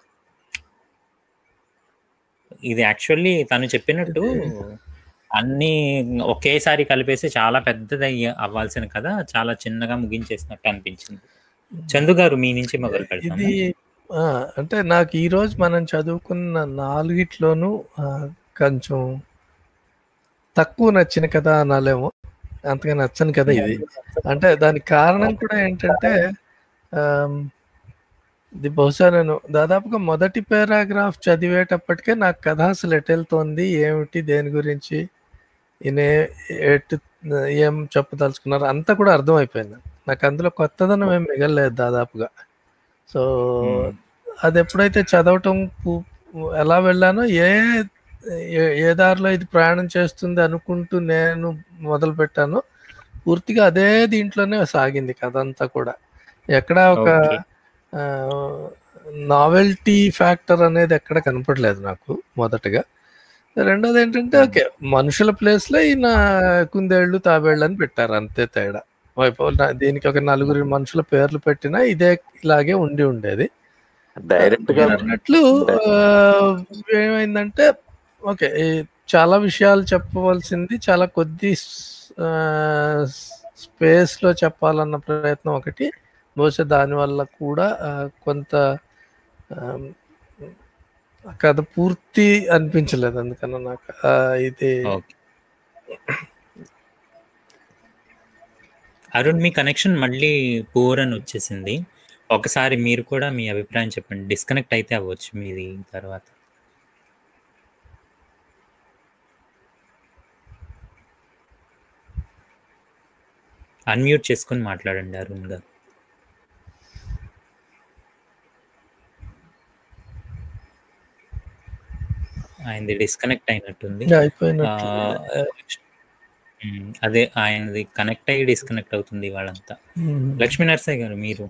ఇది యాక్చువల్లీ తను చెప్పినట్టు అన్ని ఒకేసారి కలిపేసి చాలా పెద్దది అయ్యి- అవ్వాల్సిన కథ చాలా చిన్నగా ముగించేసినట్టు అనిపించింది చందు గారు మీ నుంచి మొదలు పెడతాము ఇది ఆ, అంటే నాకు ఈ రోజు మనం చదువుకున్న నాలుగిట్లోనూ ఆ, కొంచెం తక్కువ నచ్చిన కథ అనాలేమో అంతగా నచ్చని కథ ఇది అంటే దానికి కారణం కూడా ఏంటంటే ఆమ్, ఇది బహుశా నేను దాదాపుగా మొదటి పారాగ్రాఫ్ చదివేటప్పటికే నాకు కథ అసలు ఎటు వెళ్తోంది ఏమిటి దేని గురించి ఈయన ఏ- ఎటు ఏం చెప్పదలుచుకున్నారు అంతా కూడా అర్థమైపోయింది నాకు అందులో కొత్తదనం ఏం మిగలలేదు దాదాపుగా సో అది ఎప్పుడైతే చదవటం పు- ఎలా వెళ్ళానో ఏ ఏ- ఏ దారిలో ఇది ప్రయాణం చేస్తుంది అనుకుంటూ నేను మొదలు పెట్టానో పూర్తిగా అదే దీంట్లోనే సాగింది కథ అంతా కూడా ఎక్కడ ఒక ఓకే నావెల్టీ ఫ్యాక్టర్ అనేది ఎక్కడ కనపడలేదు నాకు మొదటగా రెండోది ఏంటంటే ఓకే మనుషుల ప్లేస్ లో ఈయన కుందేళ్ళు తాబేళ్ళు అని పెట్టారు అంతే తేడా వైపు నా- దీనికి ఒక నలుగురు మనుషుల పేర్లు పెట్టినా ఇదే ఇలాగే ఉండి ఉండేది డైరెక్ట్ గా మీరు అన్నట్లు ఆ, ఏమైందంటే ఓకే ఈ చాలా విషయాలు చెప్పవలసింది చాలా కొద్ది స్పేస్ లో చెప్పాలన్న ప్రయత్నం ఒకటి బహుశా దానివల్ల కూడా ఆ, కొంత ఆ, కథ పూర్తి అనిపించలేదు అందుకని నాకు ఆ, ఇది ఓకే అరుణ్ మీ కనెక్షన్ మళ్ళీ పూర్ అని వచ్చేసింది ఒకసారి మీరు కూడా మీ అభిప్రాయం చెప్పండి డిస్కనెక్ట్ అయితే అవ్వచ్చు మీది తర్వాత అన్మ్యూట్ చేసుకొని మాట్లాడండి అరుణ్ గారు ఆయనది డిస్కనెక్ట్ అయినట్టుంది అయిపోయినట్టు ఆ, ఉమ్, అదే ఆయనది కనెక్ట్ అయ్యి డిస్కనెక్ట్ అవుతుంది వాళ్ళంతా ఉమ్. లక్ష్మీ నరసయ్య గారు మీరు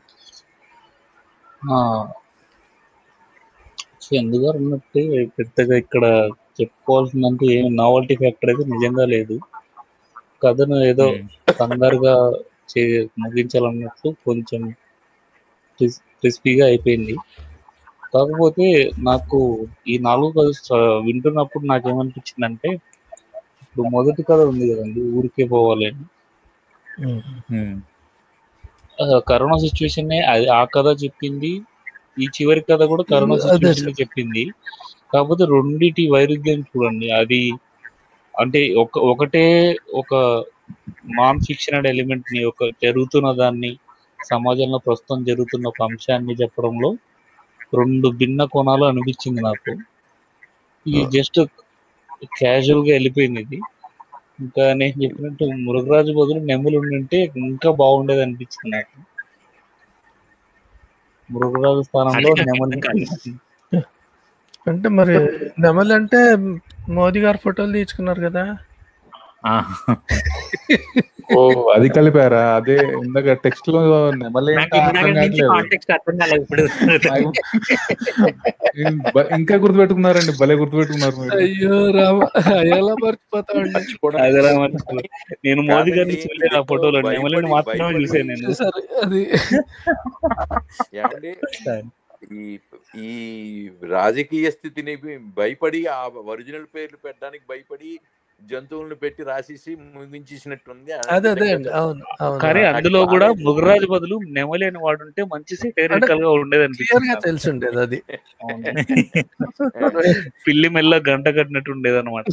చందు గారు ఉన్నట్టు పెద్దగా ఇక్కడ చెప్పుకోవాల్సిందంటే ఏమి నావల్టీ ఫ్యాక్టర్ అయితే నిజంగా లేదు కథను ఏదో ఉమ్, కంగారుగా చే ముగించాలన్నట్టు కొంచెం క్రిస్- క్రిస్పీగా అయిపోయింది కాకపోతే నాకు ఈ నాలుగు కథ చ- వింటున్నప్పుడు నాకేమనిపించిందంటే ఇప్పుడు మొదటి కథ ఉంది కదండి ఊరికే పోవాలి అని ఉమ్. ఆ, కరోనా సిచ్యువేషన్ అది ఆ కథ చెప్పింది ఈ చివరి కథ కూడా కరోనా అదే సిచ్యువేషన్ చెప్పింది కాకపోతే రెండిటి వైరుధ్యం చూడండి అది అంటే ఒక ఒకటే ఒక నాన్ ఫిక్షనల్ ఎలిమెంట్ ని ఒక జరుగుతున్న దాన్ని సమాజంలో ప్రస్తుతం జరుగుతున్న ఒక అంశాన్ని చెప్పడంలో రెండు భిన్న కోణాలు అనిపించింది నాకు ఇది జస్ట్ క్యాజువల్ గా వెళ్ళిపోయింది ఇది ఇంకా నేను చెప్పినట్టు మురుగరాజు బదులు నెమ్ములు ఉండుంటే ఇంకా బాగుండేది అనిపించింది నాకు మురుగరాజు స్థానంలో అదే నాకు నెమలి అర్థం కాలేదు. అంటే మరి నెమలి అంటే మోదీ గారు ఫోటోలు తీసుకున్నారు కదా ఆ. ఓ అది కలిపారా అదే ఇందాక టెక్స్ట్ లో నెమలి నాకు ఏంటో ఇందాక అర్థం నుంచి కావట్లేదు కాంటెక్స్ట్ అర్థం కాలేదు ఇప్పుడు ఏం బ- ఇంకా గుర్తుపెట్టుకున్నారండి భలే గుర్తుపెట్టుకున్నారు మీరు అయ్యో రామ ఎలా మర్చిపోతామండి అదేరా మరి. నేను మోదీ గారిని కాదండి, చూడలేదు ఆ మీతో ఫోటోలో భయపడి- నెమలిని మాత్రమే భయపడి- చూసాను నేను సరే అది ఏమండి ఈ ఈ రాజకీయ స్థితిని భయపడి ఆ ఒరిజినల్ పేర్లు పెట్టడానికి భయపడి జంతువులను పెట్టి రాసేసి ముగించేసినట్టుంది అదే అదే అండి అవును అవును కానీ నాకు అందులో బాగా కూడా ఇష్టం. ముగురాజు బదులు నెమలి అని వాడుంటే మంచి సెటైరికల్ గా ఉండేది క్లియర్ గా అనిపించింది తెలిసి ఉండేది అది పిల్లి మెల్ల గంట కట్టినట్టు ఉండేది అనమాట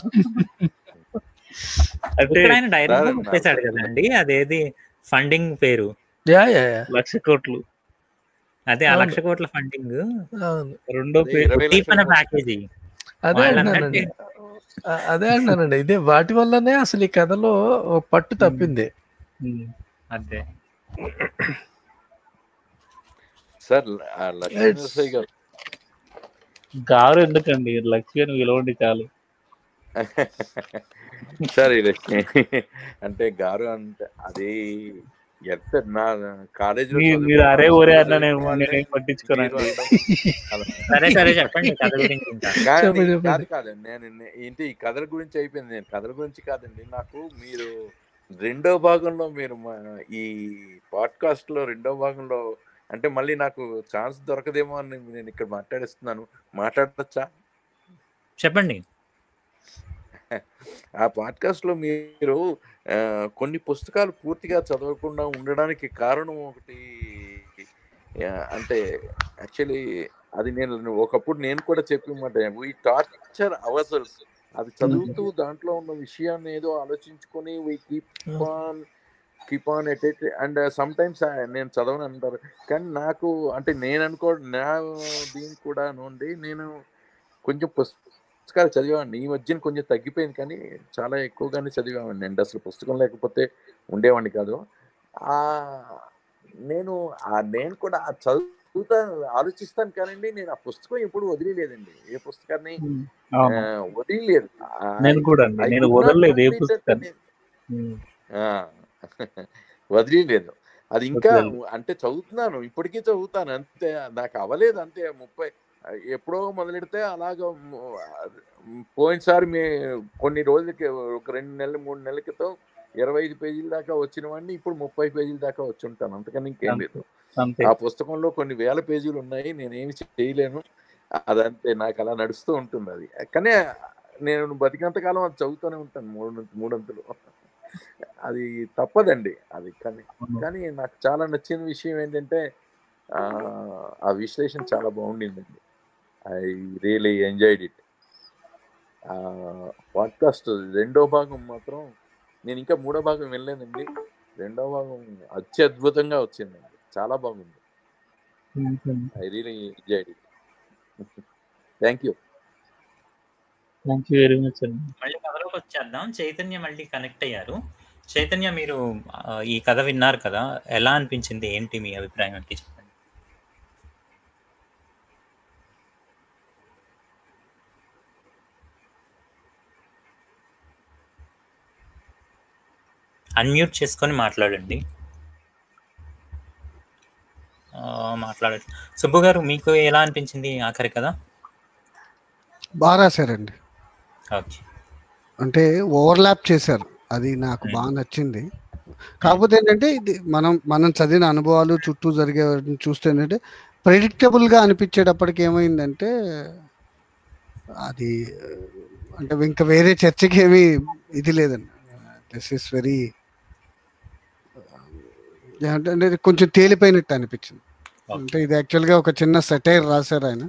అంటే ఇక్కడ ఆయన డైరెక్ట్ సార్, చెప్పేశాడు కదండి అదేది ఫండింగ్ పేరు యా యా యా లక్ష కోట్లు అదే ఆ అవును. లక్ష కోట్ల ఫండింగ్ అవును రెండో అదే పేరు ఇరవై ఉద్దీపన లక్షల ప్యాకేజీ అదే వాళ్ళు అంటున్నానండి అన్నట్టే అ- అదే అంటున్నానండి ఇదే వాటి వల్లనే అసలు ఈ కథలో ఒక పట్టు తప్పింది ఉమ్. అదే సార్ ఆ లక్ష్మీనరసయ్య గారు గారు ఎందుకండి లక్ష్మి అని విలువండి చాలు సార్ ఇది అంటే గారు అంటే అది ఎంత నా కాలేజీలో మీ- మీరు అరే ఒరే అన్న నేను నేనేం పట్టించుకోనండి సరే సరే చెప్పండి కథ గురించి ఇంకా కానీ చెప్పండి, కాదు చెప్పండి. కాదండి నేను నే- ఏంటి ఈ కథల గురించి అయిపోయింది నేను కథల గురించి కాదండి నాకు మీరు రెండో భాగంలో మీరు మా- ఈ పాడ్కాస్ట్ లో రెండో భాగంలో అంటే మళ్ళీ నాకు ఛాన్స్ దొరకదేమో అని నేను ఇక్కడ మాట్లాడిస్తున్నాను మాట్లాడచ్చా చెప్పండి ఆ పాడ్కాస్ట్ లో మీరు ఆ, కొన్ని పుస్తకాలు పూర్తిగా చదవకుండా ఉండడానికి కారణం ఒకటి ఆ, అంటే యాక్చువల్లీ అది నేను ఒకప్పుడు నేను కూడా చెప్పి మాట వీ టార్చర్ అవర్సెల్స్ అది చదువుతూ దాంట్లో ఉన్న విషయాన్ని ఏదో ఆలోచించుకొని we keep on keep on at it and some times నేను చదవను అంటారు కానీ నాకు అంటే నేను అనుకో నా దీనికి కూడా నుండి నేను కొంచెం పుస్తకాలు చదివామండి ఈ మధ్యన కొంచెం తగ్గిపోయింది కానీ చాలా ఎక్కువగానే చదివామండి అండి అసలు పుస్తకం లేకపోతే ఉండేవాడిని కాదు ఆ నేను ఆ నేను కూడా ఆ చదువుతాను ఆలోచిస్తాను కానండి నేను ఆ పుస్తకం ఎప్పుడు వదిలేదండి ఏ పుస్తకాన్ని ఆ, అవును. వదిలేదు నేను కూడా అండి నేను వదలలేదు ఏ పుస్తకాన్ని ఉమ్. వదిలేదు అది ఇంకా వదలలేదు. అంటే చదువుతున్నాను ఇప్పటికీ చదువుతాను అంతే నాకు అవ్వలేదు అంతే ముప్పై ఎప్పుడో మొదలెడితే అలాగ మ్, పోయినసారి మీ కొన్ని రోజులకి ఒక రెండు నెలలు మూడు నెలల క్రితం ఇరవై ఐదు పేజీల దాకా వచ్చిన వాడిని ఇప్పుడు ముప్పై పేజీల దాకా వచ్చి ఉంటాను అంతకని ఇంకేం లేదు అంతే ఆ పుస్తకంలో కొన్ని వేల పేజీలు ఉన్నాయి నేనేమి చేయలేను అదంతే నాకు అలా నడుస్తూ ఉంటుంది అది కానీ నేను బతికినంత కాలం అది చదువుతూనే ఉంటాను మూడు మూడంతులు అది తప్పదండి అది కానీ కానీ నాకు చాలా నచ్చిన విషయం ఏంటంటే ఆ, ఆ విశ్లేషణ చాలా బాగుండిందండి I really enjoyed it podcast రెండో భాగం మాత్రం నేను ఇంకా మూడో భాగం వెళ్ళలేదండి రెండో భాగం అత్యద్భుతంగా వచ్చిందండి చాలా బాగుంది I really enjoyed it thank you thank you very much అండి మళ్ళీ కథలోకి వచ్చేద్దాం చైతన్య మళ్ళీ కనెక్ట్ అయ్యారు చైతన్య మీరు ఆ, ఈ కథ విన్నారు కదా ఎలా అనిపించింది ఏంటి మీ అభిప్రాయం ఏంటి చెప్పండి అన్మ్యూట్ చేసుకొని మాట్లాడండి ఆ, మాట్లాడండి సుబ్బు గారు మీకు ఎలా అనిపించింది ఆఖరి కదా బాగా రాశారండి ఓకే అంటే ఓవర్లాప్ చేశారు అది నాకు బాగా నచ్చింది కాకపోతే ఏంటంటే ఇది మనం మనం చదివిన అనుభవాలు చుట్టూ జరిగే వాటిని చూస్తే ఏంటంటే predictable గా అనిపించేటప్పటికి ఏమైందంటే అది అంటే ఇంకా వేరే చర్చకి ఏమీ ఇది లేదండి దిస్ ఇస్ వెరీ అంటే అంటే ఇది కొంచెం తేలిపోయినట్టు అనిపించింది అంటే ఇది యాక్చువల్గా ఒక చిన్న సెటైర్ రాశారు ఆయన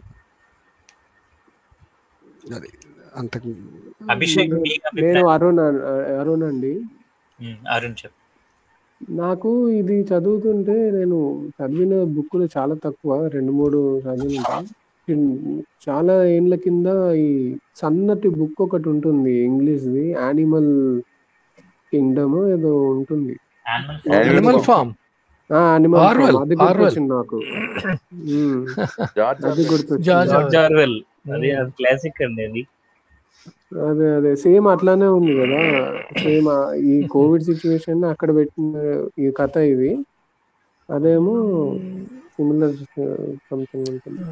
అది అంతకు అభిషేక్ మీ నేను అభిప్రాయం అరుణ్ అన్- అరుణ్ అండి ఉమ్, అరుణ్ చెప్పు నాకు ఇది చదువుతుంటే నేను చదివిన బుక్కులు చాలా తక్కువ రెండు మూడు చదివిన చాలా ఏండ్ల కింద ఈ సన్నటి బుక్ ఒకటి ఉంటుంది ఇంగ్లీష్ది యానిమల్ కింగ్డమ్ ఏదో ఉంటుంది Animal Farm. యానిమల్ Orwell, అది Orwell. గుర్తొచ్చింది నాకు ఉమ్. జార్జ్ అది ఆర్వెల్. గుర్తొచ్చింది జార్జ్ జార్జ్ ఆర్వెల్ అది అది క్లాసిక్ అండి అది అదే అదే సేమ్ అట్లానే ఉంది కదా సేమ్ ఈ కోవిడ్ సిచ్యువేషన్ అక్కడ పెట్టిన ఈ కథ ఇది అదేమో సిమిలర్ సంథింగ్ ఉంటుంది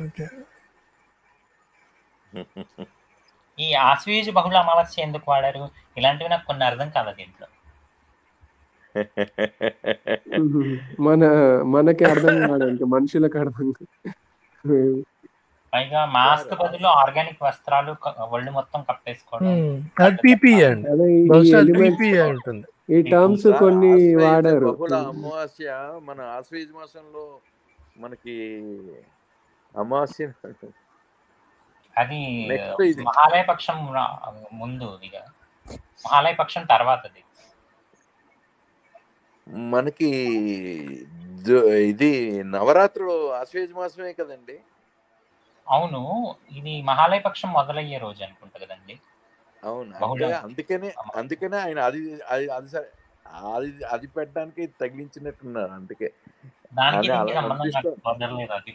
ఈ ఆశ్వీజ బహుళ అమావాస్య ఎందుకు వాడారు ఇలాంటివి నాకు కొన్ని అర్థం కాదు దీంట్లో మన మనకి అర్థం కాదు ఇంకా మనుషులకు అర్థం కాదు పైగా మాస్క్ బదులు ఆర్గానిక్ వస్త్రాలు క- ఒళ్ళు మొత్తం కప్పేసుకోవడం అది పీపీఏ అండి అదే ఈ బహుశా అది ఎలిమెంట్స్ పీపీఏ ఉంటుంది ఈ టర్మ్స్ బహుశా కొన్ని ఆశ్వయుజ వాడారు బహుళ అమావాస్య మన ఆశ్వయుజ మాసంలో మనకి అమావాస్య అది నెక్స్ట్ ఇది మహాలయ పక్షం రా- ముందు ఇక మహాలయ పక్షం తర్వాతది మనకి ద- ఇది నవరాత్రులు ఆశ్వయుజ మాసమే కదండి అవును ఇది మహాలయ పక్షం మొదలయ్యే రోజు అనుకుంటా కదండి అవును బహుళ అంటే అందుకనే అందుకనే ఆయన అది అది అది సరే అది అది పెట్టడానికి తగిలించినట్టున్నారు అందుకే దానికి అని దీనికి అలా సంబంధం అనిపిస్తూ నాకు కుదరలేదు అది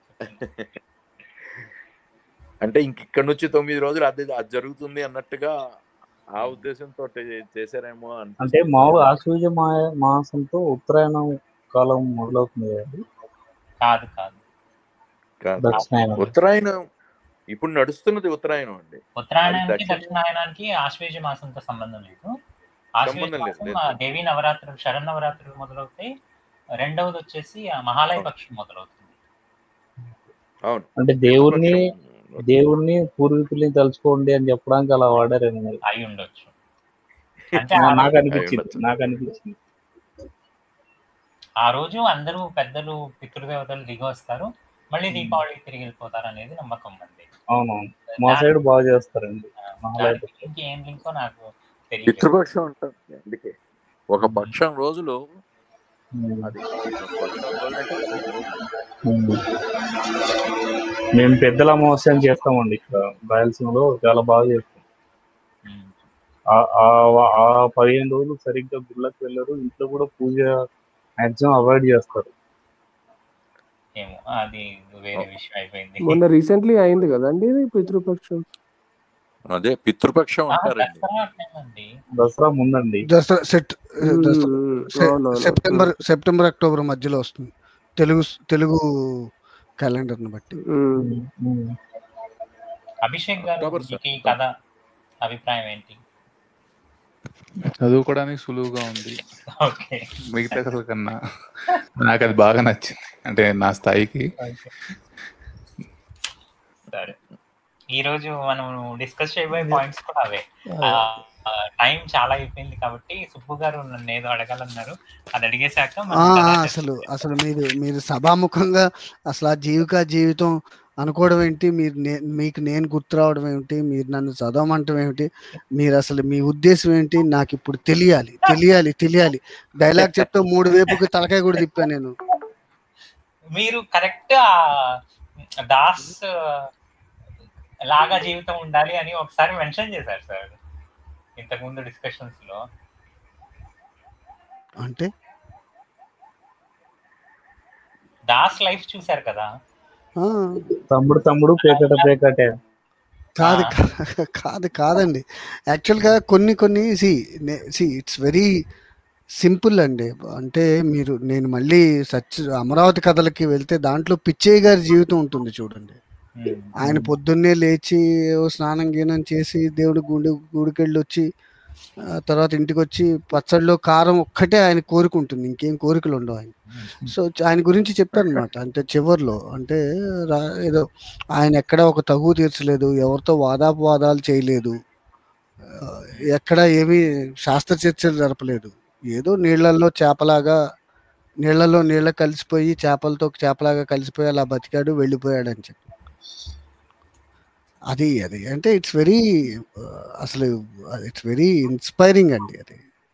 అంటే ఇంక ఇక్కడ నుంచి తొమ్మిది రోజులు అది అది జరుగుతుంది అన్నట్టుగా ఆ ఉద్దేశంతో చేశారేమో అంటే అనిపిస్తుంది మామూలు ఆశ్వయుజ మా మాసంతో ఉత్తరాయణం కాలం మొదలవుతుంది కదండి కాదు కాదు కాదు దక్షిణాయనం ఉత్తరాయణం ఇప్పుడు నడుస్తున్నది ఉత్తరాయణం అండి అది ఉత్తరాయణానికి దక్షిణ దక్షిణాయనానికి ఆశ్వేజ మాసంతో సంబంధం లేదు ఆశ్వేజ సంబంధం లేదు మాసం లేదు ఆ దేవీ నవరాత్రులు శరన్నవరాత్రులు మొదలవుతాయి రెండవది వచ్చేసి ఆ మహాలయ పక్షం మొదలవుతుంది అవును అంటే దేవుణ్ణి పితృపక్షం దేవుణ్ణి పూర్వీకుల్ని తలుచుకోండి అని చెప్పడానికి అలా వాడారేమో మరి అయి ఉండొచ్చు అంటే నా- ఆ నాకు రోజు అయి అనిపించింది ఉండొచ్చు నాకు అనిపించింది ఆ రోజు అందరూ పెద్దలు పితృదేవతలు దిగి వస్తారు మళ్ళీ దీపావళికి తిరిగి వెళ్ళిపోతారు అనేది నమ్మకం అండి అవునవును మా దాని సైడ్ బాగా చేస్తారండి మహాలయ దానికి పక్షం ఇంకేం లింకో నాకు తెలియదు పితృపక్షం ఉంటుంది అందుకే ఒక పక్షం రోజులు ఉమ్. అది పక్షం రోజులు అంటే తొమ్మిది రోజులు ఉమ్. మేము పెద్దల అమావాస్య అని చేస్తామండి ఇక్కడ రాయలసీమలో చాలా బాగా చేస్తాం ఉమ్. ఆ- ఆ- ఆ పదిహేను రోజులు సరిగ్గా గుళ్ళకి వెళ్ళరు ఇంట్లో కూడా పూజ మాక్సిమం అవాయిడ్ చేస్తారు ఏమో అది వేరే విషయం అయిపోయింది మొన్న రీసెంట్లీ అయింది కదండి ఇది పితృపక్షం అదే పితృపక్షం ఆ, అంటారండి దసరా అట్లేనండి దసరా ముందండి దసరా సెట్ ఉమ్, దసరా ఉమ్, సె- అవునవును సెప్టెంబర్ సెప్టెంబర్ అక్టోబర్ మధ్యలో వస్తుంది తెలుగు తెలుగు క్యాలెండర్ని బట్టి ఉమ్. ఉమ్, ఉమ్. అభిషేక్ గారు అక్టోబర్ సార్ మీకు ఈ కథ అభిప్రాయం ఏంటి చదువుకోవడానికి సులువుగా ఉంది ఓకే మిగతా కథల కన్నా నాకు అది బాగా నచ్చింది అంటే నా స్థాయికి సరే ఈ రోజు మనం డిస్కస్ చేయబోయే పాయింట్స్ కూడా అవే టైం చాలా అయిపోయింది కాబట్టి సుబ్బు గారు నన్ను ఏదో అడగాలన్నారు అది అడిగేశాక ఆ, మనం ఆ, తర్వాత అసలు అసలు మీరు మీరు సభాముఖంగా అసలు ఆ జీవిక జీవితం అనుకోవడం ఏంటి మీరు నే- మీకు నేను గుర్తు రావడం ఏమిటి మీరు నన్ను చదవమంటం ఏమిటి మీరు అసలు మీ ఉద్దేశం ఏంటి నాకు ఇప్పుడు తెలియాలి తెలియాలి తెలియాలి డైలాగ్ చెప్తే మూడు వైపుకి తలకాయ కూడా తిప్పాను నేను మీరు కరెక్ట్ దాస్ లాగా జీవితం ఉండాలి అని ఒకసారి మెన్షన్ చేశారు సార్ ఇంతకుముందు డిస్కషన్స్ లో అంటే దాస్ లైఫ్ చూశారు కదా ఆ, తమ్ముడు తమ్ముడు పేకట పేకటే కాదు కా- కాదు కాదండి యాక్చువల్గా కొన్ని కొన్ని see see it's very simple అండి అంటే మీరు నేను మళ్ళీ సచ్ అమరావతి కథలకి వెళ్తే దాంట్లో పిచ్చయ్య గారి జీవితం ఉంటుంది చూడండి ఆయన పొద్దున్నే లేచి ఓ స్నానం గీనం చేసి దేవుడి గుడి గుడికెళ్ళి వచ్చి ఆ తర్వాత ఇంటికి వచ్చి పచ్చడిలో కారం ఒక్కటే ఆయన కోరిక ఉంటుంది ఇంకేం కోరికలు ఉండవు ఆయన సో చ- ఆయన గురించి చెప్పారనమాట అంటే చివర్లో అంటే రా- ఏదో ఆయన ఎక్కడ ఒక తగు తీర్చలేదు ఎవరితో వాదాపవాదాలు చేయలేదు ఆ, ఎక్కడ ఏమీ శాస్త్ర చర్చలు జరపలేదు ఏదో నీళ్ళల్లో చేపలాగా నీళ్ళలో నీళ్ళ కలిసిపోయి చేపలతో చేపలాగా కలిసిపోయి అలా బతికాడు వెళ్ళిపోయాడు అని చెప్పి అది అది అంటే ఇట్స్ వెరీ అసలు ఇట్స్ వెరీ ఇన్స్పైరింగ్ అండి అది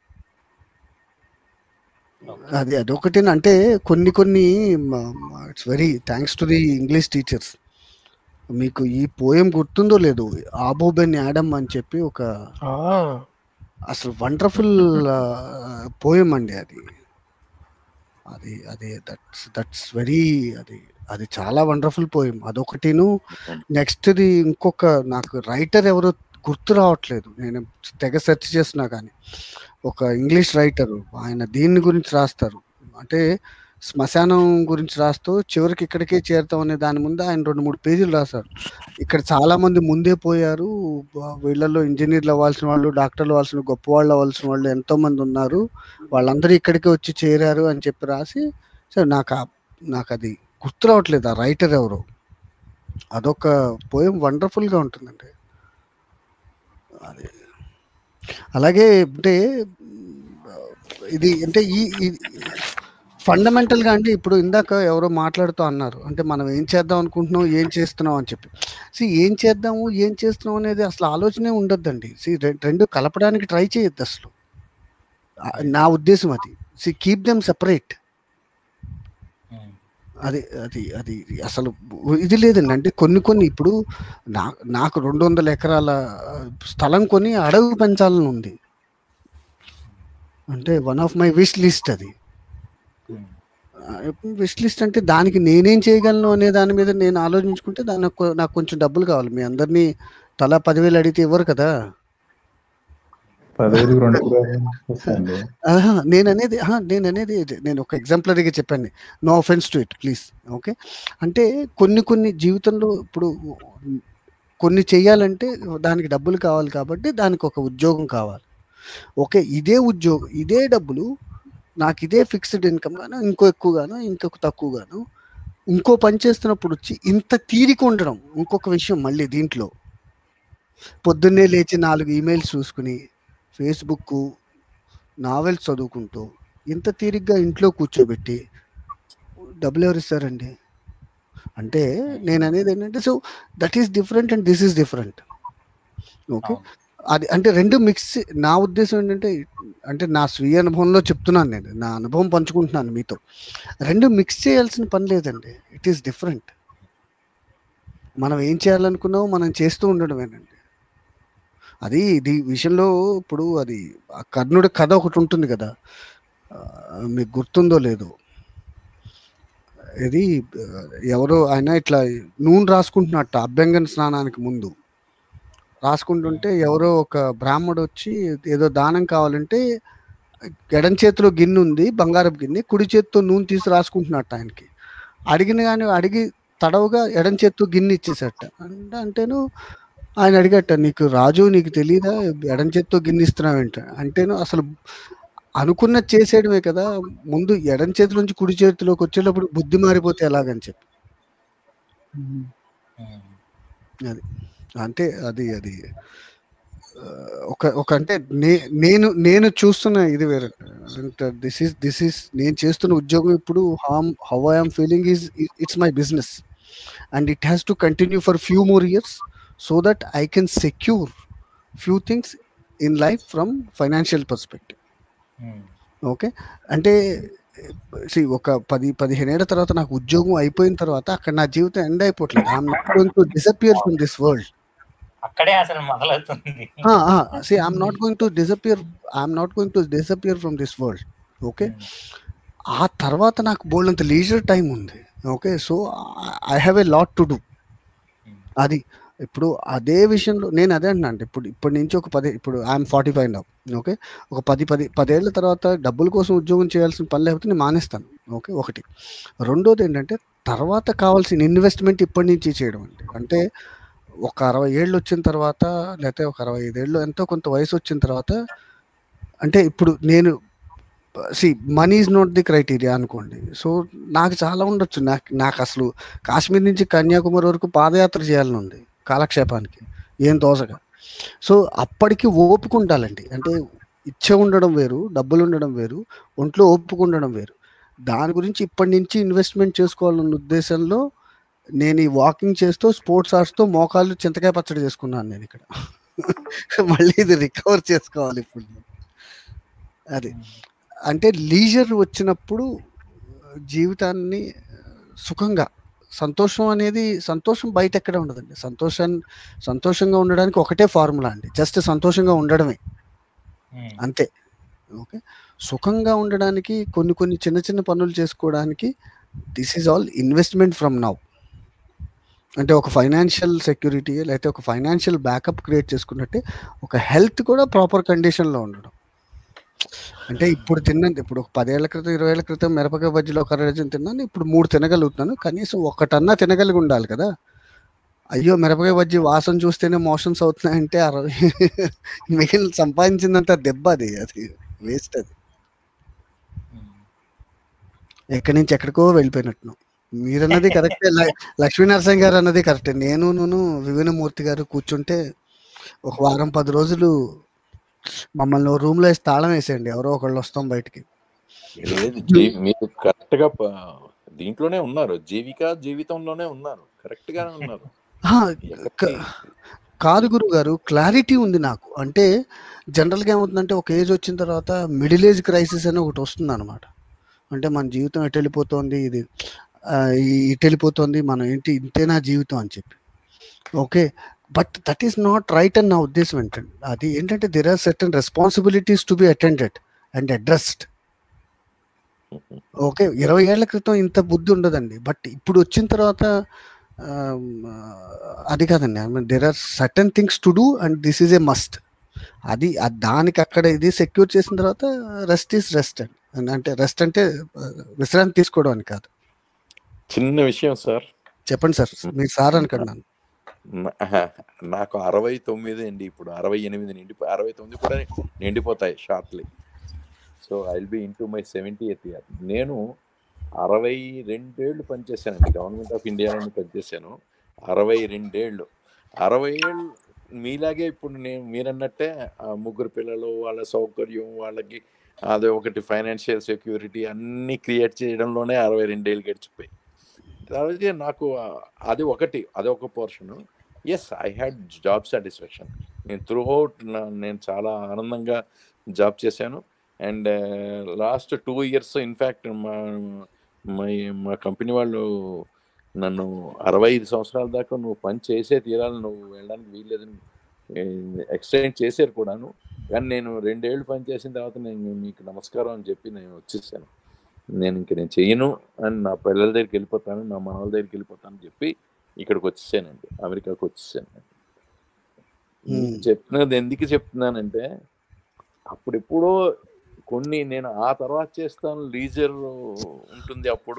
అది అదొకటి అంటే కొన్ని కొన్ని it's very thanks to the English teachers మీకు ఈ పోయం గుర్తుందో లేదు ఆబోబెన్ యాడమ్ అని చెప్పి ఒక ఆ, అసలు వండర్ఫుల్ పోయం అండి అది అది అది దట్స్ దట్స్ వెరీ అది అది చాలా వండర్ఫుల్ పోయం అదొకటిను నెక్స్ట్ది ఇంకొక నాకు రైటర్ ఎవరో గుర్తు రావట్లేదు నేను తెగ సెర్చ్ చేసినా కానీ ఒక ఇంగ్లీష్ రైటరు ఆయన దీని గురించి రాస్తారు అంటే శ్మశానం గురించి రాస్తూ చివరికి ఇక్కడికే చేరుతాం అనే దాని ముందు ఆయన రెండు మూడు పేజీలు రాశారు ఇక్కడ చాలా మంది ముందే పోయారు బ- వీళ్ళల్లో ఇంజనీర్లు అవ్వాల్సిన వాళ్ళు డాక్టర్లు అవ్వాల్సిన గొప్ప వాళ్ళు అవ్వాల్సిన వాళ్ళు ఎంతో మంది ఉన్నారు వాళ్ళందరూ ఇక్కడికే వచ్చి చేరారు అని చెప్పి రాసి సో నాకు ఆ- నాకు అది గుర్తు రావట్లేదు ఆ రైటర్ ఎవరు అదొక పోయం వండర్ఫుల్గా ఉంటుందండి అది అలాగే అంటే ఇది అంటే ఈ ఫండమెంటల్ గా అంటే ఇప్పుడు ఇందాక ఎవరో మాట్లాడుతూ అన్నారు అంటే మనం ఏం చేద్దాం అనుకుంటున్నాం ఏం చేస్తున్నాం అని చెప్పి సి ఏం చేద్దాము ఏం చేస్తున్నాం అనేది అసలు ఆలోచనే ఉండొద్దండి సి రెండు కలపడానికి ట్రై చేయొద్దు అసలు ఆ, నా ఉద్దేశం అది సి కీప్ దెమ్ సెపరేట్ అది అది అది అసలు ఇది లేదండి అంటే కొన్ని కొన్ని ఇప్పుడు నా నాకు రెండు వందల ఎకరాల స్థలం కొని అడవి పెంచాలని ఉంది అంటే one of my wish list అది విష్ లిస్ట్ అంటే దానికి నేనేం చేయగలను అనే దాని మీద నేను ఆలోచించుకుంటే దానికి నాకు- నాకు కొంచెం డబ్బులు కావాలి మీ అందరినీ తలా పదివేలు అడిగితే ఇవ్వరు కదా పదవేలు రెండు ఎకరాలు వస్తాయండి ఆహా, నేను అనేది ఆహా, నేను అనేది ఇది- నేను ఒక ఎగ్జాంపులరీగా చెప్పాను no offence to it please okay అంటే కొన్ని కొన్ని జీవితంలో ఇప్పుడు కొన్ని చేయాలంటే దానికి డబ్బులు కావాలి కాబట్టి దానికి ఒక ఉద్యోగం కావాలి ఓకే ఇదే ఉద్యోగం ఇదే డబ్బులు నాకు ఇదే ఫిక్స్డ్ ఇన్కమ్ గాను ఇంకో ఎక్కువగాను ఇంకొక తక్కువగాను ఇంకో పని చేస్తున్నప్పుడు వచ్చి ఇంత తీరిక ఉండడం ఇంకొక విషయం మళ్ళీ దీంట్లో పొద్దున్నే లేచి నాలుగు ఈమెయిల్స్ చూసుకుని ఫేస్బుక్ నావెల్స్ చదువుకుంటూ ఇంత తీరిగ్గా ఇంట్లో కూర్చోబెట్టి డబ్బులు ఎవరు ఇస్తారండి అంటే నేను అనేది ఏంటంటే so that is different and this is different okay అది అంటే రెండు మిక్స్ నా ఉద్దేశం ఏంటంటే అంటే నా స్వీయ అనుభవంలో చెప్తున్నాను నేను నా అనుభవం పంచుకుంటున్నాను మీతో రెండు మిక్స్ చేయాల్సిన పని లేదండి ఇట్ ఈస్ డిఫరెంట్ మనం ఏం చేయాలనుకున్నామో మనం చేస్తూ ఉండడమేనండి అది ఇది విషయంలో ఇప్పుడు అది ఆ కర్ణుడి కథ ఒకటి ఉంటుంది కదా ఆ, మీకు గుర్తుందో లేదో ఇది ఆ, ఎవరో ఆయన ఇట్లా నూనె రాసుకుంటున్నట్ట అభ్యంగన స్నానానికి ముందు రాసుకుంటుంటే ఎవరో ఒక బ్రాహ్మడు వచ్చి ఏదో దానం కావాలంటే ఎడం చేతిలో గిన్నె ఉంది బంగారపు గిన్నె కుడి చేతితో నూనె తీసి రాసుకుంటున్నట్ట ఆయనకి అడిగిన కానీ అడిగి తడవుగా ఎడం చేత్తో గిన్నె ఇచ్చేసట అంటే అంటేను ఆయన అడిగట నీకు రాజు నీకు తెలియదా ఎడం చేత్తో గిన్నె ఇస్తున్నావేంట అంటేను అసలు అనుకున్నది చేసేయడమే కదా ముందు ఎడం చేతి నుంచి కుడి చేతిలోకి వచ్చేటప్పుడు బుద్ధి మారిపోతే ఎలాగని చెప్పి అది అంటే అది అది ఆ, ఒక ఒక అంటే నే నేను నేను చూస్తున్న ఇది వేరే దిస్ ఈస్ దిస్ ఈస్ నేను చేస్తున్న ఉద్యోగం ఇప్పుడు hmm how I'm feeling is it's my business and it has to continue for few more years so that I can secure few things in life from financial perspective okay అంటే see, ఒక పది పదిహేను ఏళ్ళ తర్వాత నాకు ఉద్యోగం అయిపోయిన తర్వాత అక్కడ నా జీవితం ఎండ్ అయిపోవట్లేదు I'm not going to disappear from this world అక్కడే అసలు మొదలవుతుంది see I'm not going to disappear I'm not going to disappear from this world okay ఆ తర్వాత నాకు బోల్డంత లీజర్ టైం ఉంది okay so I have a lot to do అది ఇప్పుడు అదే విషయంలో నేను అదే అంటున్నా అంటే ఇప్పుడు ఇప్పటి నుంచి ఒక పది ఇప్పుడు I'm forty five now okay ఒక పది పది పదేళ్ల తర్వాత డబ్బుల కోసం ఉద్యోగం చేయాల్సిన పని లేకపోతే నేను మానేస్తాను ఓకే ఒకటి రెండోది ఏంటంటే తర్వాత కావాల్సిన ఇన్వెస్ట్మెంట్ ఇప్పటి నుంచి చేయడం అండి అంటే ఒక అరవై ఏళ్ళు వచ్చిన తర్వాత లేకపోతే ఒక అరవై ఐదేళ్ళు ఎంతో కొంత వయసు వచ్చిన తర్వాత అంటే ఇప్పుడు నేను see money is not the criteria అనుకోండి సో నాకు చాలా ఉండొచ్చు నాకు నాకు అసలు కాశ్మీర్ నుంచి కన్యాకుమారి వరకు పాదయాత్ర చేయాలని ఉంది కాలక్షేపానికి ఏం తోసగా సో అప్పటికి ఓపిక ఉండాలండి అంటే ఇచ్చ ఉండడం వేరు డబ్బులు ఉండడం వేరు ఒంట్లో ఓపిక ఉండడం వేరు దాని గురించి ఇప్పటి నుంచి ఇన్వెస్ట్మెంట్ చేసుకోవాలన్న ఉద్దేశంలో నేను ఈ వాకింగ్ చేస్తూ స్పోర్ట్స్ ఆర్ట్స్తో మోకాళ్ళు చింతకాయ పచ్చడి చేసుకున్నాను నేను ఇక్కడ మళ్ళీ ఇది రికవర్ చేసుకోవాలి ఇప్పుడు నేను. అది అంటే లీజర్ వచ్చినప్పుడు జీవితాన్ని సుఖంగా సంతోషం అనేది సంతోషం బయట ఎక్కడ ఉండదండి సంతోషం సంతోషంగా ఉండడానికి ఒకటే ఫార్ములా అండి జస్ట్ సంతోషంగా ఉండడమే అంతే ఓకే సుఖంగా ఉండడానికి కొన్ని కొన్ని చిన్న చిన్న పనులు చేసుకోవడానికి this is all investment from now అంటే ఒక ఫైనాన్షియల్ సెక్యూరిటీ లేకపోతే ఒక ఫైనాన్షియల్ బ్యాకప్ క్రియేట్ చేసుకున్నట్టే ఒక హెల్త్ కూడా ప్రాపర్ కండిషన్లో ఉండడం అంటే ఇప్పుడు తిన్నాను ఇప్పుడు ఒక పదేళ్ల క్రితం ఇరవై ఏళ్ల క్రితం మిరపకాయ బజ్జీలో ఒక డజన్ తిన్నాను ఇప్పుడు మూడు తినగలుగుతున్నాను కనీసం ఒకటన్నా తినగలిగి ఉండాలి కదా అయ్యో మిరపకాయ బజ్జీ వాసన చూస్తేనే మోషన్స్ అవుతున్నాయంటే అరవై మిగిలిన సంపాదించిందంత దెబ్బ అది అది వేస్ట్ అది ఎక్కడి నుంచి ఎక్కడికో వెళ్ళిపోయినట్టు మీరన్నది కరెక్టే ల- లక్ష్మీ నరసింహ గారు అన్నది కరెక్టే నేను నువ్వు వివినమూర్తి గారు కూర్చుంటే ఒక వారం పది రోజులు మమ్మల్ని రూమ్ లో వేసి తాళం వేసేయండి ఎవరో ఒకళ్ళు వస్తాం బయటికి లేదు జీ- మీరు కరెక్ట్ గా ప- దీంట్లోనే ఉన్నారు జీవిక జీవితంలోనే ఉన్నారు కరెక్ట్ గానే ఉన్నారు ఆ, క- కాదు గురువు గారు క్లారిటీ ఉంది నాకు అంటే జనరల్గా ఏమవుతుందంటే ఒక ఏజ్ వచ్చిన తర్వాత మిడిల్ ఏజ్ క్రైసిస్ అని ఒకటి వస్తుంది అనమాట అంటే మన జీవితం ఎటు వెళ్ళిపోతుంది ఇది ఆ, ఈ- ఇటు వెళ్ళిపోతుంది మనం ఏంటి ఇంతేనా జీవితం అని చెప్పి okay but that is not right అని నా ఉద్దేశం ఏంటంటే అది ఏంటంటే there are certain responsibilities to be attended and addressed okay ఇరవై ఏళ్ల క్రితం ఇంత బుద్ధి ఉండదండి బట్ ఇప్పుడు వచ్చిన తర్వాత ఆమ్, అది కాదండి I mean there are certain things to do and this is a must అది ఆ దానికి అక్కడ ఇది సెక్యూర్ చేసిన తర్వాత రెస్ట్ ఈస్ రెస్ట్ అండి అంటే రెస్ట్ అంటే ఆ, విశ్రాంతి తీసుకోవడం అని కాదు చిన్న విషయం సార్ చెప్పండి సార్ మీరు సార్ అనుకున్నాను నా- నాకు అరవై తొమ్మిది అండి ఇప్పుడు అరవై ఎనిమిది నిండి అరవై తొమ్మిది కూడా నిండిపోతాయి shortly so I will be into my seventy eighth year నేను అరవై రెండేళ్ళు పనిచేశానండి గవర్నమెంట్ ఆఫ్ ఇండియాలో పనిచేశాను అరవై రెండేళ్ళు అరవై ఏళ్ళు మీలాగే ఇప్పుడు నేను మీరన్నట్టే ఆ ముగ్గురు పిల్లలు వాళ్ళ సౌకర్యం వాళ్ళకి అదే ఒకటి ఫైనాన్షియల్ సెక్యూరిటీ అన్నీ క్రియేట్ చేయడంలోనే అరవై రెండేళ్ళు గడిచిపోయి అలాగే నాకు ఆ- అది ఒకటి అది ఒక portion as I had job satisfaction నేను త్రూ అవుట్ నేను చాలా ఆనందంగా జాబ్ చేశాను and last two years in fact మా మై మా కంపెనీ వాళ్ళు నన్ను అరవై ఐదు సంవత్సరాల దాకా నువ్వు పని చేసే తీరాలి నువ్వు వెళ్ళడానికి వీల్లేదని ఎక్స్టెండ్ చేశారు కూడాను కానీ నేను రెండేళ్ళు పని చేసిన తర్వాత నేను మీకు నమస్కారం అని చెప్పి నేను వచ్చేసాను నేను ఇంక నేను చెయ్యను అని నా పిల్లల దగ్గరికి వెళ్ళిపోతాను నా మనవాళ్ళ దగ్గరికి వెళ్ళిపోతాను అని చెప్పి ఇక్కడికి వచ్చేసానండి అమెరికాకి వచ్చేసాను మీకు చెప్తున్నది ఎందుకు చెప్తున్నానంటే అప్పుడు ఎప్పుడో కొన్ని నేను ఆ తర్వాత చేస్తాను లీజర్ ఉంటుంది అప్పుడు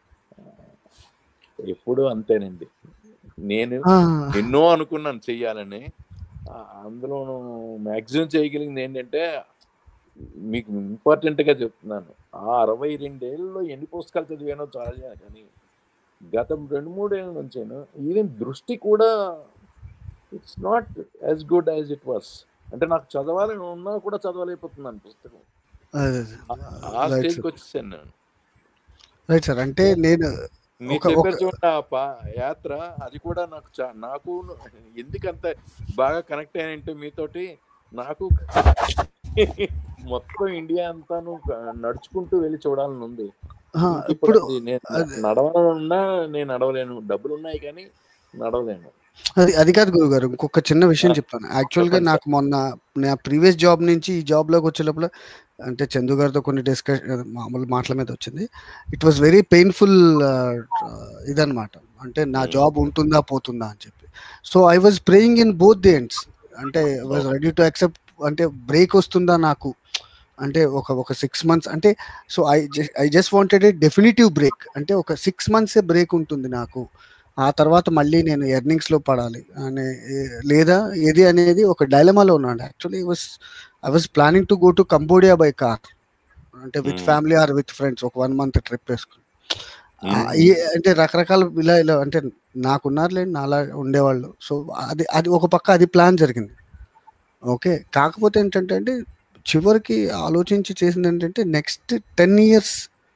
ఎప్పుడు అంతేనండి నేను ఆ. ఎన్నో అనుకున్నాను చెయ్యాలని ఆ, అందులోను మ్యాక్సిమం చేయగలిగింది ఏంటంటే మీకు ఇంపార్టెంట్గా చెప్తున్నాను ఆ అరవై రెండేళ్ళలో ఎన్ని పుస్తకాలు చదివానో చాలా కానీ గత రెండు మూడేళ్ళ నుంచేను ఈవెన్ దృష్టి కూడా it's not as good as it was అంటే నాకు చదవాలని ఉన్నా కూడా చదవలేకపోతున్నాను పుస్తకం అదే, ఆ రైట్ స్టేజ్కి సార్ వచ్చేసాను నేను రైట్ సార్ అంటే నేను మీరు ఒక ఒక చెప్పారు చూడండి ఆ పా- యాత్ర అది కూడా నాకు చా- నాకు ఎందుకంత బాగా కనెక్ట్ అయ్యానంటే మీతోటి నాకు మొత్తం ఇండియా అంతాను నడుచుకుంటూ వెళ్ళి చూడాలని ఉంది ఆ, ఇప్పుడు ఇప్పుడు అది నేను అది నడవాలన్నా నేను నడవలేను డబ్బులు ఉన్నాయి కానీ నడవలేను అది అది కాదు గురువు గారు ఇంకొక చిన్న విషయం చెప్తాను యాక్చువల్గా చెప్పండి నాకు మొన్న నా ప్రీవియస్ జాబ్ నుంచి ఈ జాబ్లోకి వచ్చే లోపల అంటే చందు గారితో కొన్ని డిస్కస్ మామూలు మాటల మీద వచ్చింది ఇట్ వాస్ వెరీ పెయిన్ఫుల్ ఇదనమాట అంటే నా జాబ్ ఉంటుందా పోతుందా అని చెప్పి so I was praying in both the ends అంటే వాజ్ రెడీ టు యాక్సెప్ట్ అంటే బ్రేక్ వస్తుందా నాకు అంటే ఒక ఒక సిక్స్ మంత్స్ అంటే so I I just wanted a definitive break అంటే ఒక సిక్స్ మంత్సే బ్రేక్ ఉంటుంది నాకు ఆ తర్వాత మళ్ళీ నేను ఎర్నింగ్స్లో పడాలి అనే ఏ- లేదా ఏది అనేది ఒక డైలమాలో ఉన్నాను actually was I was planning to go to Cambodia by car అంటే with family or with friends ఒక వన్ మంత్ ట్రిప్ వేసుకుని ఆ, ఈ- అంటే రకరకాల ఇలా ఇలా అంటే నాకున్నారులేండి నాలా ఉండేవాళ్ళు సో అది అది ఒక పక్క అది ప్లాన్ జరిగింది ఓకే కాకపోతే ఏంటంటే అంటే చివరికి ఆలోచించి చేసింది ఏంటంటే next ten years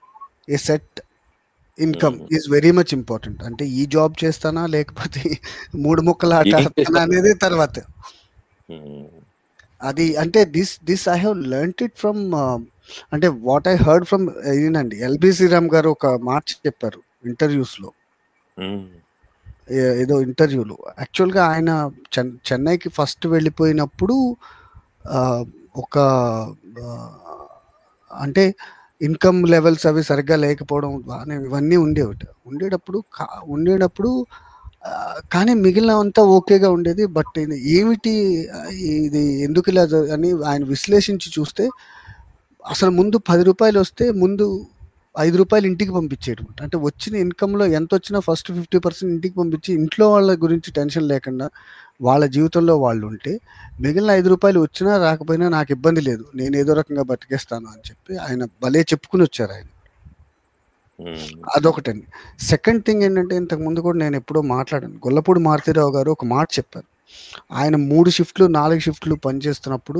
a set income is very much important అంటే ఈ జాబ్ చేస్తానా లేకపోతే మూడు ముక్కల ఆట ఏం ఆడతానా చేస్తా అనేది తర్వాత ఉమ్, అది అంటే this this I have learn it from అంటే వాట్ ఐ హర్డ్ ఫ్రమ్ ఏనండి ఎల్బి శ్రీరామ్ గారు ఒక మాట చెప్పారు ఇంటర్వ్యూస్లో ఉమ్, ఏదో ఇంటర్వ్యూలో యాక్చువల్గా ఆయన చెన్ చెన్నైకి ఫస్ట్ వెళ్ళిపోయినప్పుడు ఆ, ఒక ఆ, అంటే ఇన్కమ్ లెవెల్స్ అవి సరిగ్గా లేకపోవడం బాగానే ఇవన్నీ ఉండేవి ఉండేటప్పుడు కా- ఉండేటప్పుడు ఆ, కానీ మిగిలిన అంతా ఓకేగా ఉండేది బట్ ఇది ఏమిటి ఆ, ఇది ఎందుకు ఇలా జ- అని ఆయన విశ్లేషించి చూస్తే అసలు ముందు పది రూపాయలు వస్తే ముందు ఐదు రూపాయలు ఇంటికి పంపించేయడం అంటే వచ్చిన ఇన్కంలో ఎంత వచ్చినా ఫస్ట్ ఫిఫ్టీ పర్సెంట్ ఇంటికి పంపించి ఇంట్లో వాళ్ళ గురించి టెన్షన్ లేకుండా వాళ్ళ జీవితంలో వాళ్ళు ఉంటే మిగిలిన ఐదు రూపాయలు వచ్చినా రాకపోయినా నాకు ఇబ్బంది లేదు నేను ఏదో రకంగా బతికేస్తాను అని చెప్పి ఆయన భలే చెప్పుకుని వచ్చారు ఆయన ఉమ్, అదొకటండి సెకండ్ థింగ్ ఏంటంటే ఇంతకు ముందు కూడా నేను ఎప్పుడో మాట్లాడాను గొల్లపూడి మారుతీరావు గారు ఒక మాట చెప్పారు ఆయన మూడు షిఫ్ట్లు నాలుగు షిఫ్ట్లు పనిచేస్తున్నప్పుడు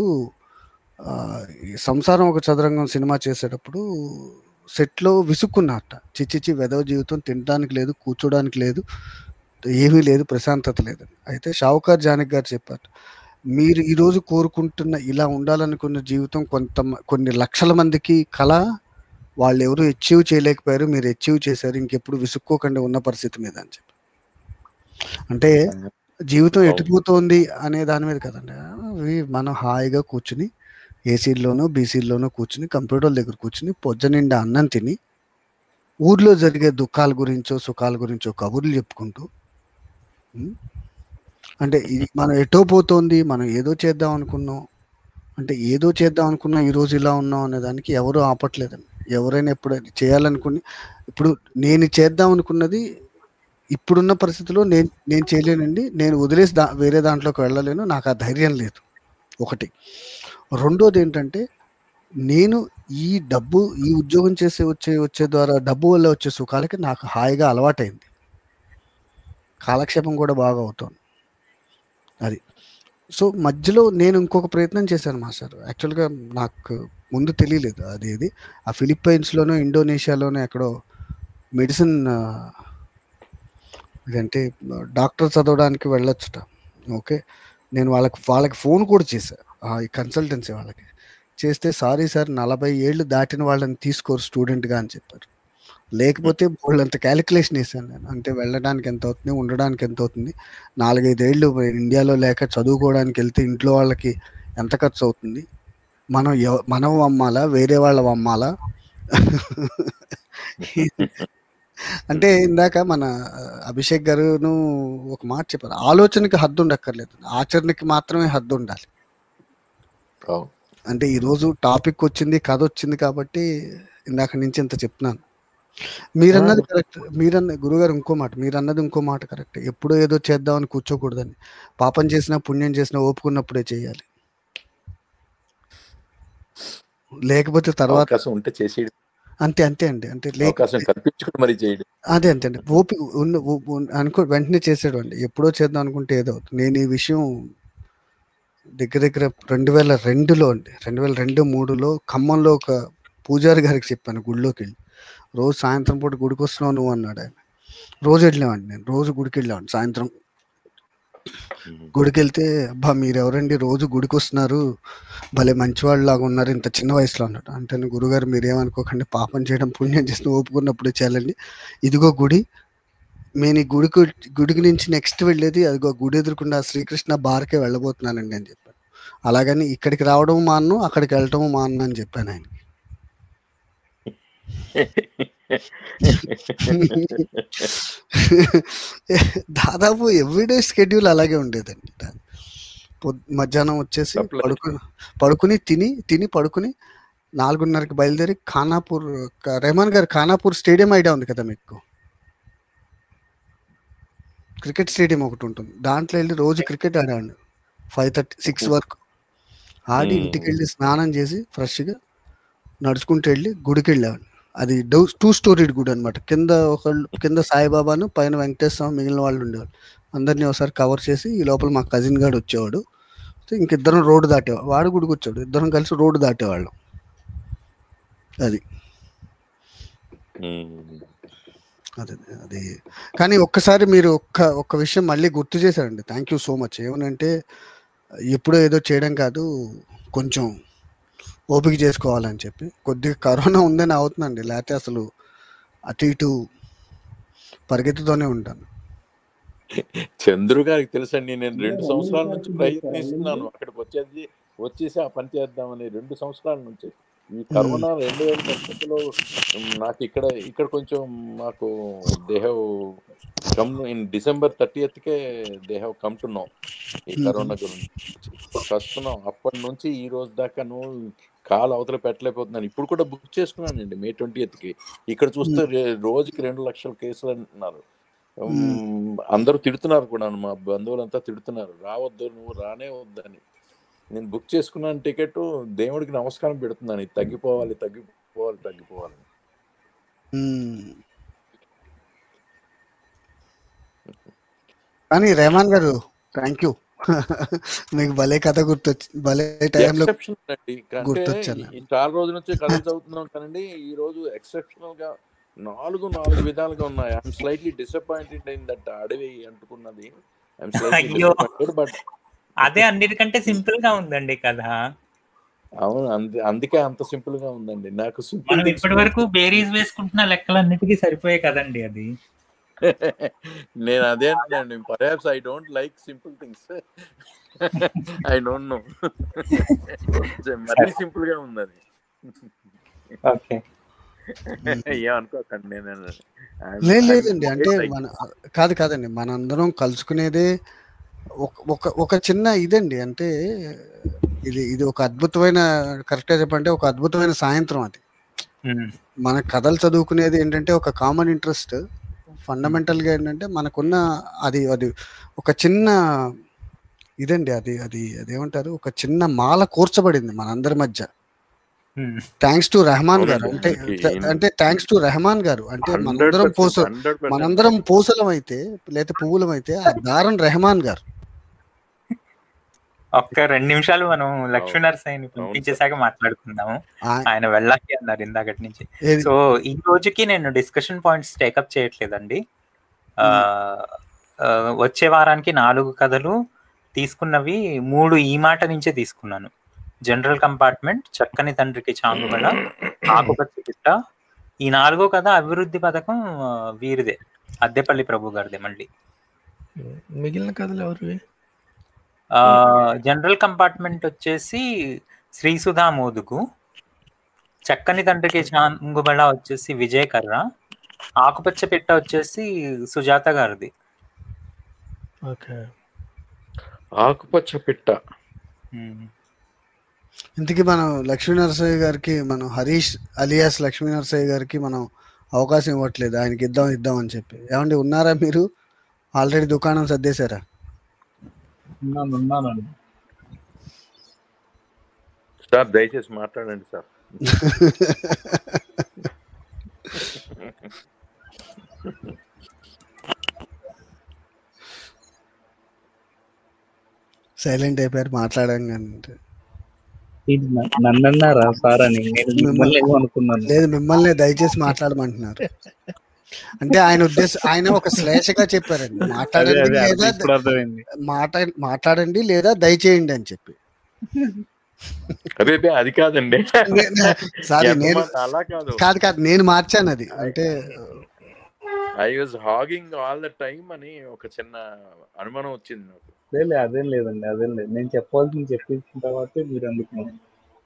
ఆ, ఈ సంసారం ఒక చదరంగం సినిమా చేసేటప్పుడు సెట్లో విసుక్కున్నట్ట చిచ్చిచి వెదవ జీవితం తినడానికి లేదు కూర్చోడానికి లేదు ఏమీ లేదు ప్రశాంతత లేదు అయితే షావుకార్ జానక్ గారు చెప్పారు మీరు ఈరోజు కోరుకుంటున్న ఇలా ఉండాలనుకున్న జీవితం కొంత కొన్ని లక్షల మందికి కళ వాళ్ళు ఎవరు అచీవ్ చేయలేకపోయారు మీరు అచీవ్ చేశారు ఇంకెప్పుడు విసుక్కోకుండా ఉన్న పరిస్థితి మీద అని చెప్పి అంటే జీవితం అవును ఎటుపోతోంది అనే దాని మీద కదండి అవి మనం హాయిగా కూర్చుని ఏసీల్లోనో బీసీల్లోనో కూర్చుని కంప్యూటర్ దగ్గర కూర్చుని పొద్దు నిండా అన్నం తిని ఊర్లో జరిగే దుఃఖాల గురించో సుఖాల గురించో కబుర్లు చెప్పుకుంటూ ఉమ్, అంటే ఇది మనం ఎటో పోతోంది మనం ఏదో చేద్దాం అనుకున్నాం అంటే ఏదో చేద్దాం అనుకున్నాం ఈ రోజు ఇలా ఉన్నాం అనే దానికి ఎవరు ఆపట్లేదండి ఎవరైనా ఎప్పుడు చేయాలనుకుని ఇప్పుడు నేను చేద్దాం అనుకున్నది ఇప్పుడున్న పరిస్థితిలో నేను నేను చేయలేనండి నేను వదిలేసి దా వేరే దాంట్లోకి వెళ్ళలేను నాకు ఆ ధైర్యం లేదు ఒకటి రెండోది ఏంటంటే నేను ఈ డబ్బు ఈ ఉద్యోగం చేసే వచ్చే వచ్చే ద్వారా డబ్బు వల్ల వచ్చే సుఖాలకి నాకు హాయిగా అలవాటైంది కాలక్షేపం కూడా బాగా అవుతుంది అది సో మధ్యలో నేను ఇంకొక ప్రయత్నం చేశాను మాస్టర్ యాక్చువల్గా నాకు ముందు తెలియలేదు అది ఇది ఆ ఫిలిప్పైన్స్లోనో ఇండోనేషియాలోనో ఎక్కడో మెడిసిన్ ఇదంటే డాక్టర్ చదవడానికి వెళ్ళొచ్చుట ఓకే నేను వాళ్ళకి వాళ్ళకి ఫోన్ కూడా చేశాను ఈ కన్సల్టెన్సీ వాళ్ళకి చేస్తే సారీ సార్ నలభై ఏళ్ళు దాటిన వాళ్ళని తీసుకోరు స్టూడెంట్గా అని చెప్పారు లేకపోతే వాళ్ళంత క్యాలిక్యులేషన్ వేసాను నేను అంటే వెళ్ళడానికి ఎంత అవుతుంది ఉండడానికి ఎంత అవుతుంది నాలుగైదేళ్ళు ఇండియాలో లేక చదువుకోవడానికి వెళ్తే ఇంట్లో వాళ్ళకి ఎంత ఖర్చు అవుతుంది మనం ఎవ- మనం అమ్మాలా వేరే వాళ్ళ అమ్మాలా అంటే ఇందాక మన అభిషేక్ గారును ఒక మాట చెప్పారు ఆలోచనకి హద్దు ఉండక్కర్లేదు ఆచరణకి మాత్రమే హద్దు ఉండాలి అవును అంటే ఈరోజు టాపిక్ వచ్చింది కథ వచ్చింది కాబట్టి ఇందాక నుంచి ఇంత చెప్తున్నాను మీరన్నది కరెక్ట్ మీరన్న గురుగారు ఇంకో మాట మీరన్నది ఇంకో మాట కరెక్ట్ ఎప్పుడో ఏదో చేద్దామని కూర్చోకూడదని పాపం చేసినా పుణ్యం చేసినా ఓపుకున్నప్పుడే చేయాలి లేకపోతే తర్వాత అవకాశం ఉంటే చేసేయడం అంతే అంతే అండి అంటే అవకాశం లేకపోతే కల్పించుకుని మరి చేయడం అదే అంతే అండి ఓపి ఉన్న ఉ- ఉన్- అనుకో వెంటనే చేసాడు అండి ఎప్పుడో చేద్దాం అనుకుంటే ఏదో అవుతుంది. నేను ఈ విషయం దగ్గర దగ్గర రెండు వేల రెండులో అండి రెండు వేల రెండు మూడులో ఖమ్మంలో ఒక పూజారి గారికి చెప్పాను గుడిలోకి వెళ్ళి రోజు సాయంత్రం పూట గుడికి వస్తున్నావు నువ్వు అన్నాడు ఆయన రోజు వెళ్ళామండి నేను రోజు గుడికి వెళ్ళామండి సాయంత్రం గుడికి వెళ్తే అబ్బా మీరు ఎవరండి రోజు గుడికి వస్తున్నారు భలే మంచివాళ్ళు లాగా ఉన్నారు ఇంత చిన్న వయసులో అన్నాడు అంటే నేను, గురుగారు మీరేమనుకోకండి పాపం చేయడం పుణ్యం చేసిన ఒప్పుకున్నప్పుడే చేయాలండి ఇదిగో గుడి నేను ఈ గుడికి గుడికి నుంచి నెక్స్ట్ వెళ్ళేది అదిగో గుడి ఎదురుకుండా శ్రీకృష్ణ బార్కే వెళ్ళబోతున్నానండి అని చెప్పాను అలాగని ఇక్కడికి రావడం మాన్ను అక్కడికి వెళ్ళటం మాన్ను అని చెప్పాను ఆయన దాదాపు ఎవ్రీడే స్కెడ్యూల్ అలాగే ఉండేదండి పొద్- మధ్యాహ్నం వచ్చేసి పడుకుని పడుకుని తిని తిని పడుకుని నాలుగున్నరకి బయలుదేరి ఖానాపూర్ క- రెహమాన్ గారు ఖానాపూర్ స్టేడియం ఐడియా ఉంది కదా మీకు క్రికెట్ స్టేడియం ఒకటి ఉంటుంది దాంట్లో వెళ్ళి రోజు క్రికెట్ ఆడాడు ఫైవ్ థర్టీ సిక్స్ వరకు ఆడి ఇంటికి వెళ్ళి స్నానం చేసి ఫ్రెష్గా నడుచుకుంటూ వెళ్ళి గుడికి వెళ్ళేవాడిని అది డౌ టూ స్టోరీడ్ గుడి అనమాట కింద ఒకళ్ళు కింద సాయిబాబాను పైన వెంకటేశ్వర స్వామి మిగిలిన వాళ్ళు ఉండేవాళ్ళు అందరినీ ఒకసారి కవర్ చేసి ఈ లోపల మా కజిన్ గాడు వచ్చేవాడు సో ఇంకిద్దరం రోడ్డు దాటేవాడు వాడు గుడికి వచ్చాడు ఇద్దరం కలిసి రోడ్డు దాటేవాళ్ళం అది ఉమ్. అదే అది కానీ ఒక్కసారి మీరు ఒక్క ఒక్క విషయం మళ్ళీ గుర్తు చేశారండి థ్యాంక్ యూ సో మచ్ ఏమనంటే ఎప్పుడో ఏదో చేయడం కాదు కొంచెం ఓపిక చేసుకోవాలని చెప్పి కొద్దిగా కరోనా ఉందని అవుతుందండి లేకపోతే అసలు అటు ఇటు పరిగెత్తుతూనే ఉంటాను చంద్రు గారికి తెలుసండి నేను రెండు సంవత్సరాల నుంచి ప్రయత్నిస్తున్నాను అక్కడికి వచ్చేది వచ్చేసి ఆ పని చేద్దామని రెండు సంవత్సరాల నుంచి ఈ కరోనా రెండు వేల పంతొమ్మిదిలో నాకు ఇక్కడ ఇక్కడ కొంచెం మాకు they have come in December థర్టీయత్కే they have come to know ఈ కరోనా గురించి వస్తున్నాం అప్పటి నుంచి ఈ రోజు దాకాను కాలు అవతల పెట్టలేకపోతున్నాను ఇప్పుడు కూడా బుక్ చేసుకున్నానండి మే ట్వంటీ కి ఇక్కడ చూస్తే రే- రోజుకి రెండు లక్షల కేసులు అంటున్నారు ఉమ్, అందరూ తిడుతున్నారు కూడా మా బంధువులంతా తిడుతున్నారు రావద్దు నువ్వు రానే వద్దని నేను బుక్ చేసుకున్నాను టికెట్ దేవుడికి నమస్కారం పెడుతున్నాను ఇది తగ్గిపోవాలి తగ్గిపోవాలి తగ్గిపోవాలి మ్మ్. కానీ రెహమాన్ గారు థ్యాంక్ యూ మీకు భలే కథ గుర్తొచ్చి భలే టైంలో ఎక్సెప్షన్ అండి అంటే గుర్తొచ్చాను ఈ చాలా రోజుల నుంచి కథలు చదువుతున్నాం కానండి ఈ రోజు ఎక్సెప్షనల్ గా నాలుగు నాలుగు విధాలుగా ఉన్నాయి I'm slightly disappointed in that అడవి అంటుకున్నది ఐఎమ్ స్లైట్లీ అయ్యో డిసప్పాయింటెడ్ బట్ అదే అన్నిటికంటే సింపుల్ గా ఉందండి కదా అవును అంది అందుకే అంత సింపుల్ గా ఉందండి నాకు సింపుల్ మనం ఇప్పటి వరకు బేరీస్ వేసుకుంటున్న లెక్కలన్నిటికీ సరిపోయే కదండి అది నేను అదే అంటున్నాను perhaps I don't like simple things I don't know మరీ సింపుల్ గా ఉంది అది ఓకే ఏమనుకోకండి నేను I'm- లేదు I'm లేదండి అంటే quite like మన కాదు కాదండి మనందరం కలుసుకునేదే ఒక ఒక ఒక చిన్న ఇదండి అంటే ఇది ఇది ఒక అద్భుతమైన కరెక్ట్గా చెప్పంటే ఒక అద్భుతమైన సాయంత్రం అది ఉమ్, మన కథలు చదువుకునేది ఏంటంటే ఒక కామన్ ఇంట్రెస్ట్ ఫండమెంటల్గా ఏంటంటే మనకున్న అది అది ఒక చిన్న ఇదండి అది అది అదేమంటారు ఒక చిన్న మాల కూర్చబడింది మనందరి మధ్య ఉమ్. థ్యాంక్స్ టు రెహమాన్ గారు అవునండి అంటే మనకి ఇన్- అంటే థ్యాంక్స్ టు రెహమాన్ గారు అంటే హండ్రెడ్ మనందరం పర్సెంట్ పూస హండ్రెడ్ పర్సెంట్ మనందరం పూసలం అయితే లేదా పువ్వులం అయితే ఆ దారం రెహమాన్ గారు ఒక్క రెండు నిమిషాలు మనం లక్ష్మీ అవును నరసయ్యని అవును సార్ పంపించేసాక మాట్లాడుకుందాము ఆ- ఆయన వెళ్ళాలి అన్నారు ఇందాకటి నుంచి ఏది సో ఈ రోజుకి నేను డిస్కషన్ పాయింట్స్ టేకప్ చేయట్లేదండి ఆ, ఆ, వచ్చే వారానికి నాలుగు కథలు తీసుకున్నవి మూడు ఈ మాట నుంచే తీసుకున్నాను జనరల్ కంపార్ట్మెంట్ చక్కని తండ్రికి చాంగుబల ఆకుపచ్చ పిట్ట ఈ నాలుగో కథ అభివృద్ధి పథకం ఆ, వీరిదే అద్దెపల్లి ప్రభు గారిదే మళ్ళీ మిగిలిన కథలు ఎవరివి ఆ, జనరల్ కంపార్ట్మెంట్ వచ్చేసి శ్రీసుధా మోదుగు చక్కని తండ్రికి చాంగుబళ వచ్చేసి విజయ్ కర్ర ఆకుపచ్చ పిట్ట వచ్చేసి సుజాత గారిది ఓకే ఆకుపచ్చ పిట్ట ఉమ్. ఇంతకీ మనం లక్ష్మీ నరసయ్య గారికి మనం హరీష్ అలియాస్ లక్ష్మీ నరసయ్య గారికి మనం అవకాశం ఇవ్వట్లేదు ఆయనకి ఇద్దాం ఇద్దాం అని చెప్పి ఏమండి ఉన్నారా మీరు ఆల్రెడీ దుకాణం సర్దేశారా ఉన్నాను ఉన్నానండి సార్ దయచేసి మాట్లాడండి సార్ సైలెంట్ అయిపోయారు మాట్లాడాం కానీ ఇది న- నన్నన్నారా సార్ అని నేను మిమ్మల్ని ఏమో అనుకున్నాను లేదు మిమ్మల్ని దయచేసి మాట్లాడమంటున్నారు అంటే ఆయన ఉద్దేశం ఆయన ఒక శ్లేషగా చెప్పారండి అదే మాట్లాడండి అదే లేదా అర్థం- ఇప్పుడు అర్థమైంది మాట మాట్లాడండి లేదా దయచేయండి అని చెప్పి అదే అదే అది కాదండి సారీ ఎంత నేను మాట అలా కాదు కాదు కాదు నేను మార్చాను అది అంటే I was hugging all the time అని ఒక చిన్న అనుమానం వచ్చింది నాకు లేదు అదేం లేదండి అదేం లేదు నేను చెప్పాల్సింది చెప్పించిన తర్వాత మీరు అందుకున్నారు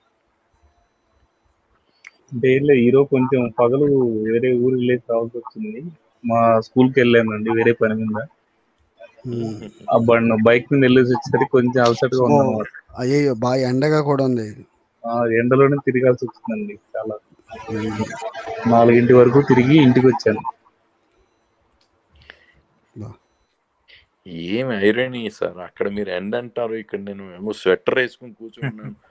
అంటే ఏం లేదు ఈరోజు కొంచెం పగలు వేరే ఊరు వెళ్ళేసి రావాల్సి వచ్చింది మా స్కూల్కి వెళ్ళానండి వేరే పని మీద ఆ బండి బైక్ మీద వెళ్ళేసి వచ్చేసరికి కొంచెం అలసటగా ఓ, ఉందన్నమాట అయ్యో బాగా ఎండగా కూడా ఉంది ఆ ఎండలోనే తిరగాల్సి వచ్చిందండి చాలా నాలుగింటి వరకు తిరిగి ఇంటికి వచ్చాను ఏం ఐరనీ సార్ అక్కడ మీరు ఎండ్ అంటారు ఇక్కడ నేను ఏమో స్వెటర్ వేసుకుని కూర్చున్నాను